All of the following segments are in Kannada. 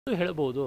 ಹೇಳ್ಬೋದು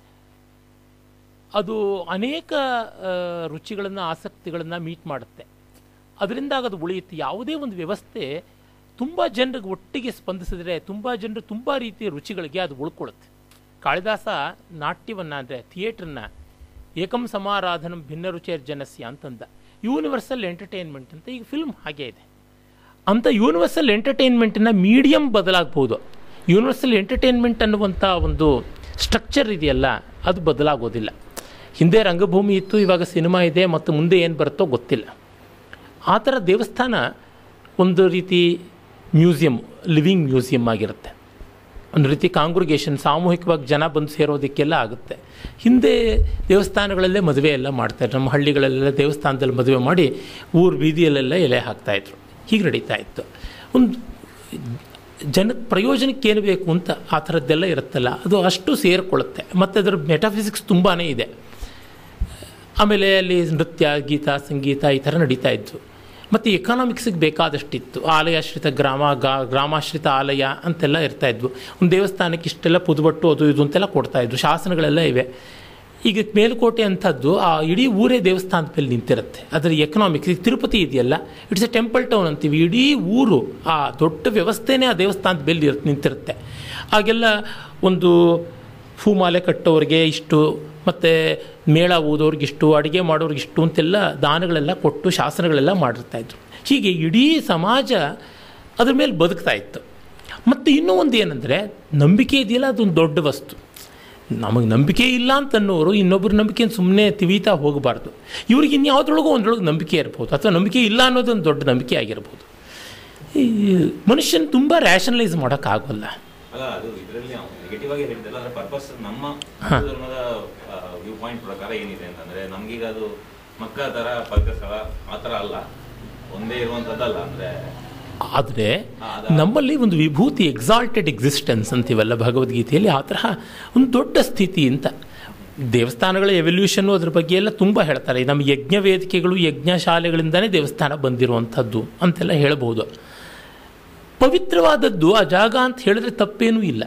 ಅದು ಅನೇಕ ರುಚಿಗಳನ್ನು ಆಸಕ್ತಿಗಳನ್ನು ಮೀಟ್ ಮಾಡುತ್ತೆ ಅದರಿಂದಾಗ ಅದು ಉಳಿಯುತ್ತೆ ಯಾವುದೇ ಒಂದು ವ್ಯವಸ್ಥೆ ತುಂಬ ಜನರಿಗೆ ಒಟ್ಟಿಗೆ ಸ್ಪಂದಿಸಿದ್ರೆ ತುಂಬ ಜನರು ತುಂಬ ರೀತಿಯ ರುಚಿಗಳಿಗೆ ಅದು ಉಳ್ಕೊಳ್ಳುತ್ತೆ ಕಾಳಿದಾಸ ನಾಟ್ಯವನ್ನು ಅಂದರೆ ಥಿಯೇಟ್ರನ್ನ ಏಕಂ ಸಮಾರಾಧನಂ ಭಿನ್ನ ರುಚಿಯರ್ ಜನಸ್ಯ ಅಂತಂದ ಯೂನಿವರ್ಸಲ್ ಎಂಟರ್ಟೈನ್ಮೆಂಟ್ ಅಂತ ಈಗ ಫಿಲ್ಮ್ ಹಾಗೆ ಇದೆ ಅಂಥ ಯೂನಿವರ್ಸಲ್ ಎಂಟರ್ಟೈನ್ಮೆಂಟಿನ ಮೀಡಿಯಮ್ ಬದಲಾಗ್ಬೋದು ಯೂನಿವರ್ಸಲ್ ಎಂಟರ್ಟೈನ್ಮೆಂಟ್ ಅನ್ನುವಂಥ ಒಂದು ಸ್ಟ್ರಕ್ಚರ್ ಇದೆಯಲ್ಲ ಅದು ಬದಲಾಗೋದಿಲ್ಲ ಹಿಂದೆ ರಂಗಭೂಮಿ ಇತ್ತು ಇವಾಗ ಸಿನಿಮಾ ಇದೆ ಮತ್ತು ಮುಂದೆ ಏನು ಬರುತ್ತೋ ಗೊತ್ತಿಲ್ಲ ಆ ಥರ ದೇವಸ್ಥಾನ ಒಂದು ರೀತಿ ಮ್ಯೂಸಿಯಂ ಲಿವಿಂಗ್ ಮ್ಯೂಸಿಯಂ ಆಗಿರುತ್ತೆ ಒಂದು ರೀತಿ ಕಾಂಗ್ರಿಗೇಷನ್ ಸಾಮೂಹಿಕವಾಗಿ ಜನ ಬಂದು ಸೇರೋದಕ್ಕೆಲ್ಲ ಆಗುತ್ತೆ ಹಿಂದೆ ದೇವಸ್ಥಾನಗಳಲ್ಲೇ ಮದುವೆ ಎಲ್ಲ ಮಾಡ್ತಾರೆ ನಮ್ಮ ಹಳ್ಳಿಗಳಲ್ಲೆಲ್ಲ ದೇವಸ್ಥಾನದಲ್ಲಿ ಮದುವೆ ಮಾಡಿ ಊರು ಬೀದಿಯಲ್ಲೆಲ್ಲ ಎಲೆ ಹಾಕ್ತಾಯಿದ್ರು ಹೀಗೆ ನಡೀತಾ ಇತ್ತು ಒಂದು ಜನ ಪ್ರಯೋಜನಕ್ಕೆ ಏನು ಬೇಕು ಅಂತ ಆ ಥರದ್ದೆಲ್ಲ ಇರುತ್ತಲ್ಲ ಅದು ಅಷ್ಟು ಸೇರಿಕೊಳ್ಳುತ್ತೆ ಮತ್ತು ಅದರ ಮೆಟಾಫಿಸಿಕ್ಸ್ ತುಂಬಾ ಇದೆ ಆಮೇಲೆ ಅಲ್ಲಿ ನೃತ್ಯ ಗೀತ ಸಂಗೀತ ಈ ಥರ ನಡೀತಾ ಇದ್ವು ಮತ್ತು ಎಕನಾಮಿಕ್ಸಿಗೆ ಬೇಕಾದಷ್ಟಿತ್ತು ಆಲಯಾಶ್ರಿತ ಗ್ರಾಮ ಗಾ ಗ್ರಾಮಾಶ್ರಿತ ಆಲಯ ಅಂತೆಲ್ಲ ಇರ್ತಾ ಇದ್ವು ಒಂದು ದೇವಸ್ಥಾನಕ್ಕೆ ಇಷ್ಟೆಲ್ಲ ಪುದುಬಟ್ಟು ಅದು ಇದು ಅಂತೆಲ್ಲ ಕೊಡ್ತಾ ಇದ್ವು ಶಾಸನಗಳೆಲ್ಲ ಇವೆ ಈಗ ಮೇಲುಕೋಟೆ ಅಂಥದ್ದು ಆ ಇಡೀ ಊರೇ ದೇವಸ್ಥಾನದ ಮೇಲೆ ನಿಂತಿರುತ್ತೆ ಅದರ ಎಕನಾಮಿಕ್ಸ್ ಈಗ ತಿರುಪತಿ ಇದೆಯಲ್ಲ ಇಟ್ಸ್ ಎ ಟೆಂಪಲ್ ಟೌನ್ ಅಂತೀವಿ ಇಡೀ ಊರು ಆ ದೊಡ್ಡ ವ್ಯವಸ್ಥೆನೇ ಆ ದೇವಸ್ಥಾನದ ಮೇಲೆ ನಿಂತಿರುತ್ತೆ ಆಗೆಲ್ಲ ಒಂದು ಹೂಮಾಲೆ ಕಟ್ಟೋರಿಗೆ ಇಷ್ಟು ಮತ್ತು ಮೇಳ ಓದೋರಿಗಿಷ್ಟು ಅಡುಗೆ ಮಾಡೋರಿಗಿಷ್ಟು ಅಂತೆಲ್ಲ ದಾನಗಳೆಲ್ಲ ಕೊಟ್ಟು ಶಾಸನಗಳೆಲ್ಲ ಮಾಡಿರ್ತಾಯಿದ್ರು ಹೀಗೆ ಇಡೀ ಸಮಾಜ ಅದ್ರ ಮೇಲೆ ಬದುಕ್ತಾ ಇತ್ತು ಮತ್ತು ಇನ್ನೂ ಒಂದು ಏನಂದರೆ ನಂಬಿಕೆ ಇದೆಯಲ್ಲ ಅದೊಂದು ದೊಡ್ಡ ವಸ್ತು ನಮಗೆ ನಂಬಿಕೆ ಇಲ್ಲ ಅಂತನ್ನೋರು ಇನ್ನೊಬ್ಬರ ನಂಬಿಕೆಯನ್ನು ಸುಮ್ಮನೆ ತಿವಿತಾ ಹೋಗಬಾರ್ದು ಇವ್ರಿಗೆ ಇನ್ಯಾವುದ್ರೊಳಗೂ ಒಂದ್ರೊಳಗೆ ನಂಬಿಕೆ ಇರ್ಬೋದು ಅಥವಾ ನಂಬಿಕೆ ಇಲ್ಲ ಅನ್ನೋದೊಂದು ದೊಡ್ಡ ನಂಬಿಕೆ ಆಗಿರ್ಬೋದು ಈ ಮನುಷ್ಯನ ತುಂಬ ರ್ಯಾಷನಲೈಸ್ ಮಾಡೋಕ್ಕಾಗೋಲ್ಲ ಅಲ್ಲ ಅದು ಇದರಲ್ಲಿ ನೆಗೆಟಿವ್ ಆಗಿ ಹೇಳಿದ್ದಲ್ಲ ಅದರ ಪರ್ಪಸ್ ನಮ್ಮ ಹಾ. ಹಿಂದೂ ಧರ್ಮದ ವ್ಯೂ ಪಾಯಿಂಟ್ ಪ್ರಕಾರ ಏನಿದೆ ಅಂತಂದ್ರೆ ನಮ್ಗೀಗ ಅದು ಮಕ್ಕ ತರ ಪವಿತ್ರ ಸ್ಥಳ ಆ ಥರ ಅಲ್ಲ ಒಂದೇ ಇರುವಂಥದ್ದಲ್ಲ ಅಂದ್ರೆ ಆದರೆ ಹಾ, ಅದ- ನಮ್ಮಲ್ಲಿ ಒಂದು ವಿಭೂತಿ ಎಕ್ಸಾಲ್ಟೆಡ್ ಎಕ್ಸಿಸ್ಟೆನ್ಸ್ ಅಂತೀವಲ್ಲ ಭಗವದ್ಗೀತೆಯಲ್ಲಿ ಆ ತರಹ ಒಂದು ದೊಡ್ಡ ಸ್ಥಿತಿ ಅಂತ ದೇವಸ್ಥಾನಗಳ ಎವಲ್ಯೂಷನ್ನು ಅದ್ರ ಬಗ್ಗೆ ಎಲ್ಲ ತುಂಬ ಹೇಳ್ತಾರೆ ನಮ್ಮ ಯಜ್ಞ ವೇದಿಕೆಗಳು ಯಜ್ಞ ಶಾಲೆಗಳಿಂದನೇ ದೇವಸ್ಥಾನ ಬಂದಿರುವಂಥದ್ದು ಅಂತೆಲ್ಲ ಹೇಳ್ಬೋದು ಪವಿತ್ರವಾದದ್ದು ಆ ಜಾಗ ಅಂತ ಹೇಳಿದ್ರೆ ತಪ್ಪೇನೂ ಇಲ್ಲ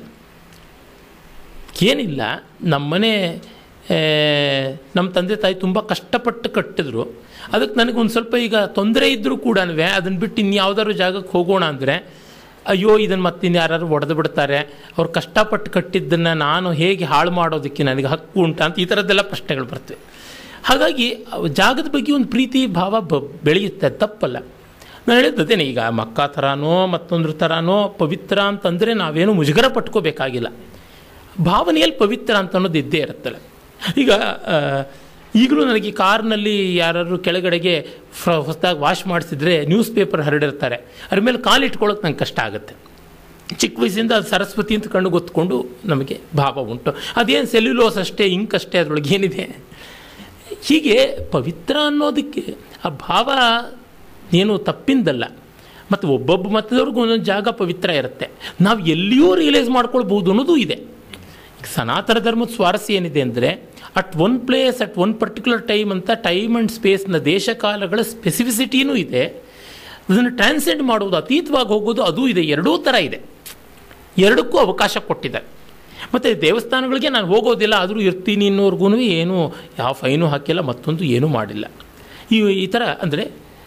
ಏನಿಲ್ಲ ನಮ್ಮನೆ ಆ, ನಮ್ಮ ತಂದೆ ತಾಯಿ ತುಂಬ ಕಷ್ಟಪಟ್ಟು ಕಟ್ಟಿದ್ರು ಅದಕ್ಕೆ ನನಗೆ ಒಂದು ಸ್ವಲ್ಪ ಈಗ ತೊಂದರೆ ಇದ್ದರೂ ಕೂಡ ಅದನ್ನು ಬಿಟ್ಟು ಇನ್ಯಾವುದಾದ್ರು ಜಾಗಕ್ಕೆ ಹೋಗೋಣ ಅಂದರೆ ಅಯ್ಯೋ ಇದನ್ನು ಮತ್ತೆ ಯಾರು ಒಡೆದು ಬಿಡ್ತಾರೆ ಅವ್ರು ಕಷ್ಟಪಟ್ಟು ಕಟ್ಟಿದ್ದನ್ನು ನಾನು ಹೇಗೆ ಹಾಳು ಮಾಡೋದಕ್ಕೆ ನನಗೆ ಹಕ್ಕು ಉಂಟಾ ಅಂತ ಈ ಥರದ್ದೆಲ್ಲ ಪ್ರಶ್ನೆಗಳು ಬರ್ತವೆ ಹಾಗಾಗಿ ಅವ್ ಜಾಗದ ಬಗ್ಗೆ ಒಂದು ಪ್ರೀತಿ ಭಾವ ಬ ಬೆಳೆಯುತ್ತೆ ಅದು ತಪ್ಪಲ್ಲ ನಾನು ಹೇಳಿದ್ದು ಅದೇನೆ ಈಗ ಮಕ್ಕ ಥರನೋ ಮತ್ತೊಂದ್ರ ಥರನೋ ಪವಿತ್ರ ಅಂತಂದರೆ ನಾವೇನು ಮುಜುಗರ ಪಟ್ಕೋಬೇಕಾಗಿಲ್ಲ ಭಾವನೆಯಲ್ಲಿ ಪವಿತ್ರ ಅಂತ ಅನ್ನೋದು ಇದ್ದೇ ಇರುತ್ತಲ್ಲ ಈಗ ಆ, ಈಗಲೂ ನನಗೆ ಕಾರ್ನಲ್ಲಿ ಯಾರಾದ್ರು ಕೆಳಗಡೆಗೆ ಫ್ರ ಹೊಸದಾಗಿ ವಾಶ್ ಮಾಡಿಸಿದ್ರೆ ನ್ಯೂಸ್ ಪೇಪರ್ ಹರಡಿರ್ತಾರೆ ಅದ್ರ ಮೇಲೆ ಕಾಲಿಟ್ಕೊಳ್ಳೋಕೆ ನಂಗೆ ಕಷ್ಟ ಆಗುತ್ತೆ ಚಿಕ್ಕ ವಯಸ್ಸಿಂದ ಅದು ಸರಸ್ವತಿ ಅಂತ ಕಣ್ಣು ಗೊತ್ಕೊಂಡು ನಮಗೆ ಭಾವ ಉಂಟು ಅದೇನು ಸೆಲ್ಯುಲೋಸ್ ಅಷ್ಟೇ ಇಂಕ್ ಅಷ್ಟೇ ಅದರೊಳಗೆ ಏನಿದೆ ಹೀಗೆ ಪವಿತ್ರ ಅನ್ನೋದಕ್ಕೆ ಆ ಭಾವ ಏನು ತಪ್ಪಿಂದಲ್ಲ ಮತ್ತು ಒಬ್ಬೊಬ್ಬ ಮತದವ್ರಿಗೂ ಒಂದೊಂದು ಜಾಗ ಪವಿತ್ರ ಇರುತ್ತೆ ನಾವು ಎಲ್ಲಿಯೂ ರಿಯಲೈಸ್ ಮಾಡ್ಕೊಳ್ಬೋದು ಅನ್ನೋದು ಇದೆ ಈಗ ಸನಾತನ ಧರ್ಮದ ಸ್ವಾರಸ್ಯ ಏನಿದೆ ಅಂದರೆ at one place at one particular time ಅಂತ ಟೈಮ್ ಆ್ಯಂಡ್ ಸ್ಪೇಸ್ನ ದೇಶ ಕಾಲಗಳ ಸ್ಪೆಸಿಫಿಸಿಟಿನೂ ಇದೆ ಅದನ್ನು ಟ್ರಾನ್ಸೆಂಡ್ ಮಾಡುವುದು ಅತೀತವಾಗಿ ಹೋಗೋದು ಅದೂ ಇದೆ ಎರಡೂ ಥರ ಇದೆ ಎರಡಕ್ಕೂ ಅವಕಾಶ ಕೊಟ್ಟಿದ್ದಾರೆ ಮತ್ತು ದೇವಸ್ಥಾನಗಳಿಗೆ ನಾನು ಹೋಗೋದಿಲ್ಲ ಆದರೂ ಇರ್ತೀನಿ ಅನ್ನೋರ್ಗು ಏನೂ ಯಾವ ಫೈನು ಹಾಕಿಲ್ಲ ಮತ್ತೊಂದು ಏನೂ ಮಾಡಿಲ್ಲ ಈ ಈ ಥರ ಅಂದರೆ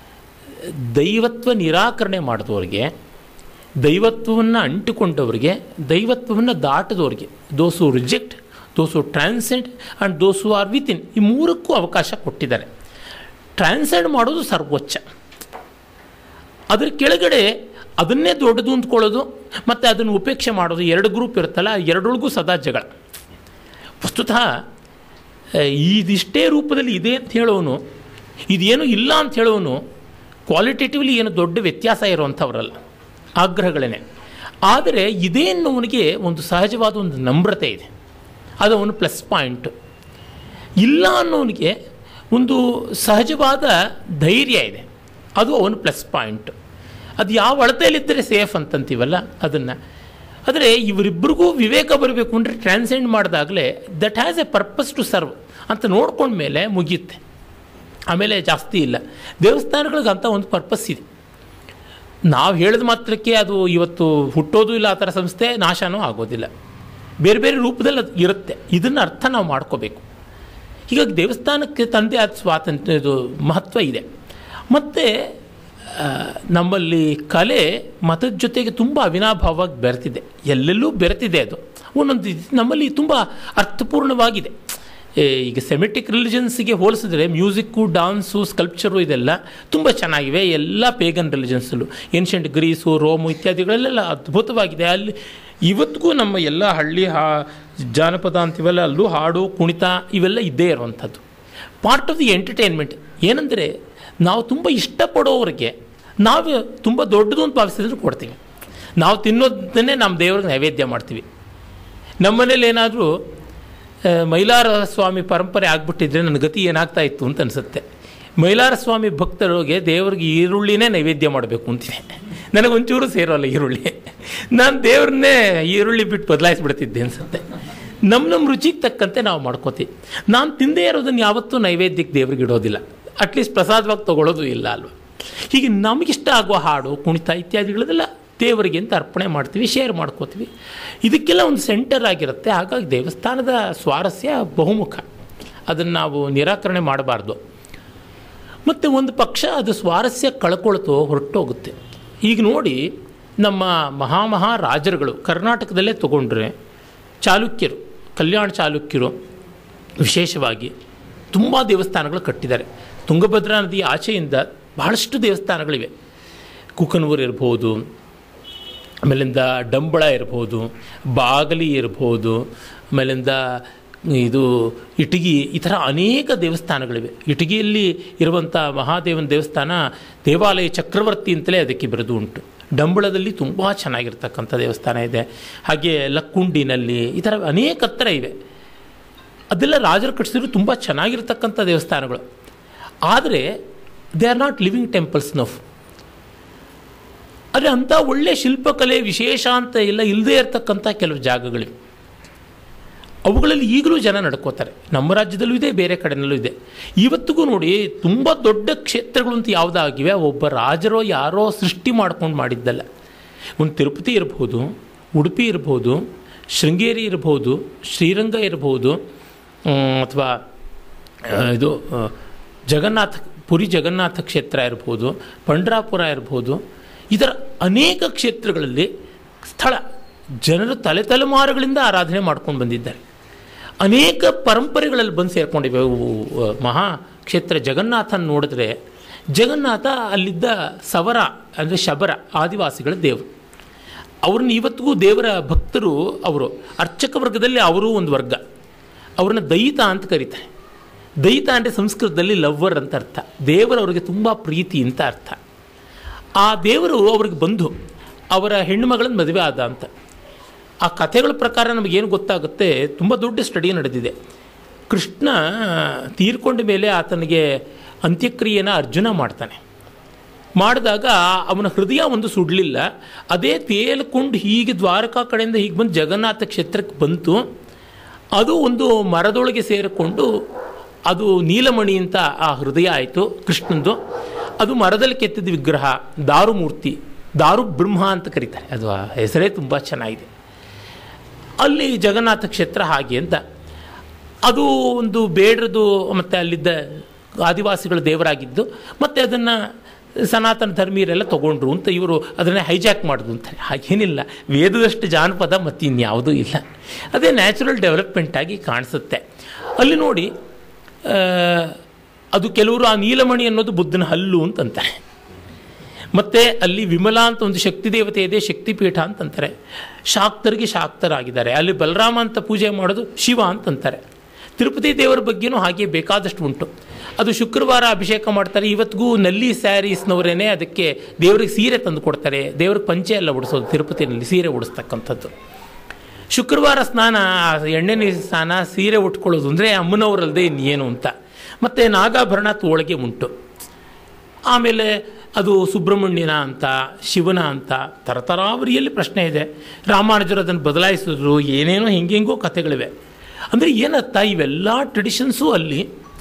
ದೈವತ್ವ ನಿರಾಕರಣೆ ಮಾಡಿದವ್ರಿಗೆ ದೈವತ್ವವನ್ನು ಅಂಟಿಕೊಂಡವರಿಗೆ ದೈವತ್ವವನ್ನು ದಾಟದವ್ರಿಗೆ those reject those transcend and those are within ಈ ಮೂರಕ್ಕೂ ಅವಕಾಶ ಕೊಟ್ಟಿದ್ದಾರೆ ಟ್ರಾನ್ಸೆಂಡ್ ಮಾಡೋದು ಸರ್ವೋಚ್ಚ ಅದರ ಕೆಳಗಡೆ ಅದನ್ನೇ ದೊಡ್ಡದು ಅಂದ್ಕೊಳ್ಳೋದು ಮತ್ತು ಅದನ್ನು ಉಪೇಕ್ಷೆ ಮಾಡೋದು ಎರಡು ಗ್ರೂಪ್ ಇರುತ್ತಲ್ಲ ಆ ಎರಡೊಳಗೂ ಸದಾ ಜಗಳ ವಸ್ತುತಃ ಆ, ಇದಿಷ್ಟೇ ರೂಪದಲ್ಲಿ ಇದೆ ಅಂತ ಹೇಳೋನು ಇದೇನು ಇಲ್ಲ ಅಂತ ಹೇಳೋನು ಕ್ವಾಲಿಟೇಟಿವ್ಲಿ ಏನು ದೊಡ್ಡ ವ್ಯತ್ಯಾಸ ಇರುವಂಥವ್ರಲ್ಲ ಆಗ್ರಹಗಳೇ ಆದರೆ ಇದೇ ಅನ್ನೋವನಿಗೆ ಒಂದು ಸಹಜವಾದ ಒಂದು ನಮ್ರತೆ ಇದೆ ಅದು ಅವನು ಪ್ಲಸ್ ಪಾಯಿಂಟ್ ಇಲ್ಲ ಅನ್ನೋನಿಗೆ ಒಂದು ಸಹಜವಾದ ಧೈರ್ಯ ಇದೆ ಅದು ಅವನು ಪ್ಲಸ್ ಪಾಯಿಂಟ್ ಅದು ಯಾವ ಅಳತೆಯಲ್ಲಿದ್ದರೆ ಸೇಫ್ ಅಂತಂತೀವಲ್ಲ ಅದನ್ನು ಆದರೆ ಇವರಿಬ್ಬರಿಗೂ ವಿವೇಕ ಬರಬೇಕು ಅಂದರೆ ಟ್ರಾನ್ಸೆಂಡ್ ಮಾಡಿದಾಗಲೇ that has a purpose to serve ಅಂತ ನೋಡ್ಕೊಂಡ್ಮೇಲೆ ಮುಗಿಯುತ್ತೆ ಆಮೇಲೆ ಜಾಸ್ತಿ ಇಲ್ಲ ದೇವಸ್ಥಾನಗಳಿಗೆ ಅಂತ ಒಂದು ಪರ್ಪಸ್ ಇದೆ ನಾವು ಹೇಳಿದ ಮಾತ್ರಕ್ಕೆ ಅದು ಇವತ್ತು ಹುಟ್ಟೋದು ಇಲ್ಲ ಆ ಥರ ಸಂಸ್ಥೆ ನಾಶನೂ ಆಗೋದಿಲ್ಲ ಬೇರೆ ಬೇರೆ ರೂಪದಲ್ಲಿ ಅದು ಇರುತ್ತೆ ಇದನ್ನು ಅರ್ಥ ನಾವು ಮಾಡ್ಕೋಬೇಕು ಹೀಗಾಗಿ ದೇವಸ್ಥಾನಕ್ಕೆ ತಂದೆ ಆದ ಸ್ವಾತಂತ್ರ್ಯ ಇದು ಮಹತ್ವ ಇದೆ ಮತ್ತು ಆ, ನಮ್ಮಲ್ಲಿ ಕಲೆ ಮತದ ಜೊತೆಗೆ ತುಂಬ ಅವಿನಾಭಾವವಾಗಿ ಬೆರೆತಿದೆ ಎಲ್ಲೆಲ್ಲೂ ಬೆರೆತಿದೆ ಅದು ಒಂದೊಂದು ಇದು ನಮ್ಮಲ್ಲಿ ತುಂಬ ಅರ್ಥಪೂರ್ಣವಾಗಿದೆ ಏ, ಈಗ ಸೆಮೆಟಿಕ್ ರಿಲಿಜನ್ಸ್ಗೆ ಹೋಲಿಸಿದ್ರೆ ಮ್ಯೂಸಿಕ್ಕು ಡಾನ್ಸು ಸ್ಕಲ್ಪ್ಚರು ಇದೆಲ್ಲ ತುಂಬ ಚೆನ್ನಾಗಿವೆ ಎಲ್ಲ ಪೇಗನ್ ರಿಲಿಜನ್ಸಲ್ಲೂ ಏನ್ಷಂಟ್ ಗ್ರೀಸು ರೋಮು ಇತ್ಯಾದಿಗಳೆಲ್ಲ ಅದ್ಭುತವಾಗಿದೆ ಅಲ್ಲಿ ಇವತ್ತಿಗೂ ನಮ್ಮ ಎಲ್ಲ ಹಳ್ಳಿ ಹಾ ಜಾನಪದ ಅಂತೀವಲ್ಲ ಅಲ್ಲೂ ಹಾಡು ಕುಣಿತ ಇವೆಲ್ಲ ಇದ್ದೇ ಇರುವಂಥದ್ದು ಪಾರ್ಟ್ ಆಫ್ ದಿ ಎಂಟರ್ಟೈನ್ಮೆಂಟ್ ಏನಂದರೆ ನಾವು ತುಂಬ ಇಷ್ಟಪಡೋರಿಗೆ ನಾವು ತುಂಬ ದೊಡ್ಡದು ಅಂತ ಭಾವಿಸಿದ್ರೆ ಕೊಡ್ತೀವಿ ನಾವು ತಿನ್ನೋದನ್ನೇ ನಮ್ಮ ದೇವ್ರಿಗೆ ನೈವೇದ್ಯ ಮಾಡ್ತೀವಿ ನಮ್ಮನೇಲಿ ಏನಾದರೂ ಮೈಲಾರ ಸ್ವಾಮಿ ಪರಂಪರೆ ಆಗ್ಬಿಟ್ಟಿದ್ರೆ ನನ್ನ ಗತಿ ಏನಾಗ್ತಾ ಇತ್ತು ಅಂತ ಅನಿಸುತ್ತೆ ಮೈಲಾರ ಸ್ವಾಮಿ ಭಕ್ತರಿಗೆ ದೇವ್ರಿಗೆ ಈರುಳ್ಳಿನೇ ನೈವೇದ್ಯ ಮಾಡಬೇಕು ಅಂತೀನಿ ನನಗೊಂಚೂರು ಸೇರೋಲ್ಲ ಈರುಳ್ಳಿ ನಾನು ದೇವ್ರನ್ನೇ ಈರುಳ್ಳಿ ಬಿಟ್ಟು ಬದಲಾಯಿಸ್ಬಿಡ್ತಿದ್ದೆ ಅನಿಸುತ್ತೆ ನಮ್ಮ ನಮ್ಮ ರುಚಿಗೆ ತಕ್ಕಂತೆ ನಾವು ಮಾಡ್ಕೋತೀವಿ ನಾನು ತಿಂದೇ ಇರೋದನ್ನು ಯಾವತ್ತೂ ನೈವೇದ್ಯಕ್ಕೆ ದೇವ್ರಿಗೆ ಇಡೋದಿಲ್ಲ ಅಟ್ಲೀಸ್ಟ್ ಪ್ರಸಾದವಾಗಿ ತೊಗೊಳ್ಳೋದು ಇಲ್ಲ ಅಲ್ವ ಹೀಗೆ ನಮಗಿಷ್ಟ ಆಗುವ ಹಾಡು ಕುಣಿತ ಇತ್ಯಾದಿಗಳದೆಲ್ಲ ದೇವರಿಗೆ ಅಂತ ಅರ್ಪಣೆ ಮಾಡ್ತೀವಿ ಶೇರ್ ಮಾಡ್ಕೋತೀವಿ ಇದಕ್ಕೆಲ್ಲ ಒಂದು ಸೆಂಟರ್ ಆಗಿರುತ್ತೆ ಹಾಗಾಗಿ ದೇವಸ್ಥಾನದ ಸ್ವಾರಸ್ಯ ಬಹುಮುಖ ಅದನ್ನು ನಾವು ನಿರಾಕರಣೆ ಮಾಡಬಾರ್ದು ಮತ್ತು ಒಂದು ಪಕ್ಷ ಅದು ಸ್ವಾರಸ್ಯ ಕಳ್ಕೊಳ್ತೋ ಹೊರಟೋಗುತ್ತೆ ಈಗ ನೋಡಿ ನಮ್ಮ ಮಹಾಮಹಾ ರಾಜರುಗಳು ಕರ್ನಾಟಕದಲ್ಲೇ ತಗೊಂಡ್ರೆ ಚಾಲುಕ್ಯರು ಕಲ್ಯಾಣ ಚಾಲುಕ್ಯರು ವಿಶೇಷವಾಗಿ ತುಂಬ ದೇವಸ್ಥಾನಗಳು ಕಟ್ಟಿದ್ದಾರೆ ತುಂಗಭದ್ರಾ ನದಿ ಆಚೆಯಿಂದ ಬಹಳಷ್ಟು ದೇವಸ್ಥಾನಗಳಿವೆ ಕುಕನೂರು ಇರ್ಬೋದು ಆಮೇಲಿಂದ ಡಂಬಳ ಇರ್ಬೋದು ಬಾಗಲಿ ಇರ್ಬೋದು ಆಮೇಲಿಂದ ಇದು ಇಟಗಿ ಈ ಥರ ಅನೇಕ ದೇವಸ್ಥಾನಗಳಿವೆ ಇಟಗಿಯಲ್ಲಿ ಇರುವಂಥ ಮಹಾದೇವನ ದೇವಸ್ಥಾನ ದೇವಾಲಯ ಚಕ್ರವರ್ತಿ ಅಂತಲೇ ಅದಕ್ಕೆ ಬರೆದು ಉಂಟು ಡಂಬಳದಲ್ಲಿ ತುಂಬ ಚೆನ್ನಾಗಿರ್ತಕ್ಕಂಥ ದೇವಸ್ಥಾನ ಇದೆ ಹಾಗೆ ಲಕ್ಕುಂಡಿನಲ್ಲಿ ಈ ಥರ ಅನೇಕ ಹತ್ರ ಇವೆ ಅದೆಲ್ಲ ರಾಜರು ಕಟ್ಟಿಸಿದ್ರು ತುಂಬ ಚೆನ್ನಾಗಿರ್ತಕ್ಕಂಥ ದೇವಸ್ಥಾನಗಳು ಆದರೆ they are not living temples enough ಆದರೆ ಅಂಥ ಒಳ್ಳೆಯ ಶಿಲ್ಪಕಲೆ ವಿಶೇಷ ಅಂತ ಎಲ್ಲ ಇಲ್ಲದೇ ಇರತಕ್ಕಂಥ ಕೆಲವು ಜಾಗಗಳಿವೆ ಅವುಗಳಲ್ಲಿ ಈಗಲೂ ಜನ ನಡ್ಕೋತಾರೆ ನಮ್ಮ ರಾಜ್ಯದಲ್ಲೂ ಇದೆ ಬೇರೆ ಕಡೆನಲ್ಲೂ ಇದೆ ಇವತ್ತಿಗೂ ನೋಡಿ ತುಂಬ ದೊಡ್ಡ ಕ್ಷೇತ್ರಗಳು ಅಂತ ಯಾವುದಾಗಿವೆ ಒಬ್ಬ ರಾಜರೋ ಯಾರೋ ಸೃಷ್ಟಿ ಮಾಡ್ಕೊಂಡು ಮಾಡಿದ್ದಲ್ಲ ಒಂದು ತಿರುಪತಿ ಇರ್ಬೋದು ಉಡುಪಿ ಇರ್ಬೋದು ಶೃಂಗೇರಿ ಇರ್ಬೋದು ಶ್ರೀರಂಗ ಇರ್ಬೋದು ಅಥವಾ ಇದು ಆ, ಜಗನ್ನಾಥ ಪುರಿ ಜಗನ್ನಾಥ ಕ್ಷೇತ್ರ ಇರ್ಬೋದು ಪಂಡ್ರಾಪುರ ಇರ್ಬೋದು ಈ ಥರ ಅನೇಕ ಕ್ಷೇತ್ರಗಳಲ್ಲಿ ಸ್ಥಳ ಜನರು ತಲೆ ತಲೆಮಾರುಗಳಿಂದ ಆರಾಧನೆ ಮಾಡ್ಕೊಂಡು ಬಂದಿದ್ದಾರೆ ಅನೇಕ ಪರಂಪರೆಗಳಲ್ಲಿ ಬಂದು ಸೇರ್ಕೊಂಡಿವೆ ಅವು ಆ, ಮಹಾ ಕ್ಷೇತ್ರ ಜಗನ್ನಾಥನ ನೋಡಿದ್ರೆ ಜಗನ್ನಾಥ ಅಲ್ಲಿದ್ದ ಸವರ ಅಂದರೆ ಶಬರ ಆದಿವಾಸಿಗಳ ದೇವರು ಅವ್ರನ್ನ ಇವತ್ತಿಗೂ ದೇವರ ಭಕ್ತರು ಅವರು ಅರ್ಚಕ ವರ್ಗದಲ್ಲಿ ಅವರು ಒಂದು ವರ್ಗ ಅವ್ರನ್ನ ದಯಿತ ಅಂತ ಕರೀತಾರೆ ದಯಿತ ಅಂದರೆ ಸಂಸ್ಕೃತದಲ್ಲಿ ಲವ್ವರ್ ಅಂತ ಅರ್ಥ ದೇವರು ಅವರಿಗೆ ತುಂಬ ಪ್ರೀತಿ ಅಂತ ಅರ್ಥ ಆ ದೇವರು ಅವ್ರಿಗೆ ಬಂದು ಅವರ ಹೆಣ್ಣುಮಗಳನ್ನು ಮದುವೆ ಆದ ಅಂತ ಆ ಕಥೆಗಳ ಪ್ರಕಾರ ನಮಗೇನು ಗೊತ್ತಾಗುತ್ತೆ ತುಂಬ ದೊಡ್ಡ ಸ್ಟಡಿ ನಡೆದಿದೆ ಕೃಷ್ಣ ತೀರ್ಕೊಂಡ ಮೇಲೆ ಆತನಿಗೆ ಅಂತ್ಯಕ್ರಿಯೆನ ಅರ್ಜುನ ಮಾಡ್ತಾನೆ ಮಾಡಿದಾಗ ಅವನ ಹೃದಯ ಒಂದು ಸುಡಲಿಲ್ಲ ಅದೇ ತೇಲ್ಕೊಂಡು ಹೀಗೆ ದ್ವಾರಕಾ ಕಡೆಯಿಂದ ಹೀಗೆ ಬಂದು ಜಗನ್ನಾಥ ಕ್ಷೇತ್ರಕ್ಕೆ ಬಂತು ಅದು ಒಂದು ಮರದೊಳಗೆ ಸೇರಿಕೊಂಡು ಅದು ನೀಲಮಣಿ ಅಂತ ಆ ಹೃದಯ ಆಯಿತು ಕೃಷ್ಣಂದು ಅದು ಮರದಲ್ಲಿ ಕೆತ್ತಿದ ವಿಗ್ರಹ ದಾರುಮೂರ್ತಿ ದಾರು ಬ್ರಹ್ಮ ಅಂತ ಕರೀತಾರೆ ಅದು ಆ ಹೆಸರೇ ತುಂಬ ಚೆನ್ನಾಗಿದೆ ಅಲ್ಲಿ ಜಗನ್ನಾಥ ಕ್ಷೇತ್ರ ಹಾಗೆ ಅಂತ ಅದು ಒಂದು ಬೇಡರದು ಮತ್ತು ಅಲ್ಲಿದ್ದ ಆದಿವಾಸಿಗಳ ದೇವರಾಗಿದ್ದು ಮತ್ತು ಅದನ್ನು ಸನಾತನ ಧರ್ಮೀಯರೆಲ್ಲ ತಗೊಂಡ್ರು ಅಂತ ಇವರು ಅದನ್ನೇ ಹೈಜಾಕ್ ಮಾಡಿದ್ರು ಅಂತಾರೆ ಹಾಗೇನಿಲ್ಲ ವೇದದಷ್ಟು ಜಾನಪದ ಮತ್ತು ಇನ್ಯಾವುದೂ ಇಲ್ಲ ಅದೇ ನ್ಯಾಚುರಲ್ ಡೆವಲಪ್ಮೆಂಟ್ ಆಗಿ ಕಾಣಿಸುತ್ತೆ ಅಲ್ಲಿ ನೋಡಿ ಆ, ಅದು ಕೆಲವರು ಆ ನೀಲಮಣಿ ಅನ್ನೋದು ಬುದ್ಧನ ಹಲ್ಲು ಅಂತಂತಾರೆ ಮತ್ತು ಅಲ್ಲಿ ವಿಮಲಾ ಅಂತ ಒಂದು ಶಕ್ತಿ ದೇವತೆ ಇದೆ ಶಕ್ತಿಪೀಠ ಅಂತಂತಾರೆ ಶಾಕ್ತರಿಗೆ ಶಾಕ್ತರಾಗಿದ್ದಾರೆ ಅಲ್ಲಿ ಬಲರಾಮ ಅಂತ ಪೂಜೆ ಮಾಡೋದು ಶಿವ ಅಂತಂತಾರೆ ತಿರುಪತಿ ದೇವರ ಬಗ್ಗೆನೂ ಹಾಗೆ ಬೇಕಾದಷ್ಟು ಉಂಟು ಅದು ಶುಕ್ರವಾರ ಅಭಿಷೇಕ ಮಾಡ್ತಾರೆ ಇವತ್ತಿಗೂ ನಲ್ಲಿ ಸ್ಯಾರೀಸ್ನವರೇನೆ ಅದಕ್ಕೆ ದೇವರಿಗೆ ಸೀರೆ ತಂದು ಕೊಡ್ತಾರೆ ದೇವ್ರಿಗೆ ಪಂಚೆ ಎಲ್ಲ ಉಡಿಸೋದು ತಿರುಪತಿನಲ್ಲಿ ಸೀರೆ ಉಡಿಸ್ತಕ್ಕಂಥದ್ದು ಶುಕ್ರವಾರ ಸ್ನಾನ ಎಣ್ಣೆ ನೀರು ಸ್ನಾನ ಸೀರೆ ಉಟ್ಕೊಳ್ಳೋದು ಅಂದರೆ ಅಮ್ಮನವರಲ್ಲದೆ ಇನ್ನೇನು ಅಂತ ಮತ್ತು ನಾಗಾಭರಣ ಒಳಗೆ ಉಂಟು ಆಮೇಲೆ ಅದು ಸುಬ್ರಹ್ಮಣ್ಯನ ಅಂತ ಶಿವನ ಅಂತ ತರತರಾವರಿಯಲ್ಲಿ ಪ್ರಶ್ನೆ ಇದೆ ರಾಮಾನುಜರು ಅದನ್ನು ಬದಲಾಯಿಸಿದ್ರು ಏನೇನೋ ಹಿಂಗೆಂಗೋ ಕಥೆಗಳಿವೆ ಅಂದರೆ ಏನರ್ಥ ಇವೆಲ್ಲ ಟ್ರೆಡಿಷನ್ಸು ಅಲ್ಲಿ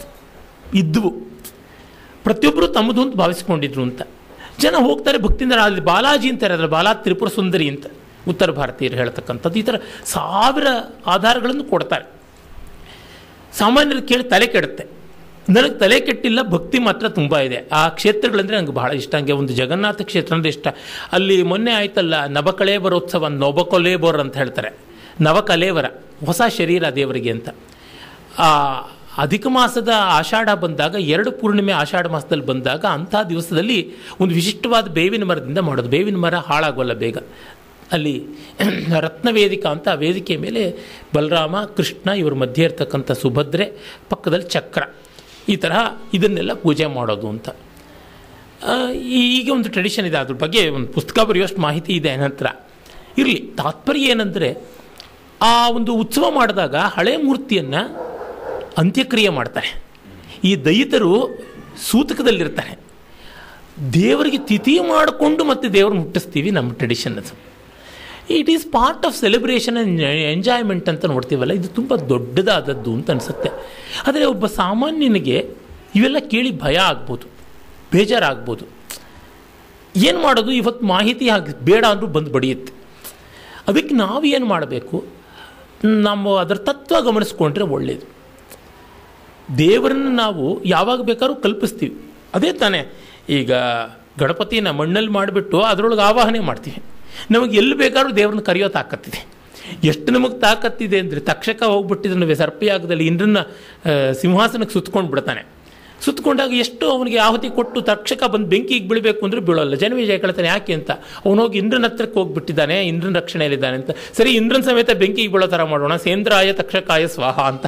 ಇದ್ವು ಪ್ರತಿಯೊಬ್ಬರು ತಮ್ಮದು ಅಂತ ಭಾವಿಸ್ಕೊಂಡಿದ್ರು ಅಂತ ಜನ ಹೋಗ್ತಾರೆ ಭಕ್ತಿಯಿಂದ ಅಲ್ಲಿ ಬಾಲಾಜಿ ಅಂತಾರೆ ಅದರ ಬಾಲಾ ತ್ರಿಪುರ ಸುಂದರಿ ಅಂತ ಉತ್ತರ ಭಾರತೀಯರು ಹೇಳ್ತಕ್ಕಂಥದ್ದು ಈ ಥರ ಸಾವಿರ ಆಧಾರಗಳನ್ನು ಕೊಡ್ತಾರೆ ಸಾಮಾನ್ಯರು ಕೇಳಿ ತಲೆ ಕೆಡುತ್ತೆ ನನಗೆ ತಲೆ ಕೆಟ್ಟಿಲ್ಲ ಭಕ್ತಿ ಮಾತ್ರ ತುಂಬ ಇದೆ ಆ ಕ್ಷೇತ್ರಗಳಂದರೆ ನನಗೆ ಬಹಳ ಇಷ್ಟ ಹಂಗೆ ಒಂದು ಜಗನ್ನಾಥ ಕ್ಷೇತ್ರ ಅಂದರೆ ಇಷ್ಟ ಅಲ್ಲಿ ಮೊನ್ನೆ ಆಯ್ತಲ್ಲ ನವಕಳೇಬರೋತ್ಸವ ನವಕೊಲೇಬರ್ ಅಂತ ಹೇಳ್ತಾರೆ ನವಕಲೇವರ ಹೊಸ ಶರೀರ ದೇವರಿಗೆ ಅಂತ ಆ ಅಧಿಕ ಮಾಸದ ಆಷಾಢ ಬಂದಾಗ ಎರಡು ಪೂರ್ಣಿಮೆ ಆಷಾಢ ಮಾಸದಲ್ಲಿ ಬಂದಾಗ ಅಂಥ ದಿವಸದಲ್ಲಿ ಒಂದು ವಿಶಿಷ್ಟವಾದ ಬೇವಿನ ಮರದಿಂದ ಮಾಡೋದು ಬೇವಿನ ಮರ ಹಾಳಾಗೋಲ್ಲ ಬೇಗ ಅಲ್ಲಿ ರತ್ನವೇದಿಕಾ ಅಂತ ಆ ವೇದಿಕೆ ಮೇಲೆ ಬಲರಾಮ ಕೃಷ್ಣ ಇವ್ರ ಮಧ್ಯೆ ಇರ್ತಕ್ಕಂಥ ಸುಭದ್ರೆ ಪಕ್ಕದಲ್ಲಿ ಚಕ್ರ ಈ ತರಹ ಇದನ್ನೆಲ್ಲ ಪೂಜೆ ಮಾಡೋದು ಅಂತ ಆ, ಈಗ ಒಂದು ಟ್ರೆಡಿಷನ್ ಇದೆ ಅದ್ರ ಬಗ್ಗೆ ಒಂದು ಪುಸ್ತಕ ಬರೆಯೋಷ್ಟು ಮಾಹಿತಿ ಇದೆ ನಂತರ ಇರಲಿ ತಾತ್ಪರ್ಯ ಏನಂದರೆ ಆ ಒಂದು ಉತ್ಸವ ಮಾಡಿದಾಗ ಹಳೆ ಮೂರ್ತಿಯನ್ನು ಅಂತ್ಯಕ್ರಿಯೆ ಮಾಡ್ತಾರೆ ಈ ದಯಿತರು ಸೂತಕದಲ್ಲಿರ್ತಾರೆ ದೇವರಿಗೆ ತಿಥಿ ಮಾಡಿಕೊಂಡು ಮತ್ತೆ ದೇವ್ರನ್ನ ಹುಟ್ಟಿಸ್ತೀವಿ ನಮ್ಮ ಟ್ರೆಡಿಷನ್ ಅದು it is part of celebration and enjoyment ಅಂತ ನೋಡ್ತೀವಲ್ಲ ಇದು ತುಂಬ ದೊಡ್ಡದಾದದ್ದು ಅಂತ ಅನಿಸುತ್ತೆ ಆದರೆ ಒಬ್ಬ ಸಾಮಾನ್ಯನಿಗೆ ಇವೆಲ್ಲ ಕೇಳಿ ಭಯ ಆಗ್ಬೋದು ಬೇಜಾರಾಗ್ಬೋದು ಏನು ಮಾಡೋದು ಇವತ್ತು ಮಾಹಿತಿ ಹಾಗೆ ಬೇಡ ಅಂದರೂ ಬಂದು ಬಡಿಯುತ್ತೆ ಅದಕ್ಕೆ ನಾವು ಏನು ಮಾಡಬೇಕು ನಮ್ಮ ಅದರ ತತ್ವ ಗಮನಿಸ್ಕೊಂಡ್ರೆ ಒಳ್ಳೆಯದು ದೇವರನ್ನು ನಾವು ಯಾವಾಗ ಬೇಕಾದ್ರೂ ಕಲ್ಪಿಸ್ತೀವಿ ಅದೇ ತಾನೇ ಈಗ ಗಣಪತಿನ ಮಣ್ಣಲ್ಲಿ ಮಾಡಿಬಿಟ್ಟು ಅದರೊಳಗೆ ಆವಾಹನೆ ಮಾಡ್ತೀವಿ ನಮಗೆ ಎಲ್ಲಿ ಬೇಕಾದ್ರೂ ದೇವ್ರನ್ನ ಕರೆಯೋ ತಾಕತ್ತಿದೆ ಎಷ್ಟು ನಮಗೆ ತಾಕತ್ತಿದೆ ಅಂದರೆ ತಕ್ಷಕ ಹೋಗ್ಬಿಟ್ಟಿದ್ರೆ ಸರ್ಪಯಾಗದಲ್ಲಿ ಇಂದ್ರನ ಆ, ಸಿಂಹಾಸನಕ್ಕೆ ಸುತ್ಕೊಂಡು ಬಿಡ್ತಾನೆ ಸುತ್ತಕೊಂಡಾಗ ಎಷ್ಟು ಅವನಿಗೆ ಆಹುತಿ ಕೊಟ್ಟು ತಕ್ಷಕ ಬಂದು ಬೆಂಕಿಗೆ ಬೀಳಬೇಕು ಅಂದರೆ ಬೀಳೋಲ್ಲ ಜನವಿಜಯ ಕೇಳ್ತಾನೆ ಯಾಕೆ ಅಂತ ಅವನು ಹೋಗಿ ಇಂದ್ರನ ಹತ್ರಕ್ಕೆ ಹೋಗ್ಬಿಟ್ಟಿದ್ದಾನೆ ಇಂದ್ರನ ರಕ್ಷಣೆಯಲ್ಲಿದ್ದಾನೆ ಅಂತ ಸರಿ ಇಂದ್ರನ ಸಮೇತ ಬೆಂಕಿಗೆ ಬೀಳೋ ಥರ ಮಾಡೋಣ ಸೇಂದ್ರಾಯ ತಕ್ಷಕಾಯ ಸ್ವಾಹ ಅಂತ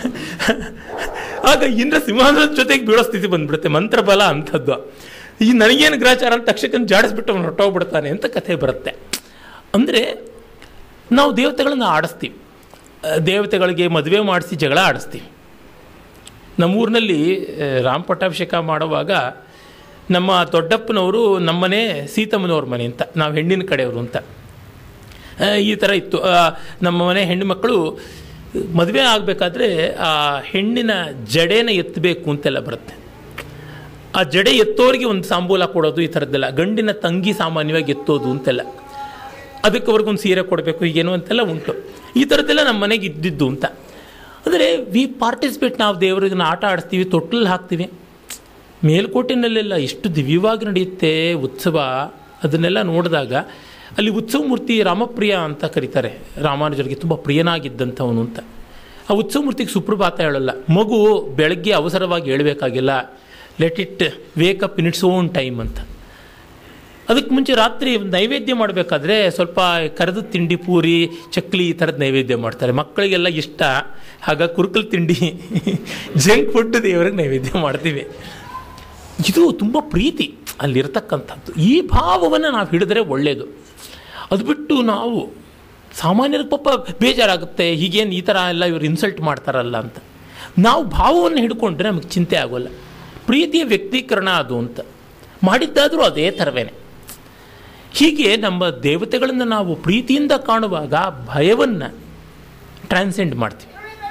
ಆಗ ಇಂದ್ರ ಸಿಂಹಾಸನದ ಜೊತೆಗೆ ಬೀಳೋ ಸ್ಥಿತಿ ಬಂದ್ಬಿಡುತ್ತೆ ಮಂತ್ರಬಲ ಅಂಥದ್ದು ಈ ನನಗೇನು ಗ್ರಾಚಾರ ಅಂತ ತಕ್ಷಕನ ಜಾಡಿಸ್ಬಿಟ್ಟು ಅವನು ಹೊಟ್ಟೋಗ್ಬಿಡ್ತಾನೆ ಅಂತ ಕಥೆ ಬರುತ್ತೆ ಅಂದರೆ ನಾವು ದೇವತೆಗಳನ್ನು ಆಡಿಸ್ತೀವಿ ಆ, ದೇವತೆಗಳಿಗೆ ಮದುವೆ ಮಾಡಿಸಿ ಜಗಳ ಆಡಿಸ್ತೀವಿ ನಮ್ಮೂರಿನಲ್ಲಿ ಆ, ರಾಮ ಪಟ್ಟಾಭಿಷೇಕ ಮಾಡುವಾಗ ನಮ್ಮ ದೊಡ್ಡಪ್ಪನವರು ನಮ್ಮನೆ ಸೀತಮ್ಮನವ್ರ ಮನೆ ಅಂತ ನಾವು ಹೆಣ್ಣಿನ ಕಡೆಯವರು ಅಂತ ಆ, ಈ ಥರ ಇತ್ತು ಆ, ನಮ್ಮ ಮನೆ ಹೆಣ್ಣು ಮಕ್ಕಳು ಮದುವೆ ಆಗಬೇಕಾದ್ರೆ ಆ ಹೆಣ್ಣಿನ ಜಡೆನ ಎತ್ತಬೇಕು ಅಂತೆಲ್ಲ ಬರುತ್ತೆ ಆ ಜಡೆ ಎತ್ತೋರಿಗೆ ಒಂದು ತಾಂಬೂಲ ಕೊಡೋದು ಈ ಥರದ್ದೆಲ್ಲ ಗಂಡಿನ ತಂಗಿ ಸಾಮಾನ್ಯವಾಗಿ ಎತ್ತೋದು ಅಂತೆಲ್ಲ ಅದಕ್ಕೆ ಅವ್ರಿಗೊಂದು ಸೀರೆ ಕೊಡಬೇಕು ಹೀಗೇನು ಅಂತೆಲ್ಲ ಉಂಟು ಈ ಥರದ್ದೆಲ್ಲ ನಮ್ಮ ಮನೆಗೆ ಇದ್ದಿದ್ದು ಅಂತ ಅಂದರೆ ವಿ ಪಾರ್ಟಿಸಿಪೇಟ್ ನಾವು ದೇವರಿಗೆ ಆಟ ಆಡಿಸ್ತೀವಿ ತೊಟ್ಟಲ್ಲಿ ಹಾಕ್ತೀವಿ ಮೇಲ್ಕೋಟೆನಲ್ಲೆಲ್ಲ ಎಷ್ಟು ದಿವ್ಯವಾಗಿ ನಡೆಯುತ್ತೆ ಉತ್ಸವ ಅದನ್ನೆಲ್ಲ ನೋಡಿದಾಗ ಅಲ್ಲಿ ಉತ್ಸವ ಮೂರ್ತಿ ರಾಮಪ್ರಿಯ ಅಂತ ಕರೀತಾರೆ ರಾಮಾನುಜರಿಗೆ ತುಂಬ ಪ್ರಿಯನಾಗಿದ್ದಂಥವನು ಅಂತ ಆ ಉತ್ಸವ ಮೂರ್ತಿಗೆ ಸುಪ್ರಭಾತ ಹೇಳಲ್ಲ ಮಗು ಬೆಳಗ್ಗೆ ಅವಸರವಾಗಿ ಹೇಳಬೇಕಾಗಿಲ್ಲ let it wake up in its own time ಅಂತ ಅದಕ್ಕೆ ಮುಂಚೆ ರಾತ್ರಿ ನೈವೇದ್ಯ ಮಾಡಬೇಕಾದ್ರೆ ಸ್ವಲ್ಪ ಕರೆದ ತಿಂಡಿ ಪೂರಿ ಚಕ್ಲಿ ಈ ಥರದ ನೈವೇದ್ಯ ಮಾಡ್ತಾರೆ ಮಕ್ಕಳಿಗೆಲ್ಲ ಇಷ್ಟ ಆಗ ಕುರುಕಲ್ ತಿಂಡಿ ಜಂಕ್ ಫುಡ್ ದೇವರಿಗೆ ನೈವೇದ್ಯ ಮಾಡ್ತೀವಿ ಇದು ತುಂಬ ಪ್ರೀತಿ ಅಲ್ಲಿರ್ತಕ್ಕಂಥದ್ದು ಈ ಭಾವವನ್ನು ನಾವು ಹಿಡಿದ್ರೆ ಒಳ್ಳೆಯದು ಅದು ಬಿಟ್ಟು ನಾವು ಸಾಮಾನ್ಯರಿಗೆ ಪಾಪ ಬೇಜಾರಾಗುತ್ತೆ ಹೀಗೇನು ಈ ಥರ ಎಲ್ಲ ಇವರು ಇನ್ಸಲ್ಟ್ ಮಾಡ್ತಾರಲ್ಲ ಅಂತ ನಾವು ಭಾವವನ್ನು ಹಿಡ್ಕೊಂಡ್ರೆ ನಮಗೆ ಚಿಂತೆ ಆಗೋಲ್ಲ ಪ್ರೀತಿಯ ವ್ಯಕ್ತೀಕರಣ ಅದು ಅಂತ ಮಾಡಿದ್ದಾದರೂ ಅದೇ ಥರವೇನೆ ಹೀಗೆ ನಮ್ಮ ದೇವತೆಗಳನ್ನು ನಾವು ಪ್ರೀತಿಯಿಂದ ಕಾಣುವಾಗ ಭಯವನ್ನು ಟ್ರಾನ್ಸೆಂಡ್ ಮಾಡ್ತೀವಿ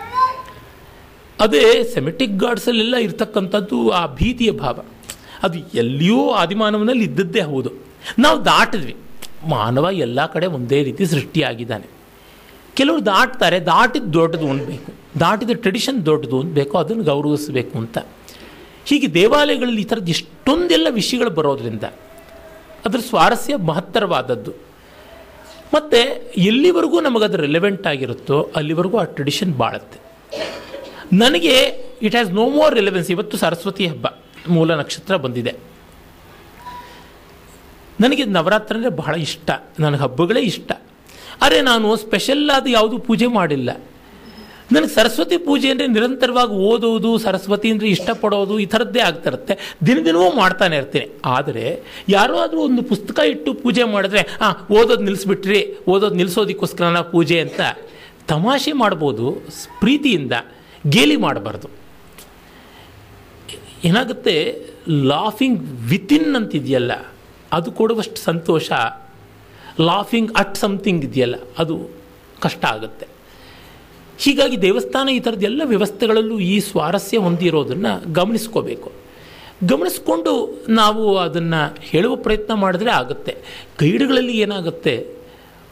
ಅದೇ ಸೆಮೆಟಿಕ್ ಗಾಡ್ಸಲ್ಲೆಲ್ಲ ಇರ್ತಕ್ಕಂಥದ್ದು ಆ ಭೀತಿಯ ಭಾವ ಅದು ಎಲ್ಲಿಯೂ ಆದಿಮಾನವನಲ್ಲಿ ಇದ್ದದ್ದೇ ಹೌದು ನಾವು ದಾಟಿದ್ವಿ ಮಾನವ ಎಲ್ಲ ಕಡೆ ಒಂದೇ ರೀತಿ ಸೃಷ್ಟಿಯಾಗಿದ್ದಾನೆ ಕೆಲವರು ದಾಟ್ತಾರೆ ದಾಟಿದ್ದು ದೊಡ್ಡದು ಅನ್ಬೇಕು ದಾಟಿದ ಟ್ರೆಡಿಷನ್ ದೊಡ್ಡದು ಅನ್ಬೇಕು ಅದನ್ನು ಗೌರವಿಸಬೇಕು ಅಂತ ಹೀಗೆ ದೇವಾಲಯಗಳಲ್ಲಿ ಈ ಥರದ್ದು ಎಷ್ಟೊಂದೆಲ್ಲ ವಿಷಯಗಳು ಬರೋದ್ರಿಂದ ಅದರ ಸ್ವಾರಸ್ಯ ಮಹತ್ತರವಾದದ್ದು ಮತ್ತು ಎಲ್ಲಿವರೆಗೂ ನಮಗದು ರೆಲೆವೆಂಟ್ ಆಗಿರುತ್ತೋ ಅಲ್ಲಿವರೆಗೂ ಆ ಟ್ರೆಡಿಷನ್ ಬಾಳುತ್ತೆ ನನಗೆ it has no more relevance ಇವತ್ತು ಸರಸ್ವತಿ ಹಬ್ಬ ಮೂಲ ನಕ್ಷತ್ರ ಬಂದಿದೆ ನನಗೆ ನವರಾತ್ರಿ ಅಂದರೆ ಬಹಳ ಇಷ್ಟ ನನಗೆ ಹಬ್ಬಗಳೇ ಇಷ್ಟ ಆದರೆ ನಾನು ಸ್ಪೆಷಲ್ ಆದ ಯಾವುದೂ ಪೂಜೆ ಮಾಡಿಲ್ಲ ನನಗೆ ಸರಸ್ವತಿ ಪೂಜೆ ಅಂದರೆ ನಿರಂತರವಾಗಿ ಓದೋದು ಸರಸ್ವತಿ ಅಂದರೆ ಇಷ್ಟಪಡೋದು ಈ ಥರದ್ದೇ ಆಗ್ತಿರುತ್ತೆ ದಿನ ದಿನವೂ ಮಾಡ್ತಾನೆ ಇರ್ತೀನಿ ಆದರೆ ಯಾರೋ ಆದರೂ ಒಂದು ಪುಸ್ತಕ ಇಟ್ಟು ಪೂಜೆ ಮಾಡಿದ್ರೆ ಹಾಂ ಓದೋದು ನಿಲ್ಲಿಸ್ಬಿಟ್ರಿ ಓದೋದು ನಿಲ್ಲಿಸೋದಕ್ಕೋಸ್ಕರ ಪೂಜೆ ಅಂತ ತಮಾಷೆ ಮಾಡ್ಬೋದು ಸ್- ಪ್ರೀತಿಯಿಂದ ಗೇಲಿ ಮಾಡಬಾರ್ದು ಏನಾಗುತ್ತೆ ಲಾಫಿಂಗ್ ವಿತಿನ್ ಅಂತಿದೆಯಲ್ಲ ಅದು ಕೊಡುವಷ್ಟು ಸಂತೋಷ ಲಾಫಿಂಗ್ ಅಟ್ ಸಮಥಿಂಗ್ ಇದೆಯಲ್ಲ ಅದು ಕಷ್ಟ ಆಗುತ್ತೆ ಹೀಗಾಗಿ ದೇವಸ್ಥಾನ ಈ ಥರದ ಎಲ್ಲ ವ್ಯವಸ್ಥೆಗಳಲ್ಲೂ ಈ ಸ್ವಾರಸ್ಯ ಹೊಂದಿರೋದನ್ನು ಗಮನಿಸ್ಕೋಬೇಕು ಗಮನಿಸ್ಕೊಂಡು ನಾವು ಅದನ್ನು ಹೇಳುವ ಪ್ರಯತ್ನ ಮಾಡಿದ್ರೆ ಆಗುತ್ತೆ ಗೈಡ್ಗಳಲ್ಲಿ ಏನಾಗುತ್ತೆ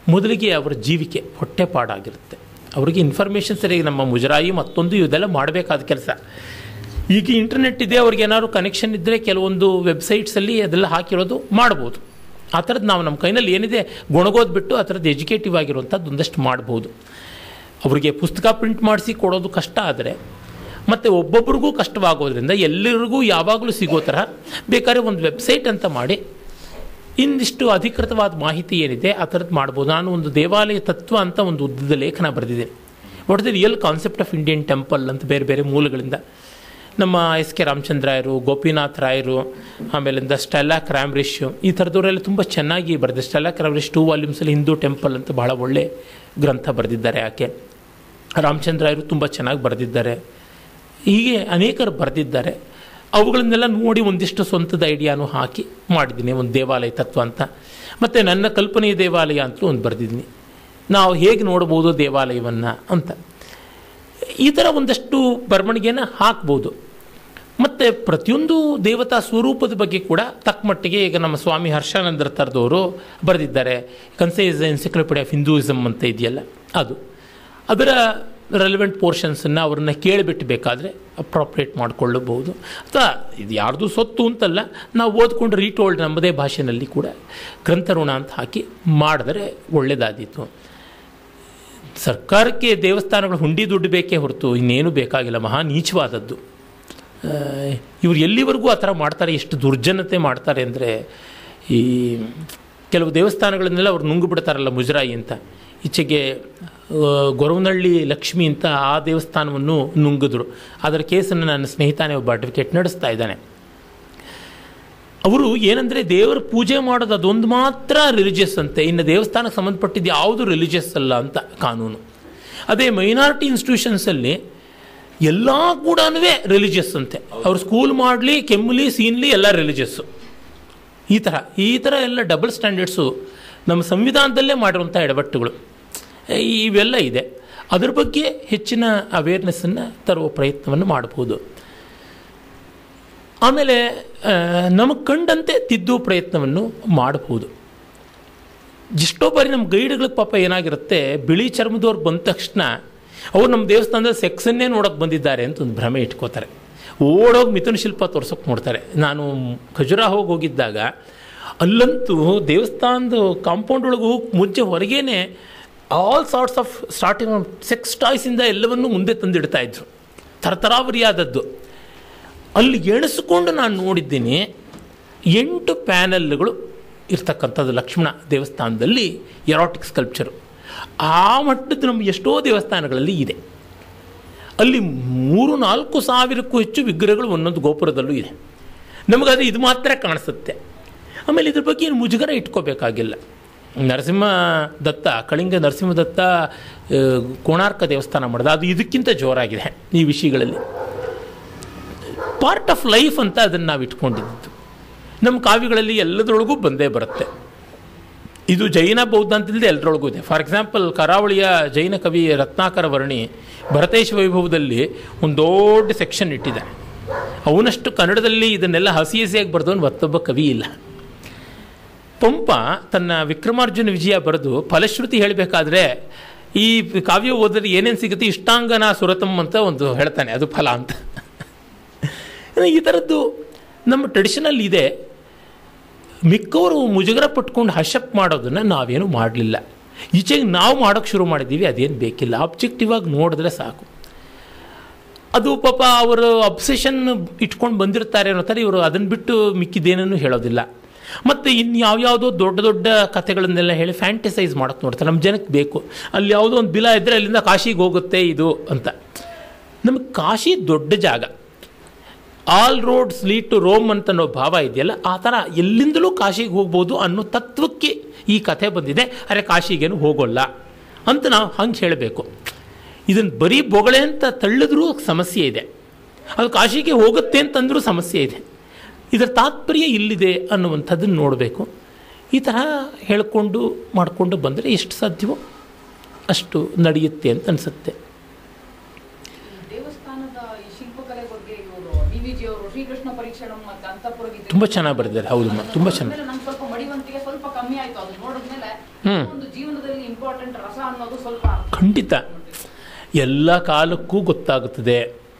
ಮೊದಲಿಗೆ ಅವರ ಜೀವಿಕೆ ಹೊಟ್ಟೆಪಾಡಾಗಿರುತ್ತೆ ಅವರಿಗೆ ಇನ್ಫಾರ್ಮೇಷನ್ ಸರಿಯಾಗಿ ನಮ್ಮ ಮುಜರಾಯಿ ಮತ್ತೊಂದು ಇದೆಲ್ಲ ಮಾಡಬೇಕಾದ ಕೆಲಸ ಈಗ ಇಂಟರ್ನೆಟ್ ಇದೆ ಅವ್ರಿಗೆ ಏನಾದ್ರು ಕನೆಕ್ಷನ್ ಇದ್ದರೆ ಕೆಲವೊಂದು ವೆಬ್ಸೈಟ್ಸಲ್ಲಿ ಅದೆಲ್ಲ ಹಾಕಿರೋದು ಮಾಡ್ಬೋದು ಆ ಥರದ್ದು ನಾವು ನಮ್ಮ ಕೈನಲ್ಲಿ ಏನಿದೆ ಗೊಣಗೋದು ಬಿಟ್ಟು ಆ ಥರದ್ದು ಎಜುಕೇಟಿವ್ ಆಗಿರುವಂಥದ್ದು ಒಂದಷ್ಟು ಮಾಡ್ಬೋದು ಅವರಿಗೆ ಪುಸ್ತಕ ಪ್ರಿಂಟ್ ಮಾಡಿಸಿ ಕೊಡೋದು ಕಷ್ಟ ಆದರೆ ಮತ್ತು ಒಬ್ಬೊಬ್ರಿಗೂ ಕಷ್ಟವಾಗೋದ್ರಿಂದ ಎಲ್ಲರಿಗೂ ಯಾವಾಗಲೂ ಸಿಗೋ ತರಹ ಬೇಕಾದ್ರೆ ಒಂದು ವೆಬ್ಸೈಟ್ ಅಂತ ಮಾಡಿ ಇಂದಿಷ್ಟು ಅಧಿಕೃತವಾದ ಮಾಹಿತಿ ಏನಿದೆ ಆ ಥರದ್ದು ಮಾಡ್ಬೋದು ನಾನು ಒಂದು ದೇವಾಲಯ ತತ್ವ ಅಂತ ಒಂದು ಉದ್ದದ ಲೇಖನ ಬರೆದಿದ್ದೀನಿ what the real concept of Indian temple ಅಂತ ಬೇರೆ ಬೇರೆ ಮೂಲಗಳಿಂದ ನಮ್ಮ ಎಸ್ ಕೆ ರಾಮಚಂದ್ರಾಯರು ಗೋಪಿನಾಥ್ ರಾಯರು ಆಮೇಲಿಂದ ಸ್ಟೆಲ್ಲಾ ಕ್ರಾಮ್ರಿಶ್ ಈ ಥರದವರೆಲ್ಲ ತುಂಬ ಚೆನ್ನಾಗಿ ಬರೆದಿದೆ ಸ್ಟೆಲ್ಲಾ ಕ್ರಾಮ್ರಿಶ್ ಟೂ ವಾಲ್ಯೂಮ್ಸಲ್ಲಿ ಹಿಂದೂ ಟೆಂಪಲ್ ಅಂತ ಬಹಳ ಒಳ್ಳೆ ಗ್ರಂಥ ಬರೆದಿದ್ದಾರೆ ಆಕೆ ರಾಮಚಂದ್ರಾಯರು ತುಂಬ ಚೆನ್ನಾಗಿ ಬರೆದಿದ್ದಾರೆ ಹೀಗೆ ಅನೇಕರು ಬರೆದಿದ್ದಾರೆ ಅವುಗಳನ್ನೆಲ್ಲ ನೋಡಿ ಒಂದಿಷ್ಟು ಸ್ವಂತದ ಐಡಿಯಾನು ಹಾಕಿ ಮಾಡಿದ್ದೀನಿ ಒಂದು ದೇವಾಲಯ ತತ್ವ ಅಂತ ಮತ್ತು ನನ್ನ ಕಲ್ಪನೆಯ ದೇವಾಲಯ ಅಂತಲೂ ಒಂದು ಬರೆದಿದ್ದೀನಿ ನಾವು ಹೇಗೆ ನೋಡ್ಬೋದು ದೇವಾಲಯವನ್ನು ಅಂತ ಈ ಥರ ಒಂದಷ್ಟು ಬರವಣಿಗೆನ ಹಾಕ್ಬೋದು ಮತ್ತು ಪ್ರತಿಯೊಂದು ದೇವತಾ ಸ್ವರೂಪದ ಬಗ್ಗೆ ಕೂಡ ತಕ್ಕ ಮಟ್ಟಿಗೆ ಈಗ ನಮ್ಮ ಸ್ವಾಮಿ ಹರ್ಷಾನಂದರ ಥರದವರು ಬರೆದಿದ್ದಾರೆ ಕನ್ಸೈಸ್ ಎನ್ಸಿಕ್ಲೋಪಿಡಿಯಾ ಆಫ್ ಹಿಂದೂಯಿಸಮ್ ಅಂತ ಇದೆಯಲ್ಲ ಅದು ಅದರ ರೆಲಿವೆಂಟ್ ಪೋರ್ಷನ್ಸನ್ನು ಅವ್ರನ್ನ ಕೇಳಿಬಿಟ್ಟು ಬೇಕಾದರೆ ಅಪ್ರಾಪ್ರಿಯೇಟ್ ಮಾಡಿಕೊಳ್ಳಬಹುದು ಅಥವಾ ಇದು ಯಾರ್ದು ಸೊತ್ತು ಅಂತಲ್ಲ ನಾವು ಓದ್ಕೊಂಡು ರೀಟೋಲ್ಡ್ ನಮ್ಮದೇ ಭಾಷೆಯಲ್ಲಿ ಕೂಡ ಗ್ರಂಥಋಣ ಅಂತ ಹಾಕಿ ಮಾಡಿದರೆ ಒಳ್ಳೆಯದಾದೀತು ಸರ್ಕಾರಕ್ಕೆ ದೇವಸ್ಥಾನಗಳು ಹುಂಡಿ ದುಡ್ಡು ಬೇಕೇ ಹೊರತು ಇನ್ನೇನು ಬೇಕಾಗಿಲ್ಲ ಮಹಾ ನೀಚವಾದದ್ದು ಇವರು ಎಲ್ಲಿವರೆಗೂ ಆ ಥರ ಮಾಡ್ತಾರೆ ಎಷ್ಟು ದುರ್ಜನತೆ ಮಾಡ್ತಾರೆ ಅಂದರೆ ಈ ಕೆಲವು ದೇವಸ್ಥಾನಗಳನ್ನೆಲ್ಲ ಅವ್ರು ನುಂಗು ಬಿಡ್ತಾರಲ್ಲ ಮುಜರಾಯಿ ಅಂತ ಈಚೆಗೆ ಗೊರವನಹಳ್ಳಿ ಲಕ್ಷ್ಮಿ ಅಂತ ಆ ದೇವಸ್ಥಾನವನ್ನು ನುಂಗಿದ್ರು ಅದರ ಕೇಸನ್ನು ನನ್ನ ಸ್ನೇಹಿತಾನೆ ಒಬ್ಬ ಅಡ್ವೊಕೇಟ್ ನಡೆಸ್ತಾ ಇದ್ದಾನೆ ಅವರು ಏನಂದರೆ ದೇವರ ಪೂಜೆ ಮಾಡೋದು ಅದೊಂದು ಮಾತ್ರ ರಿಲಿಜಿಯಸ್ ಅಂತೆ ಇನ್ನು ದೇವಸ್ಥಾನಕ್ಕೆ ಸಂಬಂಧಪಟ್ಟಿದ್ದು ಯಾವುದು ರಿಲಿಜಿಯಸ್ ಅಲ್ಲ ಅಂತ ಕಾನೂನು ಅದೇ ಮೈನಾರಿಟಿ ಇನ್ಸ್ಟಿಟ್ಯೂಷನ್ಸಲ್ಲಿ ಎಲ್ಲ ಕೂಡ ರಿಲಿಜಿಯಸ್ ಅಂತೆ ಅವ್ರು ಸ್ಕೂಲ್ ಮಾಡಲಿ ಕೆಮ್ಮಲಿ ಸೀನ್ಲಿ ಎಲ್ಲ ರಿಲಿಜಿಯಸ್ಸು ಈ ಥರ ಈ ಥರ ಎಲ್ಲ ಡಬಲ್ ಸ್ಟ್ಯಾಂಡರ್ಡ್ಸು ನಮ್ಮ ಸಂವಿಧಾನದಲ್ಲೇ ಮಾಡಿರುವಂಥ ಎಡವಟ್ಟುಗಳು ಇವೆಲ್ಲ ಇದೆ ಅದ್ರ ಬಗ್ಗೆ ಹೆಚ್ಚಿನ ಅವೇರ್ನೆಸ್ಸನ್ನು ತರುವ ಪ್ರಯತ್ನವನ್ನು ಮಾಡ್ಬೋದು ಆಮೇಲೆ ನಮಗೆ ಕಂಡಂತೆ ತಿದ್ದುವ ಪ್ರಯತ್ನವನ್ನು ಮಾಡಬಹುದು ಎಷ್ಟೋ ಬಾರಿ ನಮ್ಮ ಗೈಡ್ಗಳಿಗೆ ಪಾಪ ಏನಾಗಿರುತ್ತೆ ಬಿಳಿ ಚರ್ಮದವ್ರು ಬಂದ ತಕ್ಷಣ ಅವ್ರು ನಮ್ಮ ದೇವಸ್ಥಾನದಲ್ಲಿ ಸೆಕ್ಸನ್ನೇ ನೋಡೋಕೆ ಬಂದಿದ್ದಾರೆ ಅಂತ ಒಂದು ಭ್ರಮೆ ಇಟ್ಕೋತಾರೆ ಓಡೋಗಿ ಮಿಥುನ ಶಿಲ್ಪ ತೋರ್ಸೋಕೆ ನೋಡ್ತಾರೆ ನಾನು ಖಜುರಾಹೋಗಿ ಹೋಗಿದ್ದಾಗ ಅಲ್ಲಂತೂ ದೇವಸ್ಥಾನದ ಕಾಂಪೌಂಡ್ ಒಳಗೆ ಹೋಗಿ ಮುಂಚೆ ಹೊರಗೇನೆ all sorts of starting sex ಟಾಯ್ಸಿಂದ ಎಲ್ಲವನ್ನೂ ಮುಂದೆ ತಂದಿಡ್ತಾ ಇದ್ರು ತರತರಾವರಿಯಾದದ್ದು ಅಲ್ಲಿ ಎಣಿಸ್ಕೊಂಡು ನಾನು ನೋಡಿದ್ದೀನಿ ಎಂಟು ಪ್ಯಾನಲ್ಗಳು ಇರ್ತಕ್ಕಂಥದ್ದು ಲಕ್ಷ್ಮಣ ದೇವಸ್ಥಾನದಲ್ಲಿ ಎರಾಟಿಕ್ ಸ್ಕಲ್ಪ್ಚರು ಆ ಮಟ್ಟದ ನಮ್ಮ ಎಷ್ಟೋ ದೇವಸ್ಥಾನಗಳಲ್ಲಿ ಇದೆ ಅಲ್ಲಿ ಮೂರು ನಾಲ್ಕು ಸಾವಿರಕ್ಕೂ ಹೆಚ್ಚು ವಿಗ್ರಹಗಳು ಒಂದೊಂದು ಗೋಪುರದಲ್ಲೂ ಇದೆ ನಮಗದು ಇದು ಮಾತ್ರ ಕಾಣಿಸುತ್ತೆ ಆಮೇಲೆ ಇದ್ರ ಬಗ್ಗೆ ಏನು ಮುಜುಗರ ಇಟ್ಕೋಬೇಕಾಗಿಲ್ಲ ನರಸಿಂಹ ದತ್ತ ಕಳಿಂಗ ನರಸಿಂಹ ದತ್ತ ಕೋಣಾರ್ಕ ದೇವಸ್ಥಾನ ಮಾಡಿದ ಅದು ಇದಕ್ಕಿಂತ ಜೋರಾಗಿದೆ ಈ ವಿಷಯಗಳಲ್ಲಿ ಪಾರ್ಟ್ ಆಫ್ ಲೈಫ್ ಅಂತ ಅದನ್ನು ನಾವು ಇಟ್ಕೊಂಡಿದ್ದು ನಮ್ಮ ಕಾವ್ಯಗಳಲ್ಲಿ ಎಲ್ಲದರೊಳಗೂ ಬಂದೇ ಬರುತ್ತೆ ಇದು ಜೈನ ಬೌದ್ಧ ಅಂತಿಲ್ಲದೆ ಎಲ್ಲರೊಳಗೂ ಇದೆ ಫಾರ್ ಎಕ್ಸಾಂಪಲ್ ಕರಾವಳಿಯ ಜೈನ ಕವಿ ರತ್ನಾಕರ ವರ್ಣಿ ಭರತೇಶ ವೈಭವದಲ್ಲಿ ಒಂದು ದೊಡ್ಡ ಸೆಕ್ಷನ್ ಇಟ್ಟಿದ್ದಾನೆ ಅವನಷ್ಟು ಕನ್ನಡದಲ್ಲಿ ಇದನ್ನೆಲ್ಲ ಹಸಿ ಹಸಿಯಾಗಿ ಬರೆದವನು ಮತ್ತೊಬ್ಬ ಕವಿ ಇಲ್ಲ ಪಂಪ ತನ್ನ ವಿಕ್ರಮಾರ್ಜುನ ವಿಜಯ ಬರೆದು ಫಲಶ್ರುತಿ ಹೇಳಬೇಕಾದ್ರೆ ಈ ಕಾವ್ಯ ಓದಿದ್ರೆ ಏನೇನು ಸಿಗುತ್ತೆ ಇಷ್ಟಾಂಗನ ಸುರತಂ ಅಂತ ಒಂದು ಹೇಳ್ತಾನೆ ಅದು ಫಲ ಅಂತ ಈ ಥರದ್ದು ನಮ್ಮ ಟ್ರೆಡಿಷನಲ್ ಇದೆ ಮಿಕ್ಕವರು ಮುಜುಗರ ಪಟ್ಕೊಂಡು ಹಶಪ್ ಮಾಡೋದನ್ನು ನಾವೇನು ಮಾಡಲಿಲ್ಲ ಈಚೆಗೆ ನಾವು ಮಾಡೋಕ್ಕೆ ಶುರು ಮಾಡಿದ್ದೀವಿ ಅದೇನು ಬೇಕಿಲ್ಲ ಆಬ್ಜೆಕ್ಟಿವ್ ಆಗಿ ನೋಡಿದ್ರೆ ಸಾಕು ಅದು ಪಾಪ ಅವರು ಅಬ್ಸೆಷನ್ ಇಟ್ಕೊಂಡು ಬಂದಿರ್ತಾರೆ ಅನ್ನೋ ಥರ ಇವರು ಅದನ್ನು ಬಿಟ್ಟು ಮಿಕ್ಕಿದ್ದೇನೂ ಹೇಳೋದಿಲ್ಲ ಮತ್ತು ಇನ್ನು ಯಾವ್ಯಾವುದೋ ದೊಡ್ಡ ದೊಡ್ಡ ಕಥೆಗಳನ್ನೆಲ್ಲ ಹೇಳಿ ಫ್ಯಾಂಟಿಸೈಸ್ ಮಾಡೋಕ್ಕೆ ನೋಡ್ತಾರೆ ನಮ್ಮ ಜನಕ್ಕೆ ಬೇಕು ಅಲ್ಲಿ ಯಾವುದೋ ಒಂದು ಬಿಲ ಇದ್ದರೆ ಅಲ್ಲಿಂದ ಕಾಶಿಗೆ ಹೋಗುತ್ತೆ ಇದು ಅಂತ ನಮಗೆ ಕಾಶಿ ದೊಡ್ಡ ಜಾಗ all roads lead to Rome ಅಂತ ಅನ್ನೋ ಭಾವ ಇದೆಯಲ್ಲ ಆ ಥರ ಎಲ್ಲಿಂದಲೂ ಕಾಶಿಗೆ ಹೋಗ್ಬೋದು ಅನ್ನೋ ತತ್ವಕ್ಕೆ ಈ ಕಥೆ ಬಂದಿದೆ ಅರೆ ಕಾಶಿಗೇನು ಹೋಗೋಲ್ಲ ಅಂತ ನಾವು ಹಂಗೆ ಹೇಳಬೇಕು ಇದನ್ನು ಬರೀ ಬೊಗಳೆ ಅಂತ ತಳ್ಳಿದ್ರೂ ಸಮಸ್ಯೆ ಇದೆ ಅದು ಕಾಶಿಗೆ ಹೋಗುತ್ತೆ ಅಂತಂದ್ರೂ ಸಮಸ್ಯೆ ಇದೆ ಇದರ ತಾತ್ಪರ್ಯ ಇಲ್ಲಿದೆ ಅನ್ನುವಂಥದ್ದನ್ನು ನೋಡಬೇಕು ಈ ತರಹ ಹೇಳಿಕೊಂಡು ಮಾಡಿಕೊಂಡು ಬಂದರೆ ಎಷ್ಟು ಸಾಧ್ಯವೋ ಅಷ್ಟು ನಡೆಯುತ್ತೆ ಅಂತ ಅನಿಸುತ್ತೆ ದೇವಸ್ಥಾನದ ಈ ಶಿಲ್ಪಕಲೆ ಬಗ್ಗೆ ಇವರು ಡಿ ವಿ ಜಿ ಅವರು ಶ್ರೀಕೃಷ್ಣ ಪರೀಕ್ಷಣಂ ಮತ್ತೆ ಅಂತಃಪುರ ಗೀತೆ ತುಂಬ ಚೆನ್ನಾಗಿ ಬರೆದಿದ್ದಾರೆ ಹೌದು ತುಂಬ ಚೆನ್ನಾಗಿ ಆಮೇಲೆ ನಂಗೆ ಸ್ವಲ್ಪ ಮಡಿವಂತಿಗೆ ಸ್ವಲ್ಪ ಕಮ್ಮಿ ಆಯ್ತು ಅದು ನೋಡಿದ್ಮೇಲೆ ಹ್ಮ್. ಒಂದು ಜೀವನದಲ್ಲಿ ಇಂಪಾರ್ಟೆಂಟ್ ರಸ ಅನ್ನೋದು ಸ್ವಲ್ಪ ಖಂಡಿತ ಎಲ್ಲ ಕಾಲಕ್ಕೂ ಗೊತ್ತಾಗುತ್ತದೆ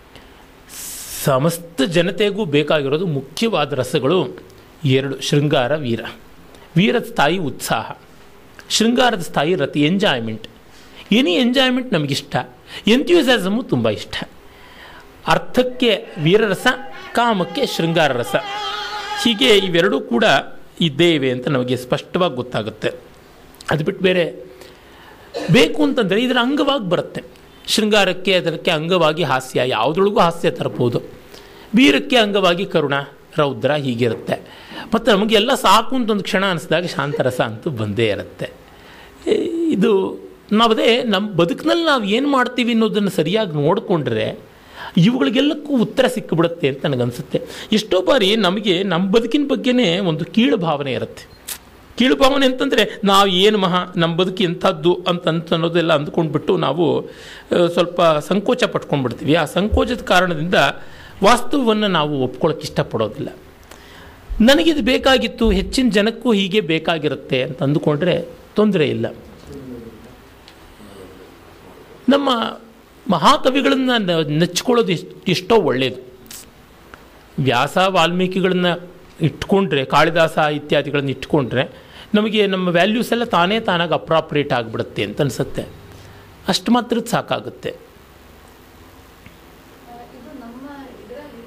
ಸಮಸ್ತ ಜನತೆಗೂ ಬೇಕಾಗಿರೋದು ಮುಖ್ಯವಾದ ರಸಗಳು ಎರಡು ಶೃಂಗಾರ ವೀರ ವೀರದ ಸ್ಥಾಯಿ ಉತ್ಸಾಹ ಶೃಂಗಾರದ ಸ್ಥಾಯಿ ರತಿ ಎಂಜಾಯ್ಮೆಂಟ್ ಎನಿ ಎಂಜಾಯ್ಮೆಂಟ್ ನಮಗಿಷ್ಟ ಎಂಥ್ಯೂಸಾಸಮು ತುಂಬ ಇಷ್ಟ ಅರ್ಥಕ್ಕೆ ವೀರರಸ ಕಾಮಕ್ಕೆ ಶೃಂಗಾರ ರಸ ಹೀಗೆ ಇವೆರಡೂ ಕೂಡ ಇದ್ದೇ ಇವೆ ಅಂತ ನಮಗೆ ಸ್ಪಷ್ಟವಾಗಿ ಗೊತ್ತಾಗುತ್ತೆ ಅದು ಬಿಟ್ಟು ಬೇರೆ ಬೇಕು ಅಂತಂದರೆ ಇದರ ಅಂಗವಾಗಿ ಬರುತ್ತೆ ಶೃಂಗಾರಕ್ಕೆ ಅದಕ್ಕೆ ಅಂಗವಾಗಿ ಹಾಸ್ಯ ಯಾವುದ್ರೊಳಗೂ ಹಾಸ್ಯ ತರಬಹುದು ವೀರಕ್ಕೆ ಅಂಗವಾಗಿ ಕರುಣ ರೌದ್ರ ಹೀಗಿರುತ್ತೆ ಮತ್ತು ನಮಗೆಲ್ಲ ಸಾಕು ಅಂತ ಒಂದು ಕ್ಷಣ ಅನಿಸಿದಾಗ ಶಾಂತರಸ ಅಂತೂ ಬಂದೇ ಇರುತ್ತೆ ಏ, ಇದು ನಾವದೇ ನಮ್ಮ ಬದುಕಿನಲ್ಲಿ ನಾವು ಏನು ಮಾಡ್ತೀವಿ ಅನ್ನೋದನ್ನು ಸರಿಯಾಗಿ ನೋಡಿಕೊಂಡ್ರೆ ಇವುಗಳಿಗೆಲ್ಲಕ್ಕೂ ಉತ್ತರ ಸಿಕ್ಕಿಬಿಡುತ್ತೆ ಅಂತ ನನಗನ್ಸುತ್ತೆ ಎಷ್ಟೋ ಬಾರಿ ನಮಗೆ ನಮ್ಮ ಬದುಕಿನ ಬಗ್ಗೆನೇ ಒಂದು ಕೀಳು ಭಾವನೆ ಇರುತ್ತೆ ಕೀಳು ಭಾವನೆ ಅಂತಂದರೆ ನಾವು ಏನು ಮಹಾ ನಮ್ಮ ಬದುಕು ಎಂಥದ್ದು ಅಂತ ಅಂತ ಅನ್ನೋದೆಲ್ಲ ಅಂದ್ಕೊಂಡ್ಬಿಟ್ಟು ನಾವು ಆ, ಸ್ವಲ್ಪ ಸಂಕೋಚ ಪಟ್ಕೊಂಡ್ಬಿಡ್ತೀವಿ ಆ ಸಂಕೋಚದ ಕಾರಣದಿಂದ ವಾಸ್ತವವನ್ನು ನಾವು ಒಪ್ಕೊಳ್ಳೋಕೆ ಇಷ್ಟಪಡೋದಿಲ್ಲ ನನಗಿದು ಬೇಕಾಗಿತ್ತು ಹೆಚ್ಚಿನ ಜನಕ್ಕೂ ಹೀಗೆ ಬೇಕಾಗಿರುತ್ತೆ ಅಂತ ಅಂದುಕೊಂಡ್ರೆ ತೊಂದರೆ ಇಲ್ಲ ನಮ್ಮ ಮಹಾಕವಿಗಳನ್ನು ನೆಚ್ಕೊಳ್ಳೋದು ಎಷ್ಟ್- ಎಷ್ಟೋ ಒಳ್ಳೆಯದು ವ್ಯಾಸ ವಾಲ್ಮೀಕಿಗಳನ್ನ ಇಟ್ಕೊಂಡ್ರೆ ಕಾಳಿದಾಸ ಇತ್ಯಾದಿಗಳನ್ನ ಇಟ್ಕೊಂಡ್ರೆ ನಮಗೆ ನಮ್ಮ ವ್ಯಾಲ್ಯೂಸ್ ಎಲ್ಲ ತಾನೇ ತಾನಾಗಿ ಅಪ್ರಾಪ್ರಿಯೇಟ್ ಆಗಿಬಿಡುತ್ತೆ ಅಂತ ಅನಿಸುತ್ತೆ ಅಷ್ಟು ಮಾತ್ರದ್ದು ಸಾಕಾಗುತ್ತೆ ಆ, ಇದು ನಮ್ಮ ಇದರಲ್ಲಿ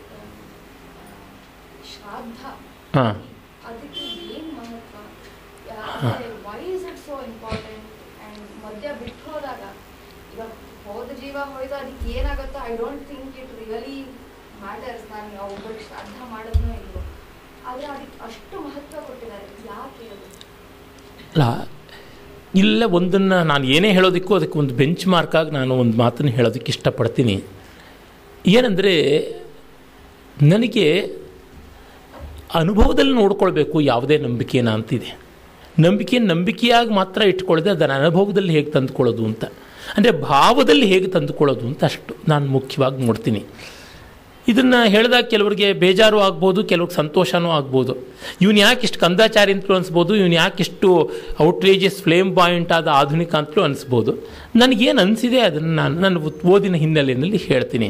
ಶ್ರಾದ್ದ ಹಾಂ ಅದಕ್ಕೆ ಏನು ಮಹತ್ವ why is it so important and ಮಧ್ಯ ಬಿಟ್ಟು ಹೋದಾಗ ಇವಾಗ ಹೋದ ಜೀವ ಹೋಯ್ತು ಅದಕ್ಕೆ ಏನಾಗುತ್ತೋ I don't think it really matters ನಾನು ಒಬ್ಬರಿಗೆ ಶ್ರಾದ್ದ ಮಾಡೋದನ್ನೋ ಇಲ್ವೋ ಆದರೆ ಅದಕ್ಕೆ ಅಷ್ಟು ಮಹತ್ವ ಕೊಟ್ಟಿದ್ದಾರೆ ಯಾಕೆ ಅದು ಅಲ್ಲ ಇಲ್ಲ ಒಂದನ್ನು ನಾನು ಏನೇ ಹೇಳೋದಕ್ಕೂ ಅದಕ್ಕೆ ಒಂದು ಬೆಂಚ್ ಮಾರ್ಕಾಗಿ ನಾನು ಒಂದು ಮಾತನ್ನು ಹೇಳೋದಕ್ಕೆ ಇಷ್ಟಪಡ್ತೀನಿ ಏನಂದರೆ ನನಗೆ ಅನುಭವದಲ್ಲಿ ನೋಡ್ಕೊಳ್ಬೇಕು ಯಾವುದೇ ನಂಬಿಕೆನ ಅಂತಿದೆ ನಂಬಿಕೆ ನಂಬಿಕೆಯಾಗಿ ಮಾತ್ರ ಇಟ್ಕೊಳ್ಳದೆ ಅದನ್ನು ಅನುಭವದಲ್ಲಿ ಹೇಗೆ ತಂದುಕೊಳ್ಳೋದು ಅಂತ ಅಂದರೆ ಭಾವದಲ್ಲಿ ಹೇಗೆ ತಂದುಕೊಳ್ಳೋದು ಅಂತ ಅಷ್ಟು ನಾನು ಮುಖ್ಯವಾಗಿ ನೋಡ್ತೀನಿ ಇದನ್ನು ಹೇಳಿದಾಗ ಕೆಲವರಿಗೆ ಬೇಜಾರು ಆಗ್ಬೋದು ಕೆಲವ್ರಿಗೆ ಸಂತೋಷನೂ ಆಗ್ಬೋದು ಇವನು ಯಾಕೆ ಇಷ್ಟು ಕಂದಾಚಾರಿ ಅಂತಲೂ ಅನಿಸ್ಬೋದು ಇವನು ಯಾಕೆ ಇಷ್ಟು ಔಟ್ರೇಜಸ್ ಫ್ಲೇಮ್ ಪಾಯಿಂಟ್ ಆದ ಆಧುನಿಕ ಅಂತಲೂ ಅನಿಸ್ಬೋದು ನನಗೇನು ಅನಿಸಿದೆ ಅದನ್ನು ನಾನು ನನ್ನ ಓದಿನ ಹಿನ್ನೆಲೆಯಲ್ಲಿ ಹೇಳ್ತೀನಿ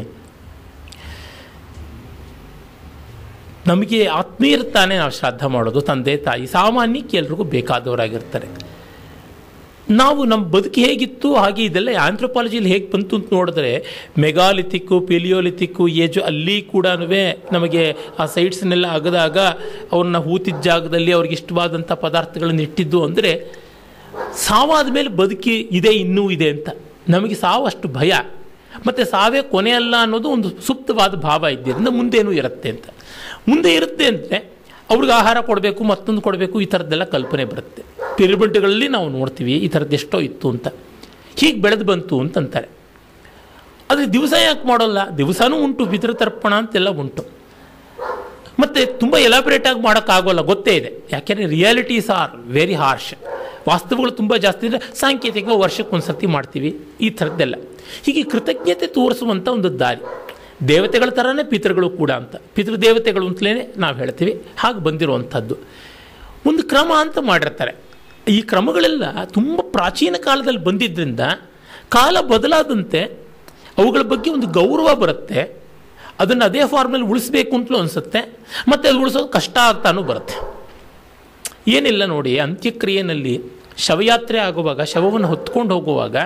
ನಮಗೆ ಆತ್ಮೀಯರ ತಾನೇ ನಾವು ಶ್ರಾದ್ದ ಮಾಡೋದು ತಂದೆ ತಾಯಿ ಸಾಮಾನ್ಯಕ್ಕೆ ಎಲ್ರಿಗೂ ಬೇಕಾದವರಾಗಿರ್ತಾರೆ ನಾವು ನಮ್ಮ ಬದುಕು ಹೇಗಿತ್ತು ಹಾಗೆ ಇದೆಲ್ಲ ಆಂಥ್ರೋಪಾಲಜಿಲಿ ಹೇಗೆ ಬಂತು ಅಂತ ನೋಡಿದ್ರೆ ಮೆಗಾಲಿಥಿಕ್ಕು ಪಿಲಿಯೋಲಿಥಿಕ್ಕು ಏಜು ಅಲ್ಲಿ ಕೂಡ ನಮಗೆ ಆ ಸೈಟ್ಸ್ನೆಲ್ಲ ಅಗದಾಗ ಅವ್ರನ್ನ ಹೂತಿದ್ದ ಜಾಗದಲ್ಲಿ ಅವ್ರಿಗೆ ಇಷ್ಟವಾದಂಥ ಪದಾರ್ಥಗಳನ್ನು ಇಟ್ಟಿದ್ದು ಅಂದರೆ ಸಾವಾದ ಮೇಲೆ ಬದುಕಿ ಇದೆ ಇನ್ನೂ ಇದೆ ಅಂತ ನಮಗೆ ಸಾವು ಅಷ್ಟು ಭಯ ಮತ್ತು ಸಾವೇ ಕೊನೆ ಅಲ್ಲ ಅನ್ನೋದು ಒಂದು ಸುಪ್ತವಾದ ಭಾವ ಇದ್ದರಿಂದ ಮುಂದೇನೂ ಇರುತ್ತೆ ಅಂತ ಮುಂದೆ ಇರುತ್ತೆ ಅಂದರೆ ಅವ್ರಿಗೆ ಆಹಾರ ಕೊಡಬೇಕು ಮತ್ತೊಂದು ಕೊಡಬೇಕು ಈ ಥರದ್ದೆಲ್ಲ ಕಲ್ಪನೆ ಬರುತ್ತೆ ಪಿರಮಿಡ್ಗಳಲ್ಲಿ ನಾವು ನೋಡ್ತೀವಿ ಈ ಥರದ್ದು ಎಷ್ಟೋ ಇತ್ತು ಅಂತ ಹೀಗೆ ಬೆಳೆದು ಬಂತು ಅಂತಂತಾರೆ ಆದರೆ ದಿವಸ ಯಾಕೆ ಮಾಡೋಲ್ಲ ದಿವಸನೂ ಉಂಟು ಪಿತೃತರ್ಪಣ ಅಂತೆಲ್ಲ ಉಂಟು ಮತ್ತು ತುಂಬ ಎಲಾಬ್ರೇಟಾಗಿ ಮಾಡೋಕ್ಕಾಗೋಲ್ಲ ಗೊತ್ತೇ ಇದೆ ಯಾಕೆಂದರೆ ರಿಯಾಲಿಟೀಸ್ ಆರ್ ವೆರಿ ಹಾರ್ಶ್ ವಾಸ್ತವಗಳು ತುಂಬ ಜಾಸ್ತಿ ಅಂದರೆ ಸಾಂಕೇತಿಕ ವರ್ಷಕ್ಕೆ ಒಂದು ಸರ್ತಿ ಮಾಡ್ತೀವಿ ಈ ಥರದ್ದೆಲ್ಲ ಹೀಗೆ ಕೃತಜ್ಞತೆ ತೋರಿಸುವಂಥ ಒಂದು ದಾರಿ ದೇವತೆಗಳ ಥರನೇ ಪಿತೃಗಳು ಕೂಡ ಅಂತ ಪಿತೃದೇವತೆಗಳು ಅಂತಲೇ ನಾವು ಹೇಳ್ತೀವಿ ಹಾಗೆ ಬಂದಿರುವಂಥದ್ದು ಒಂದು ಕ್ರಮ ಅಂತ ಮಾಡಿರ್ತಾರೆ ಈ ಕ್ರಮಗಳೆಲ್ಲ ತುಂಬ ಪ್ರಾಚೀನ ಕಾಲದಲ್ಲಿ ಬಂದಿದ್ದರಿಂದ ಕಾಲ ಬದಲಾದಂತೆ ಅವುಗಳ ಬಗ್ಗೆ ಒಂದು ಗೌರವ ಬರುತ್ತೆ ಅದನ್ನು ಅದೇ ಫಾರ್ಮಲ್ಲಿ ಉಳಿಸ್ಬೇಕು ಅಂತಲೂ ಅನಿಸುತ್ತೆ ಮತ್ತು ಅದು ಉಳಿಸೋದು ಕಷ್ಟ ಆಗ್ತಾನೂ ಬರುತ್ತೆ ಏನಿಲ್ಲ ನೋಡಿ ಅಂತ್ಯಕ್ರಿಯೆಯಲ್ಲಿ ಶವಯಾತ್ರೆ ಆಗುವಾಗ ಶವವನ್ನು ಹೊತ್ಕೊಂಡು ಹೋಗುವಾಗ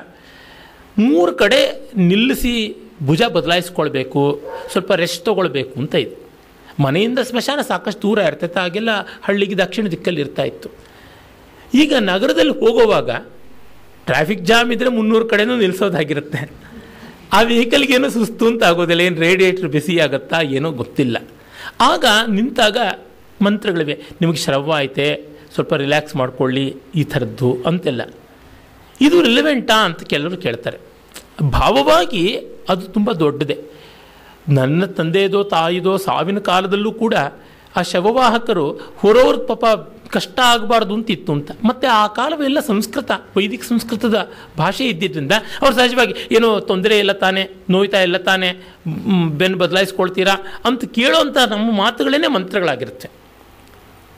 ಮೂರು ಕಡೆ ನಿಲ್ಲಿಸಿ ಭುಜ ಬದಲಾಯಿಸ್ಕೊಳ್ಬೇಕು ಸ್ವಲ್ಪ ರೆಸ್ಟ್ ತೊಗೊಳ್ಬೇಕು ಅಂತ ಇದೆ ಮನೆಯಿಂದ ಸ್ಮಶಾನ ಸಾಕಷ್ಟು ದೂರ ಇರ್ತೈತೆ ಹಾಗೆಲ್ಲ ಹಳ್ಳಿಗೆ ದಕ್ಷಿಣ ದಿಕ್ಕಲ್ಲಿ ಇರ್ತಾ ಇತ್ತು ಈಗ ನಗರದಲ್ಲಿ ಹೋಗುವಾಗ ಟ್ರಾಫಿಕ್ ಜಾಮ್ ಇದ್ದರೆ ಮುನ್ನೂರು ಕಡೆನೂ ನಿಲ್ಲಿಸೋದಾಗಿರುತ್ತೆ ಆ ವೆಹಿಕಲ್ಗೇನೋ ಸುಸ್ತು ಅಂತ ಆಗೋದಿಲ್ಲ ಏನು ರೇಡಿಯೇಟ್ರ್ ಬಿಸಿ ಆಗುತ್ತಾ ಏನೋ ಗೊತ್ತಿಲ್ಲ ಆಗ ನಿಂತಾಗ ಮಂತ್ರಗಳಿವೆ ನಿಮಗೆ ಶ್ರವ ಐತೆ ಸ್ವಲ್ಪ ರಿಲ್ಯಾಕ್ಸ್ ಮಾಡ್ಕೊಳ್ಳಿ ಈ ಥರದ್ದು ಅಂತೆಲ್ಲ ಇದು ರಿಲೆವೆಂಟಾ ಅಂತ ಕೆಲವರು ಕೇಳ್ತಾರೆ ಭಾವವಾಗಿ ಅದು ತುಂಬ ದೊಡ್ಡದೆ ನನ್ನ ತಂದೆಯದೋ ತಾಯಿದೋ ಸಾವಿನ ಕಾಲದಲ್ಲೂ ಕೂಡ ಆ ಶವವಾಹಕರು ಹೊರೋರ್ ಪಾಪ ಕಷ್ಟ ಆಗಬಾರ್ದು ಅಂತ ಇತ್ತು ಅಂತ ಮತ್ತು ಆ ಕಾಲವೆಲ್ಲ ಸಂಸ್ಕೃತ ವೈದಿಕ ಸಂಸ್ಕೃತದ ಭಾಷೆ ಇದ್ದಿದ್ದರಿಂದ ಅವ್ರು ಸಹಜವಾಗಿ ಏನೋ ತೊಂದರೆ ಇಲ್ಲ ತಾನೆ ನೋಯ್ತಾ ಇಲ್ಲ ತಾನೆ ಮ್, ಬೆನ್ನು ಬದಲಾಯಿಸ್ಕೊಳ್ತೀರಾ ಅಂತ ಕೇಳೋಂಥ ನಮ್ಮ ಮಾತುಗಳೇ ಮಂತ್ರಗಳಾಗಿರುತ್ತೆ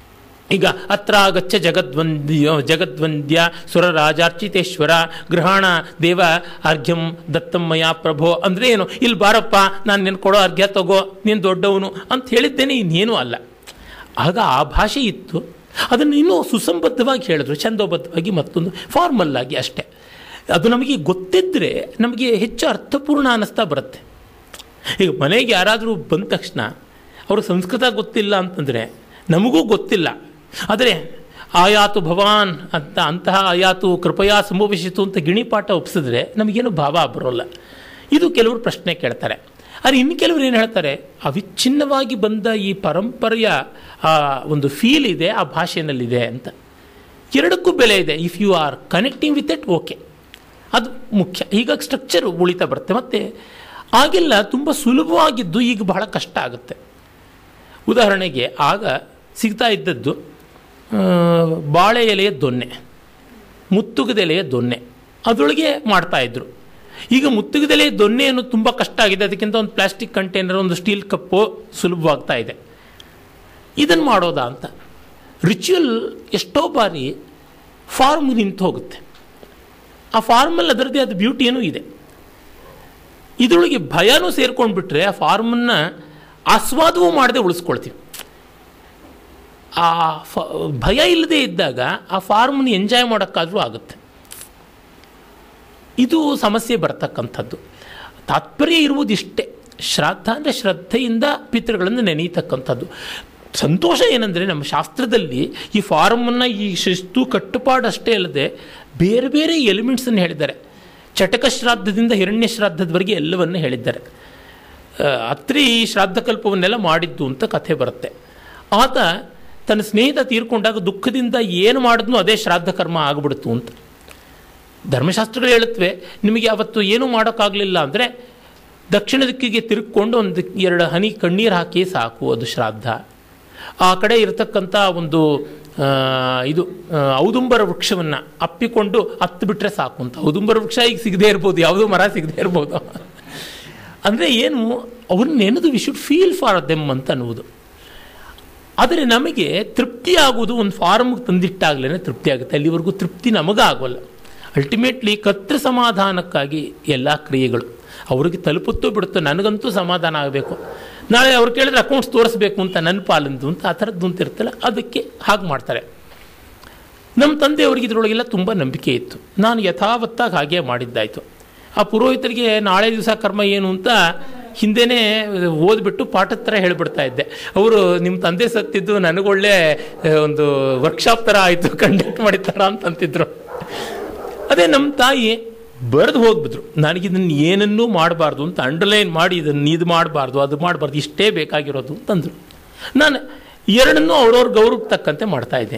ಈಗ ಅತ್ರ ಗಚ್ಚ ಜಗದ್ವಂದ್ಯ ಜಗದ್ವಂದ್ಯ ಸುರರಾಜಾರ್ಚಿತೇಶ್ವರ ಗೃಹಾಣ ದೇವ ಅರ್ಘ್ಯಂ ದತ್ತಮ್ಮಯ್ಯ ಪ್ರಭೋ ಅಂದರೆ ಏನು ಇಲ್ಲಿ ಬಾರಪ್ಪ ನಾನು ನಿನ್ನ ಕೊಡೋ ಅರ್ಘ್ಯ ತಗೋ ನೀನು ದೊಡ್ಡವನು ಅಂತ ಹೇಳಿದ್ದೇನೆ ಇನ್ನೇನೂ ಅಲ್ಲ ಆಗ ಆ ಭಾಷೆ ಇತ್ತು ಅದನ್ನು ಇನ್ನೂ ಸುಸಂಬದ್ಧವಾಗಿ ಹೇಳಿದ್ರು ಛಂದೋಬದ್ಧವಾಗಿ ಮತ್ತೊಂದು ಫಾರ್ಮಲ್ ಆಗಿ ಅಷ್ಟೇ ಅದು ನಮಗೆ ಗೊತ್ತಿದ್ದರೆ ನಮಗೆ ಹೆಚ್ಚು ಅರ್ಥಪೂರ್ಣ ಅನ್ನಿಸ್ತಾ ಬರುತ್ತೆ ಈಗ ಮನೆಗೆ ಯಾರಾದರೂ ಬಂದ ತಕ್ಷಣ ಅವರು ಸಂಸ್ಕೃತ ಗೊತ್ತಿಲ್ಲ ಅಂತಂದರೆ ನಮಗೂ ಗೊತ್ತಿಲ್ಲ ಆದರೆ ಆಯಾತು ಭವಾನ್ ಅಂತ ಅಂತಹ ಆಯಾತು ಕೃಪಯಾ ಸಂಭವಿಸಿತು ಅಂತ ಗಿಣಿಪಾಠ ಒಪ್ಸಿದ್ರೆ ನಮಗೇನು ಭಾವ ಬರೋಲ್ಲ ಇದು ಕೆಲವರು ಪ್ರಶ್ನೆ ಕೇಳ್ತಾರೆ ಆದರೆ ಇನ್ನು ಕೆಲವರು ಏನು ಹೇಳ್ತಾರೆ ಅವಿಚ್ಛಿನ್ನವಾಗಿ ಬಂದ ಈ ಪರಂಪರೆಯ ಆ ಒಂದು ಫೀಲ್ ಇದೆ ಆ ಭಾಷೆಯಲ್ಲಿದೆ ಅಂತ ಎರಡಕ್ಕೂ ಬೆಲೆ ಇದೆ if you are connecting with it okay ಅದು ಮುಖ್ಯ ಈಗ ಸ್ಟ್ರಕ್ಚರ್ ಉಳಿತಾ ಬರುತ್ತೆ ಮತ್ತು ಆಗೆಲ್ಲ ತುಂಬ ಸುಲಭವಾಗಿದ್ದು ಈಗ ಬಹಳ ಕಷ್ಟ ಆಗುತ್ತೆ ಉದಾಹರಣೆಗೆ ಆಗ ಸಿಗ್ತಾ ಇದ್ದದ್ದು ಆ, ಬಾಳೆ ಎಲೆಯ ದೊನ್ನೆ ಮುತ್ತುಗದೆಲೆಯ ದೊನ್ನೆ ಅದರೊಳಗೆ ಮಾಡ್ತಾಯಿದ್ರು ಈಗ ಮುತ್ತುಗದೆಲೆಯ ದೊನ್ನೆ ಅನ್ನೋದು ತುಂಬ ಕಷ್ಟ ಆಗಿದೆ ಅದಕ್ಕಿಂತ ಒಂದು ಪ್ಲಾಸ್ಟಿಕ್ ಕಂಟೈನರ್ ಒಂದು ಸ್ಟೀಲ್ ಕಪ್ಪು ಸುಲಭವಾಗ್ತಾ ಇದೆ ಇದನ್ನು ಮಾಡೋದಾ ಅಂತ ರಿಚುವಲ್ ಎಷ್ಟೋ ಬಾರಿ ಫಾರ್ಮ್ ನಿಂತು ಹೋಗುತ್ತೆ ಆ ಫಾರ್ಮಲ್ಲಿ ಅದರದ್ದೇ ಆದ ಬ್ಯೂಟಿಯೂ ಇದೆ ಇದರೊಳಗೆ ಭಯನೂ ಸೇರ್ಕೊಂಡ್ಬಿಟ್ರೆ ಆ ಫಾರ್ಮನ್ನು ಆಸ್ವಾದವೂ ಮಾಡದೆ ಉಳಿಸ್ಕೊಳ್ತೀವಿ ಆ ಫ ಭಯ ಇಲ್ಲದೆ ಇದ್ದಾಗ ಆ ಫಾರ್ಮನ್ನು ಎಂಜಾಯ್ ಮಾಡೋಕ್ಕಾದರೂ ಆಗುತ್ತೆ ಇದು ಸಮಸ್ಯೆ ಬರ್ತಕ್ಕಂಥದ್ದು ತಾತ್ಪರ್ಯ ಇರುವುದಿಷ್ಟೇ ಶ್ರಾದ್ದ ಅಂದರೆ ಶ್ರದ್ಧೆಯಿಂದ ಪಿತೃಗಳನ್ನು ನೆನೆಯತಕ್ಕಂಥದ್ದು ಸಂತೋಷ ಏನಂದರೆ ನಮ್ಮ ಶಾಸ್ತ್ರದಲ್ಲಿ ಈ ಫಾರ್ಮನ್ನು ಈ ಶಿಸ್ತು ಕಟ್ಟುಪಾಡು ಅಷ್ಟೇ ಅಲ್ಲದೆ ಬೇರೆ ಬೇರೆ ಎಲಿಮೆಂಟ್ಸನ್ನು ಹೇಳಿದ್ದಾರೆ ಚಟಕ ಶ್ರಾದ್ದದಿಂದ ಹಿರಣ್ಯ ಶ್ರಾದ್ದದವರೆಗೆ ಎಲ್ಲವನ್ನು ಹೇಳಿದ್ದಾರೆ ಆ, ಅತ್ರಿ ಈ ಶ್ರಾದ್ದಕಲ್ಪವನ್ನೆಲ್ಲ ಮಾಡಿದ್ದು ಅಂತ ಕಥೆ ಬರುತ್ತೆ ಆತ ತನ್ನ ಸ್ನೇಹಿತ ತೀರ್ಕೊಂಡಾಗ ದುಃಖದಿಂದ ಏನು ಮಾಡಿದ್ನೋ ಅದೇ ಶ್ರಾದ್ದ ಕರ್ಮ ಆಗಿಬಿಡ್ತು ಅಂತ ಧರ್ಮಶಾಸ್ತ್ರಗಳು ಹೇಳುತ್ತವೆ ನಿಮಗೆ ಅವತ್ತು ಏನೂ ಮಾಡೋಕ್ಕಾಗಲಿಲ್ಲ ಅಂದರೆ ದಕ್ಷಿಣ ದಿಕ್ಕಿಗೆ ತಿರುಗಿಕೊಂಡು ಒಂದು ಎರಡು ಹನಿ ಕಣ್ಣೀರು ಹಾಕಿ ಸಾಕು ಅದು ಶ್ರಾದ್ದ ಆ ಕಡೆ ಇರತಕ್ಕಂಥ ಒಂದು ಆ, ಇದು ಆ, ಔದುಂಬರ ವೃಕ್ಷವನ್ನು ಅಪ್ಪಿಕೊಂಡು ಹತ್ತು ಬಿಟ್ಟರೆ ಸಾಕು ಅಂತ ಔದುಂಬರ ವೃಕ್ಷ ಈಗ ಸಿಗದೇ ಇರ್ಬೋದು ಯಾವುದೋ ಮರ ಸಿಗದೇ ಇರ್ಬೋದು ಅಂದರೆ ಏನು ಅವ್ರನ್ನ ನೆನೆದು we should feel for them ಅಂತ ಅನ್ನುವುದು ಆದರೆ ನಮಗೆ ತೃಪ್ತಿ ಆಗುವುದು ಒಂದು ಫಾರ್ಮ್ಗೆ ತಂದಿಟ್ಟಾಗಲೇ ತೃಪ್ತಿ ಆಗುತ್ತೆ ಅಲ್ಲಿವರೆಗೂ ತೃಪ್ತಿ ನಮಗಾಗೋಲ್ಲ ಅಲ್ಟಿಮೇಟ್ಲಿ ಕರ್ತೃ ಸಮಾಧಾನಕ್ಕಾಗಿ ಎಲ್ಲ ಕ್ರಿಯೆಗಳು ಅವ್ರಿಗೆ ತಲುಪುತ್ತೋ ಬಿಡುತ್ತೋ ನನಗಂತೂ ಸಮಾಧಾನ ಆಗಬೇಕು ನಾಳೆ ಅವ್ರು ಕೇಳಿದ್ರೆ ಅಕೌಂಟ್ಸ್ ತೋರಿಸ್ಬೇಕು ಅಂತ ನನ್ನ ಪಾಲಂದು ಅಂತ ಆ ಥರದ್ದು ಅಂತ ಇರ್ತಲ್ಲ ಅದಕ್ಕೆ ಹಾಗೆ ಮಾಡ್ತಾರೆ ನಮ್ಮ ತಂದೆಯವರಿಗೆ ಇದರೊಳಗೆಲ್ಲ ತುಂಬ ನಂಬಿಕೆ ಇತ್ತು ನಾನು ಯಥಾವತ್ತಾಗಿ ಹಾಗೆ ಮಾಡಿದ್ದಾಯಿತು ಆ ಪುರೋಹಿತರಿಗೆ ನಾಳೆ ದಿವಸ ಕರ್ಮ ಏನು ಅಂತ ಹಿಂದೆನೇ ಓದ್ಬಿಟ್ಟು ಪಾಠದ ಥರ ಹೇಳ್ಬಿಡ್ತಾ ಇದ್ದೆ ಅವರು ನಿಮ್ಮ ತಂದೆ ಸತ್ತಿದ್ದು ನನಗೊಳ್ಳೆ ಆ, ಒಂದು ವರ್ಕ್ಶಾಪ್ ಥರ ಆಯಿತು ಕಂಡಕ್ಟ್ ಮಾಡಿದ ಥರ ಅಂತ ಅಂತಿದ್ರು ಅದೇ ನಮ್ಮ ತಾಯಿ ಬರೆದು ಹೋಗ್ಬಿಟ್ರು ನನಗಿದನ್ನು ಏನನ್ನೂ ಮಾಡಬಾರ್ದು ಅಂತ ಅಂಡರ್ಲೈನ್ ಮಾಡಿ ಇದನ್ನು ಇದು ಮಾಡಬಾರ್ದು ಅದು ಮಾಡಬಾರ್ದು ಇಷ್ಟೇ ಬೇಕಾಗಿರೋದು ಅಂತಂದರು ನಾನು ಎರಡನ್ನೂ ಅವ್ರವ್ರ ಗೌರವಕ್ಕೆ ತಕ್ಕಂತೆ ಮಾಡ್ತಾ ಇದ್ದೆ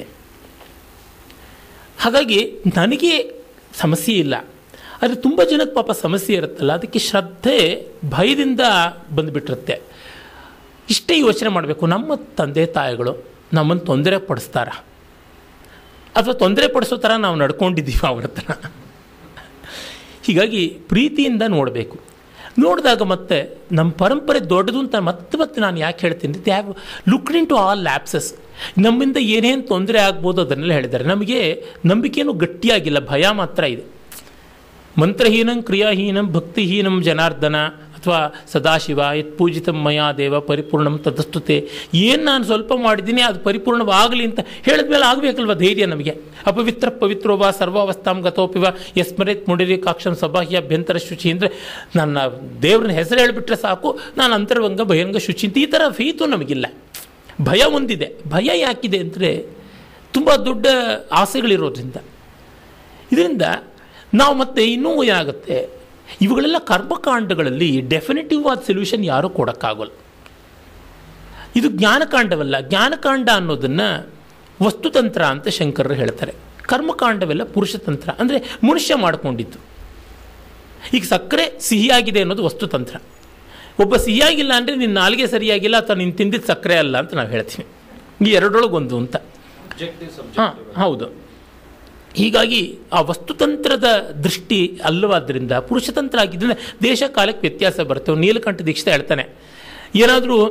ಹಾಗಾಗಿ ನನಗೆ ಸಮಸ್ಯೆ ಇಲ್ಲ ಆದರೆ ತುಂಬ ಜನಕ್ಕೆ ಪಾಪ ಸಮಸ್ಯೆ ಇರುತ್ತಲ್ಲ ಅದಕ್ಕೆ ಶ್ರದ್ಧೆ ಭಯದಿಂದ ಬಂದುಬಿಟ್ಟಿರುತ್ತೆ ಇಷ್ಟೇ ಯೋಚನೆ ಮಾಡಬೇಕು ನಮ್ಮ ತಂದೆ ತಾಯಿಗಳು ನಮ್ಮನ್ನು ತೊಂದರೆ ಪಡಿಸ್ತಾರ ಅಥವಾ ತೊಂದರೆ ಪಡಿಸೋ ಥರ ನಾವು ನಡ್ಕೊಂಡಿದ್ದೀವಿ ಅವ್ರ ಹತ್ರ ಹೀಗಾಗಿ ಪ್ರೀತಿಯಿಂದ ನೋಡಬೇಕು ನೋಡಿದಾಗ ಮತ್ತೆ ನಮ್ಮ ಪರಂಪರೆ ದೊಡ್ಡದು ಅಂತ ಮತ್ತೆ ಮತ್ತೆ ನಾನು ಯಾಕೆ ಹೇಳ್ತೀನಿ they have looked into all lapses ನಮ್ಮಿಂದ ಏನೇನು ತೊಂದರೆ ಆಗ್ಬೋದು ಅದನ್ನೆಲ್ಲ ಹೇಳಿದ್ದಾರೆ ನಮಗೆ ನಂಬಿಕೆಯೂ ಗಟ್ಟಿಯಾಗಿಲ್ಲ ಭಯ ಮಾತ್ರ ಇದೆ ಮಂತ್ರಹೀನಂ ಕ್ರಿಯಾಹೀನಂ ಭಕ್ತಿಹೀನಂ ಜನಾರ್ದನ ಅಥವಾ ಸದಾಶಿವ ಯತ್ ಪೂಜಿತಂ ಮಯಾ ದೇವ ಪರಿಪೂರ್ಣಂ ತದಸ್ತುತೆ ಏನು ನಾನು ಸ್ವಲ್ಪ ಮಾಡಿದ್ದೀನಿ ಅದು ಪರಿಪೂರ್ಣವಾಗಲಿ ಅಂತ ಹೇಳಿದ್ಮೇಲೆ ಆಗಬೇಕಲ್ವ ಧೈರ್ಯ ನಮಗೆ ಅಪವಿತ್ರ ಪವಿತ್ರೋವ ಸರ್ವಾವಸ್ಥಾಂ ಗತೋಪಿವ ಯಸ್ಮರೇತ್ ಮುಡಿರಿ ಕಾಕ್ಷಂ ಸಭಾಹ್ಯ ಅಭ್ಯಂತರ ಶುಚಿ ಅಂದರೆ ನನ್ನ ದೇವ್ರನ್ನ ಹೆಸರು ಹೇಳಿಬಿಟ್ರೆ ಸಾಕು ನಾನು ಅಂತರ್ವಂಗ ಬಹಿರಂಗ ಶುಚಿ ಅಂತ ಈ ಥರ ಫೀತು ನಮಗಿಲ್ಲ ಭಯ ಒಂದಿದೆ ಭಯ ಯಾಕಿದೆ ಅಂದರೆ ತುಂಬ ದೊಡ್ಡ ಆಸೆಗಳಿರೋದ್ರಿಂದ ಇದರಿಂದ ನಾವು ಮತ್ತೆ ಇನ್ನೂ ಏನಾಗುತ್ತೆ ಇವುಗಳೆಲ್ಲ ಕರ್ಮಕಾಂಡಗಳಲ್ಲಿ ಡೆಫಿನೆಟಿವ್ ಆದ ಸೊಲ್ಯೂಷನ್ ಯಾರೂ ಕೊಡೋಕ್ಕಾಗಲ್ಲ ಇದು ಜ್ಞಾನಕಾಂಡವಲ್ಲ ಜ್ಞಾನಕಾಂಡ ಅನ್ನೋದನ್ನು ವಸ್ತುತಂತ್ರ ಅಂತ ಶಂಕರರು ಹೇಳ್ತಾರೆ ಕರ್ಮಕಾಂಡವೆಲ್ಲ ಪುರುಷತಂತ್ರ ಅಂದರೆ ಮನುಷ್ಯ ಮಾಡಿಕೊಂಡಿದ್ದು ಈಗ ಸಕ್ಕರೆ ಸಿಹಿಯಾಗಿದೆ ಅನ್ನೋದು ವಸ್ತುತಂತ್ರ ಒಬ್ಬ ಸಿಹಿಯಾಗಿಲ್ಲ ಅಂದರೆ ನಿನ್ನ ನಾಲಿಗೆ ಸರಿಯಾಗಿಲ್ಲ ಅಥವಾ ನೀನು ತಿಂದಿದ್ದು ಸಕ್ಕರೆ ಅಲ್ಲ ಅಂತ ನಾವು ಹೇಳ್ತೀವಿ ಈ ಎರಡರೊಳಗೊಂದು ಅಂತ ಹಾಂ ಹೌದು ಹೀಗಾಗಿ ಆ ವಸ್ತುತಂತ್ರದ ದೃಷ್ಟಿ ಅಲ್ಲವಾದ್ದರಿಂದ ಪುರುಷತಂತ್ರ ಆಗಿದ್ದರಿಂದ ದೇಶ ಕಾಲಕ್ಕೆ ವ್ಯತ್ಯಾಸ ಬರುತ್ತೆ ಅವ್ನು ನೀಲಕಂಠ ದೀಕ್ಷಿತ ಹೇಳ್ತಾನೆ ಏನಾದರೂ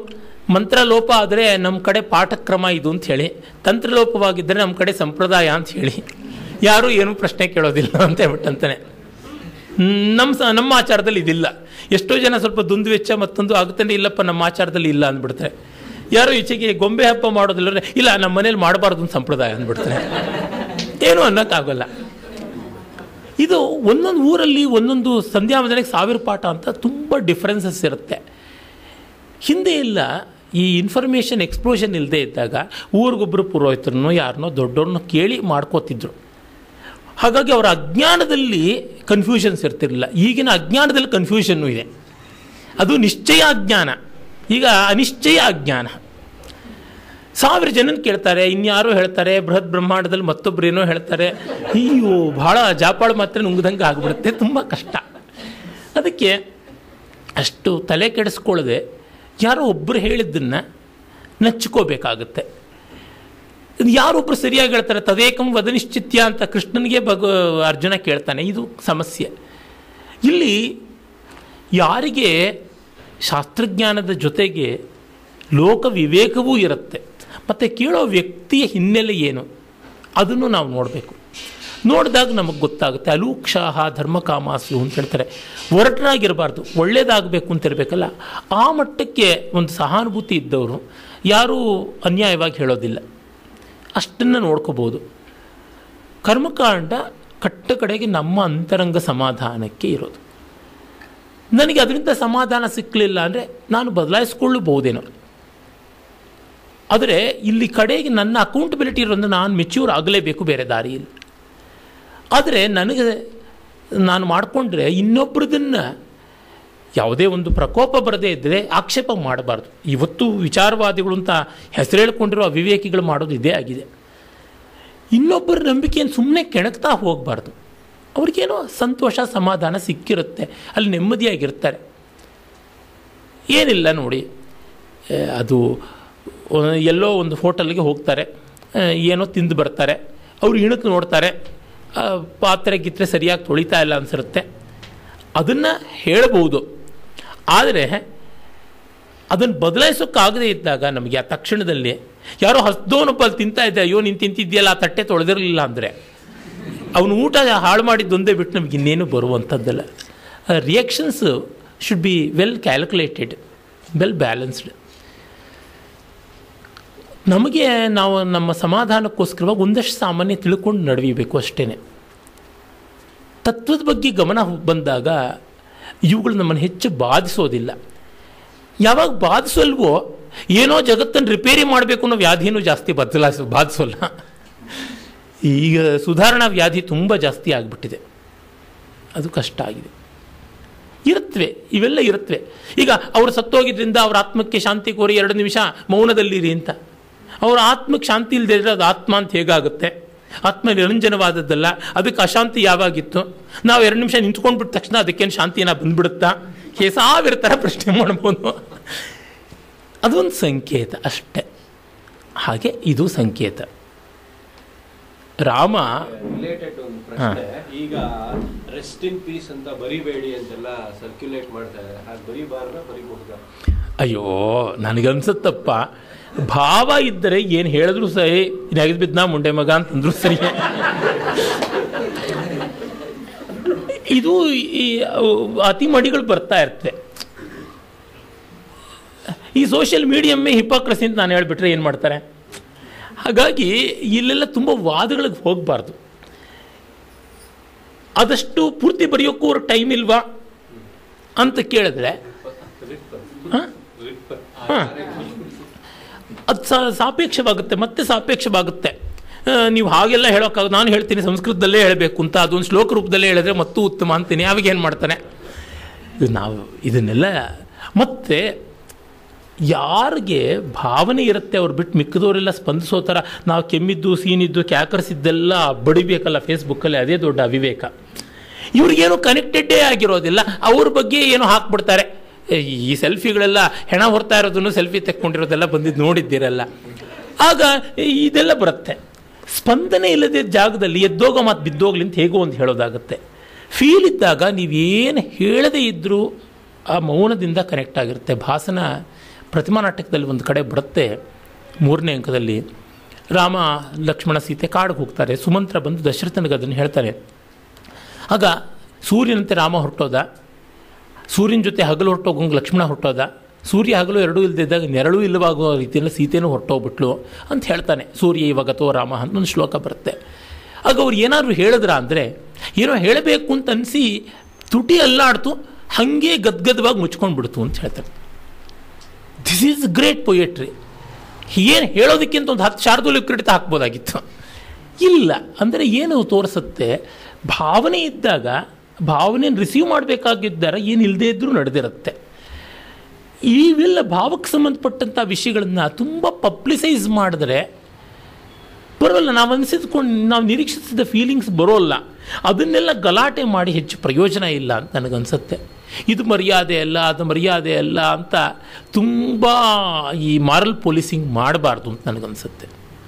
ಮಂತ್ರಲೋಪ ಆದರೆ ನಮ್ಮ ಕಡೆ ಪಾಠಕ್ರಮ ಇದು ಅಂತ ಹೇಳಿ ತಂತ್ರಲೋಪವಾಗಿದ್ದರೆ ನಮ್ಮ ಕಡೆ ಸಂಪ್ರದಾಯ ಅಂತ ಹೇಳಿ ಯಾರೂ ಏನೂ ಪ್ರಶ್ನೆ ಕೇಳೋದಿಲ್ಲ ಅಂತ ಹೇಳ್ಬಿಟ್ಟಂತಾನೆ ನಮ್ಮ ಸ ನಮ್ಮ ಆಚಾರದಲ್ಲಿ ಇದಿಲ್ಲ ಎಷ್ಟೋ ಜನ ಸ್ವಲ್ಪ ದುಂದು ವೆಚ್ಚ ಮತ್ತೊಂದು ಆಗುತ್ತೆ ಇಲ್ಲಪ್ಪ ನಮ್ಮ ಆಚಾರದಲ್ಲಿ ಇಲ್ಲ ಅಂದ್ಬಿಡ್ತಾರೆ ಯಾರೋ ಈಚೆಗೆ ಗೊಂಬೆ ಹಬ್ಬ ಮಾಡೋದಿಲ್ಲ ಅಂದ್ರೆ, ಇಲ್ಲ ನಮ್ಮ ಮನೇಲಿ ಮಾಡಬಾರ್ದು ಅಂತ ಸಂಪ್ರದಾಯ ಅಂದ್ಬಿಡ್ತಾರೆ ಏನೂ ಅನ್ನೋಕ್ಕಾಗಲ್ಲ ಇದು ಒಂದೊಂದು ಊರಲ್ಲಿ ಒಂದೊಂದು ಸಂಧ್ಯಾ ವಂದನೆಗೆ ಸಾವಿರ ಪಾಠ ಅಂತ ತುಂಬ ಡಿಫ್ರೆನ್ಸಸ್ ಇರುತ್ತೆ ಹಿಂದೆ ಇಲ್ಲ ಈ ಇನ್ಫಾರ್ಮೇಷನ್ ಎಕ್ಸ್ಪ್ಲೋಷನ್ ಇಲ್ಲದೆ ಇದ್ದಾಗ ಊರಿಗೊಬ್ಬರು ಪುರೋಹಿತರನ್ನೋ ಯಾರನ್ನೋ ದೊಡ್ಡವ್ರನ್ನೋ ಕೇಳಿ ಮಾಡ್ಕೋತಿದ್ರು ಹಾಗಾಗಿ ಅವರ ಅಜ್ಞಾನದಲ್ಲಿ ಕನ್ಫ್ಯೂಷನ್ಸ್ ಇರ್ತಿರಲಿಲ್ಲ ಈಗಿನ ಅಜ್ಞಾನದಲ್ಲಿ ಕನ್ಫ್ಯೂಷನ್ನು ಇದೆ ಅದು ನಿಶ್ಚಯ ಅಜ್ಞಾನ ಈಗ ಅನಿಶ್ಚಯ ಅಜ್ಞಾನ ಸಾವಿರ ಜನನ ಕೇಳ್ತಾರೆ ಇನ್ಯಾರೋ ಹೇಳ್ತಾರೆ ಬೃಹತ್ ಬ್ರಹ್ಮಾಂಡದಲ್ಲಿ ಮತ್ತೊಬ್ರು ಏನೋ ಹೇಳ್ತಾರೆ ಅಯ್ಯೋ ಭಾಳ ಜಾಪಾಳು ಮಾತ್ರ ನುಂಗ್ದಂಗೆ ಆಗಿಬಿಡುತ್ತೆ ತುಂಬ ಕಷ್ಟ ಅದಕ್ಕೆ ಅಷ್ಟು ತಲೆ ಕೆಡಿಸ್ಕೊಳ್ಳದೆ ಯಾರೋ ಒಬ್ಬರು ಹೇಳಿದ್ದನ್ನು ನಚ್ಕೋಬೇಕಾಗುತ್ತೆ ಯಾರೊಬ್ಬರು ಸರಿಯಾಗಿ ಹೇಳ್ತಾರೆ ತದೇಕಂ ವದನಿಶ್ಚಿತ್ಯ ಅಂತ ಕೃಷ್ಣನಿಗೆ ಭಗ ಅರ್ಜುನ ಕೇಳ್ತಾನೆ ಇದು ಸಮಸ್ಯೆ ಇಲ್ಲಿ ಯಾರಿಗೆ ಶಾಸ್ತ್ರಜ್ಞಾನದ ಜೊತೆಗೆ ಲೋಕ ವಿವೇಕವೂ ಇರುತ್ತೆ ಮತ್ತು ಕೇಳೋ ವ್ಯಕ್ತಿಯ ಹಿನ್ನೆಲೆ ಏನು ಅದನ್ನು ನಾವು ನೋಡಬೇಕು ನೋಡಿದಾಗ ನಮಗೆ ಗೊತ್ತಾಗುತ್ತೆ ಅಲೂಕ್ಷಾಹ ಧರ್ಮಕಾಮಾಸು ಅಂತ ಹೇಳ್ತಾರೆ ಒರಟರಾಗಿರಬಾರ್ದು ಒಳ್ಳೇದಾಗಬೇಕು ಅಂತ ಇರಬೇಕಲ್ಲ ಆ ಮಟ್ಟಕ್ಕೆ ಒಂದು ಸಹಾನುಭೂತಿ ಇದ್ದವರು ಯಾರೂ ಅನ್ಯಾಯವಾಗಿ ಹೇಳೋದಿಲ್ಲ ಅಷ್ಟನ್ನು ನೋಡ್ಕೋಬೋದು ಕರ್ಮಕಾಂಡ ಕಟ್ಟ ಕಡೆಗೆ ನಮ್ಮ ಅಂತರಂಗ ಸಮಾಧಾನಕ್ಕೆ ಇರೋದು ನನಗೆ ಅದರಿಂದ ಸಮಾಧಾನ ಸಿಕ್ಕಲಿಲ್ಲ ಅಂದರೆ ನಾನು ಬದಲಾಯಿಸ್ಕೊಳ್ಳಬಹುದೇನೋ ಆದರೆ ಇಲ್ಲಿ ಕಡೆಗೆ ನನ್ನ ಅಕೌಂಟಬಿಲಿಟಿ ಇರೋದು ನಾನು ಮೆಚ್ಯೂರ್ ಆಗಲೇಬೇಕು ಬೇರೆ ದಾರಿ ಇಲ್ಲ ಆದರೆ ನನಗೆ ನಾನು ಮಾಡಿಕೊಂಡ್ರೆ ಇನ್ನೊಬ್ರದನ್ನು ಯಾವುದೇ ಒಂದು ಪ್ರಕೋಪ ಬರದೇ ಇದ್ದರೆ ಆಕ್ಷೇಪ ಮಾಡಬಾರ್ದು ಇವತ್ತು ವಿಚಾರವಾದಿಗಳು ಅಂತ ಹೆಸರು ಹೇಳ್ಕೊಂಡಿರೋ ಅವಿವೇಕಿಗಳು ಮಾಡೋದು ಇದೇ ಆಗಿದೆ ಇನ್ನೊಬ್ಬರ ನಂಬಿಕೆಯನ್ನು ಸುಮ್ಮನೆ ಕೆಣಕ್ತಾ ಹೋಗಬಾರ್ದು ಅವ್ರಿಗೇನೋ ಸಂತೋಷ ಸಮಾಧಾನ ಸಿಕ್ಕಿರುತ್ತೆ ಅಲ್ಲಿ ನೆಮ್ಮದಿಯಾಗಿರ್ತಾರೆ ಏನಿಲ್ಲ ನೋಡಿ ಏ, ಅದು ಒ- ಎಲ್ಲೋ ಒಂದು ಹೋಟೆಲ್ಗೆ ಹೋಗ್ತಾರೆ ಆ, ಏನೋ ತಿಂದು ಬರ್ತಾರೆ ಅವ್ರು ಇಣಕ್ಕೆ ನೋಡ್ತಾರೆ ಆ, ಪಾತ್ರೆ ಗಿತ್ರೆ ಸರಿಯಾಗಿ ತೊಳಿತಾ ಇಲ್ಲ ಅನ್ಸಿರುತ್ತೆ ಅದನ್ನು ಹೇಳ್ಬೋದು ಆದರೆ ಅದನ್ನು ಬದಲಾಯಿಸೋಕ್ಕಾಗದೇ ಇದ್ದಾಗ ನಮಗೆ ಆ ತಕ್ಷಣದಲ್ಲಿ ಯಾರೋ ಹಸ್ದೋನೊಬ್ಬ ಅಲ್ಲಿ ತಿಂತಾ ಇದ್ದೆ ಅಯ್ಯೋ ನೀನು ತಿಂತಿದ್ಯಲ್ಲ ಆ ತಟ್ಟೆ ತೊಳೆದಿರಲಿಲ್ಲ ಅಂದರೆ ಅವನು ಊಟ ಹಾಳು ಮಾಡಿದ್ದೊಂದೇ ಬಿಟ್ಟು ನಮ್ಗೆ ಇನ್ನೇನು ಬರುವಂಥದ್ದಲ್ಲ reactions should be well calculated well balanced ನಮಗೆ ನಾವು ನಮ್ಮ ಸಮಾಧಾನಕ್ಕೋಸ್ಕರವಾಗಿ ಒಂದಷ್ಟು ಸಾಮಾನ್ಯ ತಿಳ್ಕೊಂಡು ನಡೀಬೇಕು ಅಷ್ಟೇ ತತ್ವದ ಬಗ್ಗೆ ಗಮನ ಬಂದಾಗ ಇವುಗಳು ನಮ್ಮನ್ನು ಹೆಚ್ಚು ಬಾಧಿಸೋದಿಲ್ಲ ಯಾವಾಗ ಬಾಧಿಸಲ್ವೋ ಏನೋ ಜಗತ್ತನ್ನು ರಿಪೇರಿ ಮಾಡಬೇಕು ಅನ್ನೋ ವ್ಯಾಧಿನೂ ಜಾಸ್ತಿ ಬದಲಾಯಿಸ ಬಾಧಿಸೋಲ್ಲ ಈಗ ಸುಧಾರಣಾ ವ್ಯಾಧಿ ತುಂಬ ಜಾಸ್ತಿ ಆಗಿಬಿಟ್ಟಿದೆ ಅದು ಕಷ್ಟ ಆಗಿದೆ ಇರುತ್ತವೆ ಇವೆಲ್ಲ ಇರುತ್ತವೆ ಈಗ ಅವರು ಸತ್ತೋಗಿದ್ರಿಂದ ಅವ್ರ ಆತ್ಮಕ್ಕೆ ಶಾಂತಿ ಕೋರಿ ಎರಡು ನಿಮಿಷ ಮೌನದಲ್ಲಿರಿ ಅಂತ ಅವ್ರ ಆತ್ಮಕ್ಕೆ ಶಾಂತಿ ಇಲ್ಲದೆ ಇದ್ರೆ ಅದು ಆತ್ಮ ಅಂತ ಹೇಗಾಗುತ್ತೆ ಆತ್ಮ ನಿರಂಜನವಾದದ್ದಲ್ಲ ಅದಕ್ಕೆ ಅಶಾಂತಿ ಯಾವಾಗಿತ್ತು ನಾವು ಎರಡು ನಿಮಿಷ ನಿಂತ್ಕೊಂಡ್ಬಿಟ್ಟ ತಕ್ಷಣ ಅದಕ್ಕೇನು ಶಾಂತಿನ ಬಂದ್ಬಿಡುತ್ತಾ ಹೇ ಸಾವಿರ ಥರ ಪ್ರಶ್ನೆ ಮಾಡ್ಬೋದು ಅದೊಂದು ಸಂಕೇತ ಅಷ್ಟೆ ಹಾಗೆ ಇದು ಸಂಕೇತ ರಾಮ ರಿಲೇಟೆಡ್ ಒಂದು ಪ್ರಶ್ನೆ ಈಗ ರೆಸ್ಟ್ ಇನ್ ಪೀಸ್ ಅಂತ ಬರಿಬೇಡಿ ಅಂತೆಲ್ಲ ಸರ್ಕ್ಯುಲೇಟ್ ಮಾಡ್ತಾ ಇದ್ದಾರೆ ಹಾಗೆ ಬರಿಬಾರ್ದ ಬರಿಬಹುದಾ ಅಯ್ಯೋ ನನಗನ್ಸುತ್ತಪ್ಪ ಭಾವ ಇದ್ದರೆ ಏನು ಹೇಳಿದ್ರು ಸರಿ ನೆಗೆದು ಬಿದ್ದ ಮುಂಡೆ ಮಗ ಅಂತಂದ್ರು ಸರಿ ಇದು ಈ ಅತಿ ಮಡಿಗಳು ಬರ್ತಾ ಇರ್ತವೆ ಈ ಸೋಷಿಯಲ್ ಮೀಡಿಯಮ್ಮೇ ಹಿಪಾಕ್ರಸಿ ಅಂತ ನಾನು ಹೇಳ್ಬಿಟ್ರೆ ಏನು ಮಾಡ್ತಾರೆ ಹಾಗಾಗಿ ಇಲ್ಲೆಲ್ಲ ತುಂಬ ವಾದಗಳಿಗೆ ಹೋಗಬಾರ್ದು ಆದಷ್ಟು ಪೂರ್ತಿ ಬರೆಯೋಕ್ಕೂ ಅವ್ರ ಟೈಮ್ ಇಲ್ವಾ ಅಂತ ಕೇಳಿದ್ರೆ ಹಾಂ ಹಾಂ ಅದು ಸಾಪೇಕ್ಷವಾಗುತ್ತೆ ಮತ್ತೆ ಸಾಪೇಕ್ಷವಾಗುತ್ತೆ ಆ, ನೀವು ಹಾಗೆಲ್ಲ ಹೇಳೋಕ್ಕಾಗ ನಾನು ಹೇಳ್ತೀನಿ ಸಂಸ್ಕೃತದಲ್ಲೇ ಹೇಳಬೇಕು ಅಂತ ಅದೊಂದು ಶ್ಲೋಕ ರೂಪದಲ್ಲೇ ಹೇಳಿದ್ರೆ ಮತ್ತೂ ಉತ್ತಮ ಅಂತೀನಿ ಅವಾಗ ಏನು ಮಾಡ್ತಾನೆ ಇದು ನಾವು ಇದನ್ನೆಲ್ಲ ಮತ್ತೆ ಯಾರಿಗೆ ಭಾವನೆ ಇರುತ್ತೆ ಅವ್ರು ಬಿಟ್ಟು ಮಿಕ್ಕಿದವರೆಲ್ಲ ಸ್ಪಂದಿಸೋ ಥರ ನಾವು ಕೆಮ್ಮಿದ್ದು ಸೀನಿದ್ದು ಕ್ಯಾಕರ್ಸಿದ್ದೆಲ್ಲ ಬಡಿಬೇಕಲ್ಲ ಫೇಸ್ಬುಕ್ಕಲ್ಲಿ ಅದೇ ದೊಡ್ಡ ಅವಿವೇಕ ಇವ್ರಿಗೇನು ಕನೆಕ್ಟೆಡ್ಡೇ ಆಗಿರೋದಿಲ್ಲ ಅವ್ರ ಬಗ್ಗೆ ಏನೋ ಹಾಕ್ಬಿಡ್ತಾರೆ ಏ, ಈ ಸೆಲ್ಫಿಗಳೆಲ್ಲ ಹೆಣ ಹೊರ್ತಾ ಇರೋದನ್ನು ಸೆಲ್ಫಿ ತೆಕ್ಕೊಂಡಿರೋದೆಲ್ಲ ಬಂದಿದ್ದು ನೋಡಿದ್ದೀರಲ್ಲ ಆಗ ಇದೆಲ್ಲ ಬರುತ್ತೆ ಸ್ಪಂದನೆ ಇಲ್ಲದೆ ಜಾಗದಲ್ಲಿ ಎದ್ದೋಗೋ ಮಾತು ಬಿದ್ದೋಗ್ಲಿ ಅಂತ ಹೇಗೋ ಒಂದು ಹೇಳೋದಾಗುತ್ತೆ ಫೀಲ್ ಇದ್ದಾಗ ನೀವೇನು ಹೇಳದೇ ಇದ್ದರೂ ಆ ಮೌನದಿಂದ ಕನೆಕ್ಟ್ ಆಗಿರುತ್ತೆ ಭಾಸನ ಪ್ರತಿಮಾ ನಾಟಕದಲ್ಲಿ ಒಂದು ಕಡೆ ಬರುತ್ತೆ ಮೂರನೇ ಅಂಕದಲ್ಲಿ ರಾಮ ಲಕ್ಷ್ಮಣ ಸೀತೆ ಕಾಡಿಗೆ ಹೋಗ್ತಾರೆ ಸುಮಂತ್ರ ಬಂದು ದಶರಥನಿಗೆ ಅದನ್ನು ಹೇಳ್ತಾರೆ ಆಗ ಸೂರ್ಯನಂತೆ ರಾಮ ಹೊರಟೋದ ಸೂರ್ಯನ ಜೊತೆ ಹಗಲು ಹೊರಟೋಗಂಗೆ ಲಕ್ಷ್ಮಣ ಹೊರಟೋದ ಸೂರ್ಯ ಹಗಲು ಎರಡೂ ಇಲ್ಲದಿದ್ದಾಗ ನೆರಳು ಇಲ್ಲವಾಗುವ ರೀತಿಯಲ್ಲಿ ಸೀತೆನೂ ಹೊರಟೋಗ್ಬಿಟ್ಲು ಅಂತ ಹೇಳ್ತಾನೆ ಸೂರ್ಯ ಇವಾಗತೋ ರಾಮ ಅಂತ ಒಂದು ಶ್ಲೋಕ ಬರುತ್ತೆ ಆಗ ಅವ್ರು ಏನಾದರೂ ಹೇಳಿದ್ರ ಅಂದರೆ ಏನೋ ಹೇಳಬೇಕು ಅಂತ ಅನಿಸಿ ತುಟಿ ಅಲ್ಲಾಡ್ತು ಹಾಗೆ ಗದ್ಗದವಾಗಿ ಮುಚ್ಕೊಂಡು ಬಿಡ್ತು ಅಂತ ಹೇಳ್ತಾರೆ ದಿಸ್ ಈಸ್ ಗ್ರೇಟ್ ಪೊಯೆಟ್ರಿ ಏನು ಹೇಳೋದಕ್ಕಿಂತ ಒಂದು ಹತ್ತು ಶಾರ್ದೂಲಿ ಕ್ರೀಡಿತ ಹಾಕ್ಬೋದಾಗಿತ್ತು ಇಲ್ಲ ಅಂದರೆ ಏನು ತೋರಿಸುತ್ತೆ ಭಾವನೆ ಇದ್ದಾಗ ಭಾವನೆಯನ್ನು ರಿಸೀವ್ ಮಾಡಬೇಕಾಗಿದ್ದರೆ ಏನು ಇಲ್ಲದೇ ಇದ್ದರೂ ನಡೆದಿರುತ್ತೆ ಇವೆಲ್ಲ ಭಾವಕ್ಕೆ ಸಂಬಂಧಪಟ್ಟಂಥ ವಿಷಯಗಳನ್ನು ತುಂಬ ಪಬ್ಲಿಸೈಸ್ ಮಾಡಿದ್ರೆ ಬರೋಲ್ಲ ನಾವು ಅನಿಸಿದ್ಕೊಂಡು ನಾವು ನಿರೀಕ್ಷಿಸಿದ ಫೀಲಿಂಗ್ಸ್ ಬರೋಲ್ಲ ಅದನ್ನೆಲ್ಲ ಗಲಾಟೆ ಮಾಡಿ ಹೆಚ್ಚು ಪ್ರಯೋಜನ ಇಲ್ಲ ಅಂತ ನನಗನ್ಸುತ್ತೆ ಇದು ಮರ್ಯಾದೆ ಅಲ್ಲ ಅದು ಮರ್ಯಾದೆ ಅಲ್ಲ ಅಂತ ತುಂಬ ಈ ಮಾರಲ್ ಪೊಲೀಸಿಂಗ್ ಮಾಡಬಾರ್ದು ಅಂತ ನನಗನ್ಸುತ್ತೆ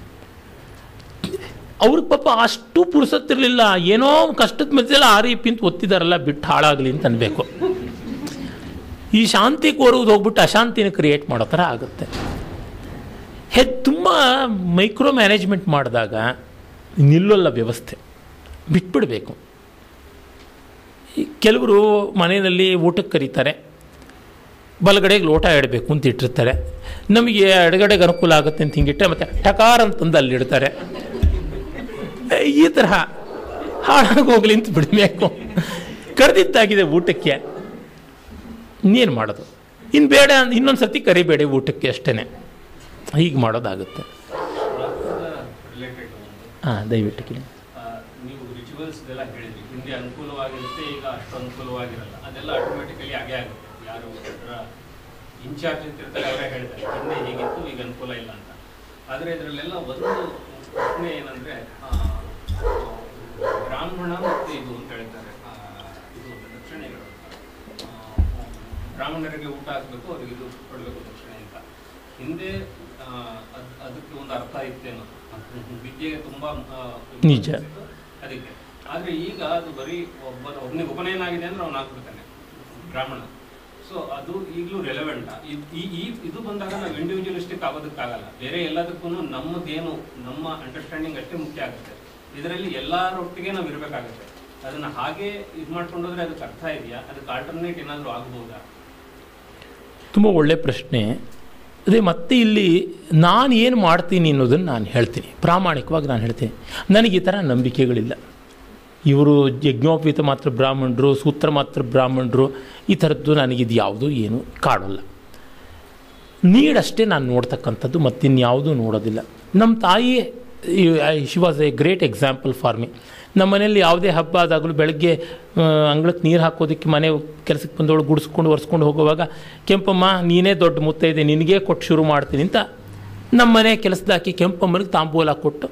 ಅವ್ರಿಗೆ ಪಾಪ ಅಷ್ಟು ಪುರುಸತ್ತಿರಲಿಲ್ಲ ಏನೋ ಕಷ್ಟದ ಮಧ್ಯೆಲ್ಲ ಆರ್ ಇ ಪಿ ಅಂತ ಒತ್ತಿದಾರಲ್ಲ ಬಿಟ್ಟು ಹಾಳಾಗಲಿ ಅಂತ ಅನ್ಬೇಕು ಈ ಶಾಂತಿ ಕೋರುವುದು ಹೋಗ್ಬಿಟ್ಟು ಅಶಾಂತಿನ ಕ್ರಿಯೇಟ್ ಮಾಡೋ ಥರ ಆಗುತ್ತೆ ಹೆ ತುಂಬ ಮೈಕ್ರೋ ಮ್ಯಾನೇಜ್ಮೆಂಟ್ ಮಾಡಿದಾಗ ನಿಲ್ಲಲ್ಲ ವ್ಯವಸ್ಥೆ ಬಿಟ್ಬಿಡಬೇಕು ಈ ಕೆಲವರು ಮನೆಯಲ್ಲಿ ಊಟಕ್ಕೆ ಕರೀತಾರೆ ಬಲಗಡೆಗೆ ಲೋಟ ಇಡಬೇಕು ಅಂತ ಇಟ್ಟಿರ್ತಾರೆ ನಮಗೆ ಎಡಗಡೆಗೆ ಅನುಕೂಲ ಆಗುತ್ತೆ ಅಂತ ಹಿಂಗಿಟ್ಟರೆ ಮತ್ತೆ ಟಕಾರ ಅಂತಂದು ಅಲ್ಲಿಡ್ತಾರೆ ಈ ತರಹ ಹಾಳಾಗಿ ಹೋಗ್ಲಿ ಅಂತ ಬಿಡಬೇಕು ಕರೆದಿದ್ದಾಗಿದೆ ಊಟಕ್ಕೆ ಇನ್ನೇನು ಮಾಡೋದು ಇನ್ನು ಬೇಡ ಇನ್ನೊಂದು ಸರ್ತಿ ಕರಿಬೇಡಿ ಊಟಕ್ಕೆ ಅಷ್ಟೇ ಹೀಗೆ ಮಾಡೋದಾಗುತ್ತೆ ರಿಲೇಟೆಡ್ ಹಾಂ ದಯವಿಟ್ಟು ಕೇಳಿ ನೀವು ರಿಚುವಲ್ಸ್ ಎಲ್ಲ ಹೇಳಿದ್ರಿ ಹಿಂದೆ ಅನುಕೂಲವಾಗಿರುತ್ತೆ ಈಗ ಅಷ್ಟು ಅನುಕೂಲವಾಗಿರಲ್ಲ ಅದೆಲ್ಲ ಆಟೋಮೆಟಿಕಲಿ ಆಗೇ ಆಗುತ್ತೆ ಯಾರು ಅದರ ಇನ್ಚಾರ್ಜ್ ಅಂತ ಇರ್ತಾರೆ ಅವರೇ ಹೇಳ್ತಾರೆ ಹಿಂದೆ ಹೀಗಿತ್ತು ಈಗ ಅನುಕೂಲ ಇಲ್ಲ ಅಂತ ಆದರೆ ಇದರಲ್ಲೆಲ್ಲ ಒಂದು ಪ್ರಶ್ನೆ ಏನಂದ್ರೆ ಆ, ಬ್ರಾಹ್ಮಣ ಮತ್ತು ಇದು ಅಂತ ಹೇಳ್ತಾರೆ ಆ, ಇದು ದಕ್ಷಿಣೆಗಳು ಆ, ಬ್ರಾಹ್ಮಣರಿಗೆ ಊಟ ಹಾಕ್ಬೇಕು ಅವ್ರಿಗೆ ಇದು ಕೊಡಬೇಕು ದಕ್ಷಿಣೆ ಅಂತ ಹಿಂದೆ ಆ, ಅದ್- ಅದಕ್ಕೆ ಒಂದು ಅರ್ಥ ಇತ್ತೇನೋ ವಿದ್ಯೆಗೆ ತುಂಬಾ ಆ, ನಿಜ. ಅದಕ್ಕೆ ಆದ್ರೆ ಈಗ ಅದು ಬರೀ ಒಬ್ಬ ಒಬ್ಬನಿಗೆ ಉಪನಯನ ಆಗಿದೆ ಅಂದ್ರೆ ಅವ್ನು ಹಾಕ್ಬಿಡ್ತಾನೆ ಬ್ರಾಹ್ಮಣ ಸೊ ಅದು ಈಗಲೂ ರೆಲೆವೆಂಟ್ ಈ ಈ ಇದು ಬಂದಾಗ ನಾವು ಇಂಡಿವಿಜುವಲಿಸ್ಟಿಕ್ ಆಗೋದಕ್ಕಾಗಲ್ಲ ಬೇರೆ ಎಲ್ಲದಕ್ಕೂ ನಮ್ಮದೇನು ನಮ್ಮ ಅಂಡರ್ಸ್ಟ್ಯಾಂಡಿಂಗ್ ಅಷ್ಟೇ ಮುಖ್ಯ ಆಗುತ್ತೆ ಇದರಲ್ಲಿ ಎಲ್ಲರೊಟ್ಟಿಗೆ ನಾವು ಇರಬೇಕಾಗುತ್ತೆ ಅದನ್ನ ಹಾಗೆ ಇದು ಮಾಡ್ಕೊಂಡೋದ್ರೆ ಅದಕ್ಕೆ ಅರ್ಥ ಇದೆಯಾ ಅದಕ್ಕೆ ಆಲ್ಟರ್ನೇಟ್ ಏನಾದರೂ ಆಗ್ಬೋದಾ ತುಂಬ ಒಳ್ಳೆ ಪ್ರಶ್ನೆ ಅದೇ ಮತ್ತೆ ಇಲ್ಲಿ ನಾನು ಏನು ಮಾಡ್ತೀನಿ ಅನ್ನೋದನ್ನು ನಾನು ಹೇಳ್ತೀನಿ ಪ್ರಾಮಾಣಿಕವಾಗಿ ನಾನು ಹೇಳ್ತೀನಿ ನನಗೆ ಈ ಥರ ನಂಬಿಕೆಗಳಿಲ್ಲ ಇವರು ಯಜ್ಞೋಪವೀತ ಮಾತ್ರ ಬ್ರಾಹ್ಮಣರು ಸೂತ್ರ ಮಾತ್ರ ಬ್ರಾಹ್ಮಣರು ಈ ಥರದ್ದು ನನಗಿದು ಯಾವುದೂ ಏನು ಕಾಡೋಲ್ಲ ನೀಡಷ್ಟೇ ನಾನು ನೋಡ್ತಕ್ಕಂಥದ್ದು ಮತ್ತಿನ್ಯಾವುದೂ ನೋಡೋದಿಲ್ಲ ನಮ್ಮ ತಾಯಿ she was a great example for me ನಮ್ಮ ಮನೇಲಿ ಯಾವುದೇ ಹಬ್ಬ ಆದಾಗಲೂ ಬೆಳಗ್ಗೆ ಅಂಗಳಕ್ಕೆ ನೀರು ಹಾಕೋದಕ್ಕೆ ಮನೆ ಕೆಲಸಕ್ಕೆ ಬಂದವಳು ಗುಡಿಸ್ಕೊಂಡು ಒರೆಸ್ಕೊಂಡು ಹೋಗುವಾಗ ಕೆಂಪಮ್ಮ ನೀನೇ ದೊಡ್ಡ ಮುತ್ತೈದೆ ನಿನಗೇ ಕೊಟ್ಟು ಶುರು ಮಾಡ್ತೀನಿ ಅಂತ ನಮ್ಮ ಮನೆ ಕೆಲಸದಾಕಿ ಕೆಂಪಮ್ಮನಿಗೆ ತಾಂಬೂಲ ಕೊಟ್ಟು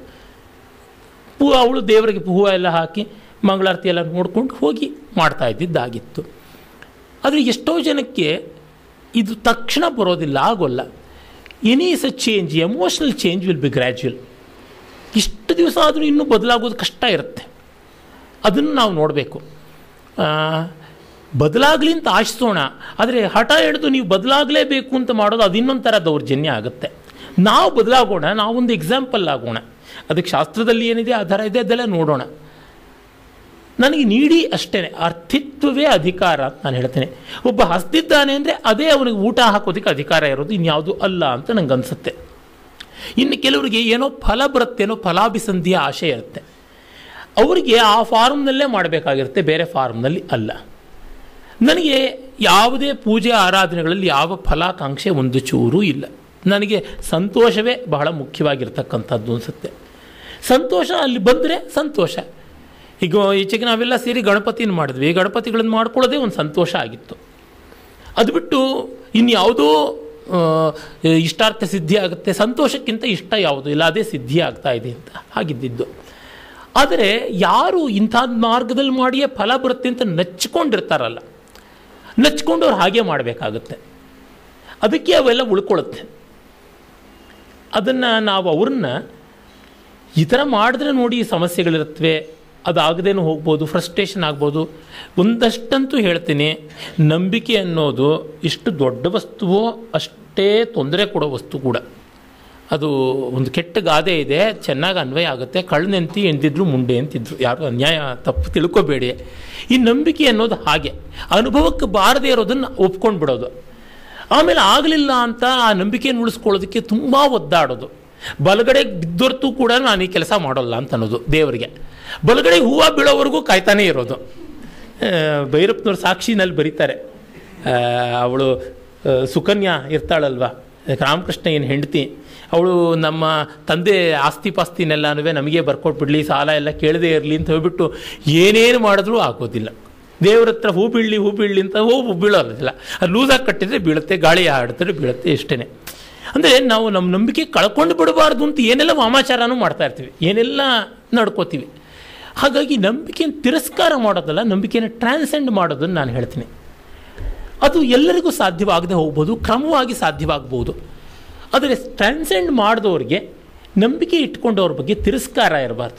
ಹೂ ಅವಳು ದೇವರಿಗೆ ಹೂವು ಎಲ್ಲ ಹಾಕಿ ಮಂಗಳಾರತಿ ಎಲ್ಲ ನೋಡ್ಕೊಂಡು ಹೋಗಿ ಮಾಡ್ತಾ ಇದ್ದಿದ್ದಾಗಿತ್ತು ಆದರೆ ಎಷ್ಟೋ ಜನಕ್ಕೆ ಇದು ತಕ್ಷಣ ಬರೋದಿಲ್ಲ ಆಗೋಲ್ಲ any is a change emotional change will be gradual ಇಷ್ಟು ದಿವಸ ಆದರೂ ಇನ್ನೂ ಬದಲಾಗೋದು ಕಷ್ಟ ಇರುತ್ತೆ ಅದನ್ನು ನಾವು ನೋಡಬೇಕು ಬದಲಾಗಲಿ ಅಂತ ಆಶಿಸೋಣ ಆದರೆ ಹಠ ಹಿಡಿದು ನೀವು ಬದಲಾಗಲೇಬೇಕು ಅಂತ ಮಾಡೋದು ಅದು ಇನ್ನೊಂದು ಥರ ದೌರ್ಜನ್ಯ ಆಗುತ್ತೆ ನಾವು ಬದಲಾಗೋಣ ನಾವೊಂದು ಎಕ್ಸಾಂಪಲ್ ಆಗೋಣ ಅದಕ್ಕೆ ಶಾಸ್ತ್ರದಲ್ಲಿ ಏನಿದೆ ಆಧಾರ ಇದೆ ಅದೆಲ್ಲ ನೋಡೋಣ ನನಗೆ ನೀಡಿ ಅಷ್ಟೇ ಅರ್ಥಿತ್ವವೇ ಅಧಿಕಾರ ಅಂತ ನಾನು ಹೇಳ್ತೇನೆ ಒಬ್ಬ ಹಸ್ತಿದ್ದಾನೆ ಅಂದರೆ ಅದೇ ಅವನಿಗೆ ಊಟ ಹಾಕೋದಕ್ಕೆ ಅಧಿಕಾರ ಇರೋದು ಇನ್ಯಾವುದು ಅಲ್ಲ ಅಂತ ನಂಗೆ ಅನಿಸುತ್ತೆ ಇನ್ನು ಕೆಲವರಿಗೆ ಏನೋ ಫಲ ಬರುತ್ತೇನೋ ಫಲಾಭಿಸಂಧಿಯ ಆಶೆ ಇರುತ್ತೆ ಅವರಿಗೆ ಆ ಫಾರ್ಮ್ನಲ್ಲೇ ಮಾಡಬೇಕಾಗಿರುತ್ತೆ ಬೇರೆ ಫಾರ್ಮ್ನಲ್ಲಿ ಅಲ್ಲ ನನಗೆ ಯಾವುದೇ ಪೂಜೆ ಆರಾಧನೆಗಳಲ್ಲಿ ಯಾವ ಫಲಾಕಾಂಕ್ಷೆ ಒಂದು ಚೂರೂ ಇಲ್ಲ ನನಗೆ ಸಂತೋಷವೇ ಬಹಳ ಮುಖ್ಯವಾಗಿರ್ತಕ್ಕಂಥದ್ದು ಅನಿಸುತ್ತೆ ಸಂತೋಷ ಅಲ್ಲಿ ಬಂದರೆ ಸಂತೋಷ ಈಗ ಈಚೆಗೆ ನಾವೆಲ್ಲ ಸೇರಿ ಗಣಪತಿನ ಮಾಡಿದ್ವಿ ಗಣಪತಿಗಳನ್ನು ಮಾಡ್ಕೊಳ್ಳೋದೇ ಒಂದು ಸಂತೋಷ ಆಗಿತ್ತು ಅದು ಬಿಟ್ಟು ಇನ್ಯಾವುದೋ ಆ, ಇಷ್ಟಾರ್ಥ ಸಿದ್ಧಿ ಆಗುತ್ತೆ ಸಂತೋಷಕ್ಕಿಂತ ಇಷ್ಟ ಯಾವುದು ಇಲ್ಲ ಅದೇ ಸಿದ್ಧಿ ಆಗ್ತಾ ಇದೆ ಅಂತ ಹಾಗಿದ್ದಿದ್ದು ಆದರೆ ಯಾರು ಇಂಥ ಮಾರ್ಗದಲ್ಲಿ ಮಾಡಿಯೇ ಫಲ ಬರುತ್ತೆ ಅಂತ ನಚ್ಕೊಂಡಿರ್ತಾರಲ್ಲ ನಚ್ಕೊಂಡು ಅವ್ರು ಹಾಗೆ ಮಾಡಬೇಕಾಗುತ್ತೆ ಅದಕ್ಕೆ ಅವೆಲ್ಲ ಉಳ್ಕೊಳ್ಳುತ್ತೆ ಅದನ್ನು ನಾವು ಅವ್ರನ್ನ ಈ ಥರ ಮಾಡಿದ್ರೆ ನೋಡಿ ಸಮಸ್ಯೆಗಳಿರುತ್ತವೆ ಅದಾಗದೇನು ಹೋಗ್ಬೋದು ಫ್ರಸ್ಟ್ರೇಷನ್ ಆಗ್ಬೋದು ಒಂದಷ್ಟಂತೂ ಹೇಳ್ತೀನಿ ನಂಬಿಕೆ ಅನ್ನೋದು ಎಷ್ಟು ದೊಡ್ಡ ವಸ್ತುವೋ ಅಷ್ಟೇ ತೊಂದರೆ ಕೊಡೋ ವಸ್ತು ಕೂಡ ಅದು ಒಂದು ಕೆಟ್ಟ ಗಾದೆ ಇದೆ ಚೆನ್ನಾಗಿ ಅನ್ವಯ ಆಗುತ್ತೆ ಕಳ್ಳನೆಂತಿ ಎಂದಿದ್ರು ಮುಂಡೆ ಅಂತಿದ್ರು ಯಾರು ಅನ್ಯಾಯ ತಪ್ಪು ತಿಳ್ಕೊಬೇಡಿ ಈ ನಂಬಿಕೆ ಅನ್ನೋದು ಹಾಗೆ ಅನುಭವಕ್ಕೆ ಬಾರದೇ ಇರೋದನ್ನು ಒಪ್ಕೊಂಡು ಬಿಡೋದು ಆಮೇಲೆ ಆಗಲಿಲ್ಲ ಅಂತ ಆ ನಂಬಿಕೆಯನ್ನು ಉಳಿಸ್ಕೊಳ್ಳೋದಕ್ಕೆ ತುಂಬ ಒದ್ದಾಡೋದು ಬಲಗಡೆ ಬಿದ್ದೊರ್ತು ಕೂಡ ನಾನು ಈ ಕೆಲಸ ಮಾಡೋಲ್ಲ ಅಂತ ಅನ್ನೋದು ದೇವರಿಗೆ ಬಲಗಡೆ ಹೂವು ಬೀಳೋವರೆಗೂ ಕಾಯ್ತಾನೇ ಇರೋದು ಆ, ಭೈರಪ್ಪನವ್ರು ಸಾಕ್ಷಿನಲ್ಲಿ ಬರೀತಾರೆ ಅವಳು ಸುಕನ್ಯಾ ಇರ್ತಾಳಲ್ವ ರಾಮಕೃಷ್ಣ ಏನು ಹೆಂಡತಿ ಅವಳು ನಮ್ಮ ತಂದೆ ಆಸ್ತಿ ಪಾಸ್ತಿನೆಲ್ಲನೂ ನಮಗೆ ಬರ್ಕೊಟ್ಬಿಡ್ಲಿ ಸಾಲ ಎಲ್ಲ ಕೇಳದೇ ಇರಲಿ ಅಂತ ಹೇಳ್ಬಿಟ್ಟು ಏನೇನು ಮಾಡಿದ್ರೂ ಆಗೋದಿಲ್ಲ ದೇವ್ರ ಹತ್ರ ಹೂ ಬೀಳಲಿ ಹೂ ಬೀಳಲಿ ಅಂತ ಹೂ ಬೀಳೋದಿಲ್ಲ ಅದು ಲೂಸಾಗಿ ಕಟ್ಟಿದ್ರೆ ಬೀಳುತ್ತೆ ಗಾಳಿ ಆಡ್ತಾರೆ ಬೀಳುತ್ತೆ ಇಷ್ಟೇ ಅಂದರೆ ನಾವು ನಮ್ಮ ನಂಬಿಕೆ ಕಳ್ಕೊಂಡು ಬಿಡಬಾರ್ದು ಅಂತ ಏನೆಲ್ಲ ವಾಮಾಚಾರನೂ ಮಾಡ್ತಾ ಇರ್ತೀವಿ ಏನೆಲ್ಲ ನಡ್ಕೋತೀವಿ ಹಾಗಾಗಿ ನಂಬಿಕೆಯನ್ನು ತಿರಸ್ಕಾರ ಮಾಡೋದಲ್ಲ ನಂಬಿಕೆಯನ್ನು ಟ್ರಾನ್ಸೆಂಡ್ ಮಾಡೋದನ್ನು ನಾನು ಹೇಳ್ತೀನಿ ಅದು ಎಲ್ಲರಿಗೂ ಸಾಧ್ಯವಾಗದೆ ಹೋಗ್ಬೋದು ಕ್ರಮವಾಗಿ ಸಾಧ್ಯವಾಗ್ಬೋದು ಆದರೆ ಟ್ರಾನ್ಸೆಂಡ್ ಮಾಡಿದವ್ರಿಗೆ ನಂಬಿಕೆ ಇಟ್ಕೊಂಡವ್ರ ಬಗ್ಗೆ ತಿರಸ್ಕಾರ ಇರಬಾರ್ದು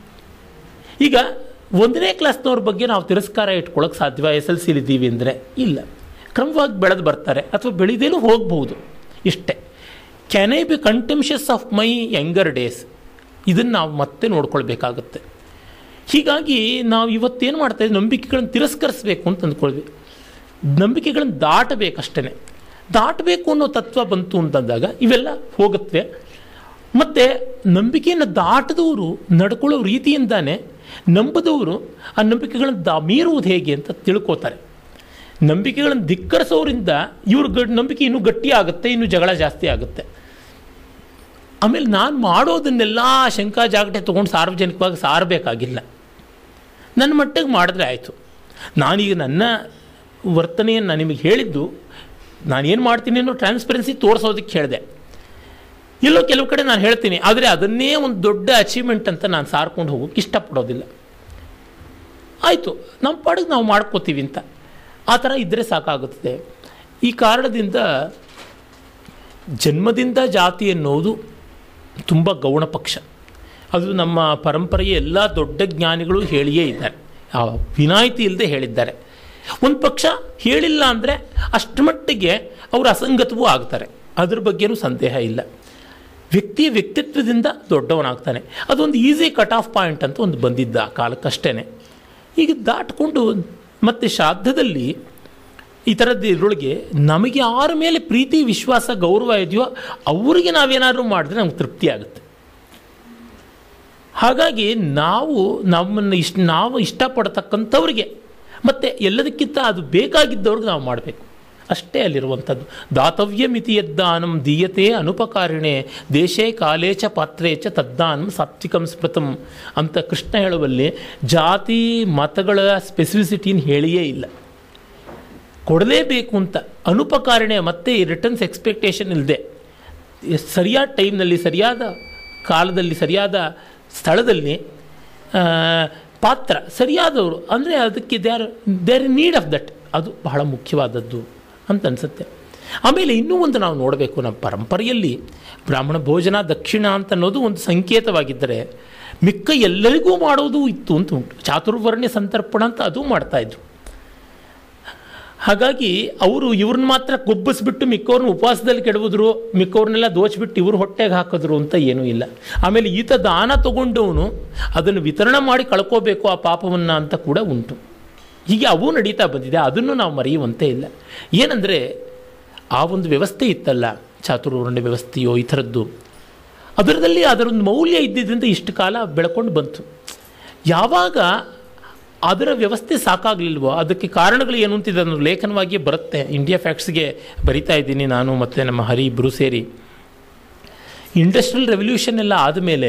ಈಗ ಒಂದನೇ ಕ್ಲಾಸ್ನವ್ರ ಬಗ್ಗೆ ನಾವು ತಿರಸ್ಕಾರ ಇಟ್ಕೊಳ್ಳೋಕೆ ಸಾಧ್ಯವ ಎಸ್ ಎಲ್ ಸಿಲಿದ್ದೀವಿ ಅಂದರೆ ಇಲ್ಲ ಕ್ರಮವಾಗಿ ಬೆಳೆದು ಬರ್ತಾರೆ ಅಥವಾ ಬೆಳೆದೇನು ಹೋಗ್ಬೋದು ಇಷ್ಟೇ can I be contentious of my younger days ಇದನ್ನು ನಾವು ಮತ್ತೆ ನೋಡ್ಕೊಳ್ಬೇಕಾಗುತ್ತೆ ಹೀಗಾಗಿ ನಾವು ಇವತ್ತೇನು ಮಾಡ್ತಾ ಇದ್ದೀವಿ ನಂಬಿಕೆಗಳನ್ನು ತಿರಸ್ಕರಿಸಬೇಕು ಅಂತ ಅಂದ್ಕೊಳ್ವಿ ನಂಬಿಕೆಗಳನ್ನು ದಾಟಬೇಕಷ್ಟೇ ದಾಟಬೇಕು ಅನ್ನೋ ತತ್ವ ಬಂತು ಅಂತಂದಾಗ ಇವೆಲ್ಲ ಹೋಗುತ್ತವೆ ಮತ್ತು ನಂಬಿಕೆಯನ್ನು ದಾಟದವರು ನಡ್ಕೊಳ್ಳೋ ರೀತಿಯಿಂದಾನೇ ನಂಬದವರು ಆ ನಂಬಿಕೆಗಳನ್ನು ದಾ ಮೀರುವುದು ಹೇಗೆ ಅಂತ ತಿಳ್ಕೋತಾರೆ ನಂಬಿಕೆಗಳನ್ನು ಧಿಕ್ಕರಿಸೋರಿಂದ ಇವ್ರ ಗಡ್ ನಂಬಿಕೆ ಇನ್ನೂ ಗಟ್ಟಿ ಆಗುತ್ತೆ ಇನ್ನೂ ಜಗಳ ಜಾಸ್ತಿ ಆಗುತ್ತೆ ಆಮೇಲೆ ನಾನು ಮಾಡೋದನ್ನೆಲ್ಲ ಶಂಕಾ ಜಾಗಟೆ ತೊಗೊಂಡು ಸಾರ್ವಜನಿಕವಾಗಿ ಸಾರಬೇಕಾಗಿಲ್ಲ ನನ್ನ ಮಟ್ಟಿಗೆ ಮಾಡಿದ್ರೆ ಆಯಿತು ನಾನೀಗ ನನ್ನ ವರ್ತನೆಯನ್ನು ನಾನು ನಿಮಗೆ ಹೇಳಿದ್ದು ನಾನೇನು ಮಾಡ್ತೀನಿ ಅನ್ನೋ ಟ್ರಾನ್ಸ್ಪರೆನ್ಸಿ ತೋರಿಸೋದಕ್ಕೆ ಹೇಳಿದೆ ಎಲ್ಲೋ ಕೆಲವು ಕಡೆ ನಾನು ಹೇಳ್ತೀನಿ ಆದರೆ ಅದನ್ನೇ ಒಂದು ದೊಡ್ಡ ಅಚೀವ್ಮೆಂಟ್ ಅಂತ ನಾನು ಸಾರ್ಕೊಂಡು ಹೋಗೋಕ್ಕೆ ಇಷ್ಟಪಡೋದಿಲ್ಲ ಆಯಿತು ನಮ್ಮ ಪಾಡಿಗೆ ನಾವು ಮಾಡ್ಕೋತೀವಿ ಅಂತ ಆ ಥರ ಇದ್ದರೆ ಸಾಕಾಗುತ್ತದೆ ಈ ಕಾರಣದಿಂದ ಜನ್ಮದಿಂದ ಜಾತಿ ಎನ್ನುವುದು ತುಂಬ ಗೌಣ ಪಕ್ಷ ಅದು ನಮ್ಮ ಪರಂಪರೆಯ ಎಲ್ಲ ದೊಡ್ಡ ಜ್ಞಾನಿಗಳು ಹೇಳಿಯೇ ಇದ್ದಾರೆ ಆ ವಿನಾಯಿತಿ ಇಲ್ಲದೆ ಹೇಳಿದ್ದಾರೆ ಒಂದು ಪಕ್ಷ ಹೇಳಿಲ್ಲ ಅಂದರೆ ಅಷ್ಟು ಮಟ್ಟಿಗೆ ಅವರು ಅಸಂಗತವೂ ಆಗ್ತಾರೆ ಅದ್ರ ಬಗ್ಗೆನೂ ಸಂದೇಹ ಇಲ್ಲ ವ್ಯಕ್ತಿಯ ವ್ಯಕ್ತಿತ್ವದಿಂದ ದೊಡ್ಡವನಾಗ್ತಾನೆ ಅದೊಂದು ಈಸಿ ಕಟ್ ಆಫ್ ಪಾಯಿಂಟ್ ಅಂತ ಒಂದು ಬಂದಿದ್ದ ಆ ಕಾಲಕ್ಕಷ್ಟೇ ಈಗ ದಾಟ್ಕೊಂಡು ಮತ್ತು ಶ್ರಾದ್ದದಲ್ಲಿ ಈ ಥರದ್ದು ಇದ್ರೊಳಗೆ ನಮಗೆ ಯಾರ ಮೇಲೆ ಪ್ರೀತಿ ವಿಶ್ವಾಸ ಗೌರವ ಇದೆಯೋ ಅವರಿಗೆ ನಾವೇನಾದರೂ ಮಾಡಿದ್ರೆ ನಮ್ಗೆ ತೃಪ್ತಿ ಆಗುತ್ತೆ ಹಾಗಾಗಿ ನಾವು ನಮ್ಮನ್ನು ಇಷ್ಟ ನಾವು ಇಷ್ಟಪಡ್ತಕ್ಕಂಥವ್ರಿಗೆ ಮತ್ತು ಎಲ್ಲದಕ್ಕಿಂತ ಅದು ಬೇಕಾಗಿದ್ದವ್ರಿಗೆ ನಾವು ಮಾಡಬೇಕು ಅಷ್ಟೇ ಅಲ್ಲಿರುವಂಥದ್ದು ದಾತವ್ಯ ಮಿತಿ ಯದ್ದಾನಂ ದೀಯತೆ ಅನುಪಕಾರಿಣೆ ದೇಶೇ ಕಾಲೇ ಚ ಪಾತ್ರೇ ಚ ತದ್ದಾನಂ ಸಾತ್ವಿಕಂ ಸ್ಮೃತಂ ಅಂತ ಕೃಷ್ಣ ಹೇಳುವಲ್ಲಿ ಜಾತಿ ಮತಗಳ ಸ್ಪೆಸಿಫಿಸಿಟಿನ ಹೇಳಿಯೇ ಇಲ್ಲ ಕೊಡಲೇಬೇಕು ಅಂತ ಅನುಪಕಾರಣೆ ಮತ್ತೆ ರಿಟರ್ನ್ಸ್ ಎಕ್ಸ್ಪೆಕ್ಟೇಷನ್ ಇಲ್ಲದೆ ಸರಿಯಾದ ಟೈಮ್ನಲ್ಲಿ ಸರಿಯಾದ ಕಾಲದಲ್ಲಿ ಸರಿಯಾದ ಸ್ಥಳದಲ್ಲಿ ಆ, ಪಾತ್ರ ಸರಿಯಾದವರು ಅಂದರೆ ಅದಕ್ಕೆ they are they are in need of that ಅದು ಬಹಳ ಮುಖ್ಯವಾದದ್ದು ಅಂತ ಅನಿಸುತ್ತೆ ಆಮೇಲೆ ಇನ್ನೂ ಒಂದು ನಾವು ನೋಡಬೇಕು ನಮ್ಮ ಪರಂಪರೆಯಲ್ಲಿ ಬ್ರಾಹ್ಮಣ ಭೋಜನ ದಕ್ಷಿಣ ಅಂತ ಅನ್ನೋದು ಒಂದು ಸಂಕೇತವಾಗಿದ್ದರೆ ಮಿಕ್ಕ ಎಲ್ಲರಿಗೂ ಮಾಡೋದು ಇತ್ತು ಅಂತ ಉಂಟು ಚಾತುರ್ವರ್ಣ್ಯ ಸಂತರ್ಪಣ ಅಂತ ಅದು ಮಾಡ್ತಾಯಿದ್ರು ಹಾಗಾಗಿ ಅವರು ಇವ್ರನ್ನ ಮಾತ್ರ ಕೊಬ್ಬಿಸ್ಬಿಟ್ಟು ಮಿಕ್ಕವ್ರನ್ನ ಉಪವಾಸದಲ್ಲಿ ಕೆಡವಿದ್ರು ಮಿಕ್ಕವ್ರನ್ನೆಲ್ಲ ದೋಚ್ಬಿಟ್ಟು ಇವ್ರ ಹೊಟ್ಟೆಗೆ ಹಾಕಿದ್ರು ಅಂತ ಏನೂ ಇಲ್ಲ ಆಮೇಲೆ ಈತ ದಾನ ತಗೊಂಡವನು ಅದನ್ನು ವಿತರಣೆ ಮಾಡಿ ಕಳ್ಕೋಬೇಕು ಆ ಪಾಪವನ್ನು ಅಂತ ಕೂಡ ಉಂಟು ಹೀಗೆ ಅವು ನಡೀತಾ ಬಂದಿದೆ ಅದನ್ನು ನಾವು ಮರೆಯುವಂತೆ ಇಲ್ಲ ಏನಂದರೆ ಆ ಒಂದು ವ್ಯವಸ್ಥೆ ಇತ್ತಲ್ಲ ಚಾತುರ್ವರ್ಣ ವ್ಯವಸ್ಥೆಯೋ ಈ ಥರದ್ದು ಅದರದಲ್ಲಿ ಅದರೊಂದು ಮೌಲ್ಯ ಇದ್ದಿದ್ದರಿಂದ ಇಷ್ಟು ಕಾಲ ಬೆಳ್ಕೊಂಡು ಬಂತು ಯಾವಾಗ ಅದರ ವ್ಯವಸ್ಥೆ ಸಾಕಾಗಲಿಲ್ವೋ ಅದಕ್ಕೆ ಕಾರಣಗಳು ಏನು ಅಂತಿದೆ ಅನ್ನೋದು ಲೇಖನವಾಗಿಯೇ ಬರುತ್ತೆ ಇಂಡಿಯಾ ಫ್ಯಾಕ್ಟ್ಸ್ಗೆ ಬರಿತಾ ಇದ್ದೀನಿ ನಾನು ಮತ್ತು ನಮ್ಮ ಹರಿ ಇಬ್ಬರು ಸೇರಿ ಇಂಡಸ್ಟ್ರಿಯಲ್ ರೆವಲ್ಯೂಷನ್ ಎಲ್ಲ ಆದಮೇಲೆ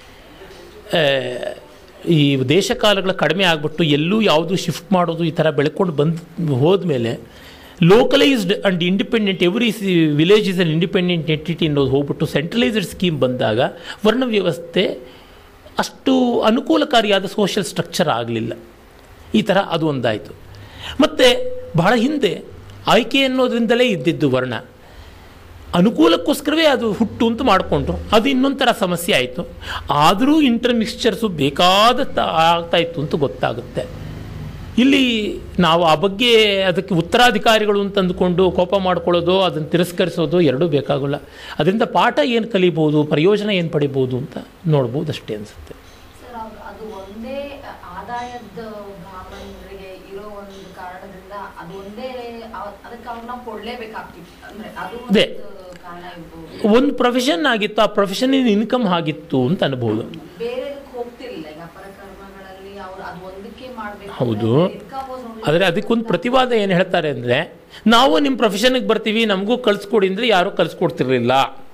ಈ ದೇಶ ಕಾಲಗಳ ಕಡಿಮೆ ಆಗಿಬಿಟ್ಟು ಎಲ್ಲೂ ಯಾವುದು ಶಿಫ್ಟ್ ಮಾಡೋದು ಈ ಥರ ಬೆಳ್ಕೊಂಡು ಬಂದು ಹೋದ್ಮೇಲೆ ಲೋಕಲೈಸ್ಡ್ ಆ್ಯಂಡ್ ಇಂಡಿಪೆಂಡೆಂಟ್ ಎವ್ರಿ ಸಿ village is an independent entity ಅನ್ನೋದು ಹೋಗ್ಬಿಟ್ಟು ಸೆಂಟ್ರಲೈಸ್ಡ್ ಸ್ಕೀಮ್ ಬಂದಾಗ ವರ್ಣ ವ್ಯವಸ್ಥೆ ಅಷ್ಟು ಅನುಕೂಲಕಾರಿಯಾದ ಸೋಷಿಯಲ್ ಸ್ಟ್ರಕ್ಚರ್ ಆಗಲಿಲ್ಲ ಈ ಥರ ಅದು ಒಂದಾಯಿತು ಮತ್ತು ಬಹಳ ಹಿಂದೆ ಆಯ್ಕೆ ಅನ್ನೋದ್ರಿಂದಲೇ ಇದ್ದಿದ್ದು ವರ್ಣ ಅನುಕೂಲಕ್ಕೋಸ್ಕರವೇ ಅದು ಹುಟ್ಟು ಅಂತ ಮಾಡಿಕೊಂಡ್ರು ಅದು ಇನ್ನೊಂಥರ ಸಮಸ್ಯೆ ಆಯಿತು ಆದರೂ ಇಂಟರ್ಮಿಕ್ಸ್ಚರ್ಸು ಬೇಕಾದ ಆಗ್ತಾ ಇತ್ತು ಅಂತ ಗೊತ್ತಾಗುತ್ತೆ ಇಲ್ಲಿ ನಾವು ಆ ಬಗ್ಗೆ ಅದಕ್ಕೆ ಉತ್ತರಾಧಿಕಾರಿಗಳು ಅಂತ ಅಂದುಕೊಂಡು ಕೋಪ ಮಾಡ್ಕೊಳ್ಳೋದು ಅದನ್ನು ತಿರಸ್ಕರಿಸೋದು ಎರಡೂ ಬೇಕಾಗಲ್ಲ ಅದರಿಂದ ಪಾಠ ಏನು ಕಲಿಬೋದು ಪ್ರಯೋಜನ ಏನು ಪಡಿಬೋದು ಅಂತ ನೋಡ್ಬೋದು ಅಷ್ಟೇ ಅನಿಸುತ್ತೆ ಸರ್ ಅದು ಅದು ಒಂದೇ ಆದಾಯದ ಬ್ರಾಹ್ಮಣರಿಗೆ ಇರೋ ಒಂದು ಕಾರಣದಿಂದ ಅದು ಒಂದೇ ಅವ- ಅದಕ್ಕೆ ಅವ್ರು ನಾವು ಕೊಡ್ಲೇಬೇಕಾಗ್ತಿತ್ತು ಅಂದ್ರೆ ಅದು ಅದೇ. ಒಂದು ಕಾರಣ ಇರ್ಬೋದು ಒಂದು ಪ್ರೊಫೆಷನ್ ಆಗಿತ್ತು ಆ ಪ್ರೊಫೆಷನಿನ ಇನ್ಕಮ್ ಆಗಿತ್ತು ಅಂತ ಅನ್ಬೋದು ಬೇರೆದಕ್ಕೆ ಹೋಗ್ತಿರ್ಲಿಲ್ಲ ಈಗ ಅಪರಕರ್ಮಗಳಲ್ಲಿ ಅವ್ರು ಅದು ಒಂದಕ್ಕೆ ಮಾಡ್ಬೇಕು ಹೌದು. ಆದರೆ ಅದಕ್ಕೊಂದು ಪ್ರತಿವಾದ ಏನು ಹೇಳ್ತಾರೆ ಅಂದರೆ ನಾವು ನಿಮ್ಮ ಪ್ರೊಫೆಷನ್ಗೆ ಬರ್ತೀವಿ ನಮಗೂ ಕಳಿಸ್ಕೊಡಿ ಅಂದರೆ ಯಾರೂ ಕಳಿಸ್ಕೊಡ್ತಿರ್ಲಿಲ್ಲ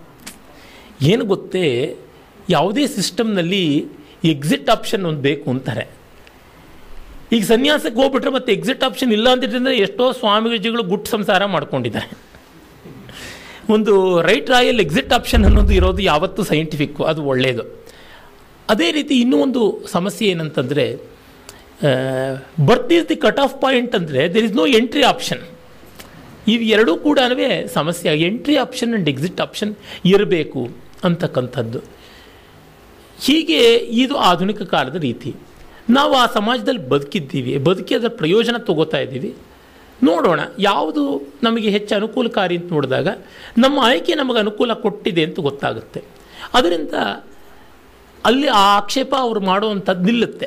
ಏನು ಗೊತ್ತೇ ಯಾವುದೇ ಸಿಸ್ಟಮ್ನಲ್ಲಿ ಎಕ್ಸಿಟ್ ಆಪ್ಷನ್ ಒಂದು ಬೇಕು ಅಂತಾರೆ ಈಗ ಸನ್ಯಾಸಕ್ಕೆ ಹೋಗ್ಬಿಟ್ರೆ ಮತ್ತೆ ಎಕ್ಸಿಟ್ ಆಪ್ಷನ್ ಇಲ್ಲ ಅಂತಿದ್ರೆ ಎಷ್ಟೋ ಸ್ವಾಮೀಜಿಗಳು ಗುಟ್ಟು ಸಂಸಾರ ಮಾಡ್ಕೊಂಡಿದ್ದಾರೆ ಒಂದು ರೈಟ್ ರಾಯಲ್ ಎಕ್ಸಿಟ್ ಆಪ್ಷನ್ ಅನ್ನೋದು ಇರೋದು ಯಾವತ್ತೂ ಸೈಂಟಿಫಿಕ್ಕು ಅದು ಒಳ್ಳೆಯದು ಅದೇ ರೀತಿ ಇನ್ನೂ ಒಂದು ಸಮಸ್ಯೆ ಏನಂತಂದರೆ birth is the cut off point ಅಂದರೆ there is no entry option ಇವು ಎರಡೂ ಕೂಡ ಸಮಸ್ಯೆ entry option and exit option ಇರಬೇಕು ಅಂತಕ್ಕಂಥದ್ದು ಹೀಗೆ ಇದು ಆಧುನಿಕ ಕಾಲದ ರೀತಿ ನಾವು ಆ ಸಮಾಜದಲ್ಲಿ ಬದುಕಿದ್ದೀವಿ ಬದುಕಿ ಅದರ ಪ್ರಯೋಜನ ತಗೋತಾ ಇದ್ದೀವಿ ನೋಡೋಣ ಯಾವುದು ನಮಗೆ ಹೆಚ್ಚು ಅನುಕೂಲಕಾರಿ ಅಂತ ನೋಡಿದಾಗ ನಮ್ಮ ಆಯ್ಕೆ ನಮಗೆ ಅನುಕೂಲ ಕೊಟ್ಟಿದೆ ಅಂತ ಗೊತ್ತಾಗುತ್ತೆ ಅದರಿಂದ ಅಲ್ಲಿ ಆ ಆಕ್ಷೇಪ ಅವರು ಮಾಡುವಂಥದ್ದು ನಿಲ್ಲುತ್ತೆ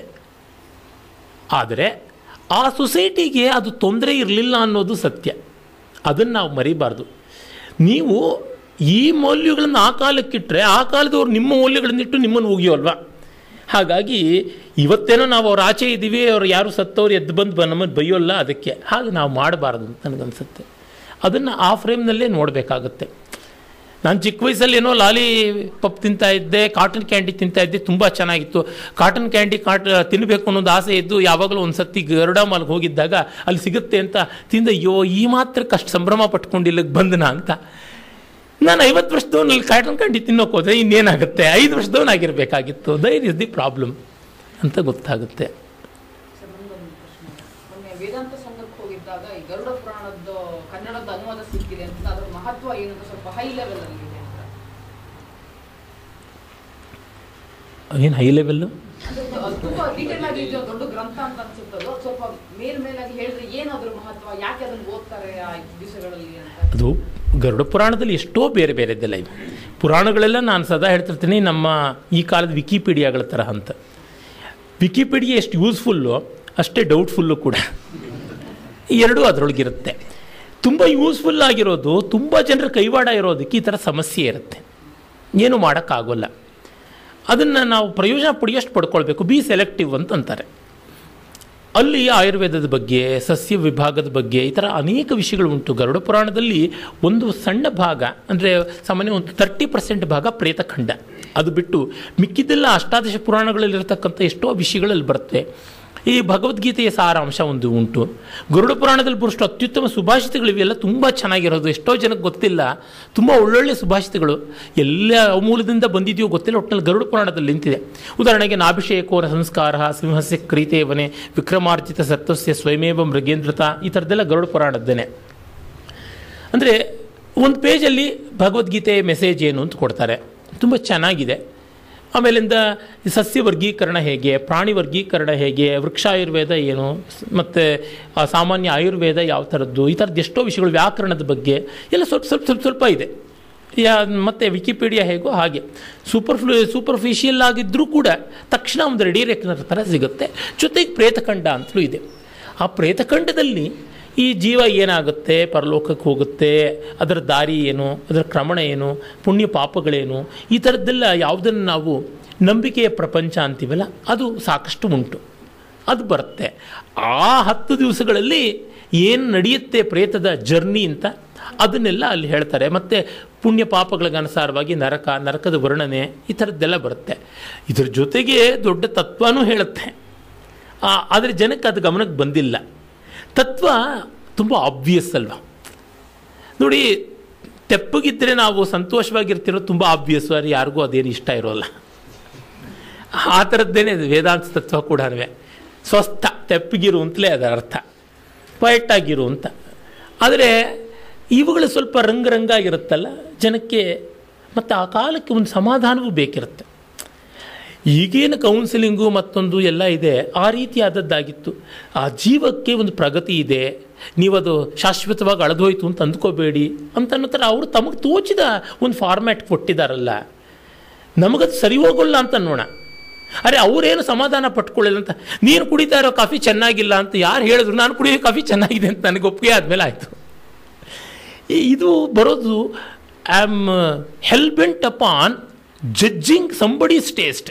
ಆದರೆ ಆ ಸೊಸೈಟಿಗೆ ಅದು ತೊಂದರೆ ಇರಲಿಲ್ಲ ಅನ್ನೋದು ಸತ್ಯ ಅದನ್ನು ನಾವು ಮರಿಬಾರ್ದು ನೀವು ಈ ಮೌಲ್ಯಗಳನ್ನು ಆ ಕಾಲಕ್ಕಿಟ್ಟರೆ ಆ ಕಾಲದವ್ರು ನಿಮ್ಮ ಮೌಲ್ಯಗಳನ್ನಿಟ್ಟು ನಿಮ್ಮನ್ನು ಉಗಿಯೋಲ್ವಾ ಹಾಗಾಗಿ ಇವತ್ತೇನೋ ನಾವು ಅವ್ರ ಆಚೆ ಇದ್ದೀವಿ ಅವ್ರು ಯಾರು ಸತ್ತವ್ರು ಎದ್ದು ಬಂದು ಬ- ನಮ್ಮನ್ನು ಬೈಯೋಲ್ಲ ಅದಕ್ಕೆ ಹಾಗೆ ನಾವು ಮಾಡಬಾರ್ದು ಅಂತ ನನಗನ್ಸುತ್ತೆ ಅದನ್ನು ಆ ಫ್ರೇಮ್ನಲ್ಲೇ ನೋಡಬೇಕಾಗತ್ತೆ ನಾನು ಚಿಕ್ಕ ವಯಸ್ಸಲ್ಲಿ ಏನೋ ಲಾಲಿ ಪಪ್ ತಿಂತಾ ಇದ್ದೆ ಕಾಟನ್ ಕ್ಯಾಂಡಿ ತಿಂತಾ ಇದ್ದೆ ತುಂಬ ಚೆನ್ನಾಗಿತ್ತು ಕಾಟನ್ ಕ್ಯಾಂಡಿ ಕಾಟ್ ತಿನ್ನಬೇಕು ಅನ್ನೋದು ಆಸೆ ಇದ್ದು ಯಾವಾಗಲೂ ಒಂದು ಸತಿ ಗರುಡ ಮಾಲ್ಗೆ ಹೋಗಿದ್ದಾಗ ಅಲ್ಲಿ ಸಿಗುತ್ತೆ ಅಂತ ತಿಂದ ಅಯ್ಯೋ ಈ ಮಾತ್ರಕ್ಕೆ ಅಷ್ಟು ಸಂಭ್ರಮ ಪಟ್ಕೊಂಡು ಇಲ್ಲಿಗೆ ಬಂದನ ಅಂತ ನಾನು ಐವತ್ತು ವರ್ಷದವನಲ್ಲಿ ಕಾಟನ್ ಕ್ಯಾಂಡಿ ತಿನ್ನೋಕೆ ಹೋದರೆ ಇನ್ನೇನಾಗುತ್ತೆ ಐದು ವರ್ಷದವನಾಗಿರಬೇಕಾಗಿತ್ತು ದೈರ್ ಇಸ್ ದಿ ಪ್ರಾಬ್ಲಮ್ ಅಂತ ಗೊತ್ತಾಗುತ್ತೆ ಸರ್ ನಮ್ದೊಂದು ಪ್ರಶ್ನೆ ಮೊನ್ನೆ ವೇದಾಂತ ಸಂಘಕ್ಕೆ ಹೋಗಿದ್ದಾಗ ಈ ಗರುಡ ಪುರಾಣದ ಕನ್ನಡದ ಅನುವಾದ ಸಿಕ್ಕಿದೆ ಅಂತ ಅದ್ರ ಮಹತ್ವ ಏನು ಅಂತ ಸ್ವಲ್ಪ ಹೈ ಲೆವೆಲ್ ಅಲ್ಲಿ ಇದೆ ಅಂತ ಏನು ಹೈ ಲೆವೆಲ್ಲು ಅದು ಅದು ತುಂಬಾ ಡೀಟೇಲ್ ಆಗಿ ಇದು ದೊಡ್ಡ ಗ್ರಂಥ ಅಂತ ಅನ್ಸುತ್ತೆ ಅದು ಸ್ವಲ್ಪ ಮೇಲ್ ಮೇಲಾಗಿ ಹೇಳಿದ್ರೆ ಏನು ಅದ್ರ ಮಹತ್ವ ಯಾಕೆ ಅದನ್ನ ಓದ್ತಾರೆ ಆ ದಿವಸಗಳಲ್ಲಿ ಅಂತ ಅದು ಗರುಡ ಪುರಾಣದಲ್ಲಿ ಎಷ್ಟೋ ಬೇರೆ ಬೇರೆದ್ದೆಲ್ಲ ಇವೆ ಪುರಾಣಗಳೆಲ್ಲ ನಾನು ಸದಾ ಹೇಳ್ತಿರ್ತೀನಿ ನಮ್ಮ ಈ ಕಾಲದ ವಿಕಿಪೀಡಿಯಾಗಳ ತರಹ ಅಂತ ವಿಕಿಪೀಡಿಯಾ ಎಷ್ಟು ಯೂಸ್ಫುಲ್ಲು ಅಷ್ಟೇ ಡೌಟ್ಫುಲ್ಲು ಕೂಡ ಈ ಎರಡೂ ಅದರೊಳಗಿರುತ್ತೆ ತುಂಬ ಯೂಸ್ಫುಲ್ ಆಗಿರೋದು ತುಂಬ ಜನರ ಕೈವಾಡ ಇರೋದಕ್ಕೆ ಈ ಥರ ಸಮಸ್ಯೆ ಇರುತ್ತೆ ಏನು ಮಾಡೋಕ್ಕಾಗೋಲ್ಲ ಅದನ್ನು ನಾವು ಪ್ರಯೋಜನ ಪಡೆಯೋಷ್ಟು ಪಡ್ಕೊಳ್ಬೇಕು ಬಿ ಸೆಲೆಕ್ಟಿವ್ ಅಂತ ಅಂತಾರೆ ಅಲ್ಲಿ ಆಯುರ್ವೇದದ ಬಗ್ಗೆ ಸಸ್ಯ ವಿಭಾಗದ ಬಗ್ಗೆ ಈ ಥರ ಅನೇಕ ವಿಷಯಗಳು ಉಂಟು ಗರುಡ ಪುರಾಣದಲ್ಲಿ ಒಂದು ಸಣ್ಣ ಭಾಗ ಅಂದರೆ ಸಾಮಾನ್ಯ ಒಂದು ತರ್ಟಿ ಪರ್ಸೆಂಟ್ ಭಾಗ ಪ್ರೇತಖಂಡ ಅದು ಬಿಟ್ಟು ಮಿಕ್ಕಿದ್ದೆಲ್ಲ ಅಷ್ಟಾದಶ ಪುರಾಣಗಳಲ್ಲಿರ್ತಕ್ಕಂಥ ಎಷ್ಟೋ ವಿಷಯಗಳಲ್ಲಿ ಬರುತ್ತೆ ಈ ಭಗವದ್ಗೀತೆಯ ಸಾರಾಂಶ ಒಂದು ಉಂಟು ಗರುಡ ಪುರಾಣದಲ್ಲಿ ಬರುವಷ್ಟು ಅತ್ಯುತ್ತಮ ಸುಭಾಷಿತಗಳಿವೆಲ್ಲ ತುಂಬ ಚೆನ್ನಾಗಿರೋದು ಎಷ್ಟೋ ಜನಕ್ಕೆ ಗೊತ್ತಿಲ್ಲ ತುಂಬ ಒಳ್ಳೊಳ್ಳೆ ಸುಭಾಷಿತಗಳು ಎಲ್ಲ ಮೂಲದಿಂದ ಬಂದಿದೆಯೋ ಗೊತ್ತಿಲ್ಲ ಒಟ್ಟಿನಲ್ಲಿ ಗರುಡ ಪುರಾಣದಲ್ಲಿ ನಿಂತಿದೆ ಉದಾಹರಣೆಗೆ ನಾಭಿಷೇಕೋರ ಸಂಸ್ಕಾರ ಸಿಂಹಸ್ಯ ಕ್ರೀತೇವನೆ ವಿಕ್ರಮಾರ್ಜಿತ ಸತ್ವಸ್ಯ ಸ್ವಯಮೇವ ಮೃಗೇಂದ್ರತ ಈ ಥರದ್ದೆಲ್ಲ ಗರುಡ ಪುರಾಣದ್ದೇನೆ ಅಂದರೆ ಒಂದು ಪೇಜಲ್ಲಿ ಭಗವದ್ಗೀತೆ ಮೆಸೇಜ್ ಏನು ಅಂತ ಕೊಡ್ತಾರೆ ತುಂಬ ಚೆನ್ನಾಗಿದೆ ಆಮೇಲಿಂದ ಈ ಸಸ್ಯ ವರ್ಗೀಕರಣ ಹೇಗೆ ಪ್ರಾಣಿ ವರ್ಗೀಕರಣ ಹೇಗೆ ವೃಕ್ಷಾಯುರ್ವೇದ ಏನು ಮತ್ತು ಸಾಮಾನ್ಯ ಆಯುರ್ವೇದ ಯಾವ ಥರದ್ದು ಈ ಥರದ್ದು ಎಷ್ಟೋ ವಿಷಯಗಳು ವ್ಯಾಕರಣದ ಬಗ್ಗೆ ಎಲ್ಲ ಸ್ವಲ್ಪ ಸ್ವಲ್ಪ ಸ್ವಲ್ಪ ಸ್ವಲ್ಪ ಇದೆ ಯಾ ಮತ್ತು ವಿಕಿಪೀಡಿಯಾ ಹೇಗೋ ಹಾಗೆ ಸೂಪರ್ ಫ್ಲೂ ಸೂಪರ್ಫಿಷಿಯಲ್ ಆಗಿದ್ದರೂ ಕೂಡ ತಕ್ಷಣ ಒಂದು ರೆಡಿ ರೇಖನ ಥರ ಸಿಗುತ್ತೆ ಜೊತೆಗೆ ಪ್ರೇತಖಂಡ ಅಂತಲೂ ಇದೆ ಆ ಪ್ರೇತಖಂಡದಲ್ಲಿ ಈ ಜೀವ ಏನಾಗುತ್ತೆ ಪರಲೋಕಕ್ಕೆ ಹೋಗುತ್ತೆ ಅದರ ದಾರಿ ಏನು ಅದರ ಕ್ರಮಣ ಏನು ಪುಣ್ಯ ಪಾಪಗಳೇನು ಈ ಥರದ್ದೆಲ್ಲ ಯಾವುದನ್ನು ನಾವು ನಂಬಿಕೆಯ ಪ್ರಪಂಚ ಅಂತೀವಲ್ಲ ಅದು ಸಾಕಷ್ಟು ಉಂಟು ಅದು ಬರುತ್ತೆ ಆ ಹತ್ತು ದಿವಸಗಳಲ್ಲಿ ಏನು ನಡೆಯುತ್ತೆ ಪ್ರೇತದ ಜರ್ನಿ ಅಂತ ಅದನ್ನೆಲ್ಲ ಅಲ್ಲಿ ಹೇಳ್ತಾರೆ ಮತ್ತು ಪುಣ್ಯ ಪಾಪಗಳಿಗೆ ಅನುಸಾರವಾಗಿ ನರಕ ನರಕದ ವರ್ಣನೆ ಈ ಥರದ್ದೆಲ್ಲ ಬರುತ್ತೆ ಇದ್ರ ಜೊತೆಗೆ ದೊಡ್ಡ ತತ್ವನೂ ಹೇಳುತ್ತೆ ಆ- ಆದರೆ ಜನಕ್ಕೆ ಅದು ಗಮನಕ್ಕೆ ಬಂದಿಲ್ಲ ತತ್ವ ತುಂಬ ಆಬ್ವಿಯಸ್ ಅಲ್ವಾ ನೋಡಿ ತೆಪ್ಪಗಿದ್ದರೆ ನಾವು ಸಂತೋಷವಾಗಿರ್ತಿರೋ ತುಂಬ ಆಬ್ವಿಯಸ್ ಆದರೆ ಯಾರಿಗೂ ಅದೇನು ಇಷ್ಟ ಇರೋಲ್ಲ ಆ ಥರದ್ದೇನೆ ಇದು ವೇದಾಂತ ತತ್ವ ಕೂಡ ಸ್ವಸ್ಥ ತೆಪ್ಪಗಿರು ಅಂತಲೇ ಅದರ ಅರ್ಥ ಪೊಯೆಟ್ಟಾಗಿರು ಅಂತ ಆದರೆ ಇವುಗಳು ಸ್ವಲ್ಪ ರಂಗ ರಂಗಾಗಿರುತ್ತಲ್ಲ ಜನಕ್ಕೆ ಮತ್ತು ಆ ಕಾಲಕ್ಕೆ ಒಂದು ಸಮಾಧಾನವೂ ಬೇಕಿರುತ್ತೆ ಈಗೇನು ಕೌನ್ಸಿಲಿಂಗು ಮತ್ತೊಂದು ಎಲ್ಲ ಇದೆ ಆ ರೀತಿಯಾದದ್ದಾಗಿತ್ತು ಆ ಜೀವಕ್ಕೆ ಒಂದು ಪ್ರಗತಿ ಇದೆ ನೀವದು ಶಾಶ್ವತವಾಗಿ ಅಳೆದೋಯ್ತು ಅಂತ ಅಂದ್ಕೋಬೇಡಿ ಅಂತ ಅನ್ನೋ ಥರ ಅವರು ತಮಗೆ ತೋಚಿದ ಒಂದು ಫಾರ್ಮ್ಯಾಟ್ ಕೊಟ್ಟಿದ್ದಾರಲ್ಲ ನಮಗದು ಸರಿ ಹೋಗೋಲ್ಲ ಅಂತ ಅನ್ನೋಣ ಅರೆ ಅವರೇನು ಸಮಾಧಾನ ಪಟ್ಕೊಳ್ಳಿಲ್ಲ ಅಂತ ನೀನು ಕುಡಿತಾ ಇರೋ ಕಾಫಿ ಚೆನ್ನಾಗಿಲ್ಲ ಅಂತ ಯಾರು ಹೇಳಿದ್ರು ನಾನು ಕುಡಿಯೋ ಕಾಫಿ ಚೆನ್ನಾಗಿದೆ ಅಂತ ನನಗೆ ಒಪ್ಪಿಗೆ ಆದಮೇಲೆ ಆಯಿತು ಇದು ಬರೋದು I am hellbent upon judging somebody's taste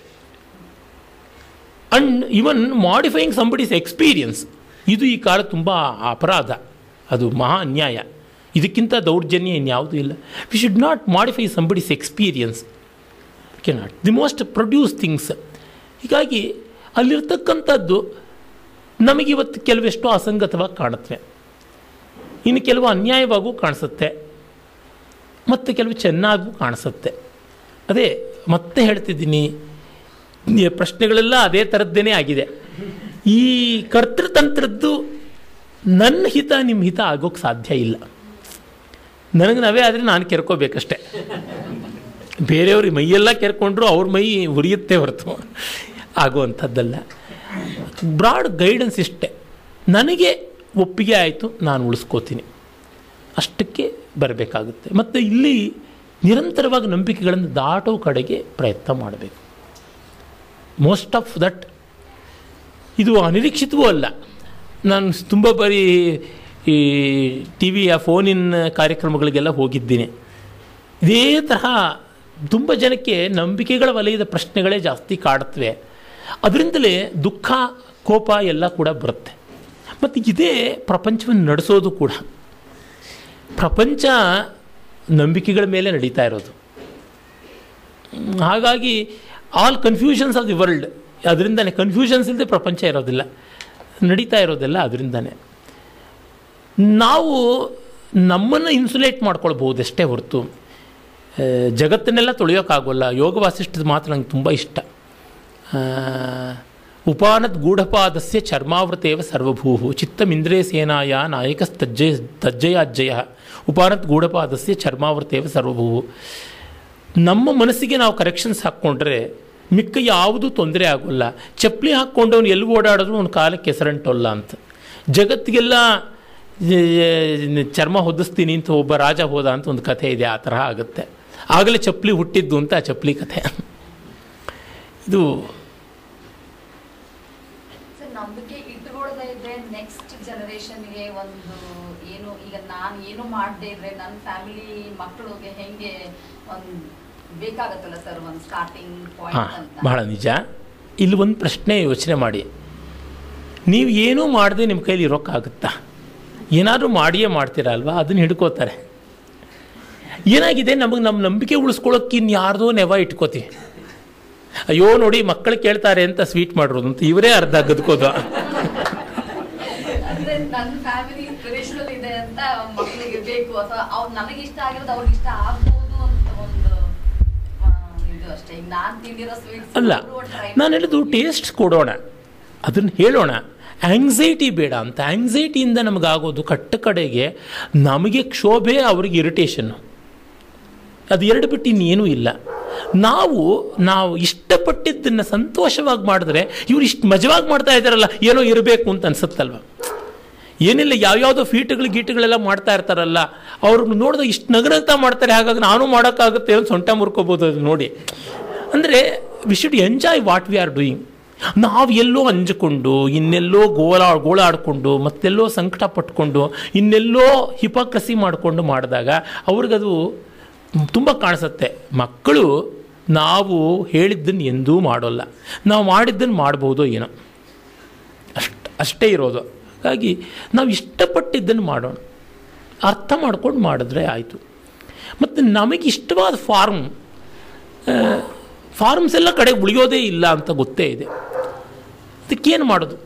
and even modifying somebody's experience ಇದು ಈ ಕಾಲ ತುಂಬ ಅಪರಾಧ ಅದು ಮಹಾ ಅನ್ಯಾಯ ಇದಕ್ಕಿಂತ ದೌರ್ಜನ್ಯ ಇನ್ಯಾವುದೂ ಇಲ್ಲ we should not modify somebody's experience ಕೆ not the most produce things ಹೀಗಾಗಿ ಅಲ್ಲಿರ್ತಕ್ಕಂಥದ್ದು ನಮಗಿವತ್ತು ಕೆಲವೆಷ್ಟೋ ಅಸಂಗತವಾಗಿ ಕಾಣುತ್ತವೆ ಇನ್ನು ಕೆಲವು ಅನ್ಯಾಯವಾಗೂ ಕಾಣಿಸುತ್ತೆ ಮತ್ತು ಕೆಲವು ಚೆನ್ನಾಗೂ ಕಾಣಿಸುತ್ತೆ ಅದೇ ಮತ್ತೆ ಹೇಳ್ತಿದ್ದೀನಿ ಈ ಪ್ರಶ್ನೆಗಳೆಲ್ಲ ಅದೇ ಥರದ್ದೇನೇ ಆಗಿದೆ ಈ ಕರ್ತೃತಂತ್ರದ್ದು ನನ್ನ ಹಿತ ನಿಮ್ಮ ಹಿತ ಆಗೋಕ್ಕೆ ಸಾಧ್ಯ ಇಲ್ಲ ನನಗೆ ನಾವೇ ಆದರೆ ನಾನು ಕೆರ್ಕೋಬೇಕಷ್ಟೆ ಬೇರೆಯವ್ರ ಮೈಯೆಲ್ಲ ಕೆರ್ಕೊಂಡ್ರು ಅವ್ರ ಮೈ ಉರಿಯುತ್ತೆ ಹೊರತು ಆಗುವಂಥದ್ದಲ್ಲ ಬ್ರಾಡ್ ಗೈಡೆನ್ಸ್ ಇಷ್ಟೆ ನನಗೆ ಒಪ್ಪಿಗೆ ಆಯಿತು ನಾನು ಉಳಿಸ್ಕೋತೀನಿ ಅಷ್ಟಕ್ಕೆ ಬರಬೇಕಾಗುತ್ತೆ ಮತ್ತು ಇಲ್ಲಿ ನಿರಂತರವಾಗಿ ನಂಬಿಕೆಗಳನ್ನು ದಾಟೋ ಕಡೆಗೆ ಪ್ರಯತ್ನ ಮಾಡಬೇಕು ಮೋಸ್ಟ್ ಆಫ್ ದಟ್ ಇದು ಅನಿರೀಕ್ಷಿತವೂ ಅಲ್ಲ ನಾನು ತುಂಬ ಬಾರಿ ಈ ಟಿ ವಿಯ ಫೋನಿನ ಕಾರ್ಯಕ್ರಮಗಳಿಗೆಲ್ಲ ಹೋಗಿದ್ದೀನಿ ಇದೇ ತರಹ ತುಂಬ ಜನಕ್ಕೆ ನಂಬಿಕೆಗಳ ವಲಯದ ಪ್ರಶ್ನೆಗಳೇ ಜಾಸ್ತಿ ಕಾಡುತ್ತವೆ ಅದರಿಂದಲೇ ದುಃಖ ಕೋಪ ಎಲ್ಲ ಕೂಡ ಬರುತ್ತೆ ಮತ್ತು ಇದೇ ಪ್ರಪಂಚವನ್ನು ನಡೆಸೋದು ಕೂಡ ಪ್ರಪಂಚ ನಂಬಿಕೆಗಳ ಮೇಲೆ ನಡೀತಾ ಇರೋದು ಹ್ಮ್, ಹಾಗಾಗಿ all confusions of the world ಅದರಿಂದನೇ ಕನ್ಫ್ಯೂಷನ್ಸ್ ಇಲ್ಲದೆ ಪ್ರಪಂಚ ಇರೋದಿಲ್ಲ ನಡೀತಾ ಇರೋದೆಲ್ಲ ಅದರಿಂದನೇ ನಾವು ನಮ್ಮನ್ನು ಇನ್ಸುಲೇಟ್ ಮಾಡ್ಕೊಳ್ಬೋದು ಅಷ್ಟೇ ಹೊರತು ಆ, ಜಗತ್ತನ್ನೆಲ್ಲ ತೊಳೆಯೋಕ್ಕಾಗೋಲ್ಲ ಯೋಗ ವಾಸಿಷ್ಠದ ಮಾತು ನಂಗೆ ತುಂಬ ಇಷ್ಟ ಆ, ಉಪಾನದ್ ಗೂಢಪಾದಸ್ಯ ಚರ್ಮಾವೃತೇವ ಸರ್ವಭೂಹು ಚಿತ್ತಮಿಂದ್ರೇ ಸೇನಾಯ ನಾಯಕಸ್ತಜ್ಜಯ ತಜ್ಜಯಾಜ್ಜಯ ಉಪಾನದ್ ಗೂಢಪಾದಸ್ಯ ಚರ್ಮಾವೃತೇವ ಸರ್ವಭೂಹು ನಮ್ಮ ಮನಸ್ಸಿಗೆ ನಾವು ಕರೆಕ್ಷನ್ಸ್ ಹಾಕ್ಕೊಂಡ್ರೆ ಮಿಕ್ಕ ಯಾವುದೂ ತೊಂದರೆ ಆಗೋಲ್ಲ ಚಪ್ಪಲಿ ಹಾಕ್ಕೊಂಡು ಅವ್ನು ಎಲ್ಲಿ ಓಡಾಡಿದ್ರು ಅವ್ನ ಕಾಲಕ್ಕೆ ಹೆಸರಂಟೋಲ್ಲ ಅಂತ ಜಗತ್ತಿಗೆಲ್ಲ ಏ, ಚರ್ಮ ಹೊದಿಸ್ತೀನಿ ಅಂತ ಒಬ್ಬ ರಾಜ ಹೋದ ಅಂತ ಒಂದು ಕಥೆ ಇದೆ ಆ ತರಹ ಆಗುತ್ತೆ ಆಗಲೇ ಚಪ್ಪಲಿ ಹುಟ್ಟಿದ್ದು ಅಂತ ಆ ಚಪ್ಪಲಿ ಕಥೆ ಇದು ಸರ್ ನಂಬಿಕೆ ಇಟ್ಕೊಳ್ಳದೆ ಇದ್ರೆ ನೆಕ್ಸ್ಟ್ ಜನರೇಷನ್ಗೆ ಒಂದು ಏನು ಈಗ ನಾನು ಏನು ಮಾಡದೇ ಇದ್ರೆ ನನ್ನ ಫ್ಯಾಮಿಲಿ ಮಕ್ಕಳಿಗೆ ಹೆಂಗೆ ಒಂದು ಬೇಕಾಗತ್ತಲ್ಲ ಸರ್ ಒಂದು ಸ್ಟಾರ್ಟಿಂಗ್ ಹಾಂ ಪಾಯಿಂಟ್ ಅಂತ ಬಹಳ ನಿಜ ಇಲ್ಲಿ ಒಂದು ಪ್ರಶ್ನೆ ಯೋಚನೆ ಮಾಡಿ ನೀವು ಏನೂ ಮಾಡದೆ ನಿಮ್ಮ ಕೈಲಿ ಇರೋಕ್ಕಾಗುತ್ತಾ ಏನಾದರೂ ಮಾಡಿಯೇ ಮಾಡ್ತೀರಾ ಅಲ್ವಾ ಅದನ್ನು ಹಿಡ್ಕೋತಾರೆ ಏನಾಗಿದೆ ನಮಗೆ ನಮ್ಮ ನಂಬಿಕೆ ಉಳಿಸ್ಕೊಳ್ಳೋಕೆ ಇನ್ಯಾರ್ದೋ ನೆವ ಇಟ್ಕೋತೀವಿ ಅಯ್ಯೋ ನೋಡಿ ಮಕ್ಕಳು ಕೇಳ್ತಾರೆ ಅಂತ ಸ್ವೀಟ್ ಮಾಡಿರೋದು ಅಂತ ಇವರೇ ಅರ್ಧ ಗದ್ಕೋದು ಅಂದ್ರೆ ನನ್ನ ಫ್ಯಾಮಿಲಿ ಟ್ರೆಡಿಷನಲ್ ಇದೆ ಅಂತ ಮಕ್ಕಳಿಗೆ ಬೇಕು ಅಥವಾ ಅವ್ರು ನನಗೆ ಇಷ್ಟ ಆಗಿರೋದು ಅವ್ರಿಗೆ ಇಷ್ಟ ಆಗ್ಬೋದು ಅಂತ ಒಂದು ಆ, ಇದು ಅಷ್ಟೇ ಈಗ ನಾನು ತಿಂದಿರೋ ಸ್ವೀಟ್ಸ್ ಅಲ್ಲ ನಾನು ಹೇಳಿದ್ದು ಟೇಸ್ಟ್ ಕೊಡೋಣ ಅದನ್ನು ಹೇಳೋಣ ಆಂಗ್ಸೈಟಿ ಬೇಡ ಅಂತ ಆಂಗ್ಸೈಟಿಯಿಂದ ನಮಗಾಗೋದು ಕಟ್ಟ ಕಡೆಗೆ ನಮಗೆ ಕ್ಷೋಭೆ ಅವ್ರಿಗೆ ಇರಿಟೇಷನ್ನು ಅದು ಎರಡು ಬಿಟ್ಟು ಇನ್ನೇನೂ ಇಲ್ಲ ನಾವು ನಾವು ಇಷ್ಟಪಟ್ಟಿದ್ದನ್ನು ಸಂತೋಷವಾಗಿ ಮಾಡಿದ್ರೆ ಇವ್ರು ಇಷ್ಟು ಮಜವಾಗಿ ಮಾಡ್ತಾ ಇದ್ದಾರಲ್ಲ ಏನೋ ಇರಬೇಕು ಅಂತ ಅನ್ಸುತ್ತಲ್ವ ಏನಿಲ್ಲ ಯಾವ್ಯಾವುದೋ ಫೀಟ್ಗಳು ಗೀಟುಗಳೆಲ್ಲ ಮಾಡ್ತಾ ಇರ್ತಾರಲ್ಲ ಅವ್ರನ್ನ ನೋಡಿದಾಗ ಇಷ್ಟು ನಗನಗ್ತಾ ಮಾಡ್ತಾರೆ ಹಾಗಾಗಿ ನಾನು ಮಾಡೋಕ್ಕಾಗುತ್ತೆ ಅಂತ ಸೊಂಟ ಮುರ್ಕೋಬೋದು ಅದು ನೋಡಿ ಅಂದರೆ we should enjoy what we are doing ನಾವು ಎಲ್ಲೋ ಅಂಜಿಕೊಂಡು ಇನ್ನೆಲ್ಲೋ ಗೋಳಾ ಗೋಳಾಡಿಕೊಂಡು ಮತ್ತೆಲ್ಲೋ ಸಂಕಟ ಪಟ್ಕೊಂಡು ಇನ್ನೆಲ್ಲೋ ಹಿಪಾಕ್ರಸಿ ಮಾಡಿಕೊಂಡು ಮಾಡಿದಾಗ ಅವ್ರಿಗದು ತುಂಬ ಕಾಣಿಸುತ್ತೆ ಮಕ್ಕಳು ನಾವು ಹೇಳಿದ್ದನ್ನು ಎಂದೂ ಮಾಡೋಲ್ಲ ನಾವು ಮಾಡಿದ್ದನ್ನು ಮಾಡ್ಬೋದು ಏನೋ ಅಷ್ಟು ಅಷ್ಟೇ ಇರೋದು ಹಾಗಾಗಿ ನಾವು ಇಷ್ಟಪಟ್ಟಿದ್ದನ್ನು ಮಾಡೋಣ ಅರ್ಥ ಮಾಡ್ಕೊಂಡು ಮಾಡಿದ್ರೆ ಆಯಿತು ಮತ್ತು ನಮಗೆ ಇಷ್ಟವಾದ ಫಾರ್ಮ್ ಫಾರ್ಮ್ಸ್ ಎಲ್ಲ ಕಡೆ ಉಳಿಯೋದೇ ಇಲ್ಲ ಅಂತ ಗೊತ್ತೇ ಇದೆ ಅದಕ್ಕೇನು ಮಾಡೋದು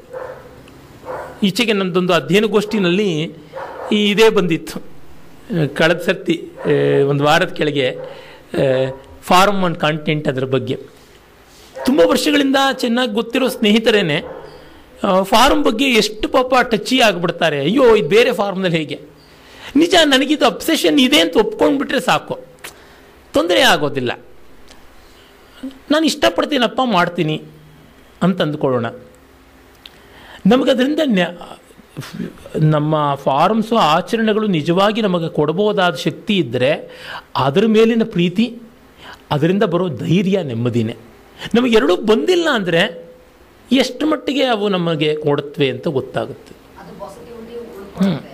ಈಚೆಗೆ ನನ್ನದೊಂದು ಅಧ್ಯಯನಗೋಷ್ಠಿನಲ್ಲಿ ಈ ಇದೇ ಬಂದಿತ್ತು ಆ, ಕಳೆದ ಸರ್ತಿ ಆ, ಒಂದು ವಾರದ ಕೆಳಗೆ ಫಾರ್ಮ್ ಆ್ಯಂಡ್ ಕಾಂಟೆಂಟ್ ಅದರ ಬಗ್ಗೆ ತುಂಬ ವರ್ಷಗಳಿಂದ ಚೆನ್ನಾಗಿ ಗೊತ್ತಿರೋ ಸ್ನೇಹಿತರೇನೆ ಫಾರ್ಮ್ ಬಗ್ಗೆ ಎಷ್ಟು ಪಾಪ ಟಚ್ಚಿ ಆಗಿಬಿಡ್ತಾರೆ ಅಯ್ಯೋ ಇದು ಬೇರೆ ಫಾರ್ಮ್ನಲ್ಲಿ ಹೇಗೆ ನಿಜ ನನಗಿದು ಅಬ್ಸೆಷನ್ ಇದೆ ಅಂತ ಒಪ್ಕೊಂಡ್ಬಿಟ್ರೆ ಸಾಕು ತೊಂದರೆ ಆಗೋದಿಲ್ಲ ನಾನು ಇಷ್ಟಪಡ್ತೀನಪ್ಪ ಮಾಡ್ತೀನಿ ಅಂತ ಅಂದ್ಕೊಳ್ಳೋಣ ನಮಗದರಿಂದ ನ್ಯಾ ನಮ್ಮ ಫಾರ್ಮ್ಸು ಆಚರಣೆಗಳು ನಿಜವಾಗಿ ನಮಗೆ ಕೊಡ್ಬೋದಾದ ಶಕ್ತಿ ಇದ್ದರೆ ಅದರ ಮೇಲಿನ ಪ್ರೀತಿ ಅದರಿಂದ ಬರೋ ಧೈರ್ಯ ನೆಮ್ಮದಿನೇ ನಮಗೆರಡೂ ಬಂದಿಲ್ಲ ಅಂದರೆ ಎಷ್ಟು ಮಟ್ಟಿಗೆ ಅವು ನಮಗೆ ಕೊಡುತ್ತವೆ ಅಂತ ಗೊತ್ತಾಗುತ್ತೆ ಅದು ಪಾಸಿಟಿವಿಟಿ ಉಳ್ಕೊಳ್ಳುತ್ತೆ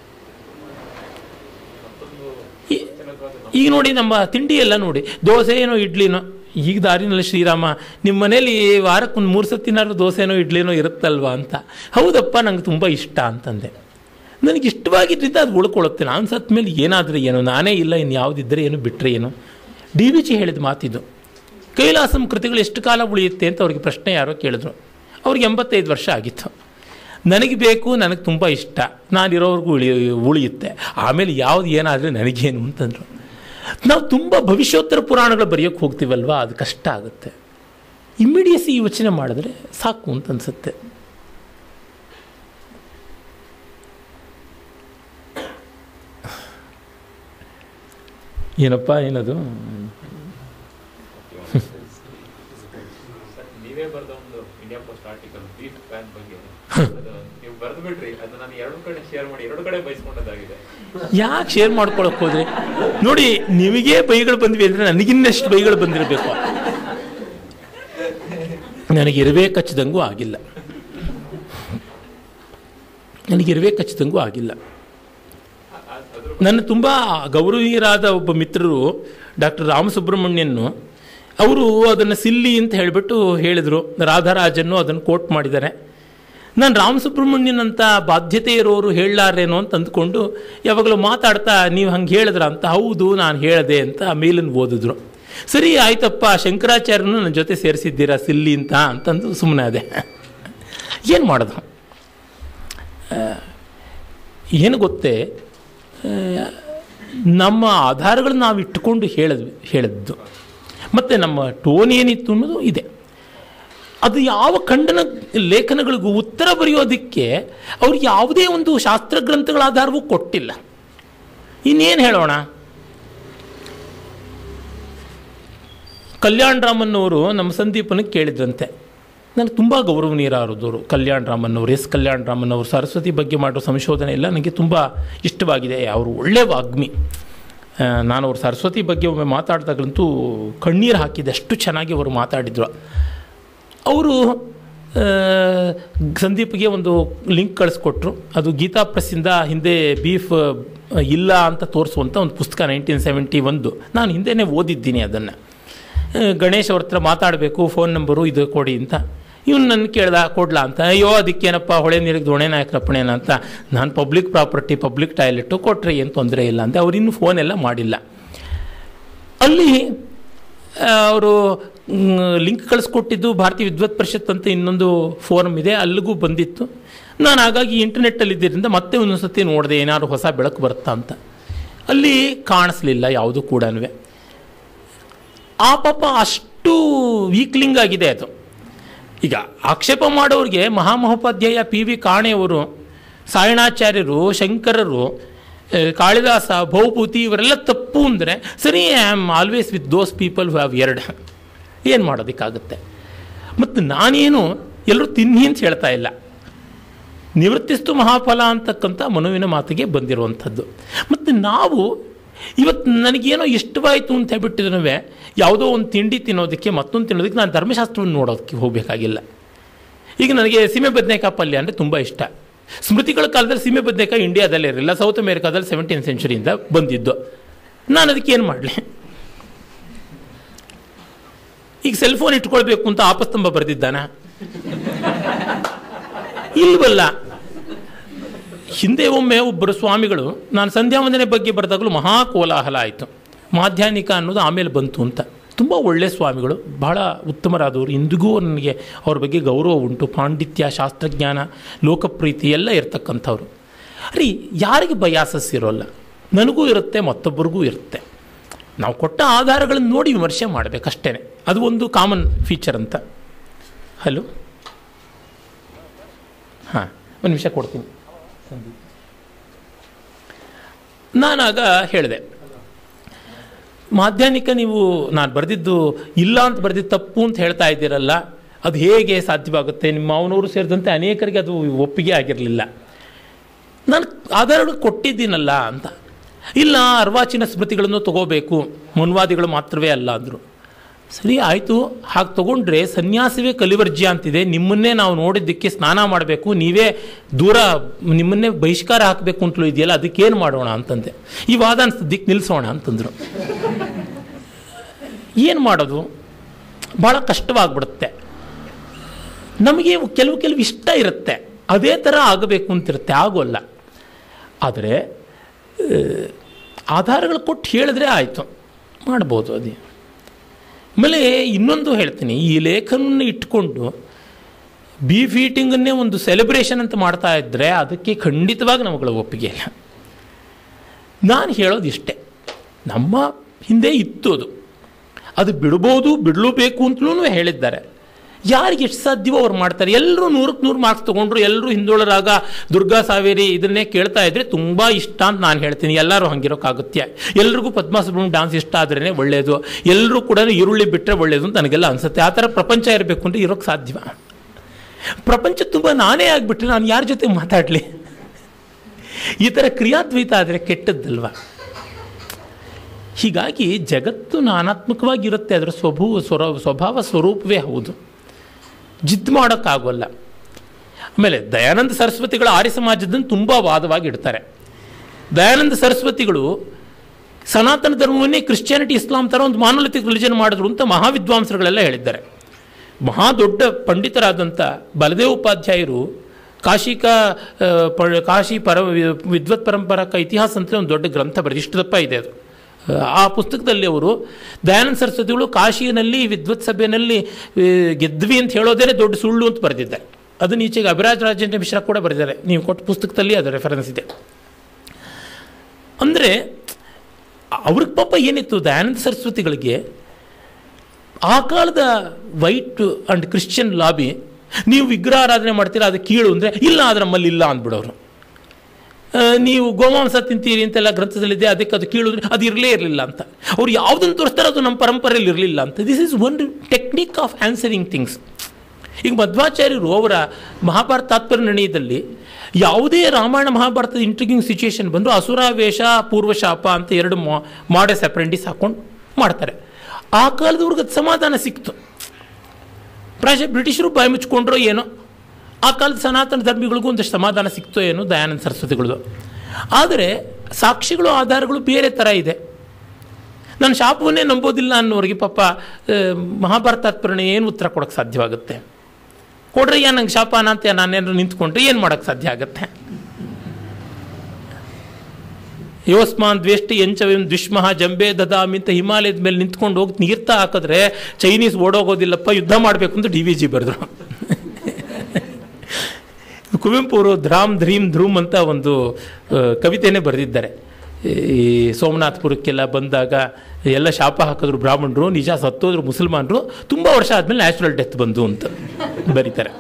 ಈ- ಈಗ ನೋಡಿ ನಮ್ಮ ತಿಂಡಿ ಎಲ್ಲ ನೋಡಿ ದೋಸೆ ಏನೋ ಇಡ್ಲಿನೋ ಈಗ ದಾರಿನಲ್ಲಿ ಶ್ರೀರಾಮ ನಿಮ್ಮ ಮನೇಲಿ ವಾರಕ್ಕೆ ಒಂದು ಮೂರು ಸತ್ತಿನಾದ್ರು ದೋಸೆನೋ ಇಡ್ಲಿನೋ ಇರುತ್ತಲ್ವಾ ಅಂತ ಹೌದಪ್ಪ ನಂಗೆ ತುಂಬ ಇಷ್ಟ ಅಂತಂದೆ ನನಗೆ ಇಷ್ಟವಾಗಿದ್ದರಿಂದ ಅದು ಉಳ್ಕೊಳ್ಳುತ್ತೆ ನಾನು ಸತ್ತ ಮೇಲೆ ಏನಾದರೂ ಏನು ನಾನೇ ಇಲ್ಲ ಇನ್ನು ಯಾವುದಿದ್ದರೆ ಏನು ಬಿಟ್ಟರೆ ಏನು ಡಿ ವಿ ಜಿ ಹೇಳಿದ ಮಾತಿದು ಕೈಲಾಸಂ ಕೃತಿಗಳು ಎಷ್ಟು ಕಾಲ ಉಳಿಯುತ್ತೆ ಅಂತ ಅವ್ರಿಗೆ ಪ್ರಶ್ನೆ ಯಾರೋ ಕೇಳಿದ್ರು ಅವ್ರಿಗೆ ಎಂಬತ್ತೈದು ವರ್ಷ ಆಗಿತ್ತು ನನಗೆ ಬೇಕು ನನಗೆ ತುಂಬ ಇಷ್ಟ ನಾನಿರೋವರೆಗೂ ಉಳಿ ಉಳಿಯುತ್ತೆ ಆಮೇಲೆ ಯಾವುದು ಏನಾದರೆ ನನಗೇನು ಅಂತಂದರು ನಾವು ತುಂಬ ಭವಿಷ್ಯೋತ್ತರ ಪುರಾಣಗಳು ಬರೆಯೋಕ್ಕೆ ಹೋಗ್ತೀವಲ್ವಾ ಅದು ಕಷ್ಟ ಆಗುತ್ತೆ ಇಮ್ಮಿಡಿಯಸಿ ಯೋಚನೆ ಮಾಡಿದ್ರೆ ಸಾಕು ಅಂತ ಅನಿಸುತ್ತೆ ಏನಪ್ಪ ಏನದು ನೀವೇ ಬರೆದ ಒಂದು India post article beef ban ಬಗ್ಗೆ ಅದು ನೀವು ಬರೆದು ಬಿಟ್ರಿ ಅದು ನಾನು ಎರಡು ಕಡೆ ಶೇರ್ ಮಾಡಿ ಎರಡು ಕಡೆ ಬಯಸ್ಕೊಂಡದ್ದಾಗಿದೆ ಯಾಕೆ ಶೇರ್ ಮಾಡ್ಕೊಳಕ್ಕೆ ಹೋದ್ರೆ ನೋಡಿ ನಿಮಗೆ ಬೈಗಳು ಬಂದ್ವಿ ಅಂದರೆ ನನಗಿನ್ನಷ್ಟು ಬೈಗಳು ಬಂದಿರಬೇಕು ನನಗಿರವೇ ಕಚ್ಚಿದಂಗೂ ಆಗಿಲ್ಲ ನನಗಿರವೇ ಕಚ್ಚಿದಂಗೂ ಆಗಿಲ್ಲ ನನ್ನ ತುಂಬ ಗೌರವೀಯರಾದ ಒಬ್ಬ ಮಿತ್ರರು ಡಾಕ್ಟರ್ ರಾಮಸುಬ್ರಹ್ಮಣ್ಯನ್ನು ಅವರು ಅದನ್ನು ಸಿಲ್ಲಿ ಅಂತ ಹೇಳಿಬಿಟ್ಟು ಹೇಳಿದರು ರಾಧಾರಾಜನ್ನು ಅದನ್ನು ಕೋಟ್ ಮಾಡಿದ್ದಾರೆ ನಾನು ರಾಮಸುಬ್ರಹ್ಮಣ್ಯನ್ ಅಂತ ಬಾಧ್ಯತೆ ಇರೋರು ಹೇಳಲಾರೇನೋ ಅಂತ ಅಂದ್ಕೊಂಡು ಯಾವಾಗಲೂ ಮಾತಾಡ್ತಾ ನೀವು ಹಂಗೆ ಹೇಳಿದ್ರ ಅಂತ ಹೌದು ನಾನು ಹೇಳಿದೆ ಅಂತ ಮೇಲನ್ನು ಓದಿದ್ರು ಸರಿ ಆಯ್ತಪ್ಪ ಶಂಕರಾಚಾರ್ಯನು ನನ್ನ ಜೊತೆ ಸೇರಿಸಿದ್ದೀರಾ ಸಿಲ್ಲಿ ಅಂತ ಅಂತಂದು ಸುಮ್ಮನೆ ಅದೇ ಏನು ಮಾಡೋದು ಆ, ಏನು ಗೊತ್ತೇ ಆ, ನಮ್ಮ ಆಧಾರಗಳನ್ನ ನಾವು ಇಟ್ಟುಕೊಂಡು ಹೇಳಿದ್ವಿ ಹೇಳಿದ್ದು ಮತ್ತು ನಮ್ಮ ಟೋನ್ ಏನಿತ್ತು ಅನ್ನೋದು ಇದೆ ಅದು ಯಾವ ಖಂಡನ ಲೇಖನಗಳಿಗೂ ಉತ್ತರ ಬರೆಯೋದಕ್ಕೆ ಅವ್ರಿಗೆ ಯಾವುದೇ ಒಂದು ಶಾಸ್ತ್ರ ಗ್ರಂಥಗಳ ಆಧಾರವೂ ಕೊಟ್ಟಿಲ್ಲ ಇನ್ನೇನು ಹೇಳೋಣ ಕಲ್ಯಾಣ್ ರಾಮನ್ನವರು ನಮ್ಮ ಸಂದೀಪನಿಗೆ ಕೇಳಿದ್ರಂತೆ ನನಗೆ ತುಂಬ ಗೌರವನೀಯರಾದವರು ಕಲ್ಯಾಣ್ ರಾಮನ್ನವರು ಎಸ್ ಕಲ್ಯಾಣ್ ರಾಮನ್ನವರು ಸರಸ್ವತಿ ಬಗ್ಗೆ ಮಾಡೋ ಸಂಶೋಧನೆ ಎಲ್ಲ ನನಗೆ ತುಂಬ ಇಷ್ಟವಾಗಿದೆ ಅವರು ಒಳ್ಳೆಯ ವಾಗ್ಮಿ ಆ, ನಾನು ಅವ್ರ ಸರಸ್ವತಿ ಬಗ್ಗೆ ಒಮ್ಮೆ ಮಾತಾಡಿದಾಗಲಂತೂ ಕಣ್ಣೀರು ಹಾಕಿದೆ ಅಷ್ಟು ಚೆನ್ನಾಗಿ ಅವರು ಮಾತಾಡಿದರು ಅವರು ಆ, ಸಂದೀಪ್ಗೆ ಒಂದು ಲಿಂಕ್ ಕಳಿಸ್ಕೊಟ್ರು ಅದು ಗೀತಾ ಪ್ರೆಸ್ಸಿಂದ ಹಿಂದೆ ಬೀಫ್ ಆ, ಇಲ್ಲ ಅಂತ ತೋರಿಸುವಂಥ ಒಂದು ಪುಸ್ತಕ ನೈನ್ಟೀನ್ ಸೆವೆಂಟಿ ಒಂದು ನಾನು ಹಿಂದೆನೇ ಓದಿದ್ದೀನಿ ಅದನ್ನು ಗಣೇಶ್ ಅವ್ರ ಹತ್ರ ಮಾತಾಡಬೇಕು ಫೋನ್ ನಂಬರು ಇದು ಕೊಡಿ ಅಂತ ಇವನು ನನ್ನ ಕೇಳ್ದ ಕೊಡ್ಲಾ ಅಂತ ಅಯ್ಯೋ ಅದಕ್ಕೇನಪ್ಪ ಹೊಳೆ ನೀರಿಗೆ ದೊಣೆ ನಾಯಕರಪ್ಪಣೇನ ಅಂತ ನಾನು ಪಬ್ಲಿಕ್ ಪ್ರಾಪರ್ಟಿ ಪಬ್ಲಿಕ್ ಟಾಯ್ಲೆಟು ಕೊಟ್ಟರೆ ಏನು ತೊಂದರೆ ಇಲ್ಲ ಅಂತ ಅವ್ರು ಇನ್ನೂ ಫೋನ್ ಎಲ್ಲ ಮಾಡಿಲ್ಲ ಅಲ್ಲಿ ಅವರು ಲಿಂಕ್ ಕಳಿಸ್ಕೊಟ್ಟಿದ್ದು ಭಾರತೀಯ ವಿದ್ವತ್ ಪರಿಷತ್ ಅಂತ ಇನ್ನೊಂದು ಫೋರಮ್ ಇದೆ ಅಲ್ಲಿಗೂ ಬಂದಿತ್ತು ನಾನು ಹಾಗಾಗಿ ಇಂಟರ್ನೆಟ್ಟಲ್ಲಿ ಇದ್ದರಿಂದ ಮತ್ತೆ ಒಂದೊಂದು ಸತಿ ನೋಡಿದೆ ಏನಾದ್ರು ಹೊಸ ಬೆಳಕು ಬರುತ್ತಾ ಅಂತ ಅಲ್ಲಿ ಕಾಣಿಸ್ಲಿಲ್ಲ ಯಾವುದು ಕೂಡ ಆ ಪಾಪ ಅಷ್ಟು ವೀಕ್ಲಿಂಗ್ ಆಗಿದೆ ಅದು ಈಗ ಆಕ್ಷೇಪ ಮಾಡೋರಿಗೆ ಮಹಾಮಹೋಪಾಧ್ಯಾಯ ಪಿ ವಿ ಕಾಣೆಯವರು ಸಾಯಣಾಚಾರ್ಯರು ಶಂಕರರು ಆ, ಕಾಳಿದಾಸ ಭೌಭೂತಿ ಇವರೆಲ್ಲ ತಪ್ಪು ಅಂದರೆ ಸರಿ I am always with those people who have erred ಏನು ಮಾಡೋದಕ್ಕಾಗುತ್ತೆ ಮತ್ತು ನಾನೇನು ಎಲ್ಲರೂ ತಿನ್ನಿ ಅಂತ ಹೇಳ್ತಾ ಇಲ್ಲ ನಿವೃತ್ತಿಸ್ತು ಮಹಾಫಲ ಅಂತಕ್ಕಂಥ ಮನುವಿನ ಮಾತಿಗೆ ಬಂದಿರುವಂಥದ್ದು ಮತ್ತು ನಾವು ಇವತ್ತು ನನಗೇನೋ ಇಷ್ಟವಾಯಿತು ಅಂತ ಹೇಳ್ಬಿಟ್ಟಿದ್ರೂ ಯಾವುದೋ ಒಂದು ತಿಂಡಿ ತಿನ್ನೋದಕ್ಕೆ ಮತ್ತೊಂದು ತಿನ್ನೋದಕ್ಕೆ ನಾನು ಧರ್ಮಶಾಸ್ತ್ರವನ್ನು ನೋಡೋದಕ್ಕೆ ಹೋಗಬೇಕಾಗಿಲ್ಲ ಈಗ ನನಗೆ ಸೀಮೆ ಬದನೆಕಾಯಿ ಪಲ್ಯ ಅಂದರೆ ತುಂಬ ಇಷ್ಟ ಸ್ಮೃತಿಗಳ ಕಾಲದಲ್ಲಿ ಸೀಮೆ ಬದನೆಕಾಯಿ ಇಂಡಿಯಾದಲ್ಲೇ ಇರಲಿಲ್ಲ ಸೌತ್ ಅಮೇರಿಕಾದಲ್ಲಿ ಸೆವೆಂಟೀನ್ ಸೆಂಚುರಿಯಿಂದ ಬಂದಿದ್ದು ನಾನು ಅದಕ್ಕೆ ಏನು ಮಾಡಲಿ ಈಗ ಸೆಲ್ ಫೋನ್ ಇಟ್ಕೊಳ್ಬೇಕು ಅಂತ ಆಪಸ್ತಂಭ ಬರೆದಿದ್ದಾನ ಇಲ್ವಲ್ಲ ಹಿಂದೆ ಒಮ್ಮೆ ಒಬ್ಬರು ಸ್ವಾಮಿಗಳು ನಾನು ಸಂಧ್ಯಾ ವಂದನೆ ಬಗ್ಗೆ ಬರೆದಾಗಲೂ ಮಹಾ ಕೋಲಾಹಲ ಆಯಿತು ಮಾಧ್ಯಾಹ್ನಿಕ ಅನ್ನೋದು ಆಮೇಲೆ ಬಂತು ಅಂತ ತುಂಬ ಒಳ್ಳೆ ಸ್ವಾಮಿಗಳು ಬಹಳ ಉತ್ತಮರಾದವರು ಇಂದಿಗೂ ನನಗೆ ಅವ್ರ ಬಗ್ಗೆ ಗೌರವ ಉಂಟು ಪಾಂಡಿತ್ಯ ಶಾಸ್ತ್ರಜ್ಞಾನ ಲೋಕಪ್ರೀತಿ ಎಲ್ಲ ಇರ್ತಕ್ಕಂಥವ್ರು ರೀ ಯಾರಿಗೆ ಬಯಾಸಸ್ ಇರೋಲ್ಲ ನನಗೂ ಇರುತ್ತೆ ಮತ್ತೊಬ್ಬರಿಗೂ ಇರುತ್ತೆ ನಾವು ಕೊಟ್ಟ ಆಧಾರಗಳನ್ನು ನೋಡಿ ವಿಮರ್ಶೆ ಮಾಡಬೇಕಷ್ಟೇ ಅದು ಒಂದು ಕಾಮನ್ ಫೀಚರ್ ಅಂತ ಹಲೋ ಹಾಂ ಒಂದು ನಿಮಿಷ ಕೊಡ್ತೀನಿ ನಾನಾಗ ಹೇಳಿದೆ ಮಾಧ್ಯಾಹ್ನಿಕ ನೀವು ನಾನು ಬರೆದಿದ್ದು ಇಲ್ಲ ಅಂತ ಬರೆದಿದ್ದು ತಪ್ಪು ಅಂತ ಹೇಳ್ತಾ ಇದ್ದೀರಲ್ಲ ಅದು ಹೇಗೆ ಸಾಧ್ಯವಾಗುತ್ತೆ ನಿಮ್ಮ ಮಾವನವರು ಸೇರಿದಂತೆ ಅನೇಕರಿಗೆ ಅದು ಒಪ್ಪಿಗೆ ಆಗಿರಲಿಲ್ಲ ನಾನು ಆಧಾರಗಳು ಕೊಟ್ಟಿದ್ದೀನಲ್ಲ ಅಂತ ಇಲ್ಲ ಅರ್ವಾಚಿನ ಸ್ಮೃತಿಗಳನ್ನು ತಗೋಬೇಕು ಮುನ್ವಾದಿಗಳು ಮಾತ್ರವೇ ಅಲ್ಲ ಅಂದರು ಸರಿ ಆಯಿತು ಹಾಗೆ ತಗೊಂಡ್ರೆ ಸನ್ಯಾಸವೇ ಕಲಿವರ್ಜ್ಯ ಅಂತಿದೆ ನಿಮ್ಮನ್ನೇ ನಾವು ನೋಡಿದ್ದಕ್ಕೆ ಸ್ನಾನ ಮಾಡಬೇಕು ನೀವೇ ದೂರ ನಿಮ್ಮನ್ನೇ ಬಹಿಷ್ಕಾರ ಹಾಕಬೇಕು ಅಂತಲೂ ಇದೆಯಲ್ಲ ಅದಕ್ಕೇನು ಮಾಡೋಣ ಅಂತಂದೆ ಈ ವಾದ ಸದ್ಯಕ್ಕೆ ನಿಲ್ಲಿಸೋಣ ಅಂತಂದರು ಏನು ಮಾಡೋದು ಭಾಳ ಕಷ್ಟವಾಗ್ಬಿಡುತ್ತೆ ನಮಗೆ ಕೆಲವು ಕೆಲವು ಇಷ್ಟ ಇರುತ್ತೆ ಅದೇ ಥರ ಆಗಬೇಕು ಅಂತಿರುತ್ತೆ ಆಗೋಲ್ಲ ಆದರೆ ಆ, ಆಧಾರಗಳು ಕೊಟ್ಟು ಹೇಳಿದ್ರೆ ಆಯಿತು ಮಾಡ್ಬೋದು ಅದೇ ಆಮೇಲೆ ಇನ್ನೊಂದು ಹೇಳ್ತೀನಿ ಈ ಲೇಖನವನ್ನು ಇಟ್ಕೊಂಡು ಬಿ ಫೀಟಿಂಗನ್ನೇ ಒಂದು ಸೆಲೆಬ್ರೇಷನ್ ಅಂತ ಮಾಡ್ತಾ ಇದ್ದರೆ ಅದಕ್ಕೆ ಖಂಡಿತವಾಗಿ ನಮ್ಮಗಳ ಒಪ್ಪಿಗೆ ಇಲ್ಲ ನಾನು ಹೇಳೋದು ಇಷ್ಟೇ ನಮ್ಮ ಹಿಂದೆ ಇತ್ತು ಅದು ಅದು ಬಿಡ್ಬೋದು ಬಿಡಲೂಬೇಕು ಅಂತಲೂ ಹೇಳಿದ್ದಾರೆ ಯಾರಿಗೆ ಎಷ್ಟು ಸಾಧ್ಯವೋ ಅವ್ರು ಮಾಡ್ತಾರೆ ಎಲ್ಲರೂ ನೂರಕ್ಕೆ ನೂರು ಮಾರ್ಕ್ಸ್ ತೊಗೊಂಡ್ರು ಎಲ್ಲರೂ ಹಿಂದೋಳರಾಗ ದುರ್ಗಾ ಸಾವೇರಿ ಇದನ್ನೇ ಕೇಳ್ತಾ ಇದ್ರೆ ತುಂಬ ಇಷ್ಟ ಅಂತ ನಾನು ಹೇಳ್ತೀನಿ ಎಲ್ಲರೂ ಹಂಗಿರೋಕ್ಕಾಗುತ್ತೆ ಎಲ್ರಿಗೂ ಪದ್ಮಾ ಸುಬ್ರಹ್ಮಣ್ಯ ಡಾನ್ಸ್ ಇಷ್ಟ ಆದ್ರೇ ಒಳ್ಳೆಯದು ಎಲ್ಲರೂ ಕೂಡ ಈರುಳ್ಳಿ ಬಿಟ್ಟರೆ ಒಳ್ಳೆಯದು ಅಂತ ನನಗೆಲ್ಲ ಅನಿಸುತ್ತೆ ಆ ಥರ ಪ್ರಪಂಚ ಇರಬೇಕು ಅಂದರೆ ಇರೋಕ್ಕೆ ಸಾಧ್ಯವ ಪ್ರಪಂಚ ತುಂಬ ನಾನೇ ಆಗಿಬಿಟ್ರೆ ನಾನು ಯಾರ ಜೊತೆ ಮಾತಾಡಲಿ ಈ ಥರ ಕ್ರಿಯಾದ್ವೈತ ಆದರೆ ಕೆಟ್ಟದ್ದಲ್ವಾ ಹೀಗಾಗಿ ಜಗತ್ತು ನಾನಾತ್ಮಕವಾಗಿರುತ್ತೆ ಅದರ ಸ್ವಭೂ ಸ್ವರ ಸ್ವಭಾವ ಸ್ವರೂಪವೇ ಹೌದು ಜಿದ್ದು ಮಾಡೋಕ್ಕಾಗೋಲ್ಲ ಆಮೇಲೆ ದಯಾನಂದ ಸರಸ್ವತಿಗಳ ಆರ್ಯ ಸಮಾಜದನ್ನು ತುಂಬ ವಾದವಾಗಿ ಇಡ್ತಾರೆ ದಯಾನಂದ ಸರಸ್ವತಿಗಳು ಸನಾತನ ಧರ್ಮವನ್ನೇ ಕ್ರಿಶ್ಚಿಯಾನಿಟಿ ಇಸ್ಲಾಂ ಥರ ಒಂದು ಮಾನೋಲಿತಿಕ್ ರಿಲಿಜನ್ ಮಾಡಿದ್ರು ಅಂತ ಮಹಾವಿದ್ವಾಂಸರುಗಳೆಲ್ಲ ಹೇಳಿದ್ದಾರೆ ಮಹಾ ದೊಡ್ಡ ಪಂಡಿತರಾದಂಥ ಬಲದೇವ ಉಪಾಧ್ಯಾಯರು ಕಾಶಿಕ ಆ, ಪ- ಕಾಶಿ ಪರ ವಿದ್ವತ್ ಪರಂಪರಕ ಇತಿಹಾಸ ಅಂತ ಒಂದು ದೊಡ್ಡ ಗ್ರಂಥ ಬರೆದು ಇಷ್ಟು ದಪ್ಪ ಇದೆ ಅದು ಆ ಪುಸ್ತಕದಲ್ಲಿ ಅವರು ದಯಾನಂದ ಸರಸ್ವತಿಗಳು ಕಾಶಿನಲ್ಲಿ ವಿದ್ವತ್ ಸಭೆಯಲ್ಲಿ ಆ, ಗೆದ್ವಿ ಅಂತ ಹೇಳೋದೇ ದೊಡ್ಡ ಸುಳ್ಳು ಅಂತ ಬರೆದಿದ್ದಾರೆ ಅದನ್ನ ಈಚೆಗೆ ಅಭಿರಾಜ್ ರಾಜೇಂದ್ರ ಮಿಶ್ರಾ ಕೂಡ ಬರೆದಿದ್ದಾರೆ ನೀವು ಕೊಟ್ಟ ಪುಸ್ತಕದಲ್ಲಿ ಅದು ರೆಫರೆನ್ಸ್ ಇದೆ ಅಂದರೆ ಅವ್ರಿಗೆ ಪಾಪ ಏನಿತ್ತು ದಯಾನಂದ ಸರಸ್ವತಿಗಳಿಗೆ ಆ ಕಾಲದ ವೈಟ್ ಅಂಡ್ ಕ್ರಿಶ್ಚಿಯನ್ ಲಾಬಿ ನೀವು ವಿಗ್ರಹ ಆರಾಧನೆ ಮಾಡ್ತೀರಾ ಅದು ಕೀಳು ಅಂದರೆ ಇಲ್ಲ ಅದು ನಮ್ಮಲ್ಲಿ ಇಲ್ಲ ಅಂದ್ಬಿಡೋರು ಆ, ನೀವು ಗೋಮಾಂಸ ತಿಂತೀರಿ ಅಂತೆಲ್ಲ ಗ್ರಂಥದಲ್ಲಿದೆ ಅದಕ್ಕೆ ಅದು ಕೀಳಿದ್ರೆ ಅದು ಇರಲೇ ಇರಲಿಲ್ಲ ಅಂತ ಅವ್ರು ಯಾವುದನ್ನು ತೋರಿಸ್ತಾರೆ ಅದು ನಮ್ಮ ಪರಂಪರೆಯಲ್ಲಿ ಇರಲಿಲ್ಲ ಅಂತ this is one technique of answering things ಈಗ ಮಧ್ವಾಚಾರ್ಯರು ಅವರ ಮಹಾಭಾರತ ತಾತ್ಪರ್ಯ ನಿರ್ಣಯದಲ್ಲಿ ಯಾವುದೇ ರಾಮಾಯಣ ಮಹಾಭಾರತದ ಇಂಟ್ರಿಗಿಂಗ್ ಸಿಚುಯೇಷನ್ ಬಂದರೂ ಅಸುರಾವೇಶ ಪೂರ್ವಶಾಪ ಅಂತ ಎರಡು ಮಾಡಸ್ ಅಪ್ರೆಂಟಿಸ್ ಹಾಕೊಂಡು ಮಾಡ್ತಾರೆ ಆ ಕಾಲದವ್ರಿಗೆ ಅದು ಸಮಾಧಾನ ಸಿಕ್ತು ಪ್ರಾಯಶಃ ಬ್ರಿಟಿಷರು ಬಾಯಿ ಮುಚ್ಕೊಂಡ್ರೋ ಏನೋ ಆ ಕಾಲದ ಸನಾತನ ಧರ್ಮಿಗಳಿಗೂ ಒಂದಷ್ಟು ಸಮಾಧಾನ ಸಿಕ್ತೋ ಏನೋ ದಯಾನಂದ ಸರಸ್ವತಿಗಳದು ಆದರೆ ಸಾಕ್ಷಿಗಳು ಆಧಾರಗಳು ಬೇರೆ ಥರ ಇದೆ ನಾನು ಶಾಪವನ್ನೇ ನಂಬೋದಿಲ್ಲ ಅನ್ನೋರಿಗೆ ಪಾಪ ಆ, ಮಹಾಭಾರತ ತಾತ್ಪರ್ಯ ಏನು ಉತ್ತರ ಕೊಡೋಕ್ಕೆ ಸಾಧ್ಯವಾಗುತ್ತೆ ಕೊಡ್ರಯ್ಯ ನಂಗೆ ಶಾಪನ ಅಂತ ನಾನೇನಾದ್ರು ನಿಂತ್ಕೊಂಡ್ರೆ ಏನು ಮಾಡೋಕ್ಕೆ ಸಾಧ್ಯ ಆಗುತ್ತೆ ಯೋಸ್ಮಾನ್ ದ್ವೇಷ್ಟಿ ಎಂಚವೇಂ ದ್ವಿಷ್ಮಃ ಜಂಬೆ ದದಾಮಿ ಅಂತ ಹಿಮಾಲಯದ ಮೇಲೆ ನಿಂತ್ಕೊಂಡು ಹೋಗಿ ನೀರ್ತಾ ಹಾಕಿದ್ರೆ ಚೈನೀಸ್ ಓಡೋಗೋದಿಲ್ಲಪ್ಪ ಯುದ್ಧ ಮಾಡಬೇಕು ಅಂತ ಡಿ ವಿ ಜಿ ಬರೆದ್ರು ಕುವೆಂಪು ಅವರು ಧ್ರಾಮ್ ಧ್ರೀಮ್ ಧ್ರೂಮ್ ಅಂತ ಒಂದು ಆ, ಕವಿತೆನೇ ಬರೆದಿದ್ದಾರೆ ಈ ಸೋಮನಾಥಪುರಕ್ಕೆಲ್ಲ ಬಂದಾಗ ಎಲ್ಲ ಶಾಪ ಹಾಕಿದ್ರು ಬ್ರಾಹ್ಮಣರು ನಿಜ ಸತ್ತೋದ್ರು ಮುಸಲ್ಮಾನರು ತುಂಬ ವರ್ಷ ಆದಮೇಲೆ ನ್ಯಾಚುರಲ್ ಡೆತ್ ಬಂದು ಅಂತ ಬರೀತಾರೆ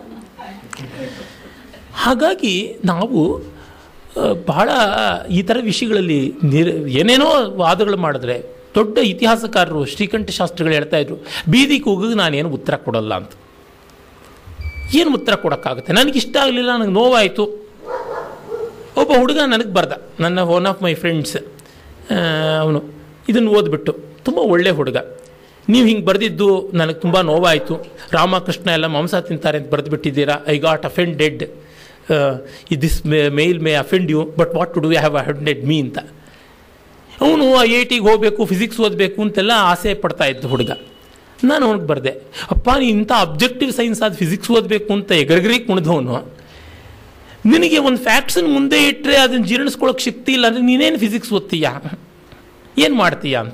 ಹಾಗಾಗಿ ನಾವು ಆ, ಬಹಳ ಈ ಥರ ವಿಷಯಗಳಲ್ಲಿ ನಿರ್ ಏನೇನೋ ವಾದಗಳು ಮಾಡಿದ್ರೆ ದೊಡ್ಡ ಇತಿಹಾಸಕಾರರು ಶ್ರೀಕಂಠ ಶಾಸ್ತ್ರಿಗಳು ಹೇಳ್ತಾ ಇದ್ರು ಬೀದಿ ಕೂಗಿಗೆ ನಾನೇನು ಉತ್ತರ ಕೊಡಲ್ಲ ಅಂತ ಏನು ಉತ್ತರ ಕೊಡೋಕ್ಕಾಗುತ್ತೆ ನನಗೆ ಇಷ್ಟ ಆಗಲಿಲ್ಲ ನನಗೆ ನೋವಾಯಿತು ಒಬ್ಬ ಹುಡುಗ ನನಗೆ ಬರ್ದ ನನ್ನ ಒನ್ ಆಫ್ ಮೈ ಫ್ರೆಂಡ್ಸ್ ಅವನು ಇದನ್ನು ಓದ್ಬಿಟ್ಟು ತುಂಬ ಒಳ್ಳೆ ಹುಡುಗ ನೀವು ಹಿಂಗೆ ಬರೆದಿದ್ದು ನನಗೆ ತುಂಬ ನೋವಾಯಿತು ರಾಮಕೃಷ್ಣ ಎಲ್ಲ ಮಾಂಸ ತಿಂತಾರೆ ಅಂತ ಬರೆದುಬಿಟ್ಟಿದ್ದೀರಾ I got offended this mail may offend you but what to do have offended me ಅಂತ ಅವನು ಐ ಐ ಟಿಗೆ ಹೋಗಬೇಕು ಫಿಸಿಕ್ಸ್ ಓದಬೇಕು ಅಂತೆಲ್ಲ ಆಸೆ ಪಡ್ತಾ ಇದ್ದು ಹುಡುಗ ನಾನು ಅವನಿಗೆ ಬರೆದೆ ಅಪ್ಪ ನೀನು ಇಂಥ ಅಬ್ಜೆಕ್ಟಿವ್ ಸೈನ್ಸ್ ಆದ ಫಿಸಿಕ್ಸ್ ಓದಬೇಕು ಅಂತ ಎಗರ್ಗರಿ ಕುಣಿದವನು ನಿನಗೆ ಒಂದು ಫ್ಯಾಕ್ಟ್ಸನ್ನು ಮುಂದೆ ಇಟ್ಟರೆ ಅದನ್ನು ಜೀರ್ಣಿಸ್ಕೊಳ್ಳೋಕೆ ಶಕ್ತಿ ಇಲ್ಲ ಅಂದರೆ ನೀನೇನು ಫಿಸಿಕ್ಸ್ ಓದ್ತೀಯಾ ಏನು ಮಾಡ್ತೀಯಾ ಅಂತ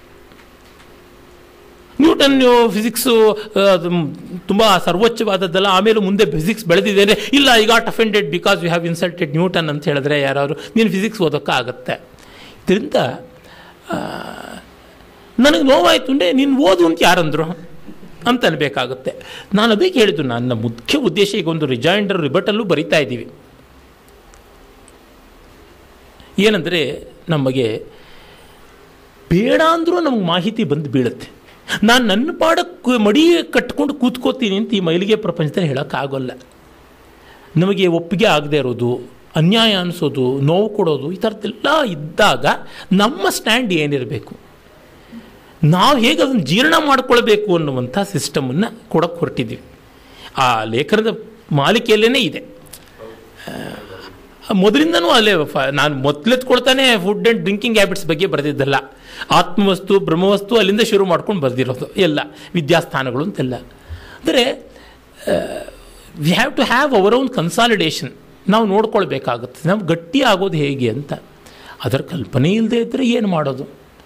ನ್ಯೂಟನ್ ಫಿಸಿಕ್ಸು ಅದು ತುಂಬ ಸರ್ವೋಚ್ಚವಾದದ್ದಲ್ಲ ಆಮೇಲೆ ಮುಂದೆ ಫಿಸಿಕ್ಸ್ ಬೆಳೆದಿದೆ ಅಂದರೆ ಇಲ್ಲ I got offended because you have insulted Newton ಅಂತ ಹೇಳಿದ್ರೆ ಯಾರು ನೀನು ಫಿಸಿಕ್ಸ್ ಓದೋಕ್ಕಾಗತ್ತೆ ಇದರಿಂದ ನನಗೆ ನೋವಾಯಿತು ಅಂದರೆ ನೀನು ಓದು ಅಂತ ಯಾರಂದರು ಅಂತ ಅನ್ಬೇಕಾಗುತ್ತೆ ನಾನು ಅದಕ್ಕೆ ಹೇಳಿದ್ದು ನನ್ನ ಮುಖ್ಯ ಉದ್ದೇಶ ಈಗ ಒಂದು ರಿಜೈಂಡರ್ ರಿಬಟಲ್ಲೂ ಬರಿತಾ ಇದ್ದೀವಿ ಏನಂದರೆ ನಮಗೆ ಬೇಡ ಅಂದರೂ ನಮಗೆ ಮಾಹಿತಿ ಬಂದು ಬೀಳುತ್ತೆ ನಾನು ನನ್ನ ಪಾಡಕ್ಕೆ ಮಡಿ ಕಟ್ಕೊಂಡು ಕೂತ್ಕೋತೀನಿ ಅಂತ ಈ ಮೈಲಿಗೆ ಪ್ರಪಂಚದಲ್ಲಿ ಹೇಳೋಕ್ಕಾಗೋಲ್ಲ ನಮಗೆ ಒಪ್ಪಿಗೆ ಆಗದೆ ಇರೋದು ಅನ್ಯಾಯ ಅನಿಸೋದು ನೋವು ಕೊಡೋದು ಈ ಥರದ್ದೆಲ್ಲ ಇದ್ದಾಗ ನಮ್ಮ ಸ್ಟ್ಯಾಂಡ್ ಏನಿರಬೇಕು ನಾವು ಹೇಗೆ ಅದನ್ನು ಜೀರ್ಣ ಮಾಡ್ಕೊಳ್ಬೇಕು ಅನ್ನುವಂಥ ಸಿಸ್ಟಮನ್ನು ಕೊಡೋಕ್ಕೆ ಹೊರಟಿದ್ದೀವಿ ಆ ಲೇಖನದ ಮಾಲಿಕೆಯಲ್ಲೇ ಇದೆ ಆ, ಮೊದಲಿಂದನೂ ಅಲ್ಲೇ ಫ ನಾನು ಮೊದಲೆತ್ಕೊಳ್ತಾನೆ ಫುಡ್ ಆ್ಯಂಡ್ ಡ್ರಿಂಕಿಂಗ್ ಹ್ಯಾಬಿಟ್ಸ್ ಬಗ್ಗೆ ಬರೆದಿದ್ದಲ್ಲ ಆತ್ಮವಸ್ತು ಬ್ರಹ್ಮವಸ್ತು ಅಲ್ಲಿಂದ ಶುರು ಮಾಡ್ಕೊಂಡು ಬರೆದಿರೋದು ಎಲ್ಲ ವಿದ್ಯಾಸ್ಥಾನಗಳು ಅಂತೆಲ್ಲ ಅಂದರೆ we have to have our own consolidation ನಾವು ನೋಡ್ಕೊಳ್ಬೇಕಾಗುತ್ತೆ ನಾವು ಗಟ್ಟಿ ಆಗೋದು ಹೇಗೆ ಅಂತ ಅದರ ಕಲ್ಪನೆ ಇಲ್ಲದೆ ಇದ್ದರೆ ಏನು ಮಾಡೋದು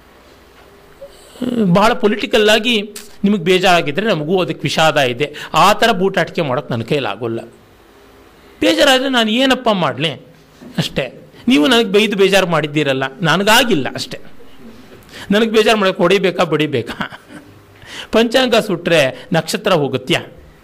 ಬಹಳ ಪೊಲಿಟಿಕಲ್ ಆಗಿ ನಿಮಗೆ ಬೇಜಾರಾಗಿದ್ದರೆ ನಮಗೂ ಅದಕ್ಕೆ ವಿಷಾದ ಇದೆ ಆ ಥರ ಬೂಟಾಟಿಕೆ ಮಾಡೋಕ್ಕೆ ನನ್ನ ಕೈಲಾಗೋಲ್ಲ ಬೇಜಾರಾದರೆ ನಾನು ಏನಪ್ಪ ಮಾಡಲಿ ಅಷ್ಟೇ ನೀವು ನನಗೆ ಬೈದು ಬೇಜಾರು ಮಾಡಿದ್ದೀರಲ್ಲ ನನಗಾಗಿಲ್ಲ ಅಷ್ಟೇ ನನಗೆ ಬೇಜಾರು ಮಾಡೋಕ್ಕೆ ಹೊಡಿಬೇಕಾ ಬಡಿಬೇಕಾ ಪಂಚಾಂಗ ಸುಟ್ಟರೆ ನಕ್ಷತ್ರ ಹೋಗುತ್ತ್ಯಾ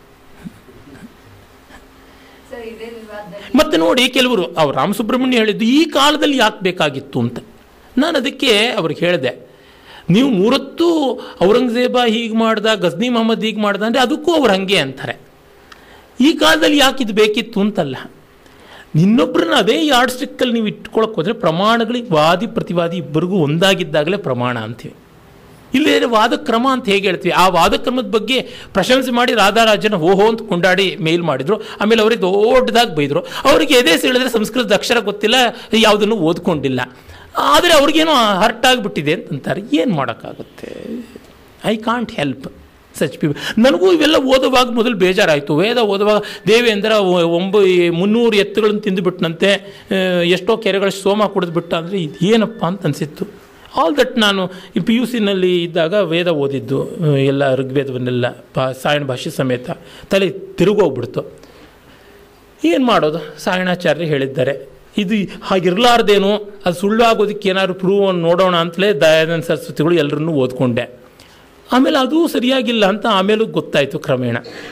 ಸರ್ ಇದೇ ವಿವಾದದಲ್ಲಿ ಮತ್ತೆ ನೋಡಿ ಕೆಲವರು ಅವ್ರು ರಾಮಸುಬ್ರಹ್ಮಣ್ಯ ಹೇಳಿದ್ದು ಈ ಕಾಲದಲ್ಲಿ ಯಾಕೆ ಬೇಕಾಗಿತ್ತು ಅಂತ ನಾನು ಅದಕ್ಕೆ ಅವ್ರಿಗೆ ಹೇಳಿದೆ ನೀವು ಮೂರತ್ತು ಔರಂಗಜೇಬ ಹೀಗೆ ಮಾಡ್ದ ಗಜ್ನಿ ಮೊಹಮ್ಮದ್ ಹೀಗೆ ಮಾಡ್ದ ಅಂದರೆ ಅದಕ್ಕೂ ಅವ್ರು ಹಂಗೆ ಅಂತಾರೆ ಈ ಕಾಲದಲ್ಲಿ ಯಾಕೆ ಇದು ಬೇಕಿತ್ತು ಅಂತಲ್ಲ ಇನ್ನೊಬ್ಬರನ್ನ ಅದೇ ಯಾರ್ಡ್ ಸ್ಟಿಕ್ಕಲ್ಲಿ ನೀವು ಇಟ್ಕೊಳಕ್ಕೆ ಹೋದರೆ ಪ್ರಮಾಣಗಳಿಗೆ ವಾದಿ ಪ್ರತಿವಾದಿ ಇಬ್ಬರಿಗೂ ಒಂದಾಗಿದ್ದಾಗಲೇ ಪ್ರಮಾಣ ಅಂತೀವಿ ಇಲ್ಲಿ ವಾದ ಕ್ರಮ ಅಂತ ಹೇಗೆ ಹೇಳ್ತೀವಿ ಆ ವಾದ ಕ್ರಮದ ಬಗ್ಗೆ ಪ್ರಶಂಸೆ ಮಾಡಿ ರಾಧಾರಾಜನ ಓಹೋ ಅಂತ ಕೊಂಡಾಡಿ ಮೇಲ್ ಮಾಡಿದ್ರು ಆಮೇಲೆ ಅವರಿಗೆ ದೊಡ್ಡದಾಗಿ ಬೈದರು ಅವರಿಗೆ ಎದೆ ಹೇಳಿದ್ರೆ ಸಂಸ್ಕೃತದ ಅಕ್ಷರ ಗೊತ್ತಿಲ್ಲ ಯಾವುದನ್ನು ಓದ್ಕೊಂಡಿಲ್ಲ ಆದರೆ ಅವ್ರಿಗೇನೋ ಹರ್ಟ್ ಆಗಿಬಿಟ್ಟಿದೆ ಅಂತಂತಾರೆ ಏನು ಮಾಡೋಕ್ಕಾಗುತ್ತೆ I can't help such P ನನಗೂ ಇವೆಲ್ಲ ಓದುವಾಗ ಮೊದಲು ಬೇಜಾರಾಯಿತು ವೇದ ಓದುವಾಗ ದೇವೇಂದ್ರ ಒ- ಒಂಬ ಮುನ್ನೂರು ಎತ್ತುಗಳನ್ನು ತಿಂದುಬಿಟ್ನಂತೆ ಆ, ಎಷ್ಟೋ ಕೆರೆಗಳ ಸೋಮ ಕುಡಿದ್ಬಿಟ್ಟ ಅಂದರೆ ಇದು ಏನಪ್ಪ ಅಂತ ಅನಿಸಿತ್ತು ಆಲ್ ದಟ್ ನಾನು ಈ ಪಿ ಯು ಸಿನಲ್ಲಿ ಇದ್ದಾಗ ವೇದ ಓದಿದ್ದು ಆ, ಎಲ್ಲ ಋಗ್ವೇದವನ್ನೆಲ್ಲ ಪಾ ಸಾಯಣ ಭಾಷೆ ಸಮೇತ ತಲೆ ತಿರುಗೋಗ್ಬಿಡ್ತು ಏನು ಮಾಡೋದು ಸಾಯಣಾಚಾರ್ಯರು ಹೇಳಿದ್ದಾರೆ ಇದು ಹಾಗಿರಲಾರ್ದೇನೋ ಅದು ಸುಳ್ಳು ಆಗೋದಕ್ಕೆ ಏನಾದ್ರು ಪ್ರೂವ್ ನೋಡೋಣ ಅಂತಲೇ ದಯಾನಂದ ಸರಸ್ವತಿಗಳು ಎಲ್ಲರನ್ನೂ ಓದ್ಕೊಂಡೆ ಆಮೇಲೆ ಅದೂ ಸರಿಯಾಗಿಲ್ಲ ಅಂತ ಆಮೇಲೂ ಗೊತ್ತಾಯಿತು ಕ್ರಮೇಣ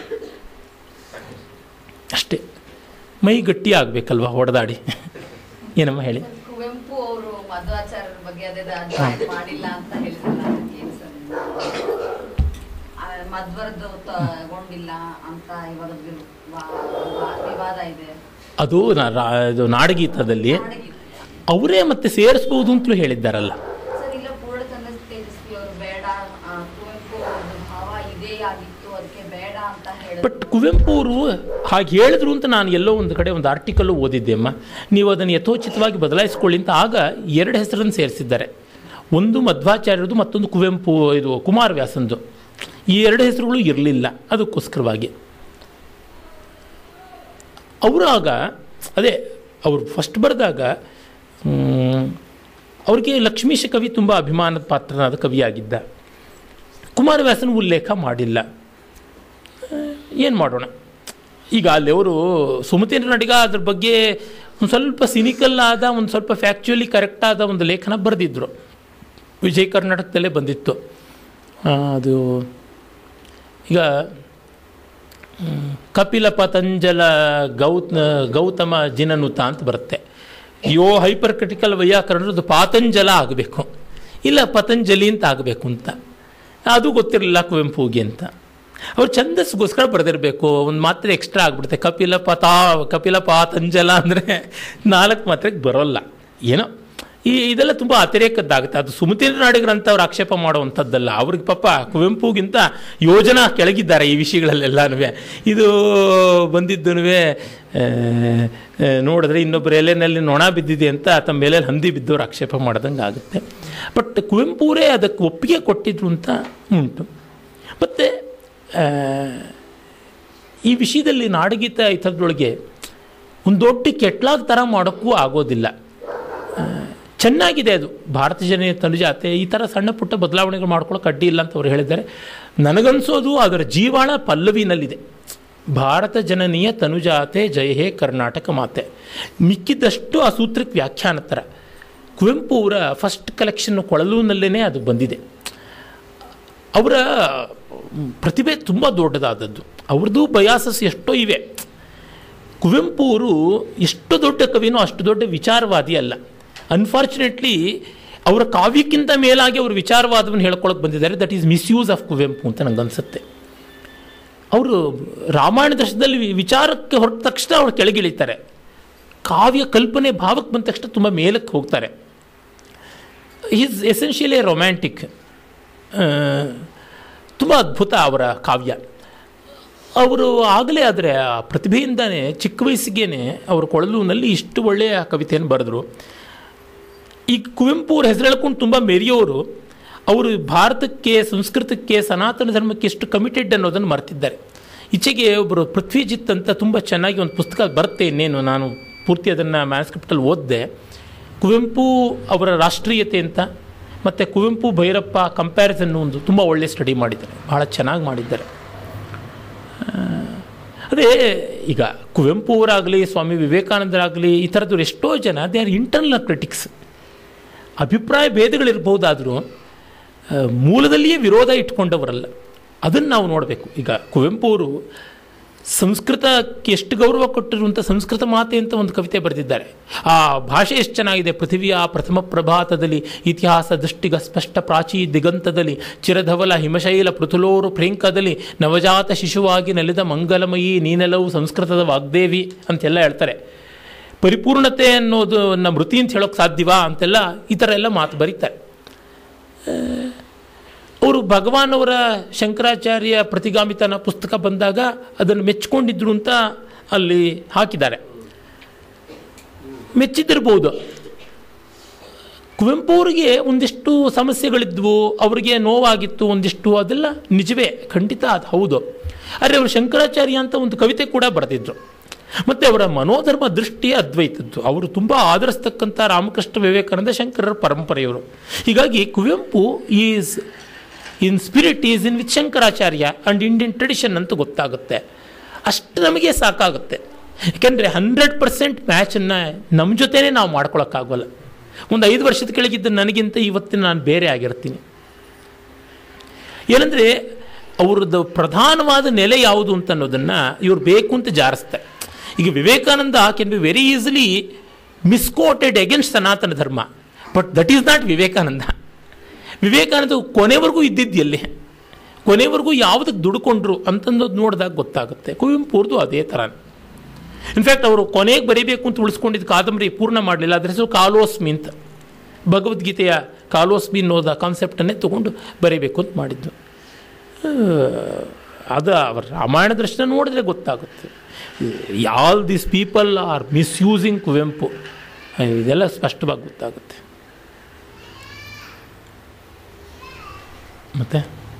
ಅಷ್ಟೇ ಮೈ ಗಟ್ಟಿ ಆಗಬೇಕಲ್ವ ಹೊಡೆದಾಡಿ ಏನಮ್ಮ ಹೇಳಿ ಕುವೆಂಪು ಅವರು ಮಧ್ವಾಚಾರ್ಯರ ಬಗ್ಗೆ ಅದೇ ಜಾಯಿನ್ ಮಾಡಿಲ್ಲ ಅಂತ ಹೇಳಿದ್ರಲ್ಲ ಅದಕ್ಕೆ ಏನ್ ಸರ್ ಆ, ಮಧ್ವರದ್ದು ತಗೊಂಡಿಲ್ಲ ಅಂತ ಇವಾಗ ವಿರ್- ವಾ- ವಾ- ವಿವಾದ ಇದೆ ಅದು ನಾ- ರಾ- ಇದು ನಾಡಗೀತದಲ್ಲಿ ನಾಡಗೀತೆ. ಅವರೇ ಮತ್ತೆ ಸೇರಿಸ್ಬೋದು ಅಂತಲೂ ಹೇಳಿದ್ದಾರಲ್ಲ ಸರ್ ಇಲ್ಲ ಪೂರ್ಣಚಂದ್ರ ತೇಜಸ್ವಿ ಅವರು ಬೇಡ ಆ, ಕುವೆಂಪು ಅವ್ರದ್ದು ಭಾವ ಇದೇ ಆಗಿತ್ತು ಅದಕ್ಕೆ ಬೇಡ ಅಂತ ಹೇಳಿದ್ರು ಬಟ್ ಕುವೆಂಪು ಅವರು ಹಾಗೆ ಹೇಳಿದ್ರು ಅಂತ ನಾನು ಎಲ್ಲೋ ಒಂದು ಕಡೆ ಒಂದು ಆರ್ಟಿಕಲ್ಲು ಓದಿದ್ದೆ ಅಮ್ಮ ನೀವು ಅದನ್ನು ಯಥೋಚಿತವಾಗಿ ಬದಲಾಯಿಸ್ಕೊಳ್ಳಿ ಅಂತ ಆಗ ಎರಡು ಹೆಸರನ್ನು ಸೇರಿಸಿದ್ದಾರೆ ಒಂದು ಮಧ್ವಾಚಾರ್ಯರದು ಮತ್ತೊಂದು ಕುವೆಂಪು ಇದು ಕುಮಾರವ್ಯಾಸಂದು ಈ ಎರಡು ಹೆಸರುಗಳು ಇರಲಿಲ್ಲ ಅದಕ್ಕೋಸ್ಕರವಾಗಿ ಅವರು ಆಗ ಅದೇ ಅವರು ಫಸ್ಟ್ ಬರೆದಾಗ ಅವ್ರಿಗೆ ಲಕ್ಷ್ಮೀಶ ಕವಿ ತುಂಬ ಅಭಿಮಾನದ ಪಾತ್ರನಾದ ಕವಿಯಾಗಿದ್ದ ಕುಮಾರವ್ಯಾಸನ ಉಲ್ಲೇಖ ಮಾಡಿಲ್ಲ ಏನು ಮಾಡೋಣ ಈಗ ಅಲ್ಲಿ ಅವರು ಸುಮತೇಂದ್ರ ನಡಿಗ ಅದ್ರ ಬಗ್ಗೆ ಒಂದು ಸ್ವಲ್ಪ ಸಿನಿಕಲ್ ಆದ ಒಂದು ಸ್ವಲ್ಪ ಫ್ಯಾಕ್ಚುಲಿ ಕರೆಕ್ಟ್ ಆದ ಒಂದು ಲೇಖನ ಬರೆದಿದ್ದರು ವಿಜಯ ಕರ್ನಾಟಕದಲ್ಲೇ ಬಂದಿತ್ತು ಆ, ಅದು ಈಗ ಹ್ಮ್, ಕಪಿಲ ಪತಂಜಲ ಗೌತ್ ಗೌತಮ ಜಿನನುತ ಅಂತ ಬರುತ್ತೆ ಯೋ ಹೈಪರ್ ಕ್ರಿಟಿಕಲ್ ವೈಯಾಕರಣದ್ದು ಪಾತಂಜಲ ಆಗಬೇಕು ಇಲ್ಲ ಪತಂಜಲಿ ಅಂತ ಆಗಬೇಕು ಅಂತ ಅದು ಗೊತ್ತಿರಲಿಲ್ಲ ಕುವೆಂಪುಗೆ ಅಂತ ಅವ್ರು ಛಂದಸ್ಗೋಸ್ಕರ ಬರೆದಿರಬೇಕು ಒಂದು ಮಾತ್ರೆ ಎಕ್ಸ್ಟ್ರಾ ಆಗಿಬಿಡುತ್ತೆ ಕಪಿಲ ಪತಾ ಕಪಿಲ ಪಾತಂಜಲ ಅಂದರೆ ನಾಲ್ಕು ಮಾತ್ರೆಗೆ ಬರೋಲ್ಲ ಏನೋ ಈ ಇದೆಲ್ಲ ತುಂಬ ಅತಿರೇಕದ್ದಾಗುತ್ತೆ ಅದು ಸುಮತೀಂದ್ರ ನಾಡಿಗರಂತ ಅವ್ರು ಆಕ್ಷೇಪ ಮಾಡುವಂಥದ್ದಲ್ಲ ಅವ್ರಿಗೆ ಪಾಪ ಕುವೆಂಪುಗಿಂತ ಯೋಜನಾ ಕೆಳಗಿದ್ದಾರೆ ಈ ವಿಷಯಗಳಲ್ಲೆಲ್ಲನೂ ಇದು ಬಂದಿದ್ದೂ ನೋಡಿದ್ರೆ ಇನ್ನೊಬ್ಬರ ಎಲೆನಲ್ಲಿ ನೊಣ ಬಿದ್ದಿದೆ ಅಂತ ತಮ್ಮ ಮೇಲೆ ಹಂದಿ ಬಿದ್ದವ್ರು ಆಕ್ಷೇಪ ಮಾಡ್ದಂಗೆ ಆಗುತ್ತೆ ಬಟ್ ಕುವೆಂಪುರೇ ಅದಕ್ಕೆ ಒಪ್ಪಿಗೆ ಕೊಟ್ಟಿದ್ರು ಅಂತ ಉಂಟು ಮತ್ತು ಈ ವಿಷಯದಲ್ಲಿ ನಾಡಗೀತ ಇಥರದೊಳಗೆ ಒಂದು ದೊಡ್ಡ ಕೆಟ್ಲಾಗ ಥರ ಮಾಡೋಕ್ಕೂ ಆಗೋದಿಲ್ಲ ಆ, ಚೆನ್ನಾಗಿದೆ ಅದು ಭಾರತ ಜನೀಯ ತನುಜಾತೆ ಈ ಥರ ಸಣ್ಣ ಪುಟ್ಟ ಬದಲಾವಣೆಗಳು ಮಾಡ್ಕೊಳ್ಳೋಕೆ ಅಡ್ಡಿ ಇಲ್ಲ ಅಂತ ಅವ್ರು ಹೇಳಿದ್ದಾರೆ ನನಗನ್ಸೋದು ಅದರ ಜೀವಾಳ ಪಲ್ಲವಿನಲ್ಲಿದೆ ಭಾರತ ಜನನೀಯ ತನುಜಾತೆ ಜಯ ಹೇ ಕರ್ನಾಟಕ ಮಾತೆ ಮಿಕ್ಕಿದ್ದಷ್ಟು ಆ ಸೂತ್ರಕ್ಕೆ ವ್ಯಾಖ್ಯಾನ ಥರ ಕುವೆಂಪು ಅವರ ಫಸ್ಟ್ ಕಲೆಕ್ಷನ್ ಕೊಳಲೂನಲ್ಲೇ ಅದು ಬಂದಿದೆ ಅವರ ಪ್ರತಿಭೆ ತುಂಬ ದೊಡ್ಡದಾದದ್ದು ಅವ್ರದ್ದು ಬಯಾಸಸ್ ಎಷ್ಟೋ ಇವೆ ಕುವೆಂಪು ಅವರು ಎಷ್ಟು ದೊಡ್ಡ ಕವಿನೋ ಅಷ್ಟು ದೊಡ್ಡ ವಿಚಾರವಾದಿ ಅಲ್ಲ ಅನ್ಫಾರ್ಚುನೇಟ್ಲಿ ಅವರ ಕಾವ್ಯಕ್ಕಿಂತ ಮೇಲಾಗಿ ಅವರು ವಿಚಾರವಾದವನ್ನು ಹೇಳ್ಕೊಳಕ್ಕೆ ಬಂದಿದ್ದಾರೆ that is misuse of Kuvempu ಅಂತ ನಂಗೆ ಅನಿಸುತ್ತೆ ಅವರು ರಾಮಾಯಣ ದರ್ಶನದಲ್ಲಿ ವಿ- ವಿಚಾರಕ್ಕೆ ಹೊರಟ ತಕ್ಷಣ ಅವ್ರು ಕೆಳಗಿಳಿತಾರೆ ಕಾವ್ಯ ಕಲ್ಪನೆ ಭಾವಕ್ಕೆ ಬಂದ ತಕ್ಷಣ ತುಂಬ ಮೇಲಕ್ಕೆ ಹೋಗ್ತಾರೆ ಈಸ್ ಎಸೆನ್ಷಿಯಲಿ ರೊಮ್ಯಾಂಟಿಕ್ ತುಂಬ ಅದ್ಭುತ ಅವರ ಕಾವ್ಯ ಅವರು ಆಗಲೇ ಆದರೆ ಆ ಪ್ರತಿಭೆಯಿಂದಾನೇ ಚಿಕ್ಕ ವಯಸ್ಸಿಗೇನೆ ಅವರ ಕೊಳಲುನಲ್ಲಿ ಇಷ್ಟು ಒಳ್ಳೆಯ ಕವಿತೆಯನ್ನು ಬರೆದರು ಈ ಕುವೆಂಪು ಅವ್ರ ಹೆಸರು ಹೇಳ್ಕೊಂಡು ತುಂಬ ಮೆರೆಯೋರು ಅವರು ಭಾರತಕ್ಕೆ ಸಂಸ್ಕೃತಕ್ಕೆ ಸನಾತನ ಧರ್ಮಕ್ಕೆ ಎಷ್ಟು ಕಮಿಟೆಡ್ ಅನ್ನೋದನ್ನು ಮರ್ತಿದ್ದಾರೆ ಈಚೆಗೆ ಒಬ್ಬರು ಪೃಥ್ವಿಜಿತ್ ಅಂತ ತುಂಬ ಚೆನ್ನಾಗಿ ಒಂದು ಪುಸ್ತಕ ಬರುತ್ತೆ ಇನ್ನೇನು ನಾನು ಪೂರ್ತಿ ಅದನ್ನು ಮ್ಯಾನ್ಸ್ಕ್ರಿಪ್ಟಲ್ಲಿ ಓದಿದೆ ಕುವೆಂಪು ಅವರ ರಾಷ್ಟ್ರೀಯತೆ ಅಂತ ಮತ್ತು ಕುವೆಂಪು ಭೈರಪ್ಪ ಕಂಪ್ಯಾರಿಸನ್ ಒಂದು ತುಂಬ ಒಳ್ಳೆ ಸ್ಟಡಿ ಮಾಡಿದ್ದಾರೆ ಭಾಳ ಚೆನ್ನಾಗಿ ಮಾಡಿದ್ದಾರೆ ಆ, ಅದೇ ಈಗ ಕುವೆಂಪು ಅವರಾಗಲಿ ಸ್ವಾಮಿ ವಿವೇಕಾನಂದರಾಗಲಿ ಈ ಥರದವ್ರು ಎಷ್ಟೋ ಜನ ದೇ ಆರ್ ಇಂಟರ್ನಲ್ ಕ್ರಿಟಿಕ್ಸ್ ಅಭಿಪ್ರಾಯ ಭೇದಗಳಿರ್ಬೋದಾದರೂ ಆ, ಮೂಲದಲ್ಲಿಯೇ ವಿರೋಧ ಇಟ್ಕೊಂಡವರಲ್ಲ ಅದನ್ನು ನಾವು ನೋಡಬೇಕು ಈಗ ಕುವೆಂಪು ಅವರು ಸಂಸ್ಕೃತಕ್ಕೆ ಎಷ್ಟು ಗೌರವ ಕೊಟ್ಟಿರುವಂಥ ಸಂಸ್ಕೃತ ಮಾತೆ ಅಂತ ಒಂದು ಕವಿತೆ ಬರೆದಿದ್ದಾರೆ ಆ ಭಾಷೆ ಎಷ್ಟು ಚೆನ್ನಾಗಿದೆ ಪೃಥಿವಿಯ ಪ್ರಥಮ ಪ್ರಭಾತದಲ್ಲಿ ಇತಿಹಾಸ ದೃಷ್ಟಿಗ ಸ್ಪಷ್ಟ ಪ್ರಾಚೀ ದಿಗಂತದಲ್ಲಿ ಚಿರಧವಲ ಹಿಮಶೈಲ ಪೃಥುಲೋರು ಪ್ರೇಂಕದಲ್ಲಿ ನವಜಾತ ಶಿಶುವಾಗಿ ನೆಲೆದ ಮಂಗಲಮಯಿ ನೀನೆಲವು ಸಂಸ್ಕೃತದ ವಾಗ್ದೇವಿ ಅಂತೆಲ್ಲ ಹೇಳ್ತಾರೆ ಪರಿಪೂರ್ಣತೆ ಅನ್ನೋದನ್ನ ಮೃತಿ ಅಂತ ಹೇಳೋಕ್ಕೆ ಸಾಧ್ಯವಾ ಅಂತೆಲ್ಲ ಈ ಥರ ಎಲ್ಲ ಮಾತು ಬರೀತಾರೆ ಅವರು ಭಗವಾನ್ ಅವರ ಶಂಕರಾಚಾರ್ಯ ಪ್ರತಿಗಾಮಿತನ ಪುಸ್ತಕ ಬಂದಾಗ ಅದನ್ನು ಮೆಚ್ಕೊಂಡಿದ್ರು ಅಂತ ಅಲ್ಲಿ ಹಾಕಿದ್ದಾರೆ ಮೆಚ್ಚಿದ್ದಿರ್ಬೋದು ಕುವೆಂಪು ಅವರಿಗೆ ಒಂದಿಷ್ಟು ಸಮಸ್ಯೆಗಳಿದ್ವು ಅವರಿಗೆ ನೋವಾಗಿತ್ತು ಒಂದಿಷ್ಟು ಅದೆಲ್ಲ ನಿಜವೇ ಖಂಡಿತ ಅದು ಹೌದು ಆದರೆ ಅವರು ಶಂಕರಾಚಾರ್ಯ ಅಂತ ಒಂದು ಕವಿತೆ ಕೂಡ ಬರೆದಿದ್ರು ಮತ್ತು ಅವರ ಮನೋಧರ್ಮ ದೃಷ್ಟಿ ಅದ್ವೈತದ್ದು ಅವರು ತುಂಬ ಆದರಿಸ್ತಕ್ಕಂಥ ರಾಮಕೃಷ್ಣ ವಿವೇಕಾನಂದ ಶಂಕರರ ಪರಂಪರೆಯವರು ಹೀಗಾಗಿ Kuvempu is in spirit is in with Shankaracharya and Indian tradition ಅಂತ ಗೊತ್ತಾಗುತ್ತೆ ಅಷ್ಟು ನಮಗೆ ಸಾಕಾಗುತ್ತೆ ಯಾಕೆಂದರೆ ಹಂಡ್ರೆಡ್ ಪರ್ಸೆಂಟ್ ಮ್ಯಾಚನ್ನು ನಮ್ಮ ಜೊತೆನೇ ನಾವು ಮಾಡ್ಕೊಳಕ್ಕಾಗೋಲ್ಲ ಒಂದು ಐದು ವರ್ಷದ ಕೆಳಗಿದ್ದ ನನಗಿಂತ ಇವತ್ತಿನ ನಾನು ಬೇರೆ ಆಗಿರ್ತೀನಿ ಏನಂದರೆ ಅವ್ರದ್ದು ಪ್ರಧಾನವಾದ ನೆಲೆ ಯಾವುದು ಅಂತ ಅನ್ನೋದನ್ನು ಇವ್ರು ಬೇಕು ಅಂತ ಜಾರಿಸ್ತಾರೆ ಈಗ Vivekananda can be very easily misquoted against Sanatana Dharma but that is not Vivekananda Vivekananda ಕೊನೆವರೆಗೂ ಇದ್ದಿದ್ದು ಎಲ್ಲಿ ಕೊನೆವರೆಗೂ ಯಾವುದಕ್ಕೆ ದುಡ್ಕೊಂಡ್ರು ಅಂತಂದದ್ದು ನೋಡಿದಾಗ ಗೊತ್ತಾಗುತ್ತೆ ಕುವೆಂಪು ಅವ್ರದ್ದು ಅದೇ ಥರ ಇನ್ಫ್ಯಾಕ್ಟ್ ಅವರು ಕೊನೆಗೆ ಬರೀಬೇಕು ಅಂತ ಉಳಿಸ್ಕೊಂಡಿದ್ದು ಕಾದಂಬರಿ ಪೂರ್ಣ ಮಾಡಲಿಲ್ಲ ಅದ್ರ ಹೆಸರು ಕಾಲೋಸ್ಮಿ ಅಂತ ಭಗವದ್ಗೀತೆಯ ಕಾಲೋಸ್ಮಿ ಅನ್ನೋದ ಕಾನ್ಸೆಪ್ಟನ್ನೇ ತೊಗೊಂಡು ಬರೀಬೇಕು ಅಂತ ಮಾಡಿದ್ದು ಆ, ಅದು ಅವರ ರಾಮಾಯಣ ದರ್ಶನ ನೋಡಿದ್ರೆ ಗೊತ್ತಾಗುತ್ತೆ all this people are misusing Kuvempu ಇದೆಲ್ಲ ಸ್ಪಷ್ಟವಾಗಿ ಗೊತ್ತಾಗುತ್ತೆ ಮತ್ತೆ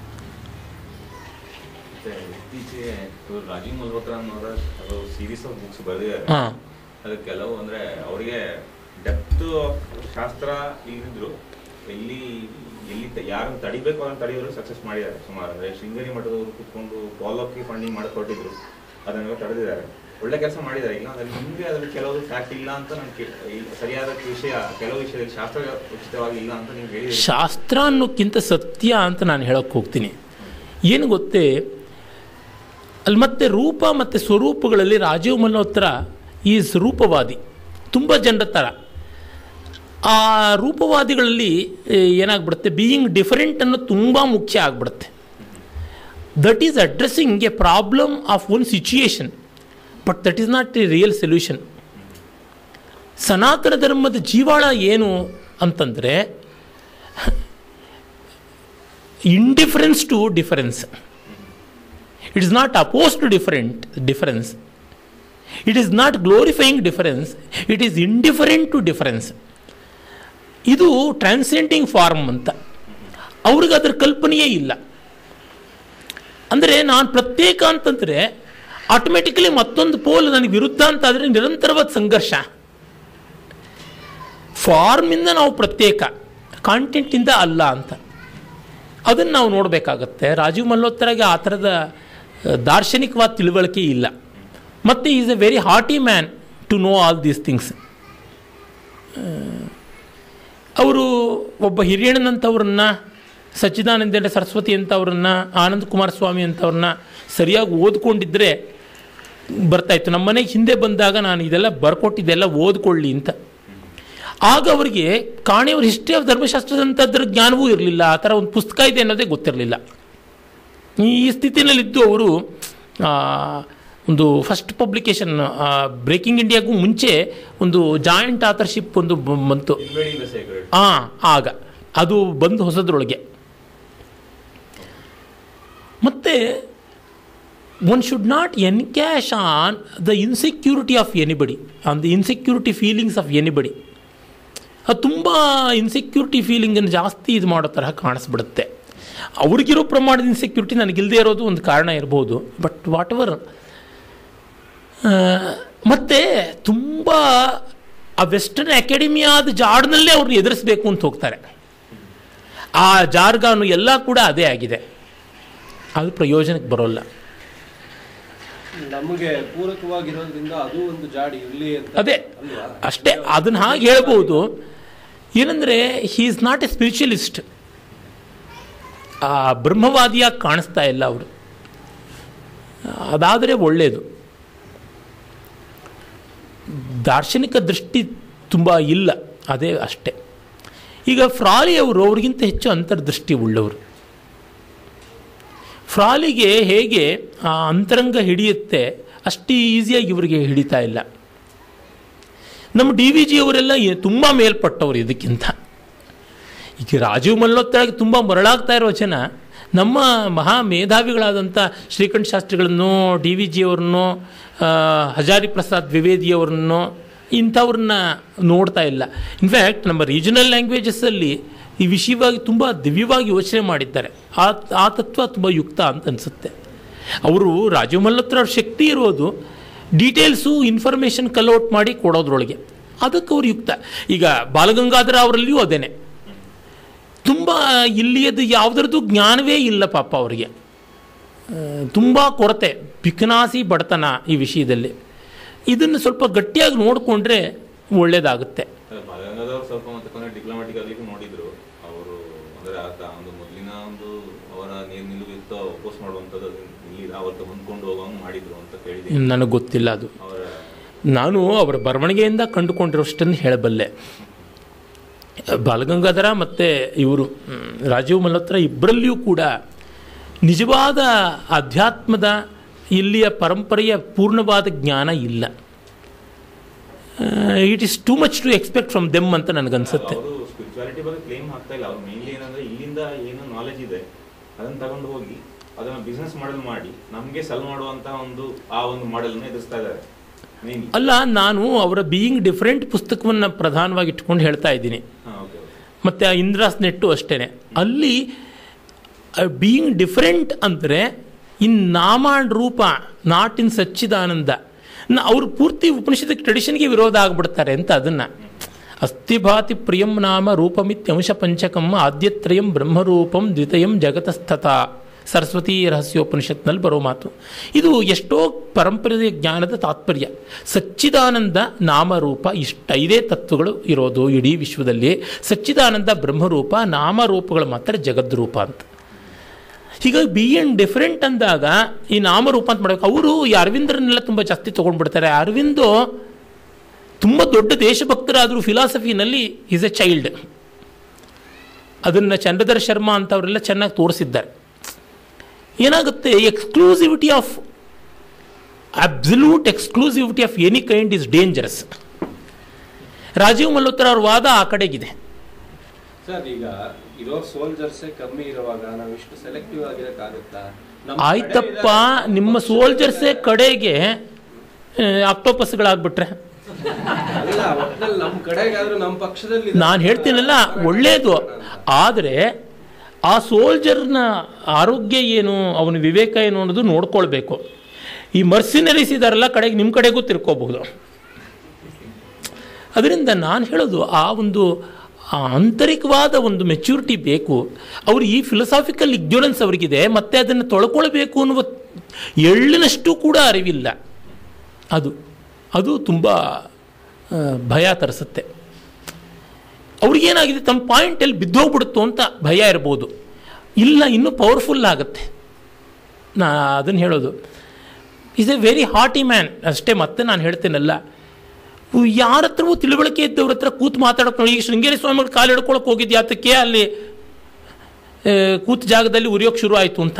ಮತ್ತೆ ಇತ್ತೀಚೆಗೆ ಇವ್ರು ರಾಜೀವ್ ಮಲ್ಹೋತ್ರ ಅನ್ನೋರ ಅದು ಸೀರೀಸ್ ಆಫ್ ಬುಕ್ಸ್ ಬರೆದಿದ್ದಾರೆ ಹಾಂ ಅದು ಕೆಲವು ಅಂದ್ರೆ ಅವರಿಗೆ ಡೆಪ್ತ್ ಶಾಸ್ತ್ರ ಇಲ್ಲಿದ್ರು ಎಲ್ಲಿ ಎಲ್ಲಿ ತ- ಯಾರನ್ನ ತಡಿಬೇಕು ಅಂತ ತಡೆಯೋರು ಸಕ್ಸಸ್ ಮಾಡಿದ್ದಾರೆ ಸುಮಾರು ಅಂದ್ರೆ ಶೃಂಗೇರಿ ಮಠದವರು ಕೂತ್ಕೊಂಡು ಫಾಲೋಅಪ್ಗೆ ಫಂಡಿಂಗ್ ಮಾಡಕೊಟ್ಟಿದ್ರು ಅದನ್ನೆಲ್ಲ ತಡೆದಿದ್ದಾರೆ ಒಳ್ಳೆ ಕೆಲಸ ಮಾಡಿದ್ದಾರೆ ಇಲ್ಲ ಅಂದ್ರೆ ನಿಮಗೆ ಅದ್ರಲ್ಲಿ ಕೆಲವು ಫ್ಯಾಕ್ಟ್ ಇಲ್ಲ ಅಂತ ನನ್ಗೆ ಸರಿಯಾದ ವಿಷಯ ಕೆಲವು ವಿಷಯದಲ್ಲಿ ಶಾಸ್ತ್ರ ಉಚಿತವಾಗಿ ಇಲ್ಲ ಅಂತ ನೀವು ಹೇಳಿದ್ರಿ ಶಾಸ್ತ್ರ ಅನ್ನೋಕ್ಕಿಂತ ಸತ್ಯ ಅಂತ ನಾನು ಹೇಳೋಕ್ಕೆ ಹೋಗ್ತೀನಿ ಏನು ಗೊತ್ತೇ ಅಲ್ಲಿ ಮತ್ತೆ ರೂಪ ಮತ್ತು ಸ್ವರೂಪಗಳಲ್ಲಿ ರಾಜೀವ್ ಮಲ್ಹೋತ್ರ ಈಸ್ ರೂಪವಾದಿ ತುಂಬ ಜನರ ಥರ ಆ ರೂಪವಾದಿಗಳಲ್ಲಿ ಏ, ಏನಾಗ್ಬಿಡುತ್ತೆ ಬೀಯಿಂಗ್ ಡಿಫರೆಂಟ್ ಅನ್ನೋದು ತುಂಬ ಮುಖ್ಯ ಆಗ್ಬಿಡುತ್ತೆ that is addressing a problem of one situation but that is not a real solution Sanatana ಧರ್ಮದ ಜೀವಾಳ ಏನು ಅಂತಂದರೆ indifference to difference it is not opposed to different difference it is not glorifying difference it is indifferent to difference ಇದು ಟ್ರಾನ್ಸೆಂಡಿಂಗ್ ಫಾರ್ಮ್ ಅಂತ ಅವ್ರಿಗೆ ಅದರ ಕಲ್ಪನೆಯೇ ಇಲ್ಲ ಅಂದರೆ ನಾನು ಪ್ರತ್ಯೇಕ ಅಂತಂದರೆ ಆಟೋಮೆಟಿಕಲಿ ಮತ್ತೊಂದು ಪೋಲ್ ನನಗೆ ವಿರುದ್ಧ ಅಂತಾದರೆ ನಿರಂತರವಾದ ಸಂಘರ್ಷ ಫಾರ್ಮಿಂದ ನಾವು ಪ್ರತ್ಯೇಕ ಕಾಂಟೆಂಟಿಂದ ಅಲ್ಲ ಅಂತ ಅದನ್ನು ನಾವು ನೋಡಬೇಕಾಗತ್ತೆ ರಾಜೀವ್ ಮಲ್ಹೋತ್ರಾಗೆ ಆ ಥರದ ಆ, ದಾರ್ಶನಿಕವಾದ ತಿಳುವಳಿಕೆ ಇಲ್ಲ ಮತ್ತು is a very hearty man to know all these things ಅವರು ಒಬ್ಬ ಹಿರಿಯಣ್ಣನಂಥವ್ರನ್ನ ಸಚ್ಚಿದಾನಂದೇಂದ್ರ ಸರಸ್ವತಿ ಅಂತವ್ರನ್ನ ಆನಂದ ಕುಮಾರಸ್ವಾಮಿ ಅಂಥವ್ರನ್ನ ಸರಿಯಾಗಿ ಓದ್ಕೊಂಡಿದ್ದರೆ ಬರ್ತಾಯಿತ್ತು ನಮ್ಮ ಮನೆಗೆ ಹಿಂದೆ ಬಂದಾಗ ನಾನು ಇದೆಲ್ಲ ಬರ್ಕೊಟ್ಟಿದ್ದೆಲ್ಲ ಓದ್ಕೊಳ್ಳಿ ಅಂತ ಆಗ ಅವರಿಗೆ ಕಾಣೆಯವ್ರ ಹಿಸ್ಟ್ರಿ ಆಫ್ ಧರ್ಮಶಾಸ್ತ್ರದಂಥದ್ರ ಜ್ಞಾನವೂ ಇರಲಿಲ್ಲ ಆ ಥರ ಒಂದು ಪುಸ್ತಕ ಇದೆ ಅನ್ನೋದೇ ಗೊತ್ತಿರಲಿಲ್ಲ ಈ ಸ್ಥಿತಿನಲ್ಲಿದ್ದು ಅವರು ಆ, ಒಂದು ಫಸ್ಟ್ ಪಬ್ಲಿಕೇಶನ್ ಬ್ರೇಕಿಂಗ್ ಇಂಡಿಯಾಗೂ ಮುಂಚೆ ಒಂದು ಜಾಯಿಂಟ್ ಆಥರ್ಶಿಪ್ ಒಂದು ಬ- ಬಂತು ಇನ್ವೇಡಿಂಗ್ ದ ಸೇಕ್ರೆಡ್ ಹಾಂ ಆಗ ಅದು ಬಂದು ಹೊಸದ್ರೊಳಗೆ ಮತ್ತು one should not encash on the insecurity of anybody on the insecurity feelings of anybody ಅದು ತುಂಬ ಇನ್ಸೆಕ್ಯೂರಿಟಿ ಫೀಲಿಂಗನ್ನು ಜಾಸ್ತಿ ಇದು ಮಾಡೋ ತರಹ ಕಾಣಿಸ್ಬಿಡುತ್ತೆ ಅವ್ರಿಗಿರೋ ಪ್ರಮಾಣದ ಇನ್ಸೆಕ್ಯೂರಿಟಿ ನನಗಿಲ್ಲದೆ ಇರೋದು ಒಂದು ಕಾರಣ ಇರ್ಬೋದು ಬಟ್ ವಾಟ್ ಎವರ್ ಮತ್ತು ತುಂಬ ಆ ವೆಸ್ಟರ್ನ್ ಅಕಾಡೆಮಿಯಾದ ಜಾಡ್ನಲ್ಲೇ ಅವ್ರನ್ನ ಎದುರಿಸಬೇಕು ಅಂತ ಹೋಗ್ತಾರೆ ಆ ಜಾರ್ಗಾನು ಎಲ್ಲ ಕೂಡ ಅದೇ ಆಗಿದೆ ಅದು ಪ್ರಯೋಜನಕ್ಕೆ ಬರೋಲ್ಲ ನಮಗೆ ಪೂರಕವಾಗಿರೋದ್ರಿಂದ ಅದು ಒಂದು ಜಾಡಿ ಇರ್ಲಿ ಅಂತ ಅದೇ ಅಲ್ವಾ? ಅಷ್ಟೇ ಅದನ್ನ ಹಾಗೆ ಹೇಳ್ಬೋದು ಏನಂದರೆ he is not a spiritualist ಆ ಬ್ರಹ್ಮವಾದಿಯಾಗಿ ಕಾಣಿಸ್ತಾ ಇಲ್ಲ ಅವರು ಅದಾದರೆ ಒಳ್ಳೆಯದು ದಾರ್ಶನಿಕ ದೃಷ್ಟಿ ತುಂಬ ಇಲ್ಲ ಅದೇ ಅಷ್ಟೇ ಈಗ ಫ್ರಾಲಿ ಅವರು ಅವ್ರಿಗಿಂತ ಹೆಚ್ಚು ಅಂತರ್ದೃಷ್ಟಿ ಉಳ್ಳವರು ಫ್ರಾಲಿಗೆ ಹೇಗೆ ಆ ಅಂತರಂಗ ಹಿಡಿಯುತ್ತೆ ಅಷ್ಟು ಈಸಿಯಾಗಿ ಇವರಿಗೆ ಹಿಡಿತಾ ಇಲ್ಲ ನಮ್ಮ ಡಿ ವಿ ಜಿ ಅವರೆಲ್ಲ ತುಂಬ ಮೇಲ್ಪಟ್ಟವರು ಇದಕ್ಕಿಂತ ಈಗ ರಾಜೀವ್ ಮಲ್ಹೋತ್ರಾಗೆ ತುಂಬ ಮರಳಾಗ್ತಾ ಇರೋ ಜನ ನಮ್ಮ ಮಹಾ ಮೇಧಾವಿಗಳಾದಂಥ ಶ್ರೀಕಂಠ ಶಾಸ್ತ್ರಿಗಳನ್ನು ಡಿ ವಿ ಜಿ ಅವ್ರನ್ನೋ ಆ, ಹಜಾರಿ ಪ್ರಸಾದ್ ದ್ವಿವೇದಿಯವರನ್ನೋ ಇಂಥವ್ರನ್ನ ನೋಡ್ತಾ ಇಲ್ಲ ಇನ್ಫ್ಯಾಕ್ಟ್ ನಮ್ಮ ರೀಜನಲ್ ಲ್ಯಾಂಗ್ವೇಜಸ್ಸಲ್ಲಿ ಈ ವಿಷಯವಾಗಿ ತುಂಬ ದಿವ್ಯವಾಗಿ ಯೋಚನೆ ಮಾಡಿದ್ದಾರೆ ಆ ಆ ತತ್ವ ತುಂಬ ಯುಕ್ತ ಅಂತ ಅನಿಸುತ್ತೆ ಅವರು ರಾಜೀವ್ ಮಲ್ಹೋತ್ರ ಅವ್ರ ಶಕ್ತಿ ಇರೋದು ಡೀಟೇಲ್ಸು ಇನ್ಫಾರ್ಮೇಷನ್ ಕಲ್ಔಟ್ ಮಾಡಿ ಕೊಡೋದ್ರೊಳಗೆ ಅದಕ್ಕೆ ಅವ್ರು ಯುಕ್ತ ಈಗ ಬಾಲಗಂಗಾಧರ ಅವರಲ್ಲಿಯೂ ಅದೇನೆ ತುಂಬ ಇಲ್ಲಿಯದು ಯಾವುದರದ್ದು ಜ್ಞಾನವೇ ಇಲ್ಲ ಪಾಪ ಅವರಿಗೆ ತುಂಬ ಕೊರತೆ ಪಿಕನಾಸಿ ಬಡತನ ಈ ವಿಷಯದಲ್ಲಿ ಇದನ್ನು ಸ್ವಲ್ಪ ಗಟ್ಟಿಯಾಗಿ ನೋಡಿಕೊಂಡ್ರೆ ಒಳ್ಳೆಯದಾಗುತ್ತೆ ಬಾಲಗಂಗಾಧರ್ ಸ್ವಲ್ಪ ಮತ್ತೆ ಕೊನೆ ಡಿಪ್ಲೊಮ್ಯಾಟಿಕ್ ಆಗ್ಲಿಕ್ಕೂ ನೋಡಿದ್ರು ಅವರು ಅಂದ್ರೆ ಆತ ಒಂದು ಮೊದಲಿನ ಒಂದು ಅವರ ನೀರ್ ನಿಲುವು ಇತ್ತು ಅಪೋಸ್ ಮಾಡುವಂಥದ್ದು ಅದು ಇಲ್ಲಿ ಅವತ್ತು ಹೊಂದ್ಕೊಂಡು ಹೋಗೋಂಗ್ ಮಾಡಿದ್ರು ಅಂತ ಕೇಳಿದೆ ನನಗೆ ಗೊತ್ತಿಲ್ಲ ಅದು ಅವರ ನಾನು ಅವರ ಬರವಣಿಗೆಯಿಂದ ಕಂಡುಕೊಂಡಿರೋಷ್ಟನ್ನು ಹೇಳಬಲ್ಲೆ ಬಾಲಗಂಗಾಧರ ಮತ್ತು ಇವರು ಮ್, ರಾಜೀವ್ ಮಲ್ಹೋತ್ರ ಇಬ್ಬರಲ್ಲಿಯೂ ಕೂಡ ನಿಜವಾದ ಅಧ್ಯಾತ್ಮದ ಇಲ್ಲಿಯ ಪರಂಪರೆಯ ಪೂರ್ಣವಾದ ಜ್ಞಾನ ಇಲ್ಲ it is too much to expect from them ಅಂತ ನನಗನ್ಸುತ್ತೆ ಅವರು ಸ್ಪಿರಿಚುವಾಲಿಟಿ ಬಗ್ಗೆ ಕ್ಲೇಮ್ ಆಗ್ತಾ ಇಲ್ಲ ಅವ್ರು ಮೇನ್ಲಿ ಏನಂದ್ರೆ ಇಲ್ಲಿಂದ ಏನು ನಾಲೆಜ್ ಇದೆ ಅದನ್ನ ತಗೊಂಡು ಹೋಗಿ ಅದನ್ನ ಬಿಸ್ನೆಸ್ ಮಾಡೆಲ್ ಮಾಡಿ ನಮ್ಗೆ ಸೆಲ್ ಮಾಡುವಂತ ಒಂದು ಆ ಒಂದು ಮಾಡೆಲ್ ಎದುರಿಸ್ತಾ ಇದ್ದಾರೆ ಮೇನ್ಲಿ ಅಲ್ಲ ನಾನು ಅವರ ಬೀಯಿಂಗ್ ಡಿಫರೆಂಟ್ ಪುಸ್ತಕವನ್ನು ಪ್ರಧಾನವಾಗಿ ಇಟ್ಕೊಂಡು ಹೇಳ್ತಾ ಇದ್ದೀನಿ ಹಾ ಓಕೆ ಮತ್ತು ಆ ಇಂದ್ರಾಸ್ ನೆಟ್ಟು ಅಷ್ಟೇ ಅಲ್ಲಿ ಬೀಯಿಂಗ್ ಡಿಫರೆಂಟ್ ಅಂದರೆ ಇನ್ ನಾಮಾಂಡ್ ರೂಪ ನಾಟ್ ಇನ್ ಸಚ್ಚಿದಾನಂದ ನ ಅವ್ರು ಪೂರ್ತಿ ಉಪನಿಷತ್ ಟ್ರೆಡಿಷನ್ಗೆ ವಿರೋಧ ಆಗಿಬಿಡ್ತಾರೆ ಅಂತ ಅದನ್ನು ಅಸ್ಥಿಭಾತಿ ಪ್ರಿಯಂ ನಾಮ ರೂಪಮಿತ್ಯಂಶ ಪಂಚಕಂ ಆದ್ಯತ್ರಯಂ ಬ್ರಹ್ಮರೂಪಂ ದ್ವಿತಯಂ ಜಗತಸ್ಥತ ಸರಸ್ವತಿ ರಹಸ್ಯೋಪನಿಷತ್ನಲ್ಲಿ ಬರೋ ಮಾತು ಇದು ಎಷ್ಟೋ ಪರಂಪರೆಯ ಜ್ಞಾನದ ತಾತ್ಪರ್ಯ ಸಚ್ಚಿದಾನಂದ ನಾಮರೂಪ ಇಷ್ಟ ಐದೇ ತತ್ವಗಳು ಇರೋದು ಇಡೀ ವಿಶ್ವದಲ್ಲಿ ಸಚ್ಚಿದಾನಂದ ಬ್ರಹ್ಮರೂಪ ನಾಮರೂಪಗಳು ಮಾತ್ರ ಜಗದ್ರೂಪ ಅಂತ ಹೀಗಾಗಿ ಬಿ ಎನ್ ಡಿಫರೆಂಟ್ ಅಂದಾಗ ಈ ನಾಮರೂಪ ಅಂತ ಮಾಡಬೇಕು ಅವರು ಈ ಅರವಿಂದರನ್ನೆಲ್ಲ ತುಂಬ ಜಾಸ್ತಿ ತೊಗೊಂಡ್ಬಿಡ್ತಾರೆ ಅರವಿಂದು ತುಂಬ ದೊಡ್ಡ ದೇಶಭಕ್ತರಾದರೂ ಫಿಲಾಸಫಿನಲ್ಲಿ ಈಸ್ ಎ ಚೈಲ್ಡ್ ಅದನ್ನು ಚಂದ್ರಧರ್ ಶರ್ಮಾ ಅಂತವರೆಲ್ಲ ಚೆನ್ನಾಗಿ ತೋರಿಸಿದ್ದಾರೆ ಏನಾಗುತ್ತೆ exclusivity of absolute exclusivity of any kind is dangerous Rajiv Malhotra ಅವ್ರ ವಾದ ಆ ಕಡೆಗಿದೆ ಸರ್ ಈಗ ಇರೋ ಸೋಲ್ಜರ್ಸೇ ಕಮ್ಮಿ ಇರುವಾಗ ನಾವು ಇಷ್ಟು ಸೆಲೆಕ್ಟಿವ್ ಆಗಿರಕ್ಕಾಗುತ್ತಾ ನಮ್ಮ ಆಯ್ತಪ್ಪ ಕಡೆ ನಿಮ್ಮ ಇರೋ ಸೋಲ್ಜರ್ಸೇ ಕಡೆಗೆ ಆಕ್ಟೋಪಸ್ಗಳಾಗ್ಬಿಟ್ರೆ ಅಲ್ಲ ಒಟ್ನಲ್ಲಿ ನಮ್ಮ ಕಡೆಗಾದ್ರೂ ನಮ್ಮ ಪಕ್ಷದಲ್ಲಿ ನಾನು ಹೇಳ್ತೀನಲ್ಲ ಒಳ್ಳೆಯದು ಆದರೆ ಆ ಸೋಲ್ಜರ್ನ ಆರೋಗ್ಯ ಏನು ಅವನ ವಿವೇಕ ಏನು ಅನ್ನೋದು ನೋಡ್ಕೊಳ್ಬೇಕು ಈ ಮರ್ಸಿನರೀಸ್ ಇದಾರಲ್ಲ ಕಡೆಗೆ ನಿಮ್ಮ ಕಡೆಗೂ ತಿರ್ಕೋಬಹುದು ಅದರಿಂದ ನಾನು ಹೇಳೋದು ಆ ಒಂದು ಆ ಆಂತರಿಕವಾದ ಒಂದು ಮೆಚ್ಯೂರಿಟಿ ಬೇಕು ಅವರು ಈ ಫಿಲಸಾಫಿಕಲ್ ಇಗ್ನೋರೆನ್ಸ್ ಅವರಿಗಿದೆ ಮತ್ತು ಅದನ್ನು ತೊಳ್ಕೊಳ್ಬೇಕು ಅನ್ನುವ ಎಳ್ಳಿನಷ್ಟು ಕೂಡ ಅರಿವಿಲ್ಲ ಅದು ಅದು ತುಂಬ ಆ, ಭಯ ತರಿಸುತ್ತೆ ಅವ್ರಿಗೇನಾಗಿದೆ ತಮ್ಮ ಪಾಯಿಂಟಲ್ಲಿ ಬಿದ್ದೋಗ್ಬಿಡುತ್ತೋ ಅಂತ ಭಯ ಇರ್ಬೋದು ಇಲ್ಲ ಇನ್ನೂ ಪವರ್ಫುಲ್ ಆಗುತ್ತೆ ನಾ ಅದನ್ನು ಹೇಳೋದು is a very haughty man ಅಷ್ಟೇ ಮತ್ತೆ ನಾನು ಹೇಳ್ತೇನಲ್ಲ ಯಾರ ಹತ್ರವೂ ತಿಳುವಳಿಕೆ ಇದ್ದವ್ರ ಹತ್ರ ಕೂತು ಮಾತಾಡೋಕೆ ಈಗ ಶೃಂಗೇರಿ ಸ್ವಾಮಿಗಳು ಕಾಲು ಹಿಡ್ಕೊಳಕ್ಕೆ ಹೋಗಿದ್ದು ಯಾತಕ್ಕೆ ಅಲ್ಲಿ ಆ, ಕೂತ ಜಾಗದಲ್ಲಿ ಉರಿಯೋಕೆ ಶುರು ಆಯಿತು ಅಂತ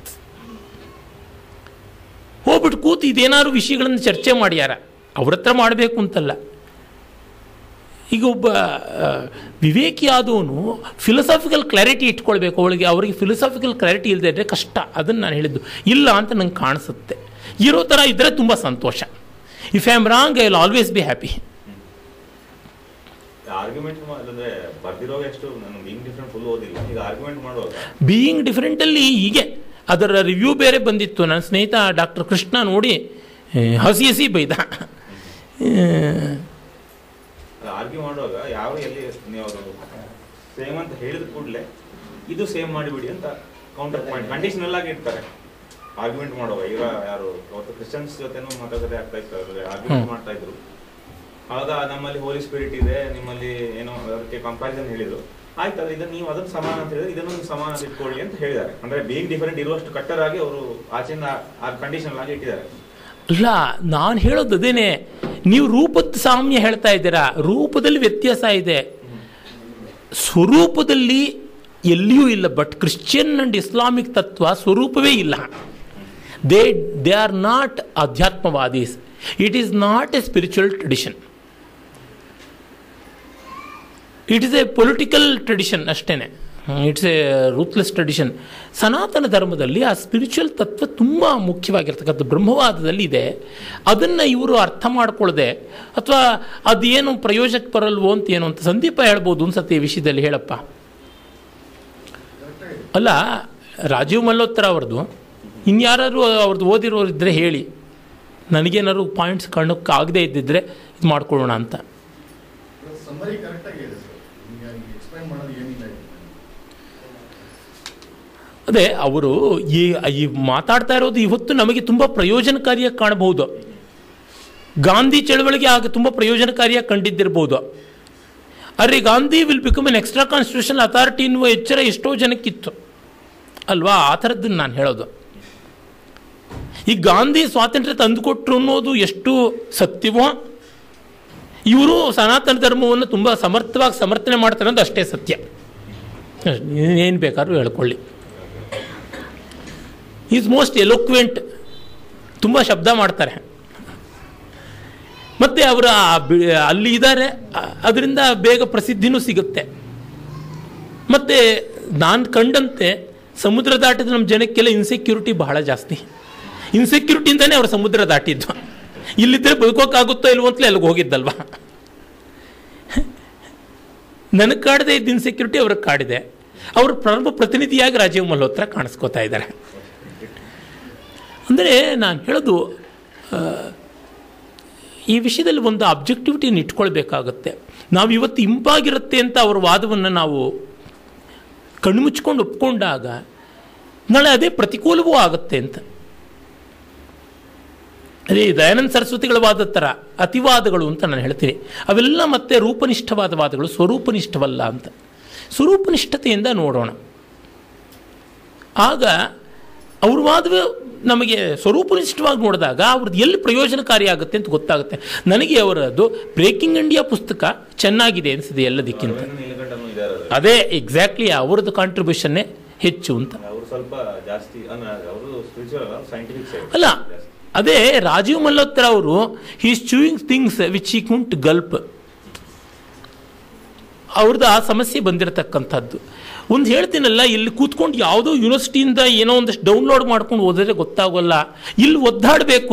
ಹೋಗ್ಬಿಟ್ಟು ಕೂತು ಇದೇನಾದ್ರು ವಿಷಯಗಳನ್ನು ಚರ್ಚೆ ಮಾಡ್ಯಾರ ಅವ್ರ ಹತ್ರ ಮಾಡಬೇಕು ಅಂತಲ್ಲ ಈಗ ಒಬ್ಬ ಆ, ವಿವೇಕಿ ಆದವನು ಫಿಲಸಾಫಿಕಲ್ ಕ್ಲಾರಿಟಿ ಇಟ್ಕೊಳ್ಬೇಕು ಅವಳಿಗೆ ಅವರಿಗೆ ಫಿಲಸಾಫಿಕಲ್ ಕ್ಲಾರಿಟಿ ಇಲ್ಲದೆ ಇದ್ದರೆ ಕಷ್ಟ ಅದನ್ನು ನಾನು ಹೇಳಿದ್ದು ಇಲ್ಲ ಅಂತ ನಂಗೆ ಕಾಣಿಸುತ್ತೆ ಇರೋ ಥರ ಇದ್ದರೆ ತುಂಬ ಸಂತೋಷ if I am wrong I will always be happy argument ಅಂದ್ರೆ ಬರ್ದಿರೋ ಎಷ್ಟು ನಾನು ಬೀಂಗ್ ಡಿಫ್ರೆಂಟ್ ಫುಲ್ ಓದಿಲ್ಲ ಈಗ ಆರ್ಗ್ಯುಮೆಂಟ್ ಮಾಡುವಾಗ ಬೀಯಿಂಗ್ ಡಿಫರೆಂಟಲ್ಲಿ ಹೀಗೆ ಅದರ ರಿವ್ಯೂ ಬೇರೆ ಬಂದಿತ್ತು ನನ್ನ ಸ್ನೇಹಿತ ಡಾಕ್ಟರ್ ಕೃಷ್ಣ ನೋಡಿ ಏ, ಹಸಿ ಹಸಿ ಬೈದ ಏ, ಆರ್ಗ್ಯೂ ಮಾಡುವಾಗ ಯಾವ ಎಲ್ಲಿ ನೀವು ಅವರು ಸೇಮ್ ಅಂತ ಹೇಳಿದ ಕೂಡಲೇ ಇದು ಸೇಮ್ ಮಾಡಿಬಿಡಿ ಅಂತ ಕೌಂಟರ್ ಪಾಯಿಂಟ್ ಕಂಡೀಷನಲ್ ಆಗಿ ಇರ್ತಾರೆ ಆರ್ಗ್ಯುಮೆಂಟ್ ಮಾಡುವಾಗ ಈಗ ಯಾರು ಅವತ್ತು ಕ್ರಿಶ್ಚಿಯನ್ಸ್ ಜೊತೆನೂ ಮಾತಾಡೋದೇ ಆಗ್ತಾ ಇತ್ತು ಆರ್ಗ್ಯುಮೆಂಟ್ ಹ್ಮ್. ಮಾಡ್ತಾ ಇದ್ರು ಆಗ ನಮ್ಮಲ್ಲಿ ಹೋಲಿ ಸ್ಪಿರಿಟ್ ಇದೆ ನಿಮ್ಮಲ್ಲಿ ಏನೋ ಅದಕ್ಕೆ ಕಂಪ್ಯಾರಿಸನ್ ಹೇಳಿದ್ರು ಆಯ್ತು ಅದ್ರ ಇದನ್ನ ನೀವು ಅದನ್ನ ಸಮಾನ ಅಂತ ಹೇಳಿದ್ರೆ ಇದನ್ನು ಸಮಾನ ಅಂತ ಇಟ್ಕೊಳ್ಳಿ ಅಂತ ಹೇಳಿದ್ದಾರೆ ಅಂದ್ರೆ ಬೀಯಿಂಗ್ ಡಿಫರೆಂಟ್ ಇರುವಷ್ಟು ಕಟ್ಟರಾಗಿ ಅವರು ಆಚೆಯಿಂದ ಆ ಕಂಡೀಷನ್ ಆಗಿ ಇಟ್ಟಿದ್ದಾರೆ ಅಲ್ಲ ನಾನು ಹೇಳೋದು ಅದೇನೆ ನೀವು ರೂಪದ ಸಾಮ್ಯ ಹೇಳ್ತಾ ಇದ್ದೀರಾ ರೂಪದಲ್ಲಿ ವ್ಯತ್ಯಾಸ ಇದೆ ಸ್ವರೂಪದಲ್ಲಿ ಎಲ್ಲಿಯೂ ಇಲ್ಲ ಬಟ್ ಕ್ರಿಶ್ಚಿಯನ್ ಅಂಡ್ ಇಸ್ಲಾಮಿಕ್ ತತ್ವ ಸ್ವರೂಪವೇ ಇಲ್ಲ ದೇ ದೇ ಆರ್ ನಾಟ್ ಅಧ್ಯಾತ್ಮವಾದೀಸ್ it is not a spiritual tradition it is a political tradition ಅಷ್ಟೇ it's a ruthless tradition Sanatana ಧರ್ಮದಲ್ಲಿ ಆ ಸ್ಪಿರಿಚುವಲ್ ತತ್ವ ತುಂಬ ಮುಖ್ಯವಾಗಿರ್ತಕ್ಕಂಥ ಬ್ರಹ್ಮವಾದದಲ್ಲಿ ಇದೆ ಅದನ್ನು ಇವರು ಅರ್ಥ ಮಾಡ್ಕೊಳ್ಳದೆ ಅಥವಾ ಅದೇನು ಪ್ರಯೋಜನಕ್ಕೆ ಬರಲ್ವೋ ಅಂತ ಏನು ಅಂತ ಸಂದೀಪ ಹೇಳ್ಬೋದು ಅನ್ಸತ್ತೆ ಈ ವಿಷಯದಲ್ಲಿ ಹೇಳಪ್ಪ ಅಲ್ಲ ರಾಜೀವ್ ಮಲ್ಹೋತ್ರ ಅವ್ರದ್ದು ಇನ್ಯಾರು ಅವ್ರದ್ದು ಓದಿರೋರು ಇದ್ದರೆ ಹೇಳಿ ನನಗೇನಾದ್ರು ಪಾಯಿಂಟ್ಸ್ ಕಾಣೋಕ್ಕೆ ಆಗದೇ ಇದ್ದಿದ್ರೆ ಇದು ಮಾಡ್ಕೊಳ್ಳೋಣ ಅಂತ ಸಮ್ಮರಿ ಕರೆಕ್ಟಾಗಿ ಇದೆ ಸರ್ ಈಗ ಎಕ್ಸ್ಪ್ಲೈನ್ ಮಾಡೋದು ಏನಿಲ್ಲ ಇದು. ಅದೇ ಅವರು ಈ ಈ ಮಾತಾಡ್ತಾ ಇರೋದು ಇವತ್ತು ನಮಗೆ ತುಂಬ ಪ್ರಯೋಜನಕಾರಿಯಾಗಿ ಕಾಣಬಹುದು ಗಾಂಧಿ ಚಳವಳಿಗೆ ಆಗ ತುಂಬ ಪ್ರಯೋಜನಕಾರಿಯಾಗಿ ಕಂಡಿದ್ದಿರ್ಬೋದು ಆದರೆ Gandhi will become an extra constitution authority ಎನ್ನುವ ಎಚ್ಚರ ಎಷ್ಟೋ ಜನಕ್ಕಿತ್ತು ಅಲ್ವಾ ಆ ಥರದ್ದನ್ನು ನಾನು ಹೇಳೋದು ಈ ಗಾಂಧಿ ಸ್ವಾತಂತ್ರ್ಯ ತಂದುಕೊಟ್ರು ಅನ್ನೋದು ಎಷ್ಟು ಸತ್ಯವೋ ಇವರು ಸನಾತನ ಧರ್ಮವನ್ನು ತುಂಬ ಸಮರ್ಥವಾಗಿ ಸಮರ್ಥನೆ ಮಾಡ್ತಾರೆ ಅನ್ನೋದು ಅಷ್ಟೇ ಸತ್ಯ ಏನು ಬೇಕಾದ್ರೂ ಹೇಳ್ಕೊಳ್ಳಿ ಈಸ್ ಮೋಸ್ಟ್ ಎಲೋಕ್ವೆಂಟ್ ತುಂಬ ಶಬ್ದ ಮಾಡ್ತಾರೆ ಮತ್ತು ಅವರು ಅಲ್ಲಿ ಇದ್ದಾರೆ ಅದರಿಂದ ಬೇಗ ಪ್ರಸಿದ್ಧಿನೂ ಸಿಗುತ್ತೆ ಮತ್ತು ನಾನು ಕಂಡಂತೆ ಸಮುದ್ರ ದಾಟಿದ ನಮ್ಮ ಜನಕ್ಕೆಲ್ಲ ಇನ್ಸೆಕ್ಯೂರಿಟಿ ಬಹಳ ಜಾಸ್ತಿ ಇನ್ಸೆಕ್ಯೂರಿಟಿಯಿಂದನೇ ಅವರು ಸಮುದ್ರ ದಾಟಿದ್ದು ಇಲ್ಲಿದ್ದರೆ ಬದುಕೋಕ್ಕಾಗುತ್ತೋ ಇಲ್ವೋ ಅಂತಲೇ ಅಲ್ಲಿಗೆ ಹೋಗಿದ್ದಲ್ವಾ ನನಗೆ ಕಾಡದೆ ಇದ್ದ ಇನ್ಸೆಕ್ಯೂರಿಟಿ ಅವ್ರಿಗೆ ಕಾಡಿದೆ ಅವರು ಪ್ರಥಮ ಪ್ರತಿನಿಧಿಯಾಗಿ ರಾಜೀವ್ ಮಲ್ಹೋತ್ರ ಕಾಣಿಸ್ಕೋತಾ ಇದ್ದಾರೆ ಅಂದರೆ ನಾನು ಹೇಳೋದು ಆ, ಈ ವಿಷಯದಲ್ಲಿ ಒಂದು ಅಬ್ಜೆಕ್ಟಿವಿಟಿಯನ್ನು ಇಟ್ಕೊಳ್ಬೇಕಾಗತ್ತೆ ನಾವು ಇವತ್ತು ಇಂಪಾಗಿರುತ್ತೆ ಅಂತ ಅವ್ರ ವಾದವನ್ನು ನಾವು ಕಣ್ಮುಚ್ಕೊಂಡು ಒಪ್ಕೊಂಡಾಗ ನಾಳೆ ಅದೇ ಪ್ರತಿಕೂಲವೂ ಆಗುತ್ತೆ ಅಂತ ಅದೇ ದಯಾನಂದ ಸರಸ್ವತಿಗಳ ವಾದದ ಥರ ಅತಿವಾದಗಳು ಅಂತ ನಾನು ಹೇಳ್ತೀನಿ ಅವೆಲ್ಲ ಮತ್ತೆ ರೂಪನಿಷ್ಠವಾದ ವಾದಗಳು ಸ್ವರೂಪನಿಷ್ಠವಲ್ಲ ಅಂತ ಸ್ವರೂಪನಿಷ್ಠತೆಯಿಂದ ನೋಡೋಣ ಆಗ ಅವ್ರ ವಾದವೇ ನಮಗೆ ಸ್ವರೂಪನಿಷ್ಠವಾಗಿ ನೋಡಿದಾಗ ಅವ್ರದ್ದು ಎಲ್ಲಿ ಪ್ರಯೋಜನಕಾರಿ ಆಗುತ್ತೆ ಅಂತ ಗೊತ್ತಾಗುತ್ತೆ ನನಗೆ ಅವರದ್ದು ಬ್ರೇಕಿಂಗ್ ಇಂಡಿಯಾ ಪುಸ್ತಕ ಚೆನ್ನಾಗಿದೆ ಅನಿಸಿದೆ ಎಲ್ಲದಕ್ಕಿಂತ ಅರವಿಂದ ನೀಲಕಂಠನು ಇದ್ದಾರೆ ಅದ್ರಲ್ಲಿ. ಅದೇ ಎಕ್ಸಾಕ್ಟ್ಲಿ ಅವ್ರದ್ದು ಕಾಂಟ್ರಿಬ್ಯೂಷನ್ನೇ ಹೆಚ್ಚು ಅಂತ ಅವರು ಸ್ವಲ್ಪ ಜಾಸ್ತಿ ಅವರು ಸ್ಪಿರಿಚುವಲ್ ಸೈಂಟಿಫಿಕ್ ಸೈಡ್ ಅಲ್ಲ ಅದೇ ರಾಜೀವ್ ಮಲ್ಹೋತ್ರ ಅವರು ಹೀಸ್ ಚೂಯಿಂಗ್ ಥಿಂಗ್ಸ್ ವಿಚ್ ಈ ಕುಂಟ್ ಗಲ್ಪ್ ಅವ್ರದ್ದು ಆ ಸಮಸ್ಯೆ ಬಂದಿರತಕ್ಕಂಥದ್ದು ಒಂದು ಹೇಳ್ತೀನಲ್ಲ ಇಲ್ಲಿ ಕೂತ್ಕೊಂಡು ಯಾವುದೋ ಯೂನಿವರ್ಸಿಟಿಯಿಂದ ಏನೋ ಒಂದಷ್ಟು ಡೌನ್ಲೋಡ್ ಮಾಡ್ಕೊಂಡು ಓದಿದ್ರೆ ಗೊತ್ತಾಗೋಲ್ಲ ಇಲ್ಲಿ ಒದ್ದಾಡಬೇಕು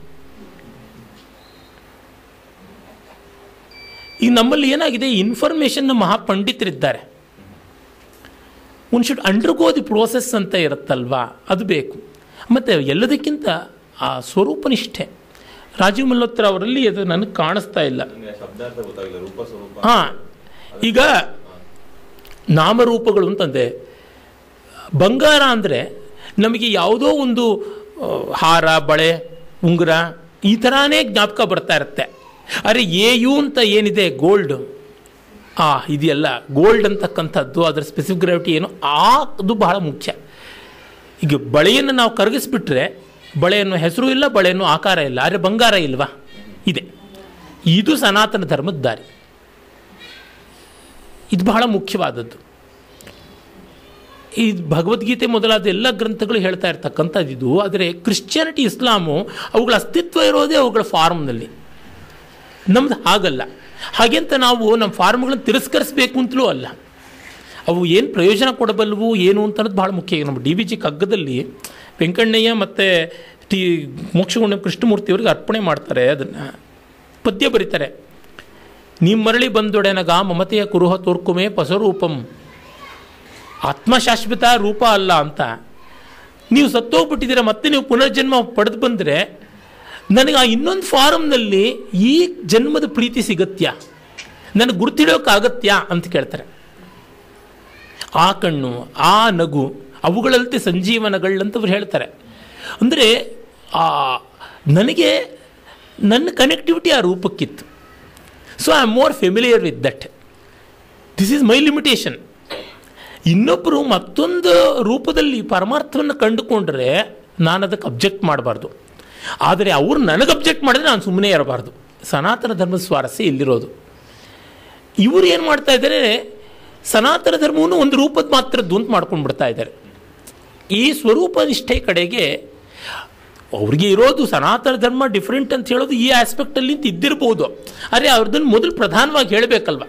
ಈಗ ನಮ್ಮಲ್ಲಿ ಏನಾಗಿದೆ ಇನ್ಫಾರ್ಮೇಷನ್ನ ಮಹಾಪಂಡಿತರಿದ್ದಾರೆ one should undergo the process ಅಂತ ಇರುತ್ತಲ್ವಾ ಅದು ಬೇಕು ಮತ್ತು ಎಲ್ಲದಕ್ಕಿಂತ ಆ ಸ್ವರೂಪನಿಷ್ಠೆ ರಾಜೀವ್ ಮಲ್ಹೋತ್ರ ಅವರಲ್ಲಿ ಅದು ನನಗೆ ಕಾಣಿಸ್ತಾ ಇಲ್ಲ ನನಗೆ ಶಬ್ದಾರ್ಥ ಗೊತ್ತಾಗಿಲ್ಲ ರೂಪ ಸ್ವರೂಪ ಹಾಂ ಈಗ ನಾಮರೂಪಗಳು ಅಂತಂದೆ ಬಂಗಾರ ಅಂದರೆ ನಮಗೆ ಯಾವುದೋ ಒಂದು ಆ, ಹಾರ ಬಳೆ ಉಂಗುರ ಈ ಥರನೇ ಜ್ಞಾಪಕ ಬರ್ತಾ ಇರುತ್ತೆ ಅರೆ ಎ ಯು ಅಂತ ಏನಿದೆ ಗೋಲ್ಡ್ ಆ ಇದೆಯಲ್ಲ ಗೋಲ್ಡ್ ಅಂತಕ್ಕಂಥದ್ದು ಅದರ ಸ್ಪೆಸಿಫಿಕ್ ಗ್ರಾವಿಟಿ ಏನು ಆ ಅದು ಬಹಳ ಮುಖ್ಯ ಈಗ ಬಳೆಯನ್ನು ನಾವು ಕರಗಿಸ್ಬಿಟ್ರೆ ಬಳೆಯನ್ನು ಹೆಸರು ಇಲ್ಲ ಬಳೆಯನ್ನು ಆಕಾರ ಇಲ್ಲ ಆದರೆ ಬಂಗಾರ ಇಲ್ವಾ ಇದೆ ಇದು ಸನಾತನ ಧರ್ಮದ ದಾರಿ ಇದು ಬಹಳ ಮುಖ್ಯವಾದದ್ದು ಈ ಭಗವದ್ಗೀತೆ ಮೊದಲಾದ ಎಲ್ಲ ಗ್ರಂಥಗಳು ಹೇಳ್ತಾ ಇರ್ತಕ್ಕಂಥದ್ದು ಇದು ಆದರೆ ಕ್ರಿಶ್ಚಿಯಾನಿಟಿ ಇಸ್ಲಾಮು ಅವುಗಳ ಅಸ್ತಿತ್ವ ಇರೋದೇ ಅವುಗಳ ಫಾರ್ಮ್ನಲ್ಲಿ ನಮ್ದು ಹಾಗಲ್ಲ ಹಾಗೆಂತ ನಾವು ನಮ್ಮ ಫಾರ್ಮ್ಗಳನ್ನು ತಿರಸ್ಕರಿಸಬೇಕು ಅಂತಲೂ ಅಲ್ಲ ಅವು ಏನು ಪ್ರಯೋಜನ ಕೊಡಬಲ್ಲವು ಏನು ಅಂತ ಅನ್ನೋದು ಭಾಳ ಮುಖ್ಯ ಈಗ ನಮ್ಮ ಡಿ ಬಿ ಜಿ ಕಗ್ಗದಲ್ಲಿ ವೆಂಕಣ್ಣಯ್ಯ ಮತ್ತು ಟಿ ಮೋಕ್ಷಗುಂಡ ಕೃಷ್ಣಮೂರ್ತಿಯವರಿಗೆ ಅರ್ಪಣೆ ಮಾಡ್ತಾರೆ ಅದನ್ನು ಪದ್ಯ ಬರೀತಾರೆ ನೀವು ಮರಳಿ ಬಂದೊಡೆನಗ ಮಮತೆಯ ಕುರುಹ ತೋರ್ಕುಮೆ ಪಸರೂಪಂ ಆತ್ಮಶಾಶ್ವತ ರೂಪ ಅಲ್ಲ ಅಂತ ನೀವು ಸತ್ತೋಗ್ಬಿಟ್ಟಿದ್ದೀರ ಮತ್ತೆ ನೀವು ಪುನರ್ಜನ್ಮ ಪಡೆದು ಬಂದರೆ ನನಗೆ ಆ ಇನ್ನೊಂದು ಫಾರಮ್ನಲ್ಲಿ ಈ ಜನ್ಮದ ಪ್ರೀತಿ ಸಿಗತ್ಯಾ ನನಗೆ ಗುರ್ತಿಡೋಕ್ಕಾಗತ್ಯ ಅಂತ ಕೇಳ್ತಾರೆ ಆ ಕಣ್ಣು ಆ ನಗು ಅವುಗಳಂತೆ ಸಂಜೀವನಗಳಂತ ಅವ್ರು ಹೇಳ್ತಾರೆ ಅಂದರೆ ಆ ನನಗೆ ನನ್ನ ಕನೆಕ್ಟಿವಿಟಿ ಆ ರೂಪಕ್ಕಿತ್ತು so I am more familiar with that this is my limitation ಇನ್ನೊಬ್ಬರು ಮತ್ತೊಂದು ರೂಪದಲ್ಲಿ ಪರಮಾರ್ಥವನ್ನು ಕಂಡುಕೊಂಡ್ರೆ ನಾನು ಅದಕ್ಕೆ ಅಬ್ಜೆಕ್ಟ್ ಮಾಡಬಾರ್ದು ಆದರೆ ಅವ್ರು ನನಗೆ ಅಬ್ಜೆಕ್ಟ್ ಮಾಡಿದ್ರೆ ನಾನು ಸುಮ್ಮನೆ ಇರಬಾರ್ದು ಸನಾತನ ಧರ್ಮದ ಸ್ವಾರಸ್ಯ ಇಲ್ಲಿರೋದು ಇವರು ಏನು ಮಾಡ್ತಾ ಇದ್ದಾರೆ ಸನಾತನ ಧರ್ಮವನ್ನು ಒಂದು ರೂಪದ ಮಾತ್ರದ್ದು ಅಂತ ಮಾಡ್ಕೊಂಡು ಬಿಡ್ತಾ ಇದ್ದಾರೆ ಈ ಸ್ವರೂಪ ನಿಷ್ಠೆ ಕಡೆಗೆ ಅವ್ರಿಗೆ ಇರೋದು ಸನಾತನ ಧರ್ಮ ಡಿಫ್ರೆಂಟ್ ಅಂತ ಹೇಳೋದು ಈ ಆಸ್ಪೆಕ್ಟಲ್ಲಿ ಅಂತ ಇದ್ದಿರ್ಬೋದು ಆದರೆ ಅವ್ರದನ್ನು ಮೊದಲು ಪ್ರಧಾನವಾಗಿ ಹೇಳಬೇಕಲ್ವ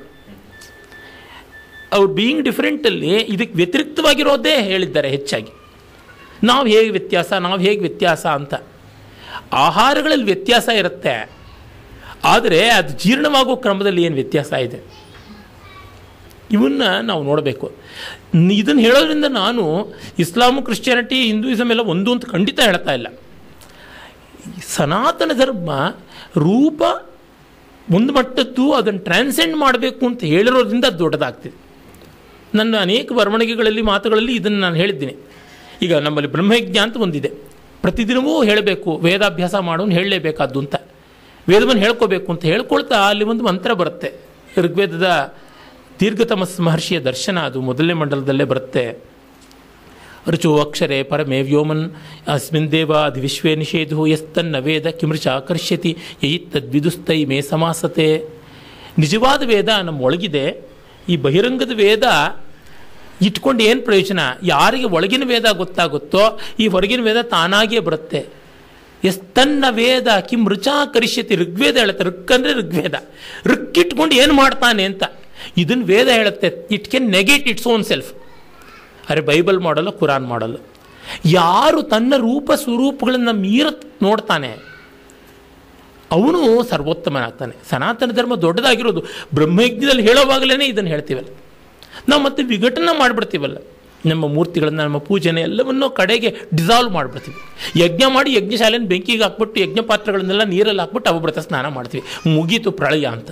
ಅವ್ರು ಬೀಯಿಂಗ್ ಡಿಫ್ರೆಂಟಲ್ಲಿ ಇದಕ್ಕೆ ವ್ಯತಿರಿಕ್ತವಾಗಿರೋದೇ ಹೇಳಿದ್ದಾರೆ ಹೆಚ್ಚಾಗಿ ನಾವು ಹೇಗೆ ವ್ಯತ್ಯಾಸ ನಾವು ಹೇಗೆ ವ್ಯತ್ಯಾಸ ಅಂತ ಆಹಾರಗಳಲ್ಲಿ ವ್ಯತ್ಯಾಸ ಇರುತ್ತೆ ಆದರೆ ಅದು ಜೀರ್ಣವಾಗೋ ಕ್ರಮದಲ್ಲಿ ಏನು ವ್ಯತ್ಯಾಸ ಇದೆ ಇವನ್ನ ನಾವು ನೋಡಬೇಕು ಇದನ್ನು ಹೇಳೋದ್ರಿಂದ ನಾನು ಇಸ್ಲಾಮು ಕ್ರಿಶ್ಚಿಯಾನಿಟಿ ಹಿಂದೂಯಿಸಮ್ ಎಲ್ಲ ಒಂದು ಅಂತ ಖಂಡಿತ ಹೇಳ್ತಾ ಇಲ್ಲ ಸನಾತನ ಧರ್ಮ ರೂಪ ಒಂದು ಮಟ್ಟದ್ದು ಅದನ್ನು ಟ್ರಾನ್ಸೆಂಡ್ ಮಾಡಬೇಕು ಅಂತ ಹೇಳಿರೋದ್ರಿಂದ ಅದು ದೊಡ್ಡದಾಗ್ತಿದೆ ನನ್ನ ಅನೇಕ ಬರವಣಿಗೆಗಳಲ್ಲಿ ಮಾತುಗಳಲ್ಲಿ ಇದನ್ನು ನಾನು ಹೇಳಿದ್ದೀನಿ ಈಗ ನಮ್ಮಲ್ಲಿ ಬ್ರಹ್ಮಯಜ್ಞ ಅಂತ ಒಂದಿದೆ ಪ್ರತಿದಿನವೂ ಹೇಳಬೇಕು ವೇದಾಭ್ಯಾಸ ಮಾಡೋನು ಹೇಳಲೇಬೇಕಾದ್ದು ಅಂತ ವೇದವನ್ನು ಹೇಳ್ಕೋಬೇಕು ಅಂತ ಹೇಳ್ಕೊಳ್ತಾ ಅಲ್ಲಿ ಒಂದು ಮಂತ್ರ ಬರುತ್ತೆ ಋಗ್ವೇದದ ದೀರ್ಘತಮಸ್ ಮಹರ್ಷಿಯ ದರ್ಶನ ಅದು ಮೊದಲನೇ ಮಂಡಲದಲ್ಲೇ ಬರುತ್ತೆ ರುಚು ಅಕ್ಷರೆ ಪರಮೇ ವ್ಯೋಮನ್ ಅಸ್ಮಿನ್ ದೇವ ಅಧಿ ವಿಶ್ವೇ ನಿಷೇಧು ಯಸ್ತನ್ನ ವೇದ ಕಿಮೃಚ ಆಕರ್ಷ್ಯತಿ ಯಯಿತ್ತದ್ವಿದುಸ್ತೈ ಮೇ ಸಮಾಸತೆ ನಿಜವಾದ ವೇದ ನಮ್ಮ ಒಳಗಿದೆ ಈ ಬಹಿರಂಗದ ವೇದ ಇಟ್ಕೊಂಡು ಏನು ಪ್ರಯೋಜನ ಯಾರಿಗೆ ಒಳಗಿನ ವೇದ ಗೊತ್ತಾಗುತ್ತೋ ಈ ಹೊರಗಿನ ವೇದ ತಾನಾಗಿಯೇ ಬರುತ್ತೆ ಎಸ್ತನ್ನ ವೇದ ಕಿಂ ರುಚಾ ಕರಿಷ್ಯತಿ ಋಗ್ವೇದ ಹೇಳುತ್ತೆ ಋಕ್ ಅಂದರೆ ಋಗ್ವೇದ ಋಕ್ಕಿಟ್ಕೊಂಡು ಏನು ಮಾಡ್ತಾನೆ ಅಂತ ಇದನ್ನು ವೇದ ಹೇಳುತ್ತೆ it can negate its own self ಅರೆ ಬೈಬಲ್ ಮಾಡಲ್ಲ ಕುರಾನ್ ಮಾಡಲ್ಲ ಯಾರು ತನ್ನ ರೂಪ ಸ್ವರೂಪಗಳನ್ನು ಮೀರ ನೋಡ್ತಾನೆ ಅವನು ಸರ್ವೋತ್ತಮನಾಗ್ತಾನೆ ಸನಾತನ ಧರ್ಮ ದೊಡ್ಡದಾಗಿರೋದು ಬ್ರಹ್ಮಯಜ್ಞದಲ್ಲಿ ಹೇಳೋವಾಗಲೇ ಇದನ್ನು ಹೇಳ್ತೀವಲ್ಲ ನಾವು ಮತ್ತೆ ವಿಘಟನೆ ಮಾಡಿಬಿಡ್ತೀವಲ್ಲ ನಮ್ಮ ಮೂರ್ತಿಗಳನ್ನು ನಮ್ಮ ಪೂಜನೆ ಎಲ್ಲವನ್ನೂ ಕಡೆಗೆ ಡಿಸಾಲ್ವ್ ಮಾಡಿಬಿಡ್ತೀವಿ ಯಜ್ಞ ಮಾಡಿ ಯಜ್ಞಶಾಲೆನ ಬೆಂಕಿಗೆ ಹಾಕ್ಬಿಟ್ಟು ಯಜ್ಞ ಪಾತ್ರಗಳನ್ನೆಲ್ಲ ನೀರಲ್ಲಿ ಹಾಕ್ಬಿಟ್ಟು ಅವಭೃತ ಸ್ನಾನ ಮಾಡ್ತೀವಿ ಮುಗೀತು ಪ್ರಳಯ ಅಂತ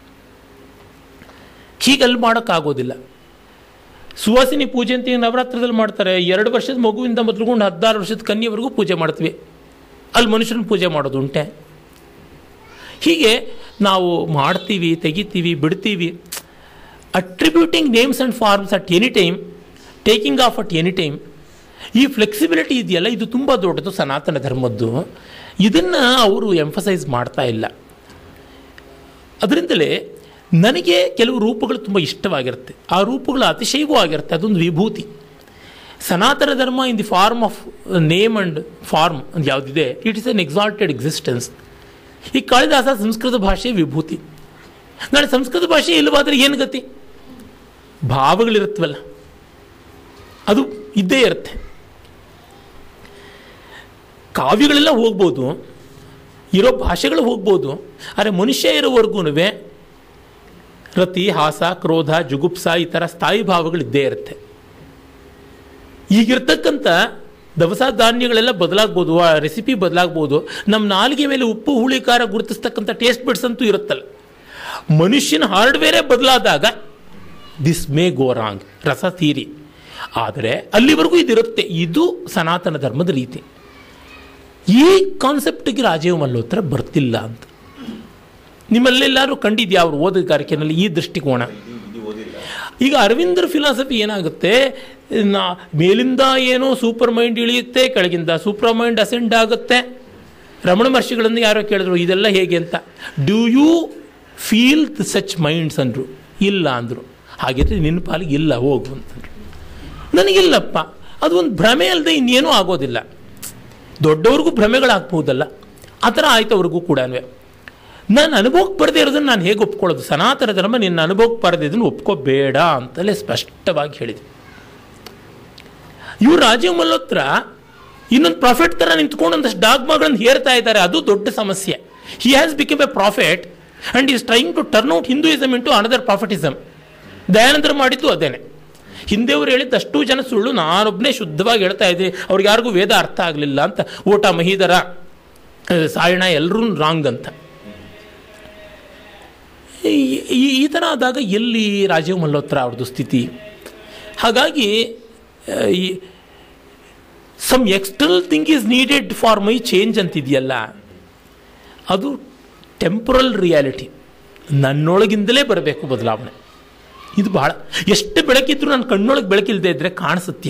ಹೀಗಲ್ಲಿ ಮಾಡೋಕ್ಕಾಗೋದಿಲ್ಲ ಸುವಾಸಿನಿ ಪೂಜೆ ಅಂತ ಈಗ ನವರಾತ್ರದಲ್ಲಿ ಮಾಡ್ತಾರೆ ಎರಡು ವರ್ಷದ ಮಗುವಿಂದ ಮೊದಲುಕೊಂಡು ಹದಿನಾರು ವರ್ಷದ ಕನ್ಯೆವರೆಗೂ ಪೂಜೆ ಮಾಡ್ತೀವಿ ಅಲ್ಲಿ ಮನುಷ್ಯನ ಪೂಜೆ ಮಾಡೋದು ಉಂಟೆ ಹೀಗೆ ನಾವು ಮಾಡ್ತೀವಿ ತೆಗಿತೀವಿ ಬಿಡ್ತೀವಿ attributing names and forms at any time taking off at any time ಈ ಫ್ಲೆಕ್ಸಿಬಿಲಿಟಿ ಇದೆಯಲ್ಲ ಇದು ತುಂಬ ದೊಡ್ಡದು ಸನಾತನ ಧರ್ಮದ್ದು ಇದನ್ನು ಅವರು ಎಂಫಸೈಸ್ ಮಾಡ್ತಾ ಇಲ್ಲ ಅದರಿಂದಲೇ ನನಗೆ ಕೆಲವು ರೂಪಗಳು ತುಂಬ ಇಷ್ಟವಾಗಿರುತ್ತೆ ಆ ರೂಪಗಳು ಅತಿಶಯವೂ ಆಗಿರುತ್ತೆ ಅದೊಂದು ವಿಭೂತಿ Sanatana Dharma in the form of name and form ಅಂತ ಯಾವುದಿದೆ it is an exalted existence ಈ ಕಾಳಿದಾಸ ಸಂಸ್ಕೃತ ಭಾಷೆ ವಿಭೂತಿ ನಾಳೆ ಸಂಸ್ಕೃತ ಭಾಷೆ ಇಲ್ಲವಾದರೆ ಏನು ಗತಿ ಭಾವಗಳಿರುತ್ತವಲ್ಲ ಅದು ಇದ್ದೇ ಇರುತ್ತೆ ಕಾವ್ಯಗಳೆಲ್ಲ ಹೋಗ್ಬೋದು ಇರೋ ಭಾಷೆಗಳು ಹೋಗ್ಬೋದು ಆದರೆ ಮನುಷ್ಯ ಇರೋವರೆಗೂ ರತಿ ಹಾಸ ಕ್ರೋಧ ಜುಗುಪ್ಸ ಈ ಥರ ಸ್ಥಾಯಿ ಭಾವಗಳಿದ್ದೇ ಇರುತ್ತೆ ಈಗಿರ್ತಕ್ಕಂಥ ದವಸ ಧಾನ್ಯಗಳೆಲ್ಲ ಬದಲಾಗ್ಬೋದು ಆ ರೆಸಿಪಿ ಬದಲಾಗ್ಬೋದು ನಮ್ಮ ನಾಲಿಗೆ ಮೇಲೆ ಉಪ್ಪು ಹುಳಿ ಖಾರ ಗುರುತಿಸ್ತಕ್ಕಂಥ ಟೇಸ್ಟ್ ಬಿಡ್ಸ್ ಅಂತೂ ಇರುತ್ತಲ್ಲ ಮನುಷ್ಯನ ಹಾರ್ಡ್ವೇರೇ ಬದಲಾದಾಗ ದಿಸ್ ಮೇ ಗೋ ರಾಂಗ್ ರಸ ತೀರಿ ಆದರೆ ಅಲ್ಲಿವರೆಗೂ ಇದಿರುತ್ತೆ ಇದು ಸನಾತನ ಧರ್ಮದ ರೀತಿ ಈ ಕಾನ್ಸೆಪ್ಟಿಗೆ ರಾಜೀವ್ ಮಲ್ಹೋತ್ರ ಬರ್ತಿಲ್ಲ ಅಂತ ನಿಮ್ಮಲ್ಲೆಲ್ಲರೂ ಕಂಡಿದ್ಯಾ ಅವ್ರ ಓದುಗಾರಿಕೆಯಲ್ಲಿ ಈ ದೃಷ್ಟಿಕೋನ ಇದು ಇದು ಓದಿಲ್ಲ ಈಗ ಅರವಿಂದರ ಫಿಲಾಸಫಿ ಏನಾಗುತ್ತೆ ನಾ ಮೇಲಿಂದ ಏನೋ ಸೂಪರ್ ಮೈಂಡ್ ಇಳಿಯುತ್ತೆ ಕೆಳಗಿಂದ ಸೂಪರ್ ಮೈಂಡ್ ಅಸೆಂಡ್ ಆಗುತ್ತೆ ರಮಣ ಮಹರ್ಷಿಗಳನ್ನು ಯಾರೋ ಕೇಳಿದ್ರು ಇದೆಲ್ಲ ಹೇಗೆ ಅಂತ do you feel such minds ಅಂದರು ಇಲ್ಲ ಅಂದರು ಹಾಗಿದ್ರೆ ನಿನ್ನ ಪಾಲಿಗೆ ಇಲ್ಲ ಹೋಗು ಅಂತಂದ್ರು ನನಗಿಲ್ಲಪ್ಪ ಅದು ಒಂದು ಭ್ರಮೆ ಅಲ್ಲದೆ ಇನ್ನೇನೂ ಆಗೋದಿಲ್ಲ ದೊಡ್ಡವ್ರಿಗೂ ಭ್ರಮೆಗಳಾಗ್ಬೋದಲ್ಲ ಆ ಥರ ಆಯ್ತು ಅವ್ರಿಗೂ ಕೂಡ ನಾನು ಅನುಭವಕ್ಕೆ ಬರದೇ ಇರೋದನ್ನು ನಾನು ಹೇಗೆ ಒಪ್ಕೊಳ್ಳೋದು ಸನಾತನ ಧರ್ಮ ನಿನ್ನ ಅನುಭವಕ್ಕೆ ಬರದಿದ್ದನ್ನು ಒಪ್ಕೋಬೇಡ ಅಂತಲೇ ಸ್ಪಷ್ಟವಾಗಿ ಹೇಳಿದೆ ಇವರು ರಾಜೀವ್ ಮಲ್ಹೋತ್ರ ಇನ್ನೊಂದು ಪ್ರಾಫಿಟ್ ಥರ ನಿಂತ್ಕೊಂಡು ಒಂದಷ್ಟು ಡಾಗ್ಮಾಗಳನ್ನು ಹೇರ್ತಾ ಇದ್ದಾರೆ ಅದು ದೊಡ್ಡ ಸಮಸ್ಯೆ he has become a prophet and is trying to turn out Hinduism into another prophetism ದಯಾನಂದರು ಮಾಡಿದ್ದು ಅದೇನೆ ಹಿಂದೆಯವರು ಹೇಳಿದ್ದು ಅಷ್ಟು ಜನ ಸುಳ್ಳು ನಾನೊಬ್ಬನೇ ಶುದ್ಧವಾಗಿ ಹೇಳ್ತಾ ಇದ್ದೀನಿ ಅವ್ರಿಗೆ ಯಾರಿಗೂ ವೇದ ಅರ್ಥ ಆಗಲಿಲ್ಲ ಅಂತ ಊಟ ಮಹೀಧರ ಆ, ಸಾಯಣ ಎಲ್ಲರೂ ರಾಂಗ್ ಅಂತ ಈ- ಈ ಈ ಥರ ಆದಾಗ ಎಲ್ಲಿ ರಾಜೀವ್ ಮಲ್ಹೋತ್ರ ಅವ್ರದ್ದು ಸ್ಥಿತಿ ಹಾಗಾಗಿ ಆ, ಈ some external thing is needed for my change ಅಂತಿದೆಯಲ್ಲ ಅದು ಟೆಂಪರಲ್ ರಿಯಾಲಿಟಿ ನನ್ನೊಳಗಿಂದಲೇ ಬರಬೇಕು ಬದಲಾವಣೆ ಇದು ಬಹಳ ಎಷ್ಟು ಬೆಳಕಿದ್ರು ನನ್ನ ಕಣ್ಣೊಳಗೆ ಬೆಳಕಿಲ್ಲದೆ ಇದ್ದರೆ ಕಾಣಿಸುತ್ಯ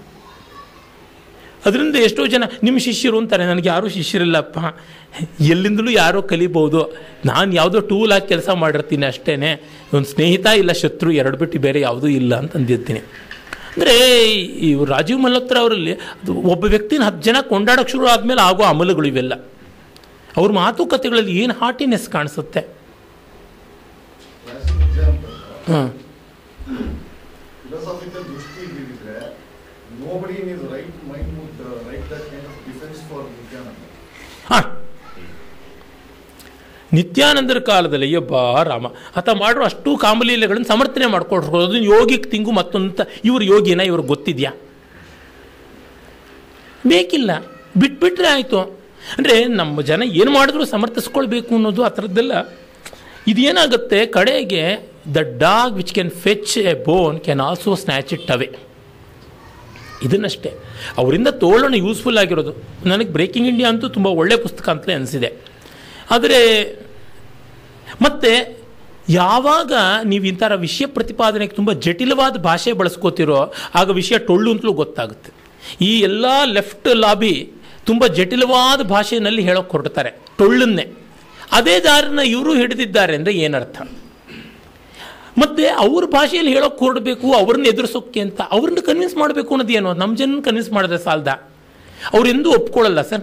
ಅದರಿಂದ ಎಷ್ಟೋ ಜನ ನಿಮ್ಮ ಶಿಷ್ಯರು ಅಂತಾರೆ ನನಗೆ ಯಾರೂ ಶಿಷ್ಯರಿಲ್ಲಪ್ಪ ಎಲ್ಲಿಂದಲೂ ಯಾರೋ ಕಲಿಬೋದು ನಾನು ಯಾವುದೋ ಟೂಲ್ ಆಗಿ ಕೆಲಸ ಮಾಡಿರ್ತೀನಿ ಅಷ್ಟೇ ಒಂದು ಸ್ನೇಹಿತ ಇಲ್ಲ ಶತ್ರು ಎರಡು ಬಿಟ್ಟು ಬೇರೆ ಯಾವುದೂ ಇಲ್ಲ ಅಂತ ಅಂದಿರ್ತೀನಿ ಅಂದರೆ ಈ ರಾಜೀವ್ ಮಲ್ಹೋತ್ರ ಅವರಲ್ಲಿ ಅದು ಒಬ್ಬ ವ್ಯಕ್ತಿನ ಹತ್ತು ಜನ ಕೊಂಡಾಡೋಕ್ಕೆ ಶುರು ಆದಮೇಲೆ ಆಗೋ ಅಮಲಗಳು ಇವೆಲ್ಲ ಅವ್ರ ಮಾತುಕತೆಗಳಲ್ಲಿ ಏನು ಹಾರ್ಟಿನೆಸ್ ಕಾಣಿಸುತ್ತೆ ಕ್ಲಾಸಿಕ್ ಎಕ್ಸಾಂಪಲ್ ಹಾಂ ಫಿಲಾಸಾಫಿಕಲ್ ದೃಷ್ಟಿ ಇದ್ದಿದ್ರೆ nobody in his right mind would write that kind of defence for Nityananda ಹಾಂ ನಿತ್ಯಾನಂದರ ಕಾಲದಲ್ಲಿ ಅಯ್ಯಬ್ಬ ರಾಮ ಆತ ಮಾಡೋ ಅಷ್ಟು ಕಾಮಲೀಲೆಗಳನ್ನು ಸಮರ್ಥನೆ ಮಾಡ್ಕೊಟ್ರು ಅದನ್ನು ಯೋಗಿಗೆ ತಿಂಗು ಮತ್ತೊಂದು ಇವ್ರು ಯೋಗಿನ ಇವ್ರಿಗೆ ಗೊತ್ತಿದೆಯಾ ಬೇಕಿಲ್ಲ ಬಿಟ್ಬಿಟ್ರೆ ಆಯಿತು ಅಂದರೆ ನಮ್ಮ ಜನ ಏನು ಮಾಡಿದ್ರು ಸಮರ್ಥಿಸ್ಕೊಳ್ಬೇಕು ಅನ್ನೋದು ಆ ಥರದ್ದೆಲ್ಲ ಇದೇನಾಗುತ್ತೆ ಕಡೆಗೆ the dog which can fetch a bone can also snatch it away ಇದನ್ನಷ್ಟೇ ಅವರಿಂದ ತೋಳೋಣ ಯೂಸ್ಫುಲ್ ಆಗಿರೋದು ನನಗೆ ಬ್ರೇಕಿಂಗ್ ಇಂಡಿಯಾ ಅಂತೂ ತುಂಬ ಒಳ್ಳೆ ಪುಸ್ತಕ ಅಂತಲೇ ಅನಿಸಿದೆ ಆದರೆ ಮತ್ತೆ ಯಾವಾಗ ನೀವು ಈ ಥರ ವಿಷಯ ಪ್ರತಿಪಾದನೆಗೆ ತುಂಬ ಜಟಿಲವಾದ ಭಾಷೆ ಬಳಸ್ಕೋತಿರೋ ಆಗ ವಿಷಯ ಟೊಳ್ಳು ಅಂತಲೂ ಗೊತ್ತಾಗುತ್ತೆ ಈ ಎಲ್ಲ ಲೆಫ್ಟ್ ಲಾಬಿ ತುಂಬ ಜಟಿಲವಾದ ಭಾಷೆಯಲ್ಲಿ ಹೇಳೋಕೆ ಹೊರಡ್ತಾರೆ ಟೊಳ್ಳನ್ನೇ ಅದೇ ದಾರಿನ ಇವರು ಹಿಡಿದಿದ್ದಾರೆ ಅಂದರೆ ಏನರ್ಥ ಮತ್ತು ಅವ್ರ ಭಾಷೆಯಲ್ಲಿ ಹೇಳೋಕೆ ಹೊರಡಬೇಕು ಅವ್ರನ್ನ ಎದುರಿಸೋಕ್ಕೆ ಅಂತ ಅವ್ರನ್ನ ಕನ್ವಿನ್ಸ್ ಮಾಡಬೇಕು ಅನ್ನೋದು ಏನು ನಮ್ಮ ಜನ ಕನ್ವಿನ್ಸ್ ಮಾಡಿದ್ರೆ ಸಾಲದ ಅವರೆಂದೂ ಒಪ್ಕೊಳ್ಳಲ್ಲ sir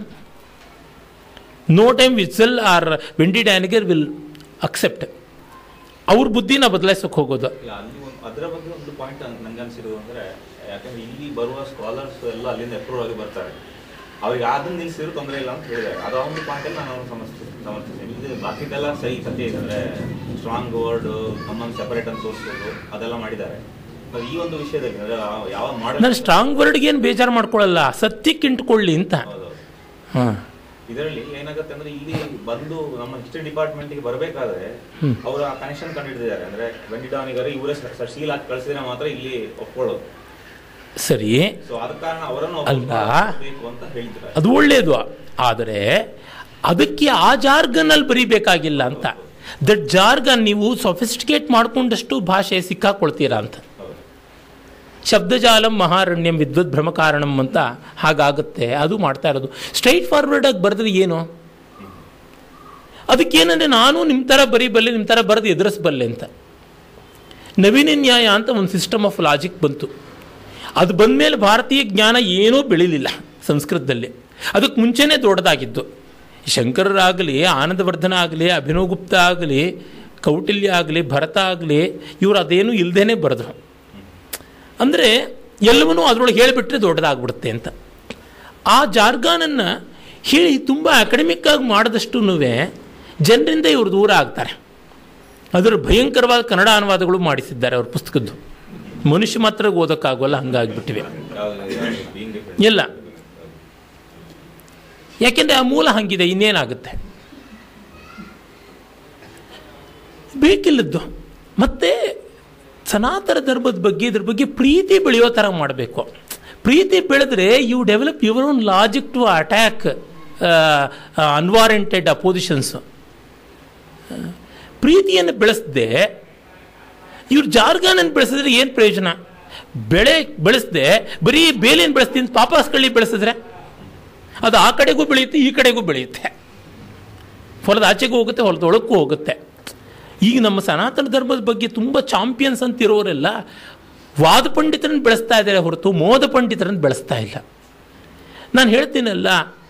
no time Witzel or Wendy Doniger will accept ಅವ್ರ ಬುದ್ಧಿನ ಬದಲಾಯಿಸೋಕೆ ಹೋಗೋದು ಇಲ್ಲ ಅಲ್ಲಿ ಒಂದು ಅದರ ಬಗ್ಗೆ ಒಂದು ಪಾಯಿಂಟ್ ನಂಗೆ ಅನ್ಸಿರೋದು ಅಂದ್ರೆ ಯಾಕಂದ್ರೆ ಇಲ್ಲಿ ಬರುವ ಸ್ಕಾಲರ್ಸ್ ಎಲ್ಲ ಅಲ್ಲಿಂದ ಅಪ್ರೂವ್ ಆಗಿ ಬರ್ತಾರೆ ಅವ್ರಿಗೆ ಅದನ್ನ ನಿಲ್ಸಿದ್ರು ತೊಂದರೆ ಇಲ್ಲ ಅಂತ ಹೇಳಿದ್ದಾರೆ ಅದು ಒಂದು ಪಾಯಿಂಟ್ ಅಲ್ಲಿ ನಾನು ಅವ್ರನ್ನ ಸಮರ್ಥಿಸ್ ಸಮರ್ಥಿಸ್ತೀನಿ ಇದು ಬಾಕಿದೆಲ್ಲ ಸರಿ ಸತ್ಯ ಇದೆ ಅಂದ್ರೆ ಸ್ಟ್ರಾಂಗ್ ವರ್ಡ್ ನಮ್ಮನ್ನು ಸೆಪರೇಟ್ ಅಂತ ತೋರಿಸೋದು ಅದೆಲ್ಲ ಮಾಡಿದ್ದಾರೆ but ಈ ಒಂದು ವಿಷಯದಲ್ಲಿ ಅಂದ್ರೆ ಆ- ಯಾವ ನಾನು ಮಾಡಲ್ ಸ್ಟ್ರಾಂಗ್ ವರ್ಡ್ಗೆ ಏನು ಬೇಜಾರು ಮಾಡ್ಕೊಳ್ಳಲ್ಲ ಸತ್ಯಕ್ಕೆ ಇಂಟ್ಕೊಳ್ಳಿ ಅಂತ ಹಾಂ ಇದರಲ್ಲಿ ಏನಾಗುತ್ತೆ ಅಂದ್ರೆ ಇಲ್ಲಿ ಬಂದು ನಮ್ಮ ಹಿಸ್ಟ್ರಿ ಡಿಪಾರ್ಟ್ಮೆಂಟ್ಗೆ ಬರಬೇಕಾದ್ರೆ ಅವರು ಆ ಕನೆಕ್ಷನ್ ಕಂಡುಹಿಡಿದಿದ್ದಾರೆ ಅಂದ್ರೆ ವೆಂಡಿಡಾನಿಗರು ಇವರೇ ಸೀಲ್ ಹಾಕಿ ಕಳಿಸಿದ್ರೆ ಮಾತ್ರ ಇಲ್ಲಿ ಒಪ್ಕೊಳ್ಳೋದು ಸರಿ ಸೊ ಆದ ಕಾರಣ ಅವರನ್ನು ಅಲ್ಲ. ಬೇಕು ಅಂತ ಹೇಳ್ತಾರೆ ಅದು ಒಳ್ಳೆಯದು ಆದರೆ ಅದಕ್ಕೆ ಆ ಜಾರ್ಗನಲ್ಲಿ ಬರೀಬೇಕಾಗಿಲ್ಲ ಅಂತ ದಟ್ ಜಾರ್ಗನ್ ನೀವು ಸೊಫಿಸ್ಟಿಕೇಟ್ ಮಾಡ್ಕೊಂಡಷ್ಟು ಭಾಷೆ ಸಿಕ್ಕಾಕೊಳ್ತೀರಾ ಅಂತ ಹೌದು. ಶಬ್ದಜಾಲಂ ಮಹಾರಣ್ಯಂ ವಿದ್ವತ್ ಭ್ರಮಕಾರಣಂ ಅಂತ ಹಾಗಾಗುತ್ತೆ ಅದು ಮಾಡ್ತಾ ಇರೋದು ಸ್ಟ್ರೈಟ್ ಫಾರ್ವರ್ಡಾಗಿ ಬರೆದ್ರೆ ಏನು ಅದಕ್ಕೇನಂದರೆ ನಾನು ನಿಮ್ಮ ಥರ ಬರೀಬಲ್ಲೆ ನಿಮ್ಮ ಥರ ಬರೆದು ಎದುರಿಸಬಲ್ಲೆ ಅಂತ ನವೀನ ನ್ಯಾಯ ಅಂತ ಒಂದು ಸಿಸ್ಟಮ್ ಆಫ್ ಲಾಜಿಕ್ ಬಂತು ಅದು ಬಂದಮೇಲೆ ಭಾರತೀಯ ಜ್ಞಾನ ಏನೂ ಬೆಳೀಲಿಲ್ಲ ಸಂಸ್ಕೃತದಲ್ಲಿ ಅದಕ್ಕೆ ಮುಂಚೆನೇ ದೊಡ್ಡದಾಗಿದ್ದು ಶಂಕರರಾಗಲಿ ಆನಂದವರ್ಧನ ಆಗಲಿ ಅಭಿನವ್ ಗುಪ್ತ ಆಗಲಿ ಕೌಟಿಲ್ಯ ಆಗಲಿ ಭರತ ಆಗಲಿ ಇವರು ಅದೇನು ಇಲ್ಲದೇ ಬರೆದ್ರು ಅಂದರೆ ಎಲ್ಲವನ್ನೂ ಅದರೊಳಗೆ ಹೇಳಿಬಿಟ್ರೆ ದೊಡ್ಡದಾಗ್ಬಿಡುತ್ತೆ ಅಂತ ಆ ಜಾರ್ಗಾನನ್ನು ಹೇಳಿ ತುಂಬ ಅಕಾಡೆಮಿಕ್ ಆಗಿ ಮಾಡಿದಷ್ಟು ಜನರಿಂದ ಇವರು ದೂರ ಆಗ್ತಾರೆ ಅದರ ಭಯಂಕರವಾದ ಕನ್ನಡ ಅನುವಾದಗಳು ಮಾಡಿಸಿದ್ದಾರೆ ಅವ್ರ ಪುಸ್ತಕದ್ದು ಮನುಷ್ಯ ಮಾತ್ರ ಓದೋಕ್ಕಾಗೋಲ್ಲ ಹಂಗಾಗ್ಬಿಟ್ಟಿವೆ being different. ಇಲ್ಲ ಯಾಕೆಂದರೆ ಆ ಮೂಲ ಹಂಗಿದೆ ಇನ್ನೇನಾಗುತ್ತೆ ಬೇಕಿಲ್ಲದ್ದು ಮತ್ತೆ ಸನಾತನ ಧರ್ಮದ ಬಗ್ಗೆ ಇದ್ರ ಬಗ್ಗೆ ಪ್ರೀತಿ ಬೆಳೆಯೋ ಥರ ಮಾಡಬೇಕು ಪ್ರೀತಿ ಬೆಳೆದ್ರೆ you develop your own logic to attack unwarranted oppositions ಪ್ರೀತಿಯನ್ನು ಬೆಳೆಸದೆ ಇವ್ರು ಜಾರ್ಗಾನನ್ನು ಬೆಳೆಸಿದ್ರೆ ಏನು ಪ್ರಯೋಜನ ಬೆಳೆ ಬೆಳೆಸದೆ ಬರೀ ಬೇಲೇನು ಬೆಳೆಸ್ತೀನಿ ಪಾಪಾಸ್ಕಳ್ಳಿ ಬೆಳೆಸಿದ್ರೆ ಅದು ಆ ಕಡೆಗೂ ಬೆಳೆಯುತ್ತೆ ಈ ಕಡೆಗೂ ಬೆಳೆಯುತ್ತೆ ಹೊಲದ ಆಚೆಗೂ ಹೋಗುತ್ತೆ ಹೊಲದ ಒಳಕ್ಕೂ ಹೋಗುತ್ತೆ ಈಗ ನಮ್ಮ ಸನಾತನ ಧರ್ಮದ ಬಗ್ಗೆ ತುಂಬ ಚಾಂಪಿಯನ್ಸ್ ಅಂತಿರೋರೆಲ್ಲ ವಾದ ಪಂಡಿತರನ್ನು ಬೆಳೆಸ್ತಾ ಇದ್ದಾರೆ ಹೊರತು ಮೋದ ಪಂಡಿತರನ್ನು ಬೆಳೆಸ್ತಾ ಇಲ್ಲ ನಾನು ಹೇಳ್ತೀನಲ್ಲ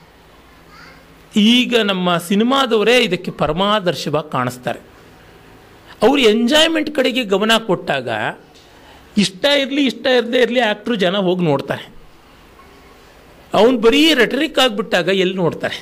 ಈಗ ನಮ್ಮ ಸಿನಿಮಾದವರೇ ಇದಕ್ಕೆ ಪರಮಾದರ್ಶವಾಗಿ ಕಾಣಿಸ್ತಾರೆ ಅವರು ಎಂಜಾಯ್ಮೆಂಟ್ ಕಡೆಗೆ ಗಮನ ಕೊಟ್ಟಾಗ ಇಷ್ಟ ಇರಲಿ ಇಷ್ಟ ಇರದೇ ಇರಲಿ ಆ್ಯಕ್ಟ್ರು ಜನ ಹೋಗಿ ನೋಡ್ತಾರೆ ಅವನು ಬರೀ ರೆಟರಿಕ್ ಆಗಿಬಿಟ್ಟಾಗ ಎಲ್ಲಿ ನೋಡ್ತಾರೆ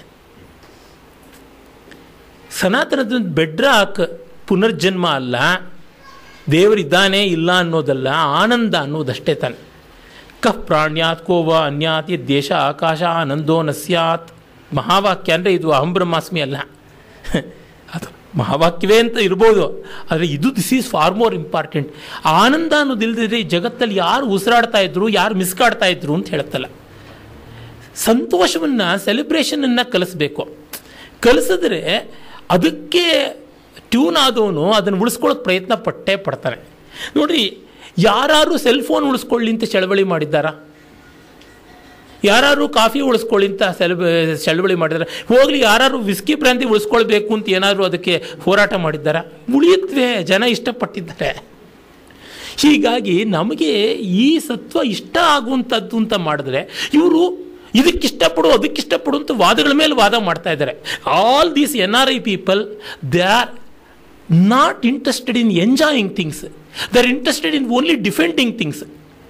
ಸನಾತನದ ಬೆಡ್ರಾಕ್ ಪುನರ್ಜನ್ಮ ಅಲ್ಲ ದೇವರಿದ್ದಾನೆ ಇಲ್ಲ ಅನ್ನೋದಲ್ಲ ಆನಂದ ಅನ್ನೋದಷ್ಟೇ ತಾನೆ ಕಃ ಪ್ರಾಣ್ಯಾತ್ ಕೋವ ಅನ್ಯಾತ್ ಈ ದೇಶ ಆಕಾಶ ಆನಂದೋ ನ ಸ್ಯಾತ್ ಮಹಾವಾಕ್ಯ ಅಂದರೆ ಇದು ಅಹಂ ಬ್ರಹ್ಮಾಸ್ಮಿ ಅಲ್ಲ ಅದು ಮಹಾವಾಕ್ಯವೇ ಅಂತ ಇರ್ಬೋದು ಆದರೆ ಇದು this is far more important ಆನಂದ ಅನ್ನೋದಿಲ್ಲದಿದ್ರೆ ಈ ಜಗತ್ತಲ್ಲಿ ಯಾರು ಉಸಿರಾಡ್ತಾ ಇದ್ರು ಯಾರು ಮಿಸ್ಕಾಡ್ತಾ ಇದ್ರು ಅಂತ ಹೇಳುತ್ತಲ್ಲ ಸಂತೋಷವನ್ನು ಸೆಲೆಬ್ರೇಷನನ್ನು ಕಲಿಸ್ಬೇಕು ಕಲಿಸಿದ್ರೆ ಅದಕ್ಕೆ ಟ್ಯೂನ್ ಆದವನು ಅದನ್ನು ಉಳಿಸ್ಕೊಳ್ಳೋಕೆ ಪ್ರಯತ್ನ ಪಟ್ಟೇ ಪಡ್ತಾನೆ ನೋಡಿರಿ ಯಾರು ಸೆಲ್ ಫೋನ್ ಉಳಿಸ್ಕೊಳ್ಳಿ ಅಂತ ಚಳವಳಿ ಮಾಡಿದ್ದಾರಾ ಯಾರು ಕಾಫಿ ಉಳಿಸ್ಕೊಳ್ಳಿ ಅಂತ ಸೆಲ್ ಚಳವಳಿ ಮಾಡಿದ್ದಾರೆ ಹೋಗಲಿ ಯಾರು ವಿಸ್ಕಿ ಬ್ರಾಂತಿ ಉಳಿಸ್ಕೊಳ್ಬೇಕು ಅಂತ ಏನಾದರೂ ಅದಕ್ಕೆ ಹೋರಾಟ ಮಾಡಿದ್ದಾರಾ ಉಳಿಯುತ್ತವೆ ಜನ ಇಷ್ಟಪಟ್ಟಿದ್ದಾರೆ ಹೀಗಾಗಿ ನಮಗೆ ಈ ಸತ್ವ ಇಷ್ಟ ಆಗುವಂಥದ್ದು ಅಂತ ಮಾಡಿದ್ರೆ ಇವರು ಇದಕ್ಕಿಷ್ಟಪಡು ಅದಕ್ಕಿಷ್ಟಪಡು ಅಂತ ವಾದಗಳ ಮೇಲೆ ವಾದ ಮಾಡ್ತಾ ಇದ್ದಾರೆ all these N R I people they are not interested in enjoying things they are interested in only defending things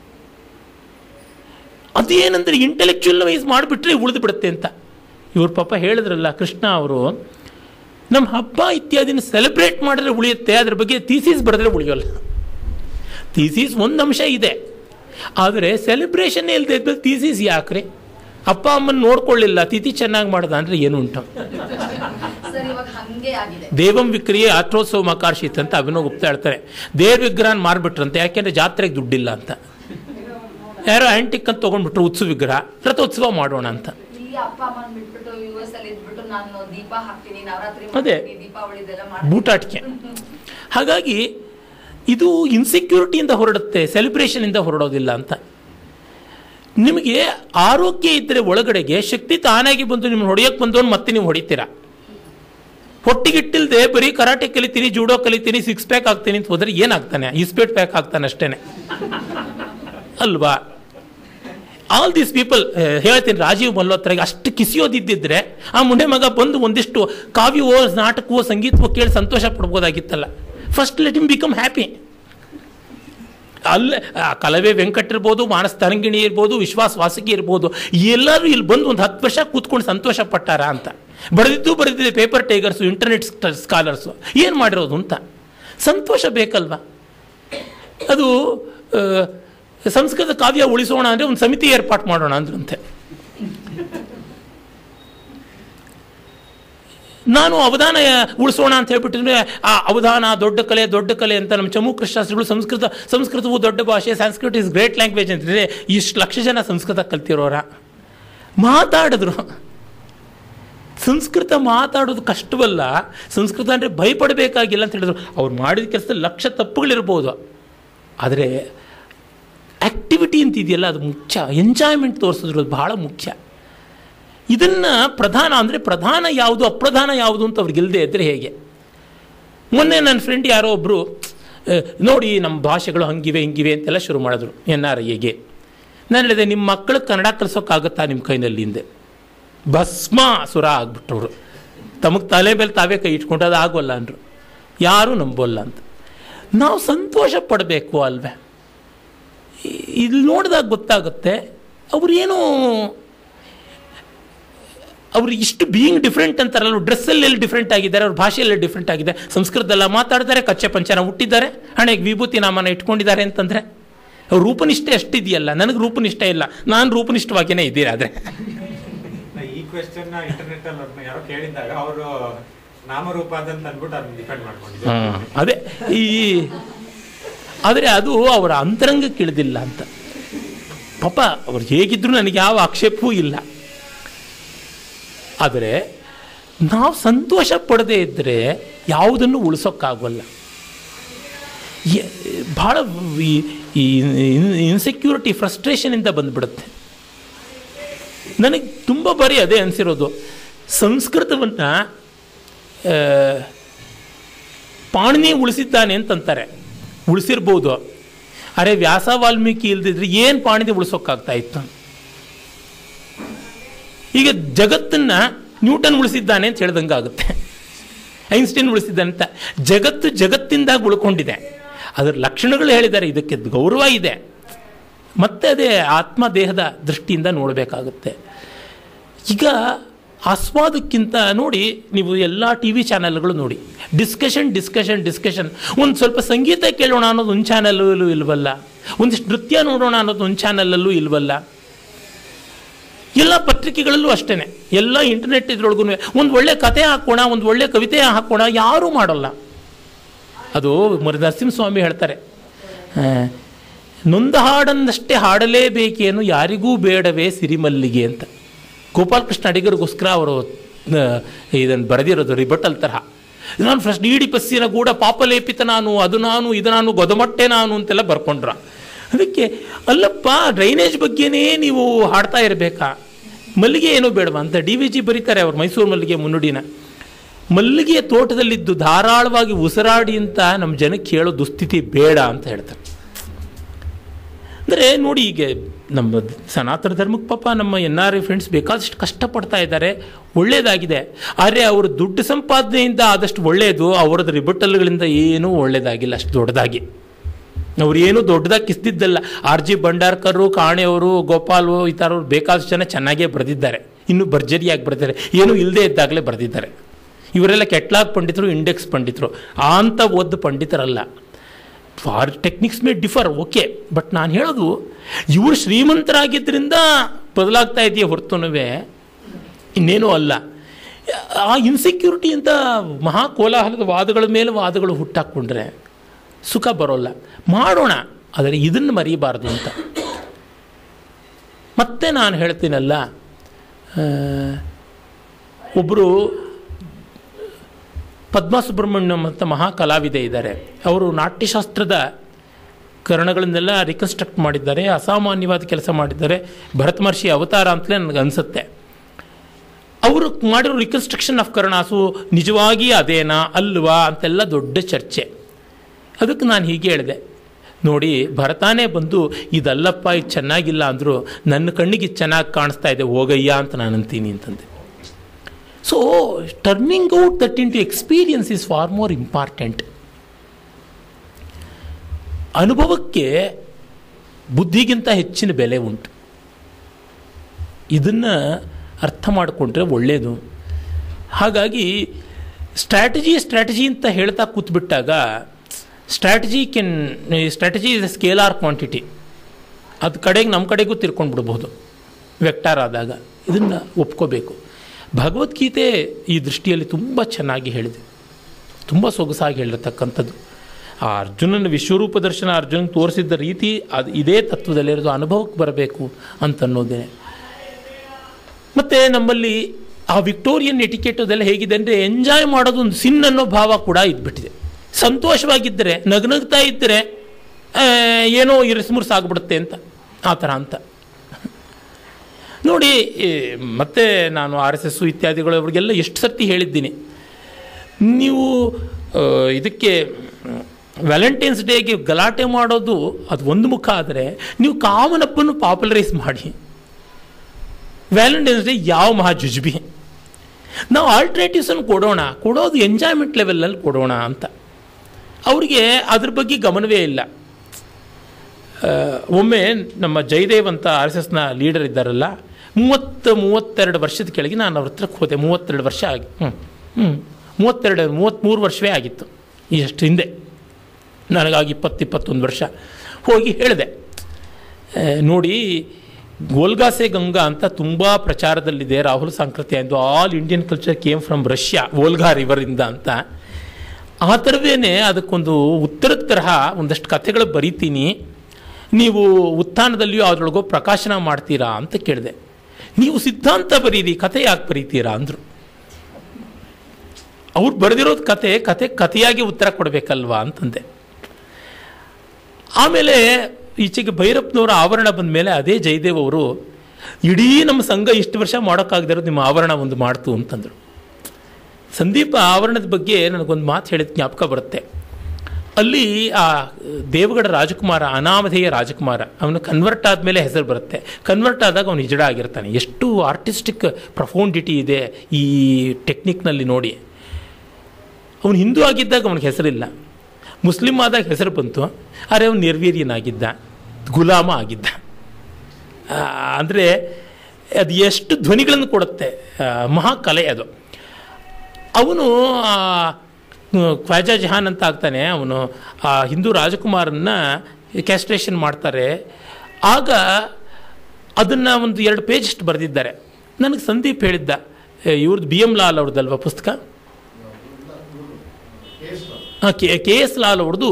ಅದೇನಂದ್ರೆ ಇಂಟೆಲೆಕ್ಚುಯಲ್ ವೈಸ್ ಮಾಡಿಬಿಟ್ರೆ ಉಳಿದು ಬಿಡುತ್ತೆ ಅಂತ ಇವ್ರ ಪಾಪ ಹೇಳಿದ್ರಲ್ಲ ಕೃಷ್ಣ ಅವರು ನಮ್ಮ ಹಬ್ಬ ಇತ್ಯಾದಿನ ಸೆಲೆಬ್ರೇಟ್ ಮಾಡಿದ್ರೆ ಉಳಿಯುತ್ತೆ ಅದ್ರ ಬಗ್ಗೆ ಥೀಸಿಸ್ ಬರೆದ್ರೆ ಉಳಿಯೋಲ್ಲ ಥೀಸಿಸ್ ಒಂದು ಅಂಶ ಇದೆ ಆದರೆ ಸೆಲೆಬ್ರೇಷನ್ ಇಲ್ಲದೆ ಇದ್ಮೇಲೆ ಥೀಸಿಸ್ ಯಾಕ್ರಿ ಅಪ್ಪ ಅಮ್ಮನ ನೋಡ್ಕೊಳ್ಳಿಲ್ಲ ತಿಥಿ ಚೆನ್ನಾಗಿ ಮಾಡ್ದ ಅಂದರೆ ಏನು ಉಂಟು ಸರ್ ಇವಾಗ ಹಂಗೆ ಆಗಿದೆ ದೇವಂ ವಿಕ್ರಿಯೆ ಆತ್ರೋತ್ಸವ ಮಕಾರ್ಷಿತ್ ಅಂತ ಅಭಿನವ್ ಗುಪ್ತಾ ಹೇಳ್ತಾರೆ ದೇವ್ರ ವಿಗ್ರಹನ ಮಾರ್ಬಿಟ್ರಂತೆ ಯಾಕೆಂದ್ರೆ ಜಾತ್ರೆಗೆ ದುಡ್ಡಿಲ್ಲ ಅಂತ ಯಾರೋ ಆಂಟಿಕ್ ಅಂತ ತೊಗೊಂಡ್ಬಿಟ್ರು ಉತ್ಸವ ವಿಗ್ರಹ ರಥೋತ್ಸವ ಮಾಡೋಣ ಅಂತ ಇಲ್ಲಿ ಅಪ್ಪ ಅಮ್ಮನ ಬಿಟ್ಬಿಟ್ಟು ಯು ಎಸ್ ಅಲ್ಲಿ ಇದ್ಬಿಟ್ಟು ನಾನು ದೀಪ ಹಾಕ್ತೀನಿ ನವರಾತ್ರಿ ಅದೇ. ಮಾಡ್ತೀನಿ ದೀಪಾವಳಿ ಇದೆಲ್ಲ ಮಾಡ್ತೀನಿ ಬೂಟಾಟಿಕೆ ಹಾಗಾಗಿ ಇದು ಇನ್ಸೆಕ್ಯೂರಿಟಿಯಿಂದ ಹೊರಡುತ್ತೆ ಸೆಲೆಬ್ರೇಷನಿಂದ ಹೊರಡೋದಿಲ್ಲ ಅಂತ ನಿಮಗೆ ಆರೋಗ್ಯ ಇದ್ದರೆ ಒಳಗಡೆಗೆ ಶಕ್ತಿ ತಾನಾಗಿ ಬಂದು ನಿಮ್ಮನ್ನು ಹೊಡೆಯೋಕ್ಕೆ ಬಂದವನು ಮತ್ತೆ ನೀವು ಹೊಡಿತೀರಾ ಹೊಟ್ಟಿಗಿಟ್ಟಿಲ್ದೆ ಬರೀ ಕರಾಟೆ ಕಲಿತೀನಿ ಜೂಡೋ ಕಲಿತೀನಿ ಸಿಕ್ಸ್ ಪ್ಯಾಕ್ ಆಗ್ತೀನಿ ಅಂತ ಹೋದ್ರೆ ಏನಾಗ್ತಾನೆ ಇಸ್ಪೇಟ್ ಪ್ಯಾಕ್ ಆಗ್ತಾನೆ ಅಷ್ಟೇನೆ ಅಲ್ವಾ ಆಲ್ ದೀಸ್ ಪೀಪಲ್ ಹೇಳ್ತೀನಿ ರಾಜೀವ್ ಮಲ್ಹೋತ್ರಾಗೆ ಅಷ್ಟು ಕಿಸಿಯೋದಿದ್ದಿದ್ರೆ ಆ ಮುಂಡೆ ಮಗ ಬಂದು ಒಂದಿಷ್ಟು ಕಾವ್ಯವೋ ನಾಟಕವೋ ಸಂಗೀತವೋ ಕೇಳಿ ಸಂತೋಷ ಪಡ್ಬೋದಾಗಿತ್ತಲ್ಲ first let him become happy ಅಲ್ಲೇ ಆ ಕಲವೆ ವೆಂಕಟ್ ಇರ್ಬೋದು ಮಾನಸ್ ತರಂಗಿಣಿ ಇರ್ಬೋದು ವಿಶ್ವಾಸ್ ವಾಸಕಿ ಇರ್ಬೋದು ಎಲ್ಲರೂ ಇಲ್ಲಿ ಬಂದು ಒಂದು ಹತ್ತು ವರ್ಷ ಕೂತ್ಕೊಂಡು ಸಂತೋಷ ಪಟ್ಟಾರ ಅಂತ ಬರೆದಿದ್ದು ಬರೆದಿದೆ ಪೇಪರ್ ಟೈಗರ್ಸು ಇಂಟರ್ನೆಟ್ ಸ್ಕಾಲರ್ಸು ಏನು ಮಾಡಿರೋದು ಅಂತ ಸಂತೋಷ ಬೇಕಲ್ವಾ ಅದು ಆ, ಸಂಸ್ಕೃತ ಕಾವ್ಯ ಉಳಿಸೋಣ ಅಂದರೆ ಒಂದು ಸಮಿತಿ ಏರ್ಪಾಟ್ ಮಾಡೋಣ ಅಂದ್ರಂತೆ ನಾನು ಅವಧಾನ ಉಳಿಸೋಣ ಅಂತ ಹೇಳ್ಬಿಟ್ಟಿದ್ರೆ ಆ ಅವಧಾನ ದೊಡ್ಡ ಕಲೆ ದೊಡ್ಡ ಕಲೆ ಅಂತ ನಮ್ಮ ಚಮು ಕೃಷ್ಣಾಸ್ತ್ರಿಗಳು ಸಂಸ್ಕೃತ ಸಂಸ್ಕೃತವು ದೊಡ್ಡ ಭಾಷೆ ಸಂಸ್ಕೃತ ಇಸ್ ಗ್ರೇಟ್ ಲ್ಯಾಂಗ್ವೇಜ್ ಅಂತಿದ್ರೆ ಇಷ್ಟು ಲಕ್ಷ ಜನ ಸಂಸ್ಕೃತ ಕಲ್ತಿರೋರ ಮಾತಾಡಿದ್ರು ಸಂಸ್ಕೃತ ಮಾತಾಡೋದು ಕಷ್ಟವಲ್ಲ ಸಂಸ್ಕೃತ ಅಂದರೆ ಭಯಪಡಬೇಕಾಗಿಲ್ಲ ಅಂತ ಹೇಳಿದ್ರು ಅವ್ರು ಮಾಡಿದ ಕೆಲಸದಲ್ಲಿ ಲಕ್ಷ ತಪ್ಪುಗಳಿರ್ಬೋದು ಆದರೆ ಆ್ಯಕ್ಟಿವಿಟಿ ಅಂತ ಇದೆಯಲ್ಲ ಅದು ಮುಖ್ಯ ಎಂಜಾಯ್ಮೆಂಟ್ ತೋರಿಸಿದ್ರು ಅದು ಬಹಳ ಮುಖ್ಯ ಇದನ್ನು ಪ್ರಧಾನ ಅಂದರೆ ಪ್ರಧಾನ ಯಾವುದು ಅಪ್ರಧಾನ ಯಾವುದು ಅಂತ ಅವ್ರಿಗೆ ಇಲ್ಲದೆ ಇದ್ದರೆ ಹೇಗೆ ಮೊನ್ನೆ ನನ್ನ ಫ್ರೆಂಡ್ ಯಾರೋ ಒಬ್ಬರು ನೋಡಿ ನಮ್ಮ ಭಾಷೆಗಳು ಹಂಗಿವೆ ಹಿಂಗಿವೆ ಅಂತೆಲ್ಲ ಶುರು ಮಾಡಿದ್ರು ಎನ್ ಆರ್ ಐಗೆ ನಾನು ಹೇಳಿದೆ ನಿಮ್ಮ ಮಕ್ಕಳಿಗೆ ಕನ್ನಡ ಕಲಿಸೋಕ್ಕಾಗತ್ತಾ ನಿಮ್ಮ ಕೈನಲ್ಲಿ ಹಿಂದೆ ಭಸ್ಮ ಸುರ ಆಗ್ಬಿಟ್ಟವ್ರು ತಮಗೆ ತಲೆ ಮೇಲೆ ತಾವೇ ಕೈ ಇಟ್ಕೊಂಡು ಅದು ಆಗೋಲ್ಲ ಅಂದರು ಯಾರೂ ನಂಬೋಲ್ಲ ಅಂತ ನಾವು ಸಂತೋಷ ಪಡಬೇಕು ಅಲ್ವೇ ಇ- ಇಲ್ಲಿ ನೋಡಿದಾಗ ಗೊತ್ತಾಗುತ್ತೆ ಅವ್ರೇನು ಅವರು ಇಷ್ಟು ಬೀಯಿಂಗ್ ಡಿಫ್ರೆಂಟ್ ಅಂತಾರಲ್ಲ ಡ್ರೆಸ್ಸಲ್ಲಿ ಎಲ್ಲಿ ಡಿಫ್ರೆಂಟ್ ಆಗಿದ್ದಾರೆ ಅವ್ರ ಭಾಷೆಯಲ್ಲಿ ಡಿಫ್ರೆಂಟ್ ಆಗಿದೆ ಸಂಸ್ಕೃತದಲ್ಲ ಮಾತಾಡ್ತಾರೆ ಕಚ್ಚೆ ಪಂಚನ ಹುಟ್ಟಿದ್ದಾರೆ ಹಣೆಗೆ ವಿಭೂತಿ ನಾಮನ ಇಟ್ಕೊಂಡಿದ್ದಾರೆ ಅಂತಂದರೆ ಅವ್ರ ರೂಪನಿಷ್ಠೆ ಅಷ್ಟಿದೆಯಲ್ಲ ನನಗೆ ರೂಪನಿಷ್ಠೆ ಇಲ್ಲ ನಾನು ರೂಪನಿಷ್ಠವಾಗಿಯೇ ಇದ್ದೀರಾ ಆದರೆ ಈ ಕ್ವೆಶ್ಚನ್ ಇಂಟರ್ನೆಟ್ ಅಲ್ಲಿ ಅವ್ರನ್ನ ಯಾರೋ ಕೇಳಿದಾಗ ಅವರು ನಾಮರೂಪ ಅಂತ ಅಂದ್ಬಿಟ್ಟು ಅದನ್ನ ಡಿಪೆಂಡ್ ಮಾಡ್ಕೊಂಡಿದ್ದಾರೆ ಅದೇ ಈ ಆದರೆ ಅದು ಅವರ ಅಂತರಂಗಕ್ಕೆ ಇಳಿದಿಲ್ಲ ಅಂತ ಪಾಪ ಅವ್ರು ಹೇಗಿದ್ರು ನನಗೆ ಯಾವ ಆಕ್ಷೇಪವೂ ಇಲ್ಲ ಆದರೆ ನಾವು ಸಂತೋಷ ಪಡದೇ ಇದ್ದರೆ ಯಾವುದನ್ನು ಉಳಿಸೋಕ್ಕಾಗೋಲ್ಲ ಎ- ಭಾಳ ಈ- ಈ ಇನ್ಸೆಕ್ಯೂರಿಟಿ ಫ್ರಸ್ಟ್ರೇಷನಿಂದ ಬಂದ್ಬಿಡುತ್ತೆ ನನಗೆ ತುಂಬ ಬಾರಿ ಅದೇ ಅನಿಸಿರೋದು ಸಂಸ್ಕೃತವನ್ನು ಪಾಣಿನಿ ಉಳಿಸಿದ್ದಾನೆ ಅಂತಂತಾರೆ ಉಳಿಸಿರ್ಬೋದು ಅರೆ ವ್ಯಾಸ ವಾಲ್ಮೀಕಿ ಇಲ್ದಿದ್ರೆ ಏನು ಪಾಣಿನಿ ಉಳಿಸೋಕ್ಕಾಗ್ತಾ ಇತ್ತು ಈಗ ಜಗತ್ತನ್ನು ನ್ಯೂಟನ್ ಉಳಿಸಿದ್ದಾನೆ ಅಂತ ಹೇಳ್ದಂಗೆ ಆಗುತ್ತೆ ಐನ್ಸ್ಟೈನ್ ಉಳಿಸಿದ್ದಾನೆ ಅಂತ ಜಗತ್ತು ಜಗತ್ತಿಂದಾಗಿ ಉಳ್ಕೊಂಡಿದೆ ಅದರ ಲಕ್ಷಣಗಳು ಹೇಳಿದ್ದಾರೆ ಇದಕ್ಕೆ ಗೌರವ ಇದೆ ಮತ್ತೆ ಅದೇ ಆತ್ಮ ದೇಹದ ದೃಷ್ಟಿಯಿಂದ ನೋಡಬೇಕಾಗುತ್ತೆ ಈಗ ಆಸ್ವಾದಕ್ಕಿಂತ ನೋಡಿ ನೀವು ಎಲ್ಲ ಟಿ ವಿ ಚಾನಲ್ಗಳು ನೋಡಿ ಡಿಸ್ಕಷನ್ ಡಿಸ್ಕಷನ್ ಡಿಸ್ಕಷನ್ ಒಂದು ಸ್ವಲ್ಪ ಸಂಗೀತ ಕೇಳೋಣ ಅನ್ನೋದು ಒಂದು ಚಾನಲ್ಲೂ ಇಲ್ವಲ್ಲ ಒಂದಿಷ್ಟು ನೃತ್ಯ ನೋಡೋಣ ಅನ್ನೋದು ಒಂದು ಚಾನಲಲ್ಲೂ ಇಲ್ವಲ್ಲ ಎಲ್ಲ ಪತ್ರಿಕೆಗಳಲ್ಲೂ ಅಷ್ಟೇ ಎಲ್ಲ ಇಂಟರ್ನೆಟ್ ಇದ್ರೊಳಗೂ ಒಂದು ಒಳ್ಳೆ ಕತೆ ಹಾಕೋಣ ಒಂದು ಒಳ್ಳೆ ಕವಿತೆ ಹಾಕೋಣ ಯಾರೂ ಮಾಡೋಲ್ಲ ಅದು ಮರ ನರಸಿಂಹಸ್ವಾಮಿ ಹೇಳ್ತಾರೆ ಆ, ನೊಂದ ಹಾಡನ್ನಷ್ಟೇ ಹಾಡಲೇಬೇಕೇನು ಯಾರಿಗೂ ಬೇಡವೇ ಸಿರಿಮಲ್ಲಿಗೆ ಅಂತ ಗೋಪಾಲಕೃಷ್ಣ ಅಡಿಗರಿಗೋಸ್ಕರ ಅವರು ಇದನ್ನು ಬರೆದಿರೋದು ರಿಬಟಲ್ ತರಹ ನಾನು ಫಸ್ಟ್ ಇಡೀ ಪಸ್ಸಿನ ಗೂಡ ಪಾಪಲೇಪಿತ ನಾನು ಅದು ನಾನು ಇದು ನಾನು ಗೊದಮಟ್ಟೆ ನಾನು ಅಂತೆಲ್ಲ ಬರ್ಕೊಂಡ್ರ ಅದಕ್ಕೆ ಅಲ್ಲಪ್ಪ ಡ್ರೈನೇಜ್ ಬಗ್ಗೆನೇ ನೀವು ಹಾಡ್ತಾ ಇರಬೇಕಾ ಮಲ್ಲಿಗೆ ಏನೂ ಬೇಡವಾ ಅಂತ ಡಿ ವಿ ಜಿ ಬರೀತಾರೆ ಅವ್ರು ಮೈಸೂರು ಮಲ್ಲಿಗೆ ಮುನ್ನುಡಿನ ಮಲ್ಲಿಗೆಯ ತೋಟದಲ್ಲಿದ್ದು ಧಾರಾಳವಾಗಿ ಉಸಿರಾಡಿ ಅಂತ ನಮ್ಮ ಜನಕ್ಕೆ ಹೇಳೋ ದುಸ್ಥಿತಿ ಬೇಡ ಅಂತ ಹೇಳ್ತಾರೆ ಅಂದರೆ ನೋಡಿ ಈಗ ನಮ್ಮ ಸನಾತನ ಧರ್ಮಕ್ಕೆ ಪಾಪ ನಮ್ಮ ಎನ್ ಆರ್ ಐ ಫ್ರೆಂಡ್ಸ್ ಬೇಕಾದಷ್ಟು ಕಷ್ಟಪಡ್ತಾ ಇದ್ದಾರೆ ಒಳ್ಳೆಯದಾಗಿದೆ ಆದರೆ ಅವರು ದುಡ್ಡು ಸಂಪಾದನೆಯಿಂದ ಆದಷ್ಟು ಒಳ್ಳೆಯದು ಅವರದ್ದು ರಿಬಟಲ್ಗಳಿಂದ ಏನೂ ಒಳ್ಳೆಯದಾಗಿಲ್ಲ ಅಷ್ಟು ದೊಡ್ಡದಾಗಿ ಅವ್ರು ಏನೂ ದೊಡ್ಡದಾಗಿ ಕಿಸ್ದಿದ್ದಲ್ಲ ಆರ್ ಜಿ ಭಂಡಾರ್ಕರು ಕಾಣೆಯವರು ಗೋಪಾಲು ಈ ಥರವ್ರು ಬೇಕಾದಷ್ಟು ಜನ ಚೆನ್ನಾಗೇ ಬರೆದಿದ್ದಾರೆ ಇನ್ನೂ ಭರ್ಜರಿಯಾಗಿ ಬರೆದಿದ್ದಾರೆ ಏನೂ ಇಲ್ಲದೇ ಇದ್ದಾಗಲೇ ಬರೆದಿದ್ದಾರೆ ಇವರೆಲ್ಲ ಕೆಟ್ಲಾಗ್ ಪಂಡಿತರು ಇಂಡೆಕ್ಸ್ ಪಂಡಿತರು ಆ ಅಂತ ಓದ್ದು ಪಂಡಿತರಲ್ಲ for techniques may differ okay but ನಾನು ಹೇಳೋದು ಇವರು ಶ್ರೀಮಂತರಾಗಿದ್ದರಿಂದ ಬದಲಾಗ್ತಾ ಇದೆಯೇ ಹೊರತುನುವೆ ಇನ್ನೇನೂ ಅಲ್ಲ ಆ ಇನ್ಸೆಕ್ಯೂರಿಟಿ ಅಂತ ಮಹಾ ಕೋಲಾಹಲದ ವಾದಗಳ ಮೇಲೆ ವಾದಗಳು ಹುಟ್ಟಾಕ್ಕೊಂಡ್ರೆ ಸುಖ ಬರೋಲ್ಲ ಮಾಡೋಣ ಆದರೆ ಇದನ್ನು ಮರೀಬಾರ್ದು ಅಂತ ಮತ್ತೆ ನಾನು ಹೇಳ್ತೀನಲ್ಲ ಒಬ್ಬರು ಪದ್ಮಾ ಸುಬ್ರಹ್ಮಣ್ಯಂ ಅಂತ ಮಹಾ ಕಲಾವಿದೆ ಇದ್ದಾರೆ ಅವರು ನಾಟ್ಯಶಾಸ್ತ್ರದ ಕರಣಗಳನ್ನೆಲ್ಲ ರಿಕನ್ಸ್ಟ್ರಕ್ಟ್ ಮಾಡಿದ್ದಾರೆ ಅಸಾಮಾನ್ಯವಾದ ಕೆಲಸ ಮಾಡಿದ್ದಾರೆ ಭರತ ಮಹರ್ಷಿ ಅವತಾರ ಅಂತಲೇ ನನಗೆ ಅನಿಸುತ್ತೆ ಅವರು ಮಾಡಿರೋ ರಿಕನ್ಸ್ಟ್ರಕ್ಷನ್ ಆಫ್ ಕರ್ಣಾಸು ನಿಜವಾಗಿ ಅದೇನಾ ಅಲ್ವಾ ಅಂತೆಲ್ಲ ದೊಡ್ಡ ಚರ್ಚೆ ಅದಕ್ಕೆ ನಾನು ಹೀಗೆ ಹೇಳಿದೆ ನೋಡಿ ಭರತಾನೇ ಬಂದು ಇದಲ್ಲಪ್ಪ ಇದು ಚೆನ್ನಾಗಿಲ್ಲ ಅಂದರು ನನ್ನ ಕಣ್ಣಿಗೆ ಇದು ಚೆನ್ನಾಗಿ ಕಾಣಿಸ್ತಾ ಇದೆ ಹೋಗಯ್ಯ ಅಂತ ನಾನು ಅಂತೀನಿ ಅಂತಂದೆ so turning out that in to experience is far more important ಅನುಭವಕ್ಕೆ ಬುದ್ಧಿಗಿಂತ ಹೆಚ್ಚಿನ ಬೆಲೆ ಉಂಟು ಇದನ್ನು ಅರ್ಥ ಮಾಡಿಕೊಂಡ್ರೆ ಒಳ್ಳೆಯದು ಹಾಗಾಗಿ ಸ್ಟ್ರಾಟಜಿ ಸ್ಟ್ರಾಟಜಿ ಅಂತ ಹೇಳ್ತಾ ಕೂತ್ಬಿಟ್ಟಾಗ strategy can strategy is a scalar quantity ಅದು ಕಡೆಗೆ ನಮ್ಮ ಕಡೆಗೂ ತಿರ್ಕೊಂಡ್ಬಿಡ್ಬೋದು ವೆಕ್ಟಾರ್ ಆದಾಗ ಇದನ್ನು ಒಪ್ಕೋಬೇಕು ಭಗವದ್ಗೀತೆ ಈ ದೃಷ್ಟಿಯಲ್ಲಿ ತುಂಬ ಚೆನ್ನಾಗಿ ಹೇಳಿದೆ ತುಂಬ ಸೊಗಸಾಗಿ ಹೇಳಿರ್ತಕ್ಕಂಥದ್ದು ಆ ಅರ್ಜುನನ ವಿಶ್ವರೂಪ ದರ್ಶನ ಅರ್ಜುನ್ ತೋರಿಸಿದ್ದ ರೀತಿ ಅದು ಇದೇ ತತ್ವದಲ್ಲಿರೋದು ಅನುಭವಕ್ಕೆ ಬರಬೇಕು ಅಂತನ್ನೋದೇ ಮತ್ತು ನಮ್ಮಲ್ಲಿ ಆ ವಿಕ್ಟೋರಿಯನ್ ಎಟಿಕೆಟ್ ಅದೆಲ್ಲ ಹೇಗಿದೆ ಅಂದರೆ ಎಂಜಾಯ್ ಮಾಡೋದು ಒಂದು ಸಿನ್ ಅನ್ನೋ ಭಾವ ಕೂಡ ಇದ್ಬಿಟ್ಟಿದೆ ಸಂತೋಷವಾಗಿದ್ದರೆ ನಗ್ನಗ್ತಾ ಇದ್ದರೆ ಆ, ಏನೋ ಇರಿಸ್ಮುರ್ಸ್ ಆಗ್ಬಿಡುತ್ತೆ ಅಂತ ಆ ಥರ ಅಂತ ನೋಡಿ ಈ ಮತ್ತೆ ನಾನು ಆರ್ ಎಸ್ ಎಸ್ಸು ಇತ್ಯಾದಿಗಳು ಅವ್ರಿಗೆಲ್ಲ ಎಷ್ಟು ಸರ್ತಿ ಹೇಳಿದ್ದೀನಿ ನೀವು ಆ, ಇದಕ್ಕೆ ವ್ಯಾಲೆಂಟೈನ್ಸ್ ಡೇಗೆ ಗಲಾಟೆ ಮಾಡೋದು ಅದು ಒಂದು ಮುಖ ಆದರೆ ನೀವು ಕಾಮನ್ ಅಪ್ಪನ್ನು ಪಾಪ್ಯುಲರೈಸ್ ಮಾಡಿ ವ್ಯಾಲೆಂಟೈನ್ಸ್ ಡೇ ಯಾವ ಮಹಾ ಜುಜುಬಿ ನಾವು ಆಲ್ಟರ್ನೇಟಿವ್ಸನ್ನು ಕೊಡೋಣ ಕೊಡೋದು ಎಂಜಾಯ್ಮೆಂಟ್ ಲೆವೆಲಲ್ಲಿ ಕೊಡೋಣ ಅಂತ ಅವರಿಗೆ ಅದ್ರ ಬಗ್ಗೆ ಗಮನವೇ ಇಲ್ಲ ಆ, ಒಮ್ಮೆ ನಮ್ಮ ಜಯದೇವ್ ಅಂತ ಆರ್ ಎಸ್ ಎಸ್ನ ಲೀಡರ್ ಇದ್ದಾರಲ್ಲ ಮೂವತ್ತು ಮೂವತ್ತೆರಡು ವರ್ಷದ ಕೆಳಗೆ ನಾನು ಅವ್ರ ಹತ್ರಕ್ಕೆ ಹೋದೆ ಮೂವತ್ತೆರಡು ವರ್ಷ ಆಗಿ ಹ್ಞೂ ಹ್ಞೂ ಮೂವತ್ತೆರಡು ಮೂವತ್ತ್ಮೂರು ವರ್ಷವೇ ಆಗಿತ್ತು ಇಷ್ಟು ಹಿಂದೆ ನನಗಾಗಿ ಇಪ್ಪತ್ತು ಇಪ್ಪತ್ತೊಂದು ವರ್ಷ ಹೋಗಿ ಹೇಳಿದೆ ಆ, ನೋಡಿ ಗೋಲ್ಗಾಸೆ ಗಂಗಾ ಅಂತ ತುಂಬ ಪ್ರಚಾರದಲ್ಲಿದೆ ರಾಹುಲ್ ಸಾಂಕೃತ್ಯ ಎಂದು all Indian culture came from Russia Volga ರಿವರಿಂದ ಅಂತ ಆ ಥರವೇನೆ ಅದಕ್ಕೊಂದು ಉತ್ತರದ ತರಹ ಒಂದಷ್ಟು ಕಥೆಗಳು ಬರಿತೀನಿ ನೀವು ಉತ್ಥಾನದಲ್ಲಿಯೂ ಅದರೊಳಗೋ ಪ್ರಕಾಶನ ಮಾಡ್ತೀರಾ ಅಂತ ಕೇಳಿದೆ ನೀವು ಸಿದ್ಧಾಂತ ಬರೀರಿ ಕಥೆ ಯಾಕೆ ಬರೀತೀರಾ ಅಂದರು ಅವ್ರು ಬರೆದಿರೋದು ಕತೆ ಕತೆ ಕಥೆಯಾಗಿ ಉತ್ತರ ಕೊಡಬೇಕಲ್ವಾ ಅಂತಂದೆ ಆಮೇಲೆ ಈಚೆಗೆ ಭೈರಪ್ಪನವರ ಆವರಣ ಬಂದ ಮೇಲೆ ಅದೇ ಜಯದೇವ್ ಅವರು ಇಡೀ ನಮ್ಮ ಸಂಘ ಇಷ್ಟು ವರ್ಷ ಮಾಡೋಕ್ಕಾಗದಿರೋದು ನಿಮ್ಮ ಆವರಣ ಒಂದು ಮಾಡ್ತು ಅಂತಂದರು ಸಂದೀಪ ಆವರಣದ ಬಗ್ಗೆ ನನಗೊಂದು ಮಾತು ಹೇಳಿದ ಜ್ಞಾಪಕ ಬರುತ್ತೆ ಅಲ್ಲಿ ಆ ದೇವಗಡ ರಾಜಕುಮಾರ ಅನಾಮಧೇಯ ರಾಜಕುಮಾರ ಅವನು ಕನ್ವರ್ಟ್ ಆದಮೇಲೆ ಹೆಸರು ಬರುತ್ತೆ ಕನ್ವರ್ಟ್ ಆದಾಗ ಅವನು ಹಿಜಡ ಆಗಿರ್ತಾನೆ ಎಷ್ಟು ಆರ್ಟಿಸ್ಟಿಕ್ ಪ್ರಫೌಂಡಿಟಿ ಇದೆ ಈ ಟೆಕ್ನಿಕ್ನಲ್ಲಿ ನೋಡಿ ಅವನು ಹಿಂದೂ ಆಗಿದ್ದಾಗ ಅವನಿಗೆ ಹೆಸರಿಲ್ಲ ಮುಸ್ಲಿಂ ಆದಾಗ ಹೆಸರು ಬಂತು ಆದರೆ ಅವನು ನಿರ್ವೀರ್ಯನಾಗಿದ್ದ ಗುಲಾಮ ಆಗಿದ್ದ ಅಂದರೆ ಅದು ಎಷ್ಟು ಧ್ವನಿಗಳನ್ನು ಕೊಡುತ್ತೆ ಆ, ಮಹಾಕಲೆ ಅದು ಅವನು ಆ, ಖ್ವಾಜಾ ಜಹಾನ್ ಅಂತ ಆಗ್ತಾನೆ ಅವನು ಆ ಹಿಂದೂ ರಾಜಕುಮಾರನ್ನ ಕ್ಯಾಸ್ಟ್ರೇಷನ್ ಮಾಡ್ತಾರೆ ಆಗ ಅದನ್ನು ಒಂದು ಎರಡು ಪೇಜ್ ಅಷ್ಟು ಬರೆದಿದ್ದಾರೆ ನನಗೆ ಸಂದೀಪ್ ಹೇಳಿದ್ದ "ಏ, ಇವ್ರದ್ದು ಬಿ ಎಮ್ ಲಾಲ್ ಅವ್ರದ್ದಲ್ವ ಪುಸ್ತಕ ಕೆ ಕೆ ಎಸ್ ಲಾಲ್ ಅವ್ರದ್ದು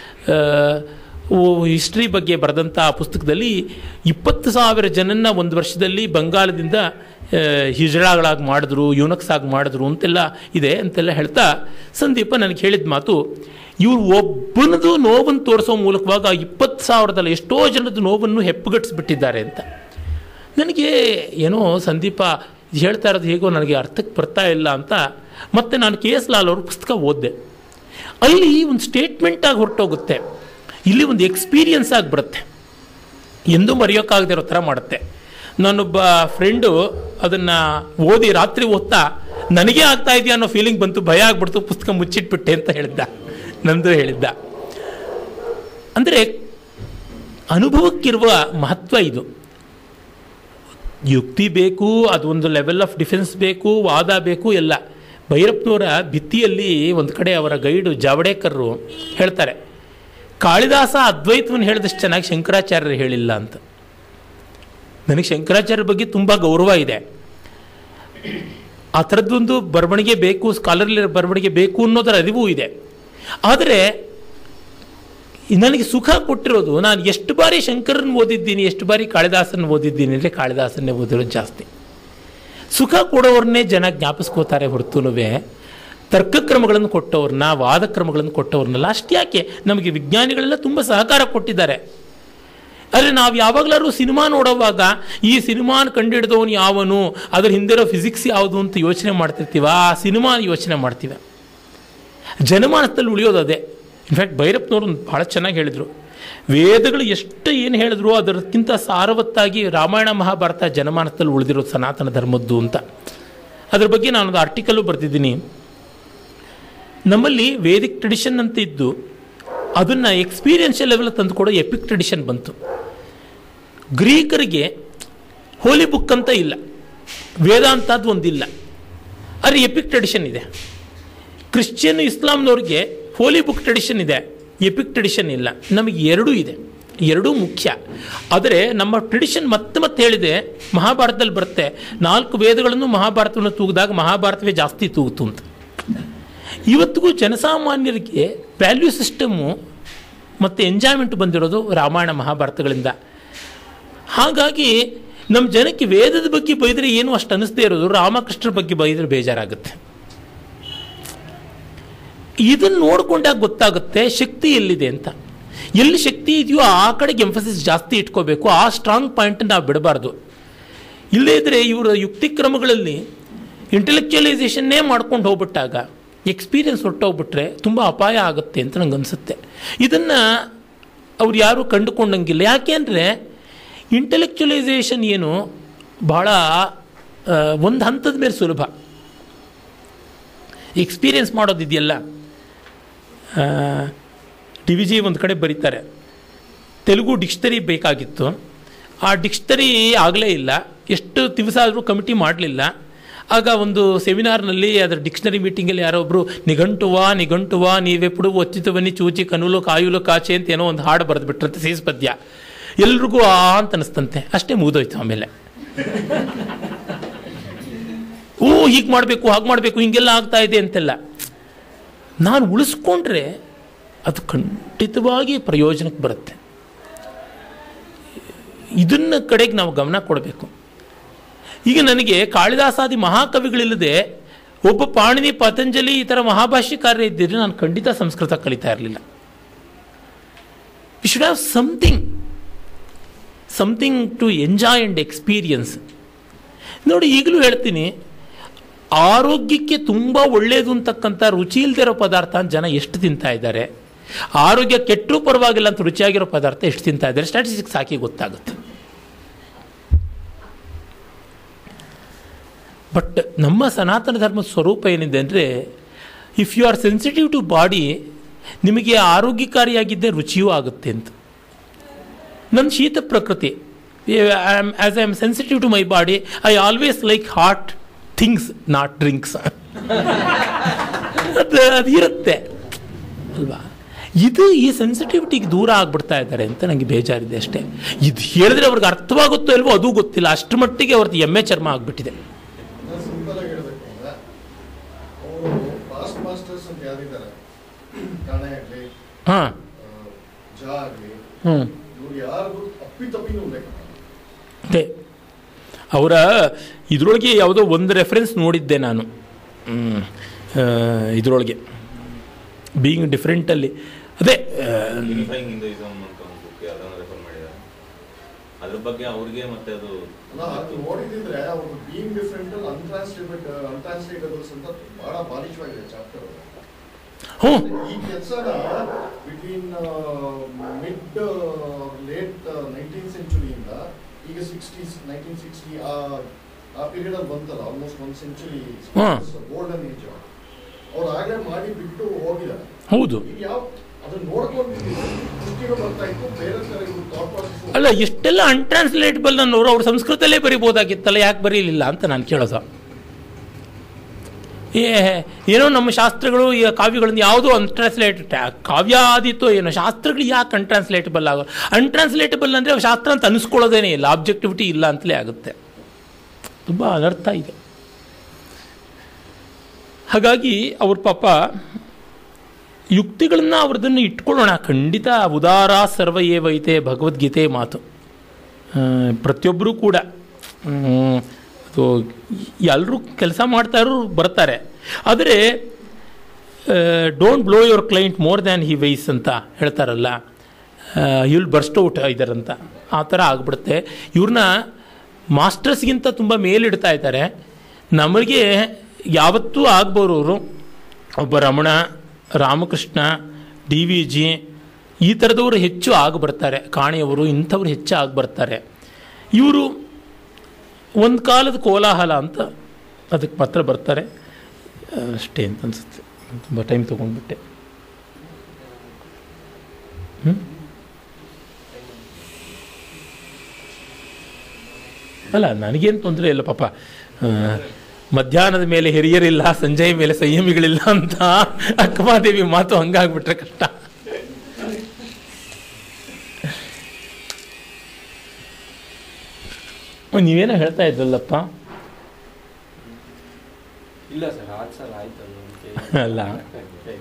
ಹಿಸ್ಟ್ರಿ ಬಗ್ಗೆ ಬರೆದಂಥ ಆ ಪುಸ್ತಕದಲ್ಲಿ ಇಪ್ಪತ್ತು ಸಾವಿರ ಜನನ್ನ ಒಂದು ವರ್ಷದಲ್ಲಿ ಬಂಗಾಳದಿಂದ ಆ, ಹಿಜಡಾಗಳಾಗಿ ಮಾಡಿದ್ರು ಯುನಕ್ಸ್ ಆಗಿ ಮಾಡಿದ್ರು ಅಂತೆಲ್ಲ ಇದೆ ಅಂತೆಲ್ಲ ಹೇಳ್ತಾ ಸಂದೀಪ ನನಗೆ ಹೇಳಿದ ಮಾತು ಇವ್ರು ಒಬ್ಬನದು ನೋವನ್ನು ತೋರಿಸೋ ಮೂಲಕವಾಗ ಇಪ್ಪತ್ತು ಸಾವಿರದಲ್ಲಿ ಎಷ್ಟೋ ಜನದ ನೋವನ್ನು ಹೆಪ್ಪುಗಟ್ಟಿಸ್ಬಿಟ್ಟಿದ್ದಾರೆ ಅಂತ ನನಗೆ ಏನೋ ಸಂದೀಪ ಇದು ಹೇಳ್ತಾ ಇರೋದು ಹೇಗೋ ನನಗೆ ಅರ್ಥಕ್ಕೆ ಬರ್ತಾ ಇಲ್ಲ ಅಂತ ಮತ್ತೆ ನಾನು ಕೆ ಎಸ್ ಲಾಲ್ ಅವ್ರ ಪುಸ್ತಕ ಓದಿದೆ ಅಲ್ಲಿ ಒಂದು ಸ್ಟೇಟ್ಮೆಂಟ್ ಆಗಿ ಹೊರಟೋಗುತ್ತೆ ಇಲ್ಲಿ ಒಂದು ಎಕ್ಸ್ಪೀರಿಯನ್ಸ್ ಆಗಿ ಬರುತ್ತೆ ಎಂದೂ ಮರೆಯೋಕ್ಕಾಗದಿರೋ ಥರ ಮಾಡುತ್ತೆ ನಾನೊಬ್ಬ ಫ್ರೆಂಡು ಅದನ್ನು ಓದಿ ರಾತ್ರಿ ಓದ್ತಾ ನನಗೇ ಆಗ್ತಾ ಇದೆಯಾ ಅನ್ನೋ ಫೀಲಿಂಗ್ ಬಂತು ಭಯ ಆಗ್ಬಿಡ್ತು ಪುಸ್ತಕ ಮುಚ್ಚಿಟ್ಬಿಟ್ಟೆ ಅಂತ ಹೇಳಿದ್ದ ನಂದು ಹೇಳಿದ್ದ ಅಂದರೆ ಅನುಭವಕ್ಕಿರುವ ಮಹತ್ವ ಇದು ಯುಕ್ತಿ ಬೇಕು ಅದೊಂದು ಲೆವೆಲ್ ಆಫ್ ಡಿಫೆನ್ಸ್ ಬೇಕು ವಾದ ಬೇಕು ಎಲ್ಲ ಭೈರಪ್ಪನವರ ಭಿತ್ತಿಯಲ್ಲಿ ಒಂದು ಕಡೆ ಅವರ ಗೈಡು ಜಾವಡೇಕರ್ರು ಹೇಳ್ತಾರೆ ಕಾಳಿದಾಸ ಅದ್ವೈತವನ್ನು ಹೇಳಿದಷ್ಟು ಚೆನ್ನಾಗಿ ಶಂಕರಾಚಾರ್ಯರು ಹೇಳಿಲ್ಲ ಅಂತ ನನಗೆ ಶಂಕರಾಚಾರ್ಯರ ಬಗ್ಗೆ ತುಂಬ ಗೌರವ ಇದೆ ಆ ಥರದ್ದೊಂದು ಬರವಣಿಗೆ ಬೇಕು ಸ್ಕಾಲರ್ಲಿ ಬರವಣಿಗೆ ಬೇಕು ಅನ್ನೋದರ ಅರಿವು ಇದೆ ಆದರೆ ನನಗೆ ಸುಖ ಕೊಟ್ಟಿರೋದು ನಾನು ಎಷ್ಟು ಬಾರಿ ಶಂಕರನ್ ಓದಿದ್ದೀನಿ ಎಷ್ಟು ಬಾರಿ ಕಾಳಿದಾಸನ ಓದಿದ್ದೀನಿ ಅಂದರೆ ಕಾಳಿದಾಸನ್ನೇ ಓದಿರೋದು ಜಾಸ್ತಿ ಸುಖ ಕೊಡೋವ್ರನ್ನೇ ಜನ ಜ್ಞಾಪಿಸ್ಕೋತಾರೆ ಹೊರತುನುವೆ ತರ್ಕಕ್ರಮಗಳನ್ನು ಕೊಟ್ಟವ್ರನ್ನ ವಾದಕ್ರಮಗಳನ್ನು ಕೊಟ್ಟವ್ರನ್ನೆಲ್ಲ ಅಷ್ಟ್ಯಾಕೆ ನಮಗೆ ವಿಜ್ಞಾನಿಗಳೆಲ್ಲ ತುಂಬ ಸಹಕಾರ ಕೊಟ್ಟಿದ್ದಾರೆ ಆದರೆ ನಾವು ಯಾವಾಗಲಾದ್ರೂ ಸಿನಿಮಾ ನೋಡೋವಾಗ ಈ ಸಿನಿಮಾನ ಕಂಡುಹಿಡಿದವನು ಯಾವನು ಅದ್ರ ಹಿಂದಿರೋ ಫಿಸಿಕ್ಸ್ ಯಾವುದು ಅಂತ ಯೋಚನೆ ಮಾಡ್ತಿರ್ತೀವ ಆ ಸಿನಿಮಾ ಯೋಚನೆ ಮಾಡ್ತೀವಿ ಜನಮಾನಸದಲ್ಲಿ ಉಳಿಯೋದು ಅದೇ ಇನ್ಫ್ಯಾಕ್ಟ್ ಭೈರಪ್ಪನವರು ಒಂದು ಭಾಳ ಚೆನ್ನಾಗಿ ಹೇಳಿದರು ವೇದಗಳು ಎಷ್ಟು ಏನು ಹೇಳಿದ್ರು ಅದಕ್ಕಿಂತ ಸಾರವತ್ತಾಗಿ ರಾಮಾಯಣ ಮಹಾಭಾರತ ಜನಮಾನಸದಲ್ಲಿ ಉಳಿದಿರೋದು ಸನಾತನ ಧರ್ಮದ್ದು ಅಂತ ಅದ್ರ ಬಗ್ಗೆ ನಾನೊಂದು ಆರ್ಟಿಕಲ್ಲು ಬರೆದಿದ್ದೀನಿ ನಮ್ಮಲ್ಲಿ ವೇದಿಕ್ ಟ್ರೆಡಿಷನ್ ಅಂತ ಇದ್ದು ಅದನ್ನು ಎಕ್ಸ್ಪೀರಿಯನ್ಷಿಯಲ್ ಲೆವೆಲ್ ತಂದುಕೊಡೋ ಎಪಿಕ್ ಟ್ರೆಡಿಷನ್ ಬಂತು ಗ್ರೀಕರಿಗೆ ಹೋಲಿ ಬುಕ್ ಅಂತ ಇಲ್ಲ ವೇದಾಂತದ್ದು ಒಂದಿಲ್ಲ ಆದರೆ ಎಪಿಕ್ ಟ್ರೆಡಿಷನ್ ಇದೆ ಕ್ರಿಶ್ಚಿಯನ್ ಇಸ್ಲಾಂನವ್ರಿಗೆ ಹೋಲಿ ಬುಕ್ ಟ್ರೆಡಿಷನ್ ಇದೆ ಎಪಿಕ್ ಟ್ರೆಡಿಷನ್ ಇಲ್ಲ ನಮಗೆ ಎರಡೂ ಇದೆ ಎರಡೂ ಮುಖ್ಯ ಆದರೆ ನಮ್ಮ ಟ್ರೆಡಿಷನ್ ಮತ್ತೆ ಮತ್ತೆ ಹೇಳಿದೆ ಮಹಾಭಾರತದಲ್ಲಿ ಬರುತ್ತೆ ನಾಲ್ಕು ವೇದಗಳನ್ನು ಮಹಾಭಾರತವನ್ನು ತೂಗಿದಾಗ ಮಹಾಭಾರತವೇ ಜಾಸ್ತಿ ತೂಗಿತು ಅಂತ ಇವತ್ತಿಗೂ ಜನಸಾಮಾನ್ಯರಿಗೆ ವ್ಯಾಲ್ಯೂ ಸಿಸ್ಟಮ್ಮು ಮತ್ತು ಎಂಜಾಯ್ಮೆಂಟ್ ಬಂದಿರೋದು ರಾಮಾಯಣ ಮಹಾಭಾರತಗಳಿಂದ ಹಾಗಾಗಿ ನಮ್ಮ ಜನಕ್ಕೆ ವೇದದ ಬಗ್ಗೆ ಬೈದರೆ ಏನು ಅಷ್ಟು ಅನ್ನಿಸ್ದೇ ಇರೋದು ರಾಮಕೃಷ್ಣರ ಬಗ್ಗೆ ಬೈದರೆ ಬೇಜಾರಾಗುತ್ತೆ ಇದನ್ನು ನೋಡಿಕೊಂಡಾಗ ಗೊತ್ತಾಗುತ್ತೆ ಶಕ್ತಿ ಎಲ್ಲಿದೆ ಅಂತ ಎಲ್ಲಿ ಶಕ್ತಿ ಇದೆಯೋ ಆ ಕಡೆಗೆ ಎಂಫಸಿಸ್ ಜಾಸ್ತಿ ಇಟ್ಕೋಬೇಕು ಆ ಸ್ಟ್ರಾಂಗ್ ಪಾಯಿಂಟ್ ನಾವು ಬಿಡಬಾರ್ದು ಇಲ್ಲೇ ಇದ್ದರೆ ಇವರ ಯುಕ್ತಿ ಕ್ರಮಗಳಲ್ಲಿ ಇಂಟೆಲೆಕ್ಚುಯಲೈಸೇಷನ್ನೇ ಮಾಡ್ಕೊಂಡು ಹೋಗ್ಬಿಟ್ಟಾಗ ಎಕ್ಸ್ಪೀರಿಯನ್ಸ್ ಹೊರಟೋಗ್ಬಿಟ್ರೆ ತುಂಬ ಅಪಾಯ ಆಗುತ್ತೆ ಅಂತ ನಂಗೆ ಅನಿಸುತ್ತೆ ಇದನ್ನು ಅವ್ರು ಯಾರೂ ಕಂಡುಕೊಂಡಂಗಿಲ್ಲ ಯಾಕೆ ಅಂದರೆ ಇಂಟೆಲೆಕ್ಚುಯಲೈಸೇಷನ್ ಏನು ಭಾಳ ಒಂದು ಹಂತದ ಮೇಲೆ ಸುಲಭ ಎಕ್ಸ್ಪೀರಿಯನ್ಸ್ ಮಾಡೋದಿದೆಯಲ್ಲ ಡಿ ವಿ ಜಿ ಒಂದು ಕಡೆ ಬರೀತಾರೆ ತೆಲುಗು ಡಿಕ್ಷನರಿ ಬೇಕಾಗಿತ್ತು ಆ ಡಿಕ್ಷನರಿ ಆಗಲೇ ಇಲ್ಲ ಎಷ್ಟು ದಿವಸ ಕಮಿಟಿ ಮಾಡಲಿಲ್ಲ ಆಗ ಒಂದು ಸೆಮಿನಾರ್ನಲ್ಲಿ ಅದರ ಡಿಕ್ಷನರಿ ಮೀಟಿಂಗಲ್ಲಿ ಯಾರೋ ಒಬ್ಬರು ನಿಘಂಟುವ ನಿಘಂಟುವ ನೀವೆప్పుడు ಒಚ್ಚಿತವನಿ ಚೂಚಿ ಕನುಲು ಕಾಯುಲು ಕಾಚೆ ಅಂತ ಏನೋ ಒಂದು ಹಾಡು ಬರೆದ್ಬಿಟ್ರಂತೆ ಸೀಸ್ ಪದ್ಯ ಎಲ್ರಿಗೂ ಆ ಅಂತ ಅನಿಸ್ತಂತೆ ಅಷ್ಟೇ ಮುಗಿದೋಯ್ತು ಆಮೇಲೆ ಓ ಹೀಗೆ ಮಾಡಬೇಕು ಹಾಗೆ ಮಾಡಬೇಕು ಹಿಂಗೆಲ್ಲ ಆಗ್ತಾ ಇದೆ ಅಂತೆಲ್ಲ ನಾನು ಉಳಿಸ್ಕೊಂಡ್ರೆ ಅದು ಖಂಡಿತವಾಗಿ ಪ್ರಯೋಜನಕ್ಕೆ ಬರುತ್ತೆ ಇದನ್ನ ಕಡೆಗೆ ನಾವು ಗಮನ ಕೊಡಬೇಕು ಈಗ ನನಗೆ ಕಾಳಿದಾಸಾದಿ ಮಹಾಕವಿಗಳಿಲ್ಲದೆ ಒಬ್ಬ ಪಾಣಿನಿ ಪತಂಜಲಿ ಈ ಥರ ಮಹಾಭಾಷ್ಯಕಾರ್ಯ ಇದ್ದಿದ್ರೆ ನಾನು ಖಂಡಿತ ಸಂಸ್ಕೃತ ಕಲಿತಾ ಇರಲಿಲ್ಲ we should have something something to enjoy and experience ನೋಡಿ ಈಗಲೂ ಹೇಳ್ತೀನಿ ಆರೋಗ್ಯಕ್ಕೆ ತುಂಬ ಒಳ್ಳೆಯದು ಅಂತಕ್ಕಂಥ ರುಚಿ ಇಲ್ದಿರೋ ಪದಾರ್ಥ ಜನ ಎಷ್ಟು ತಿಂತಾ ಇದ್ದಾರೆ ಆರೋಗ್ಯ ಕೆಟ್ಟರೂ ಪರವಾಗಿಲ್ಲ ಅಂತ ರುಚಿಯಾಗಿರೋ ಪದಾರ್ಥ ಎಷ್ಟು ತಿಂತಾ ಇದ್ದಾರೆ ಸ್ಟ್ಯಾಟಿಸ್ಟಿಕ್ಸ್ ಹಾಕಿ ಗೊತ್ತಾಗುತ್ತೆ ಬಟ್ ನಮ್ಮ ಸನಾತನ ಧರ್ಮದ ಸ್ವರೂಪ ಏನಿದೆ ಅಂದರೆ if you are sensitive to body ನಿಮಗೆ ಆರೋಗ್ಯಕಾರಿಯಾಗಿದ್ದೇ ರುಚಿಯೂ ಆಗುತ್ತೆ ಅಂತ ನನ್ನ ಶೀತ ಪ್ರಕೃತಿ as I am sensitive to my body I always like hot things not drinks ಅದು ಅದು ಇರುತ್ತೆ ಅಲ್ವಾ ಇದು ಈ ಸೆನ್ಸಿಟಿವಿಟಿಗೆ ದೂರ ಆಗ್ಬಿಡ್ತಾ ಇದ್ದಾರೆ ಅಂತ ನನಗೆ ಬೇಜಾರಿದೆ ಅಷ್ಟೇ ಇದು ಹೇಳಿದ್ರೆ ಅವ್ರಿಗೆ ಅರ್ಥವಾಗುತ್ತೋ ಇಲ್ವೋ ಅದು ಗೊತ್ತಿಲ್ಲ ಅಷ್ಟರ ಮಟ್ಟಿಗೆ ಅವ್ರದ್ದು ಎಮ್ಮೆ ಚರ್ಮ ಆಗಿಬಿಟ್ಟಿದೆ ನಾನು ಸಿಂಪಲ್ ಆಗಿ ಹೇಳ್ಬೇಕು ಅಂದ್ರೆ ಅವರು ಪಾಸ್ಟ್ ಮಾಸ್ಟರ್ಸ್ ಅಂತ ಯಾರಿದ್ದಾರೆ ಕಾಣೆ ಆಗ್ಲಿ ಹಾಂ ಆ, ಜಾ ಆಗ್ಲಿ ಹ್ಞೂ ಇವ್ರು ಯಾರಿಗೂ ಅಪ್ಪಿತಪ್ಪಿನೂ ಉಲ್ಲೇಖ ಮಾಡಲ್ಲ. ಅದೇ ಅವರ ಇದರೊಳಗೆ ಯಾವುದೋ ಒಂದು ರೆಫರೆನ್ಸ್ ನೋಡಿದ್ದೆ ನಾನು ಹ್ಮ್, ಆ, ಇದರೊಳಗೆ ಬೀಯಿಂಗ್ ಡಿಫ್ರೆಂಟಲ್ಲಿ ಅದೇ ಆ, ಯೂನಿಫೈಯಿಂಗ್ ಹಿಂದೂಯಿಸಮ್ ಅಂತ ಒಂದು ಬುಕ್ ಯಾವ್ದಾದ್ರು ರೆಫರ್ ಮಾಡಿದ್ದಾರೆ ಅದ್ರ ಬಗ್ಗೆ ಅವ್ರಿಗೆ ಮತ್ತೆ ಅದು ಅಲ್ಲ ಅದು ನೋಡಿದ್ರೆ ಅವ್ರು ಬೀಯಿಂಗ್ ಡಿಫ್ರೆಂಟ್ ಅಲ್ಲಿ ಅನ್ಟ್ರಾನ್ಸ್ಲೇಟೆಡ್ ಅನ್ಟ್ರಾನ್ಸ್ಲೇಟಬಲ್ಸ್ ಅಂತ ಬಹಳ ಬಾಲಿಶವಾಗಿದೆ ಚಾಪ್ಟರ್ ಹ್ಞೂ ಈ ಕೆಲಸನ ಬಿಟ್ವೀನ್ ಮಿಡ್ ಲೇಟ್ ನೈನ್ಟೀನ್ ಸೆಂಚುರಿಯಿಂದ ಈಗ ಸಿಕ್ಸ್ಟೀಸ್ ನೈನ್ಟೀನ್ ಸಿಕ್ಸ್ಟಿ ಆ ಆ ಪೀರಿಯಡ್ ಅಲ್ಲಿ ಬಂತಲ್ಲ ಆಲ್ಮೋಸ್ಟ್ ಒಂದು ಸೆಂಚುರಿ ಹಾ. ಗೋಲ್ಡನ್ ಏಜ್ ಅವ್ರು ಆಗಲೇ ಮಾಡಿ ಬಿಟ್ಟು ಹೋಗಿದ್ದಾರೆ ಹೌದು ಈಗ ಯಾವ ಅದನ್ನ ನೋಡ್ಕೊಂಡು ದೃಷ್ಟಿನೂ ಬರ್ತಾ ಇತ್ತು ಬೇರೆ ತರ ಇವ್ರು ಥಾಟ್ ಪ್ರಾಸೆಸ್ ಅಲ್ಲ ಎಷ್ಟೆಲ್ಲ ಅನ್ಟ್ರಾನ್ಸ್ಲೇಟಬಲ್ ಅನ್ನೋರು ಅವ್ರ ಸಂಸ್ಕೃತಲ್ಲೇ ಬರಿಬೋದಾಗಿತ್ತಲ್ಲ ಯಾಕೆ ಬರೀಲಿಲ್ಲ ಅಂತ ನಾನು ಕೇಳೋದು ಏ ಏನೋ ನಮ್ಮ ಶಾಸ್ತ್ರಗಳು ಈ ಕಾವ್ಯಗಳನ್ನು ಯಾವುದೋ ಅನ್ಟ್ರಾನ್ಸ್ಲೇಟ್ ಕಾವ್ಯ ಆದಿತ್ತೋ ಏನೋ ಶಾಸ್ತ್ರಗಳು ಯಾಕೆ ಅನ್ಟ್ರಾನ್ಸ್ಲೇಟಬಲ್ ಆಗೋ ಅನ್ಟ್ರಾನ್ಸ್ಲೇಟಬಲ್ ಅಂದರೆ ಶಾಸ್ತ್ರ ಅಂತ ಅನಿಸ್ಕೊಳ್ಳೋದೇನೇ ಇಲ್ಲ ಆಬ್ಜೆಕ್ಟಿವಿಟಿ ಇಲ್ಲ ಅಂತಲೇ ಆಗುತ್ತೆ ತುಂಬ ಅನರ್ಥ ಇದೆ ಹಾಗಾಗಿ ಅವ್ರ ಪಾಪ ಯುಕ್ತಿಗಳನ್ನು ಅವ್ರದನ್ನು ಇಟ್ಕೊಳ್ಳೋಣ ಖಂಡಿತ ಉದಾರ ಸರ್ವ ಏವೈತೆ ಭಗವದ್ಗೀತೆ ಮಾತು ಆ, ಪ್ರತಿಯೊಬ್ಬರೂ ಕೂಡ ಹ್ಮ್, ಅದು ಎಲ್ಲರೂ ಕೆಲಸ ಮಾಡ್ತಾ ಇರೋರು ಬರ್ತಾರೆ ಆದರೆ don't blow your client more than he wise ಅಂತ ಹೇಳ್ತಾರಲ್ಲ ವಿಲ್ ಬರ್ಸ್ಟ್ ಔಟ್ ಇದ್ದಾರಂತ ಆ ಥರ ಆಗ್ಬಿಡುತ್ತೆ ಇವ್ರನ್ನ ಮಾಸ್ಟರ್ಸ್ಗಿಂತ ತುಂಬ ಮೇಲಿಡ್ತಾ ಇದ್ದಾರೆ ನಮಗೆ ಯಾವತ್ತೂ ಆಗ್ಬೋರವರು ಒಬ್ಬ Ramana Ramakrishna D V G ಈ ಥರದವರು ಹೆಚ್ಚು ಆಗಿ ಬರ್ತಾರೆ ಕಾಣಿಯವರು ಇಂಥವ್ರು ಹೆಚ್ಚು ಆಗಿ ಬರ್ತಾರೆ ಇವರು ಒಂದು ಕಾಲದ ಕೋಲಾಹಲ ಅಂತ ಅದಕ್ಕೆ ಮಾತ್ರ ಬರ್ತಾರೆ ಅಷ್ಟೇ ಅಂತ ಅನಿಸುತ್ತೆ ತುಂಬ ಟೈಮ್ ತೊಗೊಂಡ್ಬಿಟ್ಟೆ ಹ್ಞೂ ಅಲ್ಲ ನನಗೇನು ತೊಂದರೆ ಇಲ್ಲ ಪಾಪ ಆ, ಮಧ್ಯಾಹ್ನದ ಮೇಲೆ ಹಿರಿಯರಿಲ್ಲ ಸಂಜೆಯ ಮೇಲೆ ಸಂಯಮಿಗಳಿಲ್ಲ ಅಂತ ಅಕ್ಕಮಾದೇವಿ ಮಾತು ಹಂಗಾಗ್ಬಿಟ್ರೆ ಕಷ್ಟ ನೀವೇನೋ ಹೇಳ್ತಾ ಇದ್ರಲ್ಲಪ್ಪ ಇಲ್ಲ ಸರ್ ಆದ್ ಸಲ ಆಯ್ತಲ್ಲ ಅದಕ್ಕೆ. ಅಲ್ಲ. ಓಕೆ.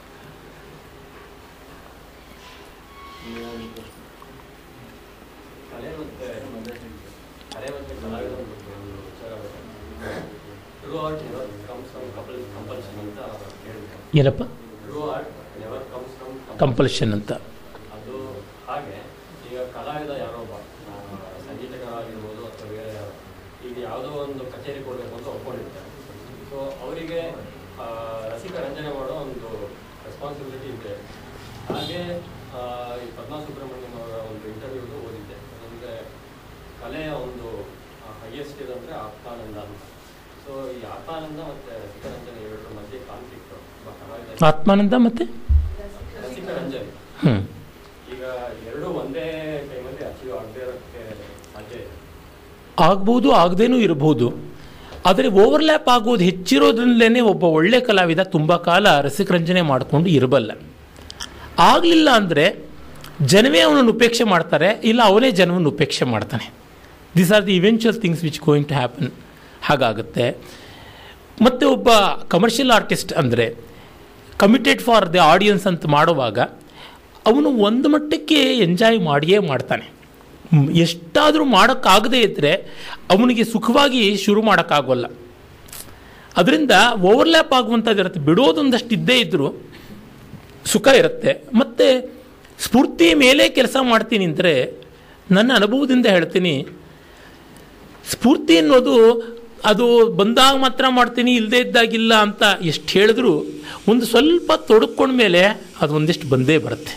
ಕಲೆ ಮತ್ತೆ ಕಲೆ ಮತ್ತೆ ಕಲಾವಿದರ ಬಗ್ಗೆ ಒಂದು ವಿಚಾರ ಬೇಕಾಗಿತ್ತು. True art never comes from compul- compulsion ಅಂತ ಹೇಳಿದ್ರು. ಏನಪ್ಪ True art never comes from compulsion. Compulsion ಅಂತ ಅದು ಹಾಗೆ ಈಗ ಕಲಾವಿದ ಯಾರೋ ಒಬ್ಬ ಆ, ಸಂಗೀತಗಾರರಾಗಿರ್ಬೋದು ಅಥವಾ ಬೇರೆ ಯಾರೋ ಈಗ ಯಾವುದೋ ಒಂದು ಕಚೇರಿ ಕೊಡಬೇಕು ಅಂತ ಒಪ್ಕೊಂಡಿರ್ತಾರೆ ಸೊ ಅವರಿಗೆ ರಸಿಕ ರಂಜನೆ ಮಾಡೋ ಒಂದು ರೆಸ್ಪಾನ್ಸಿಬಿಲಿಟಿ ಇದೆ ಹಾಗೆ ಆ, ಈ ಪದ್ಮಾ ಸುಬ್ರಹ್ಮಣ್ಯಂ ಅವರ ಒಂದು ಇಂಟರ್ವ್ಯೂದು ಓದಿದ್ದೆ ಅಂದರೆ ಕಲೆಯ ಒಂದು ಹೈಯೆಸ್ಟ್ ಇದಂದರೆ ಆತ್ಮಾನಂದ ಅಂತ ಸೊ ಈ ಆತ್ಮಾನಂದ ಮತ್ತು ರಸಿಕ ರಂಜನೆ ಎರಡರ ಮಧ್ಯೆ ಕಾನ್ಫ್ಲಿಕ್ಟ್ ಒಬ್ಬ ಕಲಾವಿದ ಆತ್ಮಾನಂದ ಮತ್ತೆ ರಸಿಕ ರಂಜನೆ ಹ್ಞೂ ಈಗ ಎರಡು ಒಂದೇ ಟೈಮಲ್ಲಿ ಅಚೀವ್ ಆಗದೆ ಇರೋಕ್ಕೆ ಸಾಧ್ಯ ಇದೆ ಆಗ್ಬೋದು ಆಗದೇನೂ ಇರಬಹುದು ಆದರೆ ಓವರ್ಲ್ಯಾಪ್ ಆಗೋದು ಹೆಚ್ಚಿರೋದ್ರಲ್ಲೇ ಒಬ್ಬ ಒಳ್ಳೆ ಕಲಾವಿದ ತುಂಬ ಕಾಲ ರಸಿಕರಂಜನೆ ಮಾಡಿಕೊಂಡು ಇರಬಲ್ಲ ಆಗಲಿಲ್ಲ ಅಂದರೆ ಜನವೇ ಅವನನ್ನು ಉಪೇಕ್ಷೆ ಮಾಡ್ತಾರೆ ಇಲ್ಲ ಅವನೇ ಜನವನ್ನು ಉಪೇಕ್ಷೆ ಮಾಡ್ತಾನೆ these are the eventual things which going to happen ಹಾಗಾಗುತ್ತೆ ಮತ್ತು ಒಬ್ಬ ಕಮರ್ಷಿಯಲ್ ಆರ್ಟಿಸ್ಟ್ ಅಂದರೆ ಕಮಿಟೆಡ್ ಫಾರ್ ದಿ ಆಡಿಯನ್ಸ್ ಅಂತ ಮಾಡುವಾಗ ಅವನು ಒಂದು ಮಟ್ಟಕ್ಕೆ ಎಂಜಾಯ್ ಮಾಡಿಯೇ ಮಾಡ್ತಾನೆ ಮ್, ಎಷ್ಟಾದರೂ ಮಾಡೋಕ್ಕಾಗದೇ ಇದ್ದರೆ ಅವನಿಗೆ ಸುಖವಾಗಿ ಶುರು ಮಾಡೋಕ್ಕಾಗೋಲ್ಲ ಅದರಿಂದ ಓವರ್ಲ್ಯಾಪ್ ಆಗುವಂಥದ್ದು ಇರುತ್ತೆ ಬಿಡೋದೊಂದಷ್ಟು ಇದ್ದೇ ಇದ್ದರೂ ಸುಖ ಇರುತ್ತೆ ಮತ್ತು ಸ್ಫೂರ್ತಿ ಮೇಲೆ ಕೆಲಸ ಮಾಡ್ತೀನಿ ಅಂದರೆ ನನ್ನ ಅನುಭವದಿಂದ ಹೇಳ್ತೀನಿ ಸ್ಫೂರ್ತಿ ಅನ್ನೋದು ಅದು ಬಂದಾಗ ಮಾತ್ರ ಮಾಡ್ತೀನಿ ಇಲ್ಲದೇ ಇದ್ದಾಗಿಲ್ಲ ಅಂತ ಎಷ್ಟು ಹೇಳಿದ್ರು ಒಂದು ಸ್ವಲ್ಪ ತೊಡಕೊಂಡ ಮೇಲೆ ಅದು ಒಂದಿಷ್ಟು ಬಂದೇ ಬರುತ್ತೆ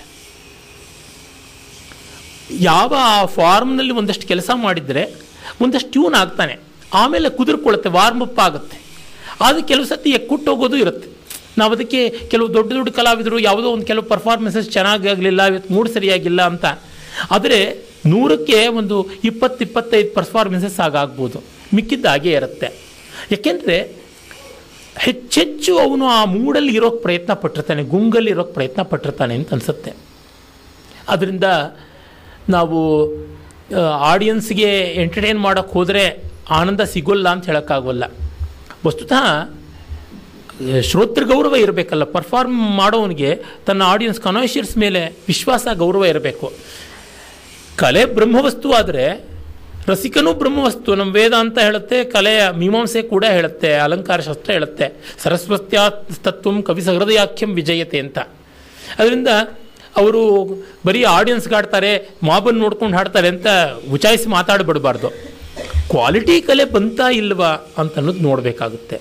ಯಾವ ಆ ಫಾರ್ಮ್ನಲ್ಲಿ ಒಂದಷ್ಟು ಕೆಲಸ ಮಾಡಿದರೆ ಒಂದಷ್ಟು ಟ್ಯೂನ್ ಆಗ್ತಾನೆ ಆಮೇಲೆ ಕುದುರ್ಕೊಳ್ಳುತ್ತೆ ವಾರ್ಮ್ ಅಪ್ ಆಗುತ್ತೆ ಆದರೆ ಕೆಲವು ಸತಿ ಎಕ್ಕುಟ್ಟೋಗೋದು ಇರುತ್ತೆ ನಾವು ಅದಕ್ಕೆ ಕೆಲವು ದೊಡ್ಡ ದೊಡ್ಡ ಕಲಾವಿದರು ಯಾವುದೋ ಒಂದು ಕೆಲವು ಪರ್ಫಾರ್ಮೆನ್ಸಸ್ ಚೆನ್ನಾಗಿ ಆಗಲಿಲ್ಲ ಇವತ್ತು ಮೂಡ್ ಸರಿಯಾಗಿಲ್ಲ ಅಂತ ಆದರೆ ನೂರಕ್ಕೆ ಒಂದು ಇಪ್ಪತ್ತು ಇಪ್ಪತ್ತೈದು ಪರ್ಫಾರ್ಮೆನ್ಸಸ್ ಆಗಾಗ್ಬೋದು ಮಿಕ್ಕಿದ್ದು ಹಾಗೇ ಇರುತ್ತೆ ಯಾಕೆಂದರೆ ಹೆಚ್ಚೆಚ್ಚು ಅವನು ಆ ಮೂಡಲ್ಲಿ ಇರೋಕ್ಕೆ ಪ್ರಯತ್ನ ಪಟ್ಟಿರ್ತಾನೆ ಗುಂಗಲ್ಲಿ ಇರೋಕ್ಕೆ ಪ್ರಯತ್ನ ಪಟ್ಟಿರ್ತಾನೆ ಅಂತ ಅನಿಸುತ್ತೆ ಅದರಿಂದ ನಾವು ಆಡಿಯನ್ಸ್ಗೆ ಎಂಟರ್ಟೈನ್ ಮಾಡೋಕ್ಕೆ ಹೋದರೆ ಆನಂದ ಸಿಗೋಲ್ಲ ಅಂತ ಹೇಳೋಕ್ಕಾಗೋಲ್ಲ ವಸ್ತುತಃ ಶ್ರೋತೃ ಗೌರವ ಇರಬೇಕಲ್ಲ ಪರ್ಫಾರ್ಮ್ ಮಾಡೋವನಿಗೆ ತನ್ನ ಆಡಿಯನ್ಸ್ ಕನಾಷಿಯರ್ಸ್ ಮೇಲೆ ವಿಶ್ವಾಸ ಗೌರವ ಇರಬೇಕು ಕಲೆ ಬ್ರಹ್ಮವಸ್ತು ಆದರೆ ರಸಿಕನೂ ಬ್ರಹ್ಮವಸ್ತು ನಮ್ಮ ವೇದ ಅಂತ ಹೇಳುತ್ತೆ ಕಲೆಯ ಮೀಮಾಂಸೆ ಕೂಡ ಹೇಳುತ್ತೆ ಅಲಂಕಾರ ಶಾಸ್ತ್ರ ಹೇಳುತ್ತೆ ಸರಸ್ವತ್ಯಾ ತತ್ವಂ ಕವಿ ಸಹೃದಯಾಖ್ಯಂ ವಿಜಯತೆ ಅಂತ ಅದರಿಂದ ಅವರು ಬರೀ ಆಡಿಯನ್ಸ್ಗೆ ಆಡ್ತಾರೆ ಮಾಬನ್ನು ನೋಡ್ಕೊಂಡು ಹಾಡ್ತಾರೆ ಅಂತ ಉಚಾಯಿಸಿ ಮಾತಾಡಬಿಡಬಾರ್ದು ಕ್ವಾಲಿಟಿ ಕಲೆ ಬಂತಾ ಇಲ್ವಾ ಅಂತ ಅನ್ನೋದು ನೋಡಬೇಕಾಗುತ್ತೆ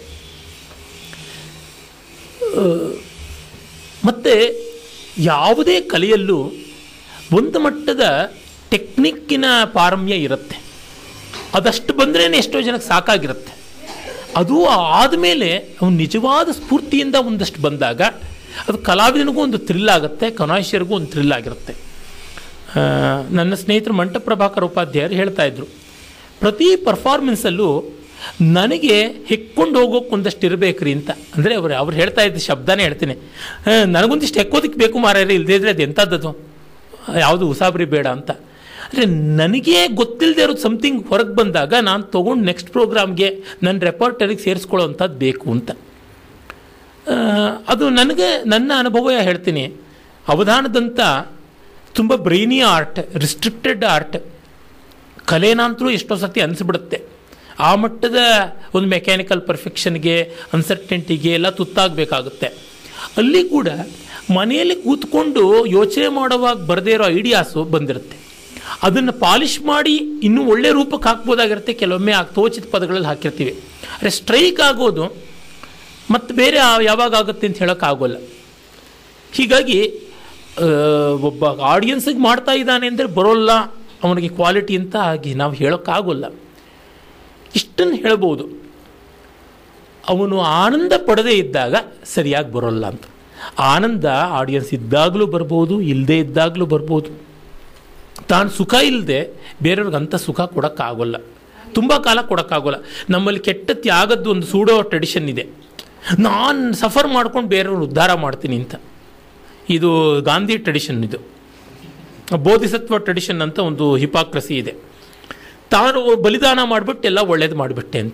ಮತ್ತು ಯಾವುದೇ ಕಲೆಯಲ್ಲೂ ಒಂದು ಮಟ್ಟದ ಟೆಕ್ನಿಕ್ಕಿನ ಪಾರಮ್ಯ ಇರುತ್ತೆ ಅದಷ್ಟು ಬಂದ್ರೇ ಎಷ್ಟೋ ಜನಕ್ಕೆ ಸಾಕಾಗಿರುತ್ತೆ ಅದು ಆದಮೇಲೆ ಅವನು ನಿಜವಾದ ಸ್ಫೂರ್ತಿಯಿಂದ ಒಂದಷ್ಟು ಬಂದಾಗ ಅದು ಕಲಾವಿದನಿಗೂ ಒಂದು ಥ್ರಿಲ್ ಆಗುತ್ತೆ ಕನಾಯಿಷಿಯರಿಗೂ ಒಂದು ಥ್ರಿಲ್ ಆಗಿರುತ್ತೆ ಆ, ನನ್ನ ಸ್ನೇಹಿತರು ಮಂಟ ಪ್ರಭಾಕರ್ ಉಪಾಧ್ಯಾಯರು ಹೇಳ್ತಾ ಇದ್ರು ಪ್ರತಿ ಪರ್ಫಾರ್ಮೆನ್ಸಲ್ಲೂ ನನಗೆ ಹೆಕ್ಕೊಂಡು ಹೋಗೋಕೆ ಒಂದಷ್ಟು ಇರಬೇಕ್ರಿ ಅಂತ ಅಂದರೆ ಅವ್ರು ಅವ್ರು ಹೇಳ್ತಾ ಇದ್ದ ಶಬ್ದನೇ ಹೇಳ್ತೀನಿ ಆ, ನನಗೊಂದಿಷ್ಟು ಹೆಕ್ಕೋದಕ್ಕೆ ಬೇಕು ಮಾರಾಯರೆ ಇಲ್ಲದೇ ಇದ್ರೆ ಅದು ಎಂಥದ್ದದು ಯಾವುದು ಉಸಾಬರಿ ಬೇಡ ಅಂತ ಅಂದರೆ ನನಗೆ ಗೊತ್ತಿಲ್ಲದೆ ಇರೋದು ಸಮಥಿಂಗ್ ಹೊರಗೆ ಬಂದಾಗ ನಾನು ತೊಗೊಂಡು ನೆಕ್ಸ್ಟ್ ಪ್ರೋಗ್ರಾಮ್ಗೆ ನನ್ನ ರೆಪರ್ಟರಿಗೆ ಸೇರಿಸ್ಕೊಳ್ಳೋ ಅಂಥದ್ದು ಬೇಕು ಅಂತ ಆ, ಅದು ನನಗೆ ನನ್ನ ಅನುಭವ ಹೇಳ್ತೀನಿ ಅವಧಾನದಂಥ ತುಂಬ ಬ್ರೈನಿ ಆರ್ಟ್ ರಿಸ್ಟ್ರಿಕ್ಟೆಡ್ ಆರ್ಟ್ ಕಲೆನಾಂತರೂ ಎಷ್ಟೋ ಸತಿ ಅನಿಸ್ಬಿಡುತ್ತೆ ಆ ಮಟ್ಟದ ಒಂದು ಮೆಕ್ಯಾನಿಕಲ್ ಪರ್ಫೆಕ್ಷನ್ಗೆ ಅನ್ಸರ್ಟೆಂಟಿಗೆ ಎಲ್ಲ ತುತ್ತಾಗಬೇಕಾಗುತ್ತೆ ಅಲ್ಲಿ ಕೂಡ ಮನೆಯಲ್ಲಿ ಕೂತ್ಕೊಂಡು ಯೋಚನೆ ಮಾಡುವಾಗ ಬರದೇ ಇರೋ ಐಡಿಯಾಸು ಬಂದಿರುತ್ತೆ ಅದನ್ನು ಪಾಲಿಷ್ ಮಾಡಿ ಇನ್ನೂ ಒಳ್ಳೆ ರೂಪಕ್ಕೆ ಹಾಕ್ಬೋದಾಗಿರುತ್ತೆ ಕೆಲವೊಮ್ಮೆ ಆ ತೋಚಿತ ಪದಗಳಲ್ಲಿ ಹಾಕಿರ್ತೀವಿ ಆದರೆ ಸ್ಟ್ರೈಕ್ ಆಗೋದು ಮತ್ತು ಬೇರೆ ಆ- ಯಾವಾಗ ಆಗುತ್ತೆ ಅಂತ ಹೇಳೋಕ್ಕಾಗೋಲ್ಲ ಹೀಗಾಗಿ ಆ, ಒಬ್ಬ ಆಡಿಯನ್ಸಿಗೆ ಮಾಡ್ತಾ ಇದ್ದಾನೆ ಅಂದರೆ ಬರೋಲ್ಲ ಅವನಿಗೆ ಕ್ವಾಲಿಟಿ ಅಂತ ಆಗಿ ನಾವು ಹೇಳೋಕ್ಕಾಗೋಲ್ಲ ಇಷ್ಟನ್ನು ಹೇಳ್ಬೋದು ಅವನು ಆನಂದ ಪಡದೇ ಇದ್ದಾಗ ಸರಿಯಾಗಿ ಬರೋಲ್ಲ ಅಂತ ಆನಂದ ಆಡಿಯನ್ಸ್ ಇದ್ದಾಗಲೂ ಬರ್ಬೋದು ಇಲ್ಲದೇ ಇದ್ದಾಗಲೂ ಬರ್ಬೋದು ತಾನು ಸುಖ ಇಲ್ಲದೆ ಬೇರೆಯವ್ರಿಗೆ ಅಂಥ ಸುಖ ಕೊಡೋಕ್ಕಾಗೋಲ್ಲ ತುಂಬ ಕಾಲ ಕೊಡೋಕ್ಕಾಗೋಲ್ಲ ನಮ್ಮಲ್ಲಿ ಕೆಟ್ಟ ತ್ಯಾಗದ್ದು ಒಂದು ಸೂಡೋ ಟ್ರೆಡಿಷನ್ ಇದೆ ನಾನು ಸಫರ್ ಮಾಡ್ಕೊಂಡು ಬೇರೆಯವ್ರನ್ನ ಉದ್ಧಾರ ಮಾಡ್ತೀನಿ ಅಂತ ಇದು ಗಾಂಧಿ ಟ್ರೆಡಿಷನ್ ಇದು ಬೋಧಿಸತ್ವ ಟ್ರೆಡಿಷನ್ ಅಂತ ಒಂದು ಹಿಪಾಕ್ರಸಿ ಇದೆ ತಾನು ಬಲಿದಾನ ಮಾಡಿಬಿಟ್ಟು ಎಲ್ಲ ಒಳ್ಳೇದು ಮಾಡಿಬಿಟ್ಟೆ ಅಂತ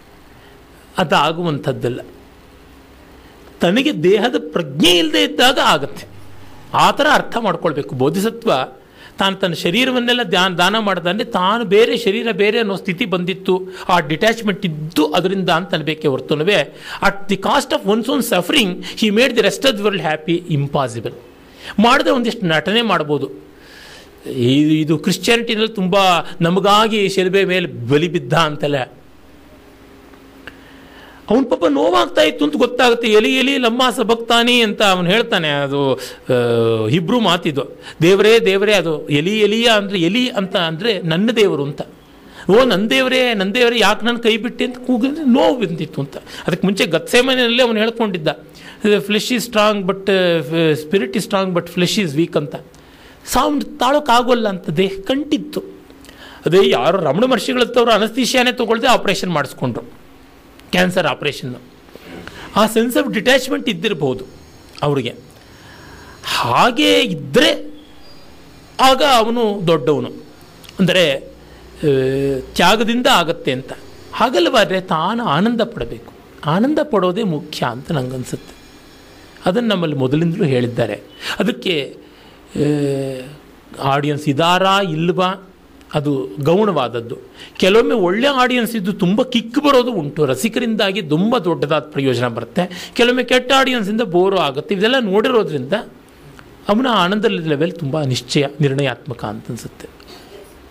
ಅದು ಆಗುವಂಥದ್ದಲ್ಲ ತನಗೆ ದೇಹದ ಪ್ರಜ್ಞೆ ಇಲ್ಲದೆ ಇದ್ದಾಗ ಆಗುತ್ತೆ ಆ ಥರ ಅರ್ಥ ಮಾಡ್ಕೊಳ್ಬೇಕು ಬೋಧಿಸತ್ವ ತಾನು ತನ್ನ ಶರೀರವನ್ನೆಲ್ಲ ಧ್ಯಾನ ದಾನ ಮಾಡ್ದಂದ್ರೆ ತಾನು ಬೇರೆ ಶರೀರ ಬೇರೆ ಅನ್ನೋ ಸ್ಥಿತಿ ಬಂದಿತ್ತು ಆ ಡಿಟ್ಯಾಚ್ಮೆಂಟ್ ಇದ್ದು ಅದರಿಂದ ಅಂತ ಅನ್ಬೇಕೆ ಹೊರತುನವೇ at the cost of one's own suffering he made the rest of the world happy impossible ಮಾಡಿದ್ರೆ ಒಂದಿಷ್ಟು ನಟನೆ ಮಾಡ್ಬೋದು ಇದು ಇದು ಕ್ರಿಶ್ಚಿಯಾನಿಟಿನಲ್ಲಿ ತುಂಬ ನಮಗಾಗಿ ಶಿಲ್ಬೆ ಮೇಲೆ ಬಲಿ ಬಿದ್ದ ಅಂತೆಲ್ಲ ಅವನ ಪಾಪ ನೋವಾಗ್ತಾ ಇತ್ತು ಅಂತ ಗೊತ್ತಾಗುತ್ತೆ ಎಲಿ ಎಲಿ ಲಮ್ಮ ಸಬಕ್ತಾನಿ ಅಂತ ಅವನು ಹೇಳ್ತಾನೆ ಅದು ಆ, ಹಿಬ್ರು ಮಾತಿದು ದೇವರೇ ದೇವರೇ ಅದು ಎಲಿ ಎಲಿಯ ಅಂದರೆ ಎಲಿ ಅಂತ ಅಂದರೆ ನನ್ನ ದೇವರು ಅಂತ ಓ ನನ್ನ ದೇವರೇ ನನ್ನ ದೇವರೇ ಯಾಕೆ ನನ್ನ ಕೈ ಬಿಟ್ಟೆ ಅಂತ ಕೂಗಿದ್ರೆ ನೋವು ಬಂದಿತ್ತು ಅಂತ ಅದಕ್ಕೆ ಮುಂಚೆ ಗತ್ಸೆಮನೆಯಲ್ಲೇ ಅವನು ಹೇಳ್ಕೊಂಡಿದ್ದ flesh is strong but spirit is strong but flesh is weak ಅಂತ ಸೌಂಡ್ ತಾಳೋಕ್ಕಾಗೋಲ್ಲ ಅಂತ ದೇಹ ಕಂಟಿತ್ತು ಅದೇ ಯಾರು ರಮಣ ಮಹರ್ಷಿಗಳತ್ತವರು ಅನಸ್ತೀಶಿಯಾನೇ ತೊಗೊಳ್ದೆ ಆಪ್ರೇಷನ್ ಮಾಡಿಸ್ಕೊಂಡ್ರು ಕ್ಯಾನ್ಸರ್ ಆಪ್ರೇಷನ್ನು ಆ ಸೆನ್ಸ್ ಆಫ್ ಡಿಟ್ಯಾಚ್ಮೆಂಟ್ ಇದ್ದಿರಬಹುದು ಅವರಿಗೆ ಹಾಗೇ ಇದ್ದರೆ ಆಗ ಅವನು ದೊಡ್ಡವನು ಅಂದರೆ ಆ, ತ್ಯಾಗದಿಂದ ಆಗತ್ತೆ ಅಂತ ಹಾಗಲ್ವಾದ್ರೆ ತಾನು ಆನಂದ ಪಡಬೇಕು ಆನಂದ ಪಡೋದೇ ಮುಖ್ಯ ಅಂತ ನನಗನ್ಸುತ್ತೆ ಅದನ್ನು ನಮ್ಮಲ್ಲಿ ಮೊದಲಿಂದಲೂ ಹೇಳಿದ್ದಾರೆ ಅದಕ್ಕೆ ಆಡಿಯನ್ಸ್ ಇದಾರಾ ಇಲ್ವಾ ಅದು ಗೌಣವಾದದ್ದು ಕೆಲವೊಮ್ಮೆ ಒಳ್ಳೆ ಆಡಿಯನ್ಸ್ ಇದ್ದು ತುಂಬ ಕಿಕ್ ಬರೋದು ಉಂಟು ರಸಿಕರಿಂದಾಗಿ ತುಂಬ ದೊಡ್ಡದಾದ ಪ್ರಯೋಜನ ಬರುತ್ತೆ ಕೆಲವೊಮ್ಮೆ ಕೆಟ್ಟ ಆಡಿಯನ್ಸಿಂದ ಬೋರು ಆಗುತ್ತೆ ಇದೆಲ್ಲ ನೋಡಿರೋದ್ರಿಂದ ಅವನ ಆನಂದ ಲೆವೆಲ್ ತುಂಬ ನಿಶ್ಚಯ ನಿರ್ಣಯಾತ್ಮಕ ಅಂತ ಅನಿಸುತ್ತೆ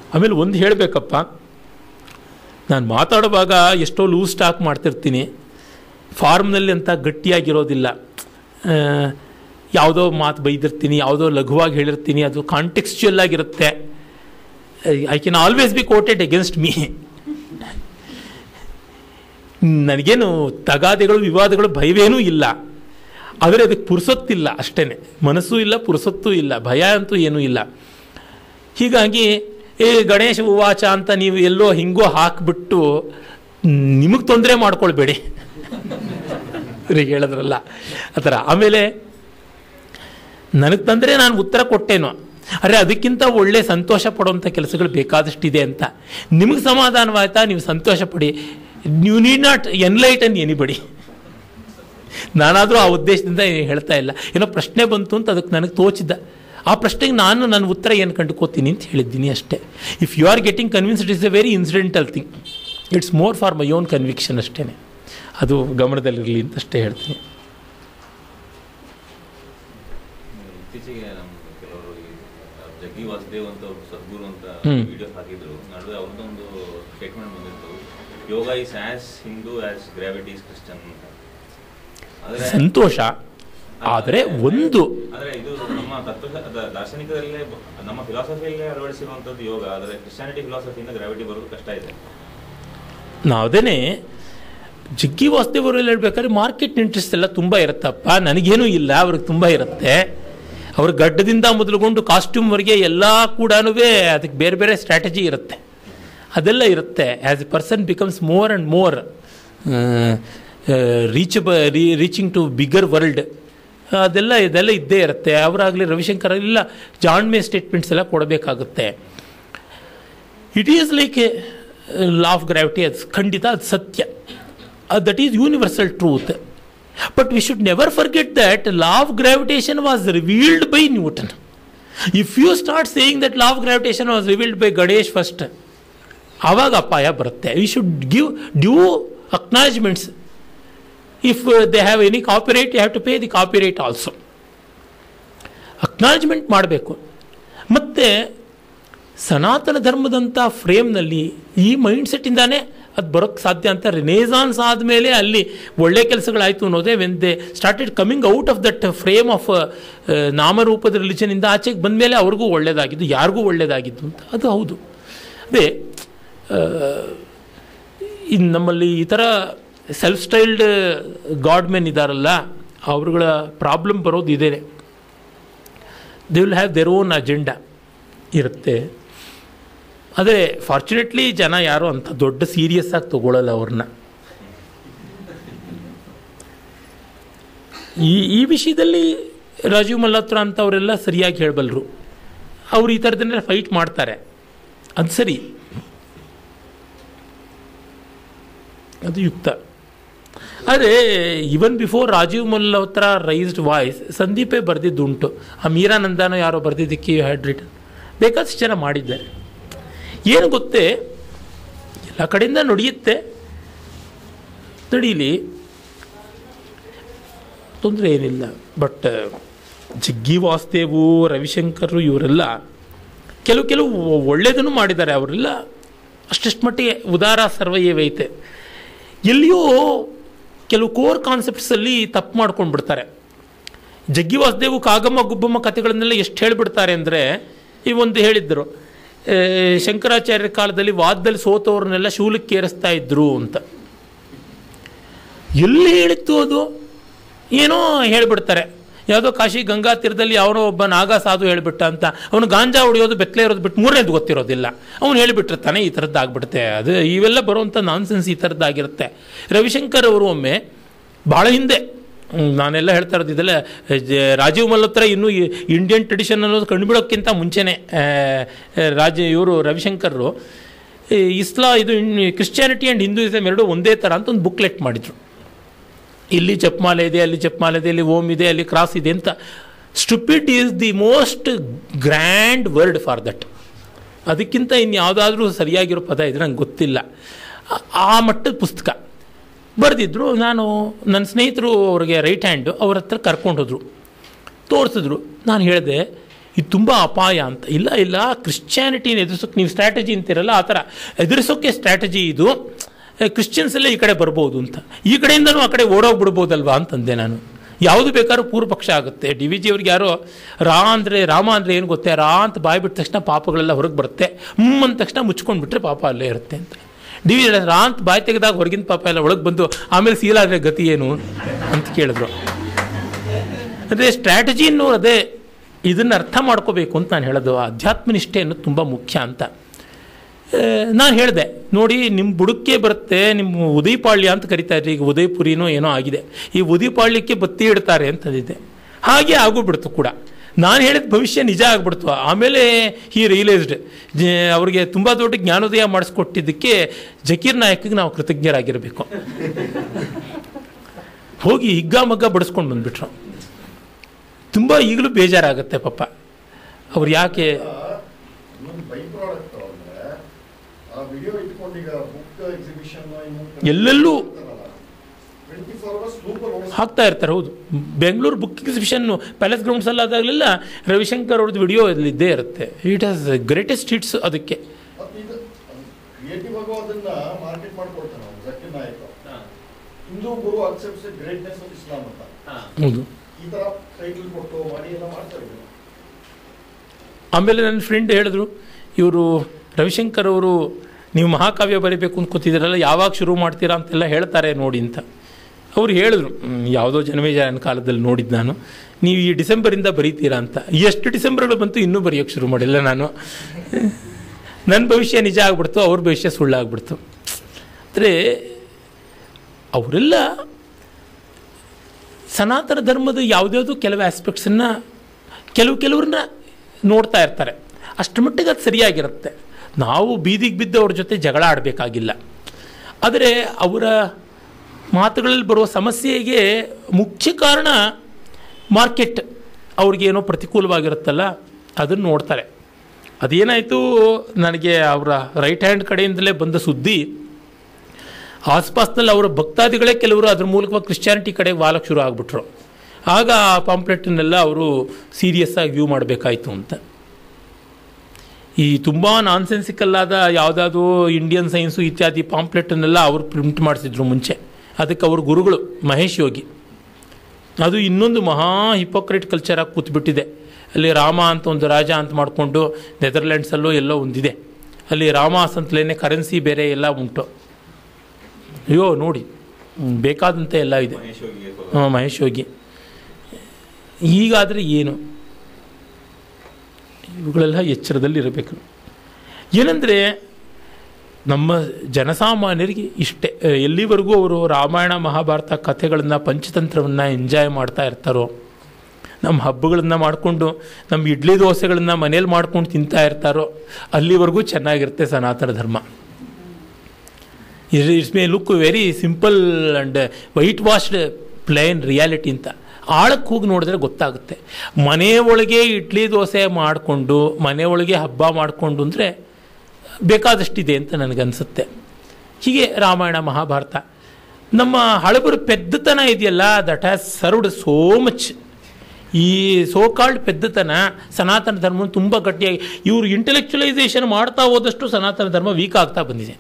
ಆಮೇಲೆ ಒಂದು ಹೇಳಬೇಕಪ್ಪ ನಾನು ಮಾತಾಡುವಾಗ ಎಷ್ಟೋ ಲೂಸ್ ಸ್ಟಾಕ್ ಮಾಡ್ತಿರ್ತೀನಿ ಫಾರ್ಮ್ನಲ್ಲಿ ಅಂತ ಗಟ್ಟಿಯಾಗಿರೋದಿಲ್ಲ ಆ, ಯಾವುದೋ ಮಾತು ಬೈದಿರ್ತೀನಿ ಯಾವುದೋ ಲಘುವಾಗಿ ಹೇಳಿರ್ತೀನಿ ಅದು ಕಾಂಟೆಕ್ಸ್ಚುಯಲ್ ಆಗಿರುತ್ತೆ I can always be quoted against me ನನಗೇನು ತಗಾದೆಗಳು ವಿವಾದಗಳು ಭಯವೇನೂ ಇಲ್ಲ ಆದರೆ ಅದಕ್ಕೆ ಪುರುಸೊತ್ತಿಲ್ಲ ಅಷ್ಟೇ ಮನಸ್ಸೂ ಇಲ್ಲ ಪುರುಸೊತ್ತೂ ಇಲ್ಲ ಭಯ ಅಂತೂ ಏನೂ ಇಲ್ಲ ಹೀಗಾಗಿ ಏ ಗಣೇಶ ಉವಾಚ ಅಂತ ನೀವು ಎಲ್ಲೋ ಹಿಂಗೋ ಹಾಕಿಬಿಟ್ಟು ನಿಮಗೆ ತೊಂದರೆ ಮಾಡ್ಕೊಳ್ಬೇಡಿ ಇವ್ರಿಗೆ ಹೇಳಿದ್ರಲ್ಲ ಆ ಥರ ಆಮೇಲೆ ನನಗೆ ತಂದರೆ ನಾನು ಉತ್ತರ ಕೊಟ್ಟೇನೋ ಅರೆ ಅದಕ್ಕಿಂತ ಒಳ್ಳೆ ಸಂತೋಷ ಪಡುವಂಥ ಕೆಲಸಗಳು ಬೇಕಾದಷ್ಟಿದೆ ಅಂತ ನಿಮಗೆ ಸಮಾಧಾನವಾಯ್ತಾ ನೀವು ಸಂತೋಷ ಪಡಿ ನೀವು ನೀಡ್ ನಾಟ್ ಎನ್ಲೈಟನ್ ಎನಿಬಡಿ ನಾನಾದರೂ ಆ ಉದ್ದೇಶದಿಂದ ಏನ್ ಹೇಳ್ತಾ ಇಲ್ಲ ಏನೋ ಪ್ರಶ್ನೆ ಬಂತು ಅಂತ ಅದಕ್ಕೆ ನನಗೆ ತೋಚಿದ್ದ ಆ ಪ್ರಶ್ನೆಗೆ ನಾನು ನನ್ನ ಉತ್ತರ ಏನು ಕಂಡುಕೋತೀನಿ ಅಂತ ಹೇಳಿದ್ದೀನಿ ಅಷ್ಟೇ if you are getting convince it is a very incidental thing it's more for my own conviction ಅಷ್ಟೇ ಅದು ಗಮನದಲ್ಲಿರಲಿ ಅಂತ ಅಷ್ಟೇ ಹೇಳ್ತೀನಿ ಇತ್ತೀಚೆಗೆ ನಮ್ಮ ಕೆಲವರು ಈ ಜಗ್ಗಿ ವಾಸುದೇವ್ ಅಂತ ಒಬ್ರು ಸದ್ಗುರು ಅಂತ ಹ್ಮ್. ವಿಡಿಯೋ ಹಾಕಿದ್ರು ನಡುವೆ ಅವ್ರದ್ದೊಂದು ಸ್ಟೇಟ್ಮೆಂಟ್ ಬಂದಿತ್ತು yoga is as Hindu as gravity is Christian ಅಂತ ಆದ್ರೆ ಸಂತೋಷ ಆದರೆ ಒಂದು ಆದ್ರೆ ಇದು ನಮ್ಮ ತತ್ವ ದ- ದಾರ್ಶನಿಕದಲ್ಲೇ ಬ- ನಮ್ಮ ಫಿಲಾಸಫಿಯಲ್ಲೇ ಅಳವಡಿಸಿರುವಂತದ್ದು ಯೋಗ ಆದರೆ ಕ್ರಿಶ್ಚಾನಿಟಿ ಫಿಲಾಸಫಿಯಿಂದ ಗ್ರಾವಿಟಿ ಬರೋದು ಕಷ್ಟ ಇದೆ ನಾವು ಅದೇನೆ ಜಗ್ಗಿ ವಾಸುದೇವರಲ್ಲಿ ಹೇಳ್ಬೇಕಾದ್ರೆ ಮಾರ್ಕೆಟ್ ಇಂಟ್ರೆಸ್ಟ್ ಎಲ್ಲ ತುಂಬ ಇರುತ್ತಪ್ಪ ನನಗೇನೂ ಇಲ್ಲ ಅವ್ರಿಗೆ ತುಂಬ ಇರುತ್ತೆ ಅವ್ರ ಗಡ್ಡದಿಂದ ಮೊದಲುಗೊಂಡು ಕಾಸ್ಟ್ಯೂಮ್ವರೆಗೆ ಎಲ್ಲ ಕೂಡ ಅದಕ್ಕೆ ಬೇರೆ ಬೇರೆ ಸ್ಟ್ರಾಟಜಿ ಇರುತ್ತೆ ಅದೆಲ್ಲ ಇರುತ್ತೆ as a person becomes more and more reach reaching to bigger world ಅದೆಲ್ಲ ಇದೆಲ್ಲ ಇದ್ದೇ ಇರುತ್ತೆ ಅವರಾಗಲಿ ರವಿಶಂಕರ್ ಇಲ್ಲ ಜಾಣ್ಮೆ ಸ್ಟೇಟ್ಮೆಂಟ್ಸ್ ಎಲ್ಲ ಕೊಡಬೇಕಾಗುತ್ತೆ it is like a law of gravity ಅದು ಖಂಡಿತ ಅದು ಸತ್ಯ that is universal truth but we should never forget that law of gravitation was revealed by Newton if you start saying that law of gravitation was revealed by Ganesh first ಆವಾಗ ಅಪಾಯ ಬರುತ್ತೆ we should give due acknowledgements if they have any copyright you have to pay the copyright also acknowledgement ಮಾಡಬೇಕು ಮತ್ತು ಸನಾತನ ಧರ್ಮದಂಥ ಫ್ರೇಮ್ನಲ್ಲಿ ಈ ಮೈಂಡ್ಸೆಟ್ಟಿಂದಾನೇ ಅದು ಬರೋಕ್ಕೆ ಸಾಧ್ಯ ಅಂತ ರಿನೇಸಾನ್ಸ್ ಆದಮೇಲೆ ಅಲ್ಲಿ ಒಳ್ಳೆ ಕೆಲಸಗಳಾಯಿತು ಅನ್ನೋದೇ when they started coming out of that frame of ನಾಮರೂಪದ ರಿಲಿಜನಿಂದ ಆಚೆಗೆ ಬಂದಮೇಲೆ ಅವ್ರಿಗೂ ಒಳ್ಳೆಯದಾಗಿದ್ದು ಯಾರಿಗೂ ಒಳ್ಳೆಯದಾಗಿದ್ದು ಅಂತ ಅದು ಹೌದು ಅದೇ ಇನ್ನು ನಮ್ಮಲ್ಲಿ ಈ ಥರ ಸೆಲ್ಫ್ ಸ್ಟೈಲ್ಡ್ ಗಾಡ್ ಮೆನ್ ಇದ್ದಾರಲ್ಲ ಅವ್ರುಗಳ ಪ್ರಾಬ್ಲಮ್ ಬರೋದು ಇದೇ they will have their own agenda ಇರುತ್ತೆ ಆದರೆ ಫಾರ್ಚುನೇಟ್ಲಿ ಜನ ಯಾರು ಅಂತ ದೊಡ್ಡ ಸೀರಿಯಸ್ ಆಗಿ ತಗೊಳ್ಳಲ್ಲ ಅವ್ರನ್ನ ಈ ಈ ವಿಷಯದಲ್ಲಿ ರಾಜೀವ್ ಮಲ್ಹೋತ್ರ ಅಂತವರೆಲ್ಲ ಸರಿಯಾಗಿ ಹೇಳಬಲ್ಲರು ಅವ್ರು ಈ ಥರದನ್ನೆಲ್ಲ ಫೈಟ್ ಮಾಡ್ತಾರೆ ಅದು ಸರಿ ಅದು ಯುಕ್ತ ಆದರೆ even before Rajiv Malhotra raised voice ಸಂದೀಪೇ ಬರೆದಿದ್ದುಂಟು ಆ ಮೀರಾನಂದನೋ ಯಾರೋ ಬರೆದಿದ್ದಕ್ಕೆ ಹ್ಯಾಡ್ ರಿಟನ್ ಬೇಕಾದಷ್ಟು ಜನ ಮಾಡಿದ್ದಾರೆ ಏನು ಗೊತ್ತೇ ಎಲ್ಲ ಕಡೆಯಿಂದ ನಡೆಯುತ್ತೆ ನಡೀಲಿ ತೊಂದರೆ ಏನಿಲ್ಲ ಬಟ್ ಜಗ್ಗಿ ವಾಸುದೇವು ರವಿಶಂಕರ್ ಇವರೆಲ್ಲ ಕೆಲವು ಕೆಲವು ಒಳ್ಳೆಯದನ್ನು ಮಾಡಿದ್ದಾರೆ ಅವರೆಲ್ಲ ಅಷ್ಟಷ್ಟು ಮಟ್ಟಿಗೆ ಉದಾರ ಸರ್ವೈವೈತೆ ಎಲ್ಲಿಯೋ ಕೆಲವು ಕೋರ್ ಕಾನ್ಸೆಪ್ಟ್ಸಲ್ಲಿ ತಪ್ಪು ಮಾಡ್ಕೊಂಡು ಬಿಡ್ತಾರೆ ಜಗ್ಗಿ ವಾಸುದೇವು ಕಾಗಮ್ಮ ಗುಬ್ಬಮ್ಮ ಕಥೆಗಳನ್ನೆಲ್ಲ ಎಷ್ಟು ಹೇಳಿಬಿಡ್ತಾರೆ ಅಂದರೆ ಈ ಒಂದು ಹೇಳಿದ್ದರು ಆ, ಶಂಕರಾಚಾರ್ಯರ ಕಾಲದಲ್ಲಿ ವಾದದಲ್ಲಿ ಸೋತವ್ರನ್ನೆಲ್ಲ ಶೂಲಕ್ಕೆ ಏರಿಸ್ತಾ ಇದ್ರು ಅಂತ ಎಲ್ಲಿ ಹೇಳಿತ್ತು ಅದು ಏನೋ ಹೇಳಿಬಿಡ್ತಾರೆ ಯಾವುದೋ ಕಾಶಿ ಗಂಗಾ ತೀರದಲ್ಲಿ ಯಾವನೋ ಒಬ್ಬ ನಾಗ ಸಾಧು ಹೇಳಿಬಿಟ್ಟ ಅಂತ ಅವನು ಗಾಂಜಾ ಹೊಡೆಯೋದು ಬೆತ್ತಲೆ ಇರೋದು ಬಿಟ್ಟು ಮೂರನೇದು ಗೊತ್ತಿರೋದಿಲ್ಲ ಅವನು ಹೇಳಿಬಿಟ್ಟಿರ್ತಾನೆ ಈ ಥರದ್ದು ಆಗ್ಬಿಡುತ್ತೆ ಅದು ಇವೆಲ್ಲ ಬರುವಂಥ ನಾನ್ಸೆನ್ಸ್ ಈ ಥರದ್ದಾಗಿರುತ್ತೆ ರವಿಶಂಕರ್ ಅವರು ಒಮ್ಮೆ ಭಾಳ ಹಿಂದೆ ಹ್ಮ್, ನಾನೆಲ್ಲ ಹೇಳ್ತಾ ಇರೋದು ಇದೆಲ್ಲ ಜ- ರಾಜೀವ್ ಮಲ್ಹೋತ್ರ ಇನ್ನೂ ಈ ಇಂಡಿಯನ್ ಟ್ರೆಡಿಷನ್ ಅನ್ನೋದು ಕಂಡುಬಿಡೋಕ್ಕಿಂತ ಮುಂಚೆನೇ ಆ, ರಾಜ ಇವರು ರವಿಶಂಕರ್ರು ಈ ಇಸ್ಲಾ ಇದು ಕ್ರಿಶ್ಚಿಯಾನಿಟಿ ಆ್ಯಂಡ್ ಹಿಂದೂಯಿಸಮ್ ಎರಡು ಒಂದೇ ಥರ ಅಂತ ಒಂದು ಬುಕ್ಲೆಟ್ ಮಾಡಿದರು ಇಲ್ಲಿ ಜಪಮಾಲೆ ಇದೆ ಅಲ್ಲಿ ಜಪಮಾಲೆ ಇದೆ ಇಲ್ಲಿ ಓಮ್ ಇದೆ ಅಲ್ಲಿ ಕ್ರಾಸ್ ಇದೆ ಅಂತ stupid is the most grand word for that ಅದಕ್ಕಿಂತ ಇನ್ನು ಯಾವುದಾದ್ರೂ ಸರಿಯಾಗಿರೋ ಪದ ಇದ್ರೆ ನಂಗೆ ಗೊತ್ತಿಲ್ಲ ಆ- ಆ ಮಟ್ಟದ ಪುಸ್ತಕ ಬರೆದಿದ್ರು ನಾನು ನನ್ನ ಸ್ನೇಹಿತರು ಅವ್ರಿಗೆ ರೈಟ್ ಹ್ಯಾಂಡು ಅವ್ರ ಹತ್ರ ಕರ್ಕೊಂಡು ಹೋದರು ತೋರಿಸಿದ್ರು ನಾನು ಹೇಳಿದೆ ಇದು ತುಂಬ ಅಪಾಯ ಅಂತ ಇಲ್ಲ ಇಲ್ಲ ಕ್ರಿಶ್ಚಿಯಾನಿಟಿನ ಎದುರಿಸೋಕೆ ನೀವು ಸ್ಟ್ರಾಟಜಿ ಅಂತಿರಲ್ಲ ಆ ಥರ ಎದುರಿಸೋಕ್ಕೆ ಸ್ಟ್ರಾಟಜಿ ಇದು ಕ್ರಿಶ್ಚಿಯನ್ಸ್ ಎಲ್ಲ ಈ ಕಡೆ ಬರ್ಬೋದು ಅಂತ ಈ ಕಡೆಯಿಂದನೂ ಆ ಕಡೆ ಓಡೋಗ್ಬಿಡ್ಬೋದಲ್ವಾ ಅಂತಂದೆ ನಾನು ಯಾವುದು ಬೇಕಾದ್ರೂ ಪೂರ್ವ ಪಕ್ಷ ಆಗುತ್ತೆ ಡಿ ವಿ ಜಿ ಅವ್ರಿಗೆ ಯಾರೋ ರಾ ಅಂದರೆ ರಾಮ ಅಂದರೆ ಏನು ಗೊತ್ತೇ ರಾ ಅಂತ ಬಾಯಿ ಬಿಟ್ಟ ತಕ್ಷಣ ಪಾಪಗಳೆಲ್ಲ ಹೊರಗೆ ಬರುತ್ತೆ ಹ್ಮ್ ಅಂದ ತಕ್ಷಣ ಮುಚ್ಕೊಂಡು ಬಿಟ್ರೆ ಪಾಪ ಅಲ್ಲೇ ಇರುತ್ತೆ ಅಂತ ಡಿ ವಿ ರಾ ಅಂತ ಬಾಯಿ ತೆಗೆದಾಗ ಹೊರಗಿನ ಪಾಪ ಎಲ್ಲ ಒಳಗೆ ಬಂದು ಆಮೇಲೆ ಸೀಲಾದರೆ ಗತಿ ಏನು ಅಂತ ಕೇಳಿದ್ರು ಅಂದರೆ ಸ್ಟ್ರಾಟಜಿ ಅನ್ನೋರು ಅದೇ ಇದನ್ನು ಅರ್ಥ ಮಾಡ್ಕೋಬೇಕು ಅಂತ ನಾನು ಹೇಳೋದು ಅಧ್ಯಾತ್ಮ ನಿಷ್ಠೆ ಅನ್ನೋದು ತುಂಬ ಮುಖ್ಯ ಅಂತ ನಾನು ಹೇಳಿದೆ ನೋಡಿ ನಿಮ್ಮ ಬುಡಕ್ಕೆ ಬರುತ್ತೆ ನಿಮ್ಮ ಉದಯಪಾಳ್ಯ ಅಂತ ಕರಿತಾ ಇದ್ರಿ ಈಗ ಉದಯಪುರಿನೋ ಏನೋ ಆಗಿದೆ ಈ ಉದಯಪಾಳ್ಯಕ್ಕೆ ಬತ್ತಿ ಇಡ್ತಾರೆ ಅಂತಂದಿದ್ದೆ ಹಾಗೆ ಆಗೋಗ್ಬಿಡ್ತು ಕೂಡ ನಾನು ಹೇಳಿದ ಭವಿಷ್ಯ ನಿಜ ಆಗ್ಬಿಡ್ತು ಆಮೇಲೆ ಈ ರಿಯಲೈಸ್ಡ್ ಅವ್ರಿಗೆ ತುಂಬ ದೊಡ್ಡ ಜ್ಞಾನೋದಯ ಮಾಡಿಸ್ಕೊಟ್ಟಿದ್ದಕ್ಕೆ ಜಕೀರ್ ನಾಯಕಿಗೆ ನಾವು ಕೃತಜ್ಞರಾಗಿರಬೇಕು ಹೋಗಿ ಹಿಗ್ಗಾಮಗ್ಗ ಬಡಿಸ್ಕೊಂಡು ಬಂದ್ಬಿಟ್ರು ತುಂಬ ಈಗಲೂ ಬೇಜಾರಾಗುತ್ತೆ ಪಾಪ ಅವ್ರು ಯಾಕೆ ಇನ್ನೊಂದು ಬೈ ಪ್ರಾಡಕ್ಟ್ ಅಂದ್ರೆ ಆ ವಿಡಿಯೋ ಇಟ್ಕೊಂಡು ಈಗ ಬುಕ್ ಎಕ್ಸಿಬಿಷನ್ ಎಲ್ಲೆಲ್ಲೂ ಟ್ವೆಂಟಿ ಫೋರ್ ಅವರ್ಸ್ ಲೂಪಲ್ಲಿ ಓಡಿಸ್ತಾರೆ ಹಾಕ್ತಾ ಇರ್ತಾರೆ ಹೌದು ಬೆಂಗಳೂರು ಬುಕ್ ಎಕ್ಸಿಬಿಷನ್ ಪ್ಯಾಲೇಸ್ ಗ್ರೌಂಡ್ಸಲ್ಲಿ ಆದಾಗಲೆಲ್ಲ ರವಿಶಂಕರ್ ಅವ್ರದ್ದು ವಿಡಿಯೋ ಅಲ್ಲಿ ಇದ್ದೇ ಇರುತ್ತೆ ಇಟ್ ಆಸ್ ಗ್ರೇಟೆಸ್ಟ್ ಹಿಟ್ಸ್ ಅದಕ್ಕೆ ಮತ್ತೆ ಇದು ಕ್ರಿಯೇಟಿವ್ ಆಗು ಅದನ್ನ ಮಾರ್ಕೆಟ್ ಮಾಡ್ಕೊಡ್ತಾನೆ ಅವ್ನು Zakir Naik Hindu guru accepts greatness of Islam ಅಂತ ಹೌದು ಈ ತರ ಟೈಟಲ್ ಕೊಟ್ಟು ಮಾಡಿ ಎಲ್ಲ ಮಾಡ್ತಾರೆ ಇವ್ರು. ಆಮೇಲೆ ನನ್ನ ಫ್ರೆಂಡ್ ಹೇಳಿದ್ರು ಇವರು ರವಿಶಂಕರ್ ಅವರು ನೀವು ಮಹಾಕಾವ್ಯ ಬರೀಬೇಕು ಅಂತ ಕೂತಿದ್ದೀರಲ್ಲ ಯಾವಾಗ ಶುರು ಮಾಡ್ತೀರಾ ಅಂತೆಲ್ಲ ಹೇಳ್ತಾರೆ ನೋಡಿ ಅಂತ ಅವ್ರು ಹೇಳಿದ್ರು "ಹ್ಮ್, ಯಾವುದೋ ಜನಮೇಜಯನ ಕಾಲದಲ್ಲಿ ನೋಡಿದ್ದು ನಾನು ನೀವು ಈ ಡಿಸೆಂಬರಿಂದ ಬರೀತೀರಾ ಅಂತ ಎಷ್ಟು ಡಿಸೆಂಬರ್ಗಳು ಬಂತು ಇನ್ನೂ ಬರೆಯೋಕ್ಕೆ ಶುರು ಮಾಡಿಲ್ಲ ನಾನು ನನ್ನ ಭವಿಷ್ಯ ನಿಜ ಆಗ್ಬಿಡ್ತು ಅವ್ರ ಭವಿಷ್ಯ ಸುಳ್ಳಾಗ್ಬಿಡ್ತು ಅಂದರೆ ಅವರೆಲ್ಲ ಸನಾತನ ಧರ್ಮದ ಯಾವುದ್ಯಾವುದೋ ಕೆಲವು ಆಸ್ಪೆಕ್ಟ್ಸನ್ನು ಕೆಲವು ಕೆಲವ್ರನ್ನ ನೋಡ್ತಾ ಇರ್ತಾರೆ ಅಷ್ಟು ಮಟ್ಟಿಗೆ ಅದು ಸರಿಯಾಗಿರುತ್ತೆ ನಾವು ಬೀದಿಗೆ ಬಿದ್ದು ಅವ್ರ ಜೊತೆ ಜಗಳ ಆಡಬೇಕಾಗಿಲ್ಲ ಆದರೆ ಅವರ ಮಾತುಗಳಲ್ಲಿ ಬರುವ ಸಮಸ್ಯೆಗೆ ಮುಖ್ಯ ಕಾರಣ ಮಾರ್ಕೆಟ್ ಅವ್ರಿಗೇನೋ ಪ್ರತಿಕೂಲವಾಗಿರುತ್ತಲ್ಲ ಅದನ್ನು ನೋಡ್ತಾರೆ ಅದೇನಾಯಿತು ನನಗೆ ಅವರ ರೈಟ್ ಹ್ಯಾಂಡ್ ಕಡೆಯಿಂದಲೇ ಬಂದ ಸುದ್ದಿ ಆಸ್ಪಾಸ್ನಲ್ಲಿ ಅವರ ಭಕ್ತಾದಿಗಳೇ ಕೆಲವರು ಅದ್ರ ಮೂಲಕ ಕ್ರಿಶ್ಚಿಯಾನಿಟಿ ಕಡೆಗೆ ವಾಲಕ್ಕೆ ಶುರು ಆಗಿಬಿಟ್ರು ಆಗ ಆ ಪಾಂಪ್ಲೆಟನ್ನೆಲ್ಲ ಅವರು ಸೀರಿಯಸ್ ಆಗಿ ವ್ಯೂ ಮಾಡಬೇಕಾಯ್ತು ಅಂತ ಈ ತುಂಬ ನಾನ್ಸೆನ್ಸಿಕಲ್ಲಾದ ಯಾವುದಾದ್ರು ಇಂಡಿಯನ್ ಸೈನ್ಸು ಇತ್ಯಾದಿ ಪಾಂಪ್ಲೆಟನ್ನೆಲ್ಲ ಅವರು ಪ್ರಿಂಟ್ ಮಾಡಿಸಿದ್ರು ಮುಂಚೆ ಅದಕ್ಕೆ ಅವ್ರ ಗುರುಗಳು ಮಹೇಶ್ ಯೋಗಿ ಅದು ಇನ್ನೊಂದು ಮಹಾ ಹಿಪೋಕ್ರೇಟ್ ಕಲ್ಚರಾಗಿ ಕೂತ್ಬಿಟ್ಟಿದೆ ಅಲ್ಲಿ ರಾಮ ಅಂತ ಒಂದು ರಾಜ ಅಂತ ಮಾಡಿಕೊಂಡು ನೆದರ್ಲ್ಯಾಂಡ್ಸಲ್ಲೋ ಎಲ್ಲೋ ಒಂದಿದೆ ಅಲ್ಲಿ ರಾಮಾಸ್ ಅಂತಲೇ ಕರೆನ್ಸಿ ಬೇರೆ ಎಲ್ಲ ಉಂಟು ಅಯ್ಯೋ ನೋಡಿ ಹ್ಮ್, ಬೇಕಾದಂತೆ ಎಲ್ಲ ಇದೆ ಮಹೇಶ್ ಯೋಗಿಗೆ ಸ್ವಲ್ಪ ಹಾಂ ಮಹೇಶ್ ಯೋಗಿ ಈಗಾದರೆ ಏನು ಇವುಗಳೆಲ್ಲ ಎಚ್ಚರದಲ್ಲಿ ಇರಬೇಕು ಏನಂದರೆ ನಮ್ಮ ಜನಸಾಮಾನ್ಯರಿಗೆ ಇಷ್ಟೇ ಅಹ್, ಎಲ್ಲಿವರೆಗೂ ಅವರು ರಾಮಾಯಣ ಮಹಾಭಾರತ ಕಥೆಗಳನ್ನು ಪಂಚತಂತ್ರವನ್ನು ಎಂಜಾಯ್ ಮಾಡ್ತಾ ಇರ್ತಾರೋ ನಮ್ಮ ಹಬ್ಬಗಳನ್ನು ಮಾಡಿಕೊಂಡು ನಮ್ಮ ಇಡ್ಲಿ ದೋಸೆಗಳನ್ನು ಮನೇಲಿ ಮಾಡ್ಕೊಂಡು ತಿಂತಾ ಇರ್ತಾರೋ ಅಲ್ಲಿವರೆಗೂ ಚೆನ್ನಾಗಿರುತ್ತೆ Sanatana Dharma it's may look very simple and whitewashed plain reality ಅಂತ ಆಳಕ್ಕೆ ಹೋಗಿ ನೋಡಿದ್ರೆ ಗೊತ್ತಾಗುತ್ತೆ ಮನೆ ಒಳಗೆ ಇಡ್ಲಿ ದೋಸೆ ಮಾಡಿಕೊಂಡು ಮನೆ ಒಳಗೆ ಹಬ್ಬ ಮಾಡಿಕೊಂಡು ಅಂದರೆ ಬೇಕಾದಷ್ಟಿದೆ ಅಂತ ನನಗನ್ಸುತ್ತೆ ಹೀಗೆ ರಾಮಾಯಣ ಮಹಾಭಾರತ ನಮ್ಮ ಹಳಬರು ಪೆದ್ದತನ ಇದೆಯಲ್ಲ that has served so much ಈ ಸೋ ಕಾಲ್ಡ್ ಪೆದ್ದತನ ಸನಾತನ ಧರ್ಮ ತುಂಬ ಗಟ್ಟಿಯಾಗಿ ಇವರು ಇಂಟೆಲೆಕ್ಚುಲೈಸೇಷನ್ ಮಾಡ್ತಾ ಹೋದಷ್ಟು ಸನಾತನ ಧರ್ಮ ವೀಕ್ ಆಗ್ತಾ ಬಂದಿದೆ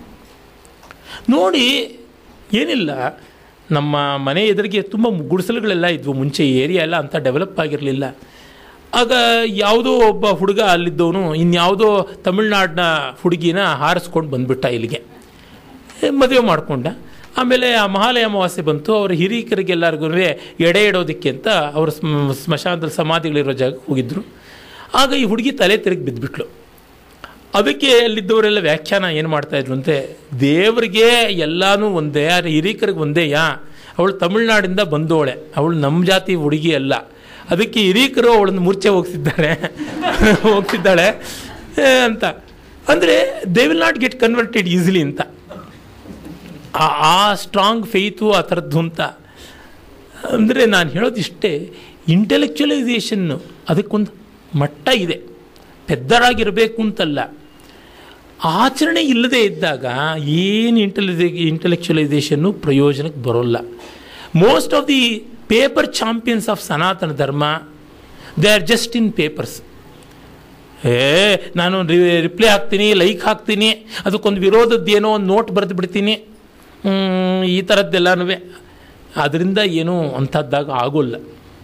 ನೋಡಿ ಏನಿಲ್ಲ ನಮ್ಮ ಮನೆ ಎದುರಿಗೆ ತುಂಬ ಗುಡಿಸಲುಗಳೆಲ್ಲ ಇದ್ವು ಮುಂಚೆ ಈ ಏರಿಯಾ ಎಲ್ಲ ಅಂತ ಡೆವಲಪ್ ಆಗಿರಲಿಲ್ಲ ಆಗ ಯಾವುದೋ ಒಬ್ಬ ಹುಡುಗ ಅಲ್ಲಿದ್ದವನು ಇನ್ಯಾವುದೋ ತಮಿಳ್ನಾಡಿನ ಹುಡುಗಿನ ಹಾರಿಸ್ಕೊಂಡು ಬಂದ್ಬಿಟ್ಟ ಇಲ್ಲಿಗೆ ಮದುವೆ ಮಾಡಿಕೊಂಡ ಆಮೇಲೆ ಆ ಮಹಾಲಯ ಅಮಾವಾಸ್ಯೆ ಬಂತು ಅವರ ಹಿರಿಕರಿಗೆಲ್ಲರಿಗೂ ಎಡೆ ಇಡೋದಕ್ಕೆ ಅಂತ ಅವರು ಸ್ಮ- ಸ್ಮಶಾನದಲ್ಲಿ ಸಮಾಧಿಗಳಿರೋ ಜಾಗಕ್ಕೆ ಹೋಗಿದ್ದರು ಆಗ ಈ ಹುಡುಗಿ ತಲೆ ತಿರುಗಿ ಬಿದ್ದುಬಿಟ್ಲು ಅದಕ್ಕೆ ಅಲ್ಲಿದ್ದವರೆಲ್ಲ ವ್ಯಾಖ್ಯಾನ ಏನು ಮಾಡ್ತಾಯಿದ್ರು ಅಂತೆ ದೇವರಿಗೆ ಎಲ್ಲನೂ ಒಂದೇ ಆದರೆ ಹಿರೀಕರಿಗೆ ಒಂದೇಯಾ ಅವಳು ತಮಿಳ್ನಾಡಿಂದ ಬಂದವಳೆ ಅವಳು ನಮ್ಮ ಜಾತಿ ಹುಡುಗಿ ಅಲ್ಲ ಅದಕ್ಕೆ ಹಿರೀಕರು ಅವಳನ್ನು ಮೂರ್ಛೆ ಹೋಗ್ತಿದ್ದಾರೆ ಹೋಗ್ತಿದ್ದಾಳೆ ಏ, ಅಂತ ಅಂದರೆ they will not get converted easily ಅಂತ ಆ- ಆ ಸ್ಟ್ರಾಂಗ್ ಫೇತು ಆ ಥರದ್ದು ಅಂತ ಅಂದರೆ ನಾನು ಹೇಳೋದಿಷ್ಟೇ ಇಂಟೆಲೆಕ್ಚುಲೈಸೇಷನ್ನು ಅದಕ್ಕೊಂದು ಮಟ್ಟ ಇದೆ ಪೆದ್ದರಾಗಿರಬೇಕು ಅಂತಲ್ಲ ಆಚರಣೆ ಇಲ್ಲದೆ ಇದ್ದಾಗ ಏನು ಇಂಟೆಲಿ ಇಂಟೆಲೆಕ್ಚುಲೈಸೇಷನ್ನು ಪ್ರಯೋಜನಕ್ಕೆ ಬರೋಲ್ಲ most of the paper champions of Sanatana Dharma they are just in papers ಏ ನಾನು ರಿಪ್ಲೈ ಹಾಕ್ತೀನಿ ಲೈಕ್ ಹಾಕ್ತೀನಿ ಅದಕ್ಕೊಂದು ವಿರೋಧದ್ದು ಏನೋ ಒಂದು ನೋಟ್ ಬರೆದು ಬಿಡ್ತೀನಿ ಹ್ಮ್, ಈ ಥರದ್ದೆಲ್ಲನೂ ಅದರಿಂದ ಏನೂ ಅಂಥದ್ದಾಗ ಆಗೋಲ್ಲ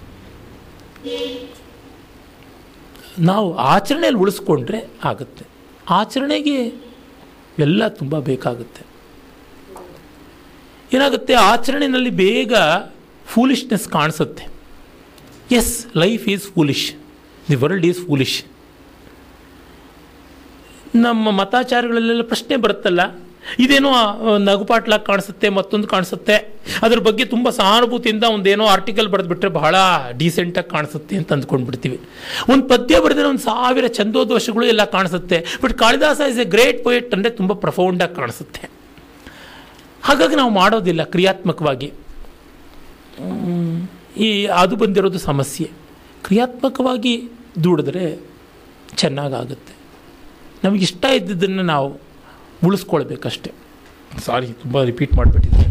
ನಾವು ಆಚರಣೆಯಲ್ಲಿ ಉಳಿಸ್ಕೊಂಡ್ರೆ ಆಗುತ್ತೆ ಆಚರಣೆಗೆ ಎಲ್ಲ ತುಂಬ ಬೇಕಾಗುತ್ತೆ ಏನಾಗುತ್ತೆ ಆಚರಣೆಯಲ್ಲಿ ಬೇಗ ಫೂಲಿಶ್ನೆಸ್ ಕಾಣಿಸುತ್ತೆ yes life is foolish the world is foolish ನಮ್ಮ ಮತಾಚಾರಗಳಲ್ಲೆಲ್ಲ ಪ್ರಶ್ನೆ ಬರುತ್ತಲ್ಲ ಇದೇನೋ ಆ, ನಗುಪಾಟ್ಲಾಗಿ ಕಾಣಿಸುತ್ತೆ ಮತ್ತೊಂದು ಕಾಣಿಸುತ್ತೆ ಅದ್ರ ಬಗ್ಗೆ ತುಂಬ ಸಹಾನುಭೂತಿಯಿಂದ ಒಂದೇನೋ ಆರ್ಟಿಕಲ್ ಬರೆದ್ಬಿಟ್ರೆ ಬಹಳ ಡೀಸೆಂಟಾಗಿ ಕಾಣಿಸುತ್ತೆ ಅಂತ ಅಂದ್ಕೊಂಡ್ಬಿಡ್ತೀವಿ ಒಂದು ಪದ್ಯ ಬರೆದ್ರೆ ಒಂದು ಸಾವಿರ ಛಂದೋದೋಷಗಳು ಎಲ್ಲ ಕಾಣಿಸುತ್ತೆ but Kalidasa is a great poet ಅಂದರೆ ತುಂಬ ಪ್ರಫೌಂಡಾಗಿ ಕಾಣಿಸುತ್ತೆ ಹಾಗಾಗಿ ನಾವು ಮಾಡೋದಿಲ್ಲ ಕ್ರಿಯಾತ್ಮಕವಾಗಿ ಹ್ಮ್, ಈ ಅದು ಬಂದಿರೋದು ಸಮಸ್ಯೆ ಕ್ರಿಯಾತ್ಮಕವಾಗಿ ದುಡಿದ್ರೆ ಚೆನ್ನಾಗಾಗುತ್ತೆ ನಮಗೆ ಇಷ್ಟ ಇದ್ದಿದ್ದನ್ನು ನಾವು ಉಳಿಸ್ಕೊಳ್ಬೇಕಷ್ಟೆ ಸಾರಿ ತುಂಬ ರಿಪೀಟ್ ಮಾಡಿಬಿಟ್ಟಿದ್ದೆ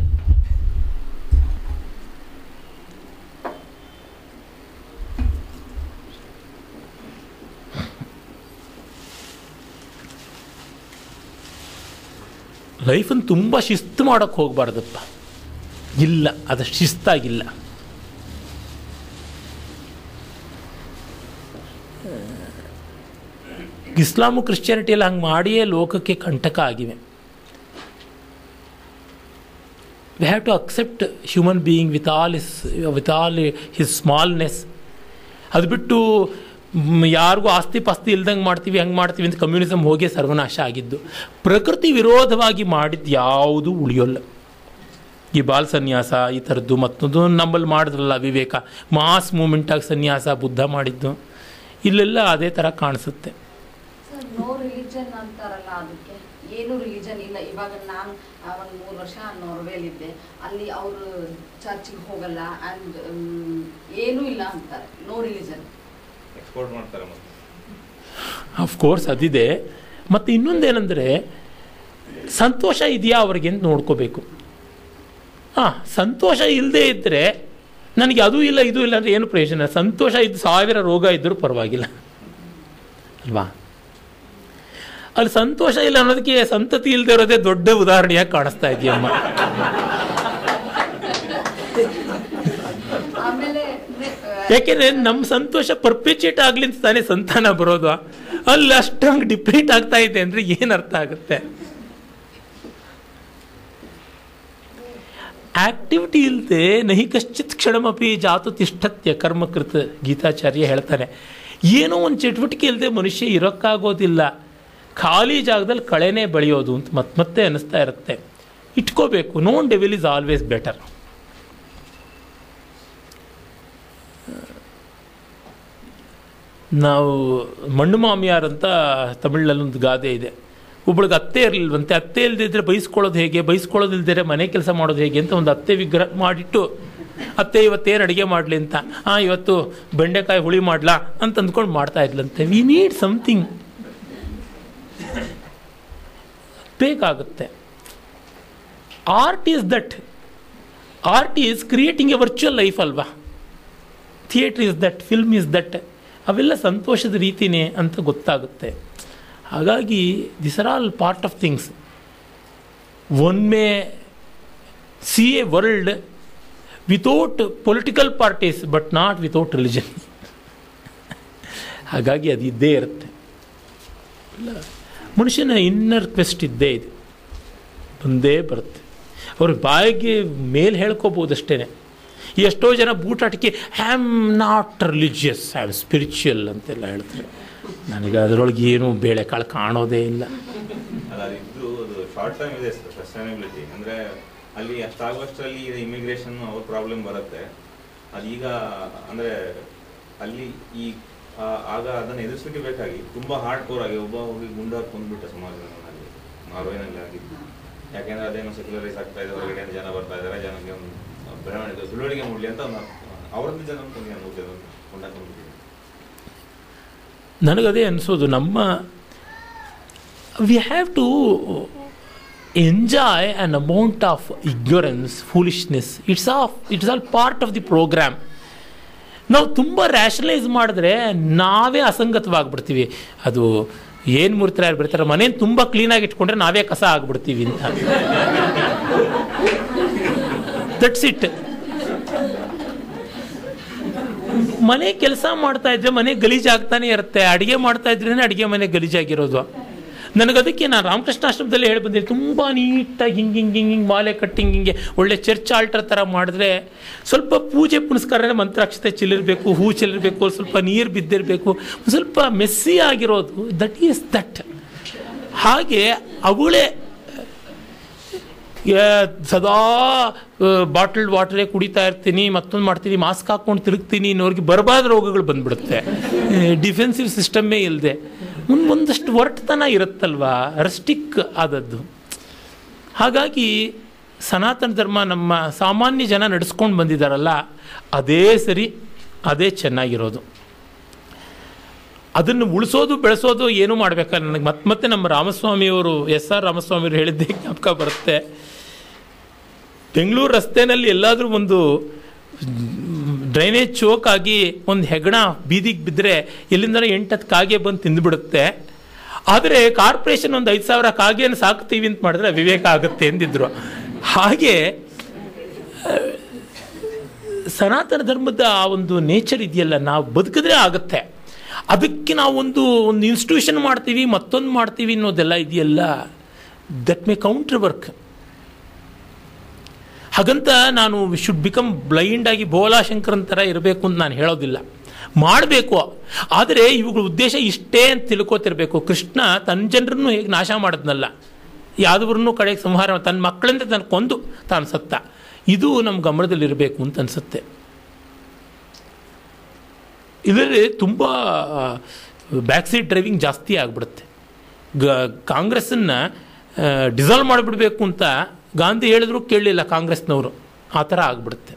ಲೈಫನ್ನು ತುಂಬ ಶಿಸ್ತು ಮಾಡೋಕ್ಕೆ ಹೋಗಬಾರ್ದಪ್ಪ ಇಲ್ಲ ಅದಷ್ಟು ಶಿಸ್ತಾಗಿಲ್ಲ ಇಸ್ಲಾಮು ಕ್ರಿಶ್ಚಿಯಾನಿಟಿಯಲ್ಲಿ ಹಂಗೆ ಮಾಡಿಯೇ ಲೋಕಕ್ಕೆ ಕಂಟಕ ಆಗಿವೆ we have to accept human being with all is with all his smallness ಅದು ಬಿಟ್ಟು ಮ್, ಯಾರಿಗೂ ಆಸ್ತಿ ಪಾಸ್ತಿ ಇಲ್ದಂಗೆ ಮಾಡ್ತೀವಿ ಹಂಗೆ ಮಾಡ್ತೀವಿ ಅಂತ ಕಮ್ಯುನಿಸಮ್ ಹೋಗಿ ಸರ್ವನಾಶ ಆಗಿದ್ದು ಪ್ರಕೃತಿ ವಿರೋಧವಾಗಿ ಮಾಡಿದ್ದು ಯಾವುದೂ ಉಳಿಯೋಲ್ಲ ಈ ಬಾಲ್ ಸನ್ಯಾಸ ಈ ಥರದ್ದು ಮತ್ತೊಂದು ನಮ್ಮಲ್ಲಿ ಮಾಡಿದ್ರಲ್ಲ ವಿವೇಕ ಮಾಸ್ ಮೂಮೆಂಟಾಗಿ ಸನ್ಯಾಸ ಬುದ್ಧ ಮಾಡಿದ್ದು ಇಲ್ಲೆಲ್ಲ ಅದೇ ಥರ ಕಾಣಿಸುತ್ತೆ ಸರ್ ನೋ ರಿಲಿಜನ್ ಅಂತಾರಲ್ಲ ಅದಕ್ಕೆ ಏನು ರಿಲಿಜನ್ ಇಲ್ಲ ಇವಾಗ ನಾನು ಒಂದು ಮೂರು ವರ್ಷ ನಾರ್ವೇಲಿದ್ದೆ ಅಲ್ಲಿ ಅವರು ಚರ್ಚಿಗೆ ಹೋಗಲ್ಲ ಆ್ಯಂಡ್ ಏನೂ ಇಲ್ಲ ಅಂತಾರೆ ನೋ ರಿಲಿಜನ್ ಎಕ್ಸ್ಪೋರ್ಟ್ ಮಾಡ್ತಾರೆ ಮತ್ತೆ ಅಫ್ಕೋರ್ಸ್ ಅದಿದೆ ಮತ್ತು ಇನ್ನೊಂದೇನೆಂದರೆ ಸಂತೋಷ ಇದೆಯಾ ಅವ್ರಿಗೆ ಅಂತ ನೋಡ್ಕೋಬೇಕು ಹಾಂ ಸಂತೋಷ ಇಲ್ಲದೆ ಇದ್ದರೆ ನನಗೆ ಅದು ಇಲ್ಲ ಇದು ಇಲ್ಲ ಅಂದರೆ ಏನು ಪ್ರಯೋಜನ ಸಂತೋಷ ಇದ್ದು ಸಾವಿರ ರೋಗ ಇದ್ದರೂ ಪರವಾಗಿಲ್ಲ ಅಲ್ವಾ ಅಲ್ಲಿ ಸಂತೋಷ ಇಲ್ಲ ಅನ್ನೋದಕ್ಕೆ ಸಂತತಿ ಇಲ್ಲದೆ ಇರೋದೇ ದೊಡ್ಡ ಉದಾಹರಣೆಯಾಗಿ ಕಾಣಿಸ್ತಾ ಇದೆಯಮ್ಮ ಆಮೇಲೆ ಯಾಕೆಂದ್ರೆ ನಮ್ಮ ಸಂತೋಷ ಪರ್ಪೆಚುಯೇಟ್ ಆಗ್ಲಿ ಅಂತ ತಾನೇ ಸಂತಾನ ಬರೋದು ಅಲ್ಲಿ ಅಷ್ಟಂಗೆ ಡಿಪ್ಲೀಟ್ ಆಗ್ತಾ ಇದೆ ಅಂದ್ರೆ ಏನು ಅರ್ಥ ಆಗುತ್ತೆ ಆಕ್ಟಿವಿಟಿ ಇಲ್ಲದೆ ನಹಿ ಕಶ್ಚಿತ್ ಕ್ಷಣಮಪಿ ಜಾತು ತಿಷ್ಠತ್ಯ ಕರ್ಮಕೃತ ಗೀತಾಚಾರ್ಯ ಹೇಳ್ತಾರೆ ಏನೋ ಒಂದು ಚಟುವಟಿಕೆ ಇಲ್ಲದೆ ಮನುಷ್ಯ ಇರೋಕ್ಕಾಗೋದಿಲ್ಲ ಖಾಲಿ ಜಾಗದಲ್ಲಿ ಕಳೆನೇ ಬೆಳೆಯೋದು ಅಂತ ಮತ್ತೆ ಮತ್ತೆ ಅನಿಸ್ತಾ ಇರುತ್ತೆ ಇಟ್ಕೋಬೇಕು known devil is always better ನಾವು ಮಣ್ಣು ಮಾಮಿಯಾರ್ ಅಂತ ತಮಿಳಲ್ಲಿ ಒಂದು ಗಾದೆ ಇದೆ ಒಬ್ಳಿಗೆ ಅತ್ತೆ ಇರಲಿಲ್ವಂತೆ ಅತ್ತೆ ಇಲ್ದಿದ್ರೆ ಬೈಸ್ಕೊಳ್ಳೋದು ಹೇಗೆ ಬೈಸ್ಕೊಳ್ಳೋದಿಲ್ದಿದ್ರೆ ಮನೆ ಕೆಲಸ ಮಾಡೋದು ಹೇಗೆ ಅಂತ ಒಂದು ಅತ್ತೆ ವಿಗ್ರಹ ಮಾಡಿಟ್ಟು ಅತ್ತೆ ಇವತ್ತೇನು ಅಡುಗೆ ಮಾಡಲಿ ಅಂತ ಹಾಂ ಇವತ್ತು ಬೆಂಡೆಕಾಯಿ ಹುಳಿ ಮಾಡ್ಲಾ ಅಂತ ಅಂದ್ಕೊಂಡು ಮಾಡ್ತಾ ಇದ್ಲಂತೆ ವಿ ನೀಡ್ ಸಮಥಿಂಗ್ ಬೇಕಾಗುತ್ತೆ art is that art is creating a virtual life ಅಲ್ವಾ theatre is that film is that ಅವೆಲ್ಲ ಸಂತೋಷದ ರೀತಿನೇ ಅಂತ ಗೊತ್ತಾಗುತ್ತೆ ಹಾಗಾಗಿ this are all part of things one may see a world without political parties but not without religion ಹಾಗಾಗಿ ಅದು ಇದ್ದೇ ಇರುತ್ತೆ ಇಲ್ಲ ಮನುಷ್ಯನ ಇನ್ನರ್ ಕ್ವೆಸ್ಟ್ ಇದ್ದೇ ಇದೆ ಬಂದೇ ಬರುತ್ತೆ ಅವ್ರ ಬಾಯಿಗೆ ಮೇಲೆ ಹೇಳ್ಕೋಬೋದು ಅಷ್ಟೇ ಎಷ್ಟೋ ಜನ ಬೂಟಾಟಿಕೆ I am not religious I am spiritual ಅಂತೆಲ್ಲ ಹೇಳ್ತಾರೆ ನನಗೆ ಅದರೊಳಗೆ ಏನೂ ಬೇಳೆಕಾಳು ಕಾಣೋದೇ ಇಲ್ಲ ಅಲ್ಲ ಅದಿದ್ದು ಅದು ಶಾರ್ಟ್ ಟೈಮ್ ಇದೆ ಸಸ್ಟೈನಬಿಲಿಟಿ ಅಂದ್ರೆ ಅಲ್ಲಿ ಅಷ್ಟಾಗುವಷ್ಟರಲ್ಲಿ ಇಮಿಗ್ರೇಷನ್ ಅವ್ರ ಪ್ರಾಬ್ಲಮ್ ಬರುತ್ತೆ ಅದೀಗ ಅಂದ್ರೆ ಅಲ್ಲಿ ಈ ಆ, ಆಗ ಅದನ್ನ ಎದುರಿಸಲಿಕ್ಕೆ ಬೇಕಾಗಿ ತುಂಬಾ ಹಾರ್ಡ್ ಕೋರ್ ಆಗಿ ಒಬ್ಬ ಹೋಗಿ ಗುಂಡ ಕೊಂದ್ಬಿಟ್ಟ ಸಮಾಜದಲ್ಲಿ ನಾರ್ವೇನಲ್ಲಿ ಆಗಿದ್ದು ಯಾಕೆಂದ್ರೆ ಅದೇನೋ ಸೆಕ್ಯುಲರೈಸ್ ಆಗ್ತಾ ಇದೆ ಹೊರಗಡೆ ಜನ ಬರ್ತಾ ಇದ್ದಾರೆ ಜನಕ್ಕೆ ಒಂದು ಬೆಳವಣಿಗೆ ತಿಳುವಳಿಕೆ ಮೂಡಲಿ ಅಂತ ಒಂದು ಅವರದ್ದು ಜನ ಕೊಂದಿಗೆ ಮೂರು ಜನ ಗುಂಡ ಕೊಂದ್ಬಿಟ್ಟಿದೆ ನನಗದೇ ಅನಿಸೋದು ನಮ್ಮ we have to enjoy an amount of ignorance foolishness it's of it's all part of the programme ನಾವು ತುಂಬ ರ್ಯಾಷನಲೈಸ್ ಮಾಡಿದ್ರೆ ನಾವೇ ಅಸಂಗತವಾಗ್ಬಿಡ್ತೀವಿ ಅದು ಏನು ಮೂರ್ತಿ ಯಾರು ಬರ್ತಾರೆ ಮನೇನ ತುಂಬ ಕ್ಲೀನಾಗಿ ಇಟ್ಕೊಂಡ್ರೆ ನಾವೇ ಕಸ ಆಗ್ಬಿಡ್ತೀವಿ ಅಂತ ದಟ್ಸ್ ಇಟ್ ಮನೆ ಕೆಲಸ ಮಾಡ್ತಾ ಇದ್ರೆ ಮನೆ ಗಲೀಜಾಗ್ತಾನೆ ಇರುತ್ತೆ ಅಡುಗೆ ಮಾಡ್ತಾ ಇದ್ರೇನೆ ಅಡುಗೆ ಮನೆ ಗಲೀಜಾಗಿರೋದು ನನಗದಕ್ಕೆ ನಾನು ರಾಮಕೃಷ್ಣ ಆಶ್ರಮದಲ್ಲಿ ಹೇಳಿ ಬಂದಿದ್ದೆ ತುಂಬ ನೀಟಾಗಿ ಹಿಂಗೆ ಹಿಂಗೆ ಹಿಂಗೆ ಹಿಂಗೆ ಮಾಲೆ ಕಟ್ಟಿ ಹಿಂಗೆ ಹಿಂಗೆ ಒಳ್ಳೆ ಚರ್ಚ್ ಆಲ್ಟರ್ ಥರ ಮಾಡಿದ್ರೆ ಸ್ವಲ್ಪ ಪೂಜೆ ಪುನಸ್ಕಾರ ಮಂತ್ರಾಕ್ಷತೆ ಚೆಲ್ಲಿರಬೇಕು ಹೂ ಚೆಲ್ಲಿರಬೇಕು ಸ್ವಲ್ಪ ನೀರು ಬಿದ್ದಿರಬೇಕು ಸ್ವಲ್ಪ ಮೆಸ್ಸಿ ಆಗಿರೋದು ದಟ್ ಈಸ್ ದಟ್ ಹಾಗೆ ಅವಳೇ ಯಾ- ಸದಾ ಬಾಟಲ್ಡ್ ವಾಟರೇ ಕುಡಿತಾ ಇರ್ತೀನಿ ಮತ್ತೊಂದು ಮಾಡ್ತೀನಿ ಮಾಸ್ಕ್ ಹಾಕ್ಕೊಂಡು ತಿರುಗ್ತೀನಿ ಇನ್ನೋರ್ಗೆ ಬರಬಾದ ರೋಗಗಳು ಬಂದ್ಬಿಡುತ್ತೆ ಡಿಫೆನ್ಸಿವ್ ಸಿಸ್ಟಮ್ಮೇ ಇಲ್ಲದೆ ಒಂದು ಒಂದಷ್ಟು ಒರಟುತನ ಇರುತ್ತಲ್ವಾ ರಸ್ಟಿಕ್ ಆದದ್ದು ಹಾಗಾಗಿ ಸನಾತನ ಧರ್ಮ ನಮ್ಮ ಸಾಮಾನ್ಯ ಜನ ನಡೆಸ್ಕೊಂಡು ಬಂದಿದ್ದಾರಲ್ಲ ಅದೇ ಸರಿ ಅದೇ ಚೆನ್ನಾಗಿರೋದು ಅದನ್ನು ಉಳಿಸೋದು ಬೆಳೆಸೋದು ಏನು ಮಾಡಬೇಕಲ್ಲ ನನಗೆ ಮತ್ತೆ ಮತ್ತೆ ನಮ್ಮ ರಾಮಸ್ವಾಮಿಯವರು ಎಸ್ ಆರ್ ರಾಮಸ್ವಾಮಿಯವರು ಹೇಳಿದ್ದೇ ಜ್ಞಾಪಕ ಬರುತ್ತೆ ಬೆಂಗಳೂರು ರಸ್ತೆನಲ್ಲಿ ಎಲ್ಲಾದರೂ ಒಂದು ಡ್ರೈನೇಜ್ ಚೋಕ್ ಆಗಿ ಒಂದು ಹೆಗಣ ಬೀದಿಗೆ ಬಿದ್ದರೆ ಎಲ್ಲಿಂದ ಎಂಟತ್ತು ಕಾಗೆ ಬಂದು ತಿಂದುಬಿಡುತ್ತೆ ಆದರೆ ಕಾರ್ಪೊರೇಷನ್ ಒಂದು ಐದು ಸಾವಿರ ಕಾಗೆಯನ್ನು ಸಾಕ್ತೀವಿ ಅಂತ ಮಾಡಿದ್ರೆ ವಿವೇಕ ಆಗುತ್ತೆ ಎಂದಿದ್ರು ಹಾಗೆ ಆ, ಸನಾತನ ಧರ್ಮದ ಆ ಒಂದು ನೇಚರ್ ಇದೆಯಲ್ಲ ನಾವು ಬದುಕಿದ್ರೆ ಆಗುತ್ತೆ ಅದಕ್ಕೆ ನಾವು ಒಂದು ಒಂದು ಇನ್ಸ್ಟಿಟ್ಯೂಷನ್ ಮಾಡ್ತೀವಿ ಮತ್ತೊಂದು ಮಾಡ್ತೀವಿ ಅನ್ನೋದೆಲ್ಲ ಇದೆಯಲ್ಲ ದಟ್ ಮೇ ಕೌಂಟರ್ ವರ್ಕ್ ಹಾಗಂತ ನಾನು ಶುಡ್ ಬಿಕಮ್ ಬ್ಲೈಂಡ್ ಆಗಿ ಭೋಲಾಶಂಕರನ್ ಥರ ಇರಬೇಕು ಅಂತ ನಾನು ಹೇಳೋದಿಲ್ಲ ಮಾಡಬೇಕು ಆದರೆ ಇವುಗಳ ಉದ್ದೇಶ ಇಷ್ಟೇ ಅಂತ ತಿಳ್ಕೊತಿರ್ಬೇಕು ಕೃಷ್ಣ ತನ್ನ ಜನರನ್ನು ಹೇಗೆ ನಾಶ ಮಾಡಿದ್ನಲ್ಲ ಯಾವ್ದವ್ರನ್ನೂ ಕಡೆಗೆ ಸಂಹಾರ ತನ್ನ ಮಕ್ಕಳಿಂದ ತನ್ನ ಕೊಂದು ತಾನು ಸತ್ತ ಇದು ನಮ್ಮ ಗಮನದಲ್ಲಿರಬೇಕು ಅಂತ ಅನಿಸುತ್ತೆ ಇದರಲ್ಲಿ ತುಂಬ ಬ್ಯಾಕ್ ಸೈಡ್ ಡ್ರೈವಿಂಗ್ ಜಾಸ್ತಿ ಆಗಿಬಿಡುತ್ತೆ ಗ ಕಾಂಗ್ರೆಸ್ಸನ್ನು ಡಿಸಾಲ್ವ್ ಮಾಡಿಬಿಡ್ಬೇಕು ಅಂತ ಗಾಂಧಿ ಹೇಳಿದ್ರು ಕೇಳಲಿಲ್ಲ ಕಾಂಗ್ರೆಸ್ನವರು ಆ ಥರ ಆಗ್ಬಿಡುತ್ತೆ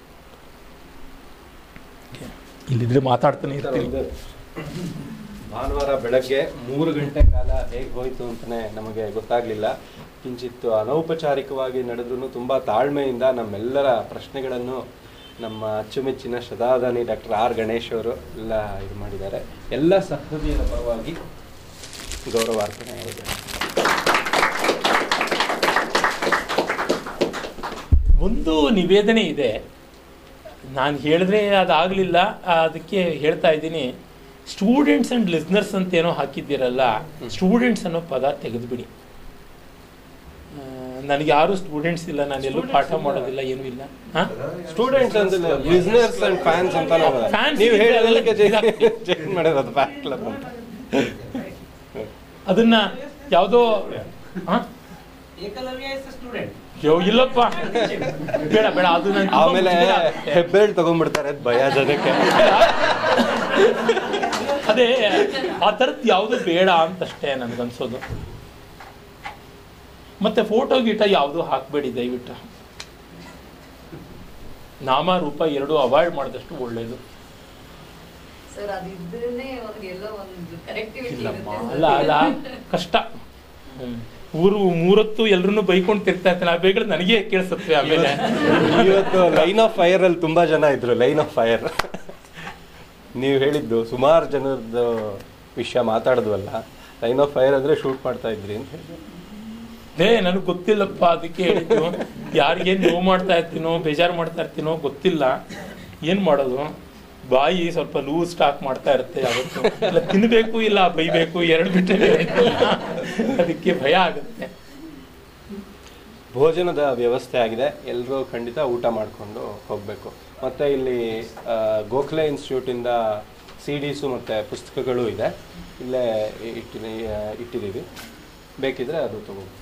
ಇಲ್ಲಿದ್ರೆ ಮಾತಾಡ್ತಾನೆ ಇರ್ತೀನಿ ಭಾನುವಾರ ಬೆಳಗ್ಗೆ ಮೂರು ಗಂಟೆ ಕಾಲ ಹೇಗೆ ಹೋಯಿತು ಅಂತಲೇ ನಮಗೆ ಗೊತ್ತಾಗಲಿಲ್ಲ ಕಿಂಚಿತ್ತು ಅನೌಪಚಾರಿಕವಾಗಿ ನಡೆದ್ರೂ ತುಂಬ ತಾಳ್ಮೆಯಿಂದ ನಮ್ಮೆಲ್ಲರ ಪ್ರಶ್ನೆಗಳನ್ನು ನಮ್ಮ ಅಚ್ಚುಮೆಚ್ಚಿನ ಶತಾಧಾನಿ ಡಾಕ್ಟರ್ ಆರ್ ಗಣೇಶ್ ಅವರು ಎಲ್ಲ ಇದು ಮಾಡಿದ್ದಾರೆ ಎಲ್ಲ ಸಹೃದಯರ ಪರವಾಗಿ ಗೌರವಾರ್ಪಣೆ ಆಗಿದೆ ಒಂದು ನಿವೇದನೆ ಇದೆ ನಾನು ಹೇಳಿದ್ರೆ ಅದಾಗಲಿಲ್ಲ ಅದಕ್ಕೆ ಹೇಳ್ತಾ ಇದ್ದೀನಿ ಸ್ಟೂಡೆಂಟ್ಸ್ ಆ್ಯಂಡ್ ಲಿಸ್ನರ್ಸ್ ಅಂತ ಏನೋ ಹಾಕಿದ್ದೀರಲ್ಲ ಸ್ಟೂಡೆಂಟ್ಸ್ ಅನ್ನೋ ಪದ ತೆಗೆದುಬಿಡಿ ಆ, ನನಗೆ ಯಾರು ಸ್ಟೂಡೆಂಟ್ಸ್ ಇಲ್ಲ ನಾನು ಎಲ್ಲೂ ಪಾಠ ಮಾಡೋದಿಲ್ಲ ಏನೂ ಇಲ್ಲ ಹಾಂ ಸ್ಟೂಡೆಂಟ್ಸ್ ಅಂತ ಲಿಸ್ನರ್ಸ್ ಅಂಡ್ ಫ್ಯಾನ್ಸ್ ಅಂತ Fans ನೀವು ಇದೆ, ಹೇಳಿದಕ್ಕೆ ಅದೆಲ್ಲ ಚೇಂಜ್ ಮಾಡಿರೋದು ಫ್ಯಾನ್ ಕ್ಲಬ್ ಅಂತ ಅದನ್ನ ಯಾವುದೋ ಹಾಂ ಏಕಲವ್ಯ ಇಸ್ ಸ್ಟೂಡೆಂಟ್ ಯೋ ಇಲ್ಲಪ್ಪ ಬೇಡ ಬೇಡ ಅದು ನಂಗೆ ತುಂಬಾ ಆಮೇಲೆ ಮುಜುಗರ ಆಗುತ್ತೆ. ಹೆಬ್ಬೆರಳು ತಗೊಂಡ್ಬಿಡ್ತಾರೆ ಅದ್ ಭಯ ಜನಕ್ಕೆ ಅದೇ ಆ ಥರದ್ದು ಯಾವುದು ಬೇಡ ಅಂತಷ್ಟೇ ನನಗನ್ಸೋದು ಮತ್ತೆ ಫೋಟೋ ಗೀಟ ಯಾವುದು ಹಾಕಬೇಡಿ ದಯವಿಟ್ಟು ನಾಮ ರೂಪ ಎರಡು ಅವಾಯ್ಡ್ ಮಾಡಿದಷ್ಟು ಒಳ್ಳೇದು ಸರ್ ಅದಿದ್ರೇನೆ ಅವ್ರಿಗೆ ಎಲ್ಲೋ ಒಂದು ಕನೆಕ್ಟಿವಿಟಿ ಇಲ್ಲಮ್ಮ ಅಲ್ಲ ಅಲ್ಲ ಕಷ್ಟ ಹ್ಮ್. ಊರು ಮೂರತ್ತು ಎಲ್ರನ್ನೂ ಬೈಕೊಂಡು ತಿರ್ತಾ ಇರ್ತಾನೆ ಆ ಬೇಗ ನನಗೆ ಕೇಳಿಸುತ್ತೆ ಆಮೇಲೆ ಇವತ್ತು ಲೈನ್ ಆಫ್ ಫೈರ್ ಅಲ್ಲಿ ತುಂಬಾ ಜನ ಇದ್ರು ಲೈನ್ ಆಫ್ ಫೈರ್ ನೀವು ಹೇಳಿದ್ದು ಸುಮಾರು ಜನರದ್ದು ವಿಷಯ ಮಾತಾಡಿದ್ವಲ್ಲ ಲೈನ್ ಆಫ್ ಫೈರ್ ಅಂದ್ರೆ ಶೂಟ್ ಮಾಡ್ತಾ ಇದ್ರಿ ಅಂತ ಹೇಳಿ ಏ ನನಗೆ ಗೊತ್ತಿಲ್ಲಪ್ಪ ಅದಕ್ಕೆ ಹೇಳಿದ್ದು ಯಾರಿಗೇನು ನೋವು ಮಾಡ್ತಾ ಇರ್ತೀನೋ ಬೇಜಾರು ಮಾಡ್ತಾ ಇರ್ತೀನೋ ಗೊತ್ತಿಲ್ಲ ಏನು ಮಾಡೋದು ಬಾಯಿ ಸ್ವಲ್ಪ ಲೂಸ್ ಸ್ಟಾಕ್ ಮಾಡ್ತಾ ಇರುತ್ತೆ ಯಾವತ್ತು ಇಲ್ಲ ತಿನ್ಬೇಕು ಇಲ್ಲ ಬೈಬೇಕು ಎರಡು ಬಿಟ್ಟರೆ ಅದಕ್ಕೆ ಭಯ ಆಗುತ್ತೆ ಭೋಜನದ ವ್ಯವಸ್ಥೆ ಆಗಿದೆ ಎಲ್ಲರೂ ಖಂಡಿತ ಊಟ ಮಾಡಿಕೊಂಡು ಹೋಗಬೇಕು ಮತ್ತು ಇಲ್ಲಿ ಆ, ಗೋಖಲೆ ಇನ್ಸ್ಟಿಟ್ಯೂಟಿಂದ ಸಿ ಡಿಸು ಮತ್ತು ಪುಸ್ತಕಗಳು ಇದೆ ಇಲ್ಲೇ ಇಟ್ಟಿ ಇಟ್ಟಿದ್ದೀವಿ ಬೇಕಿದ್ರೆ ಅದು ತಗೋ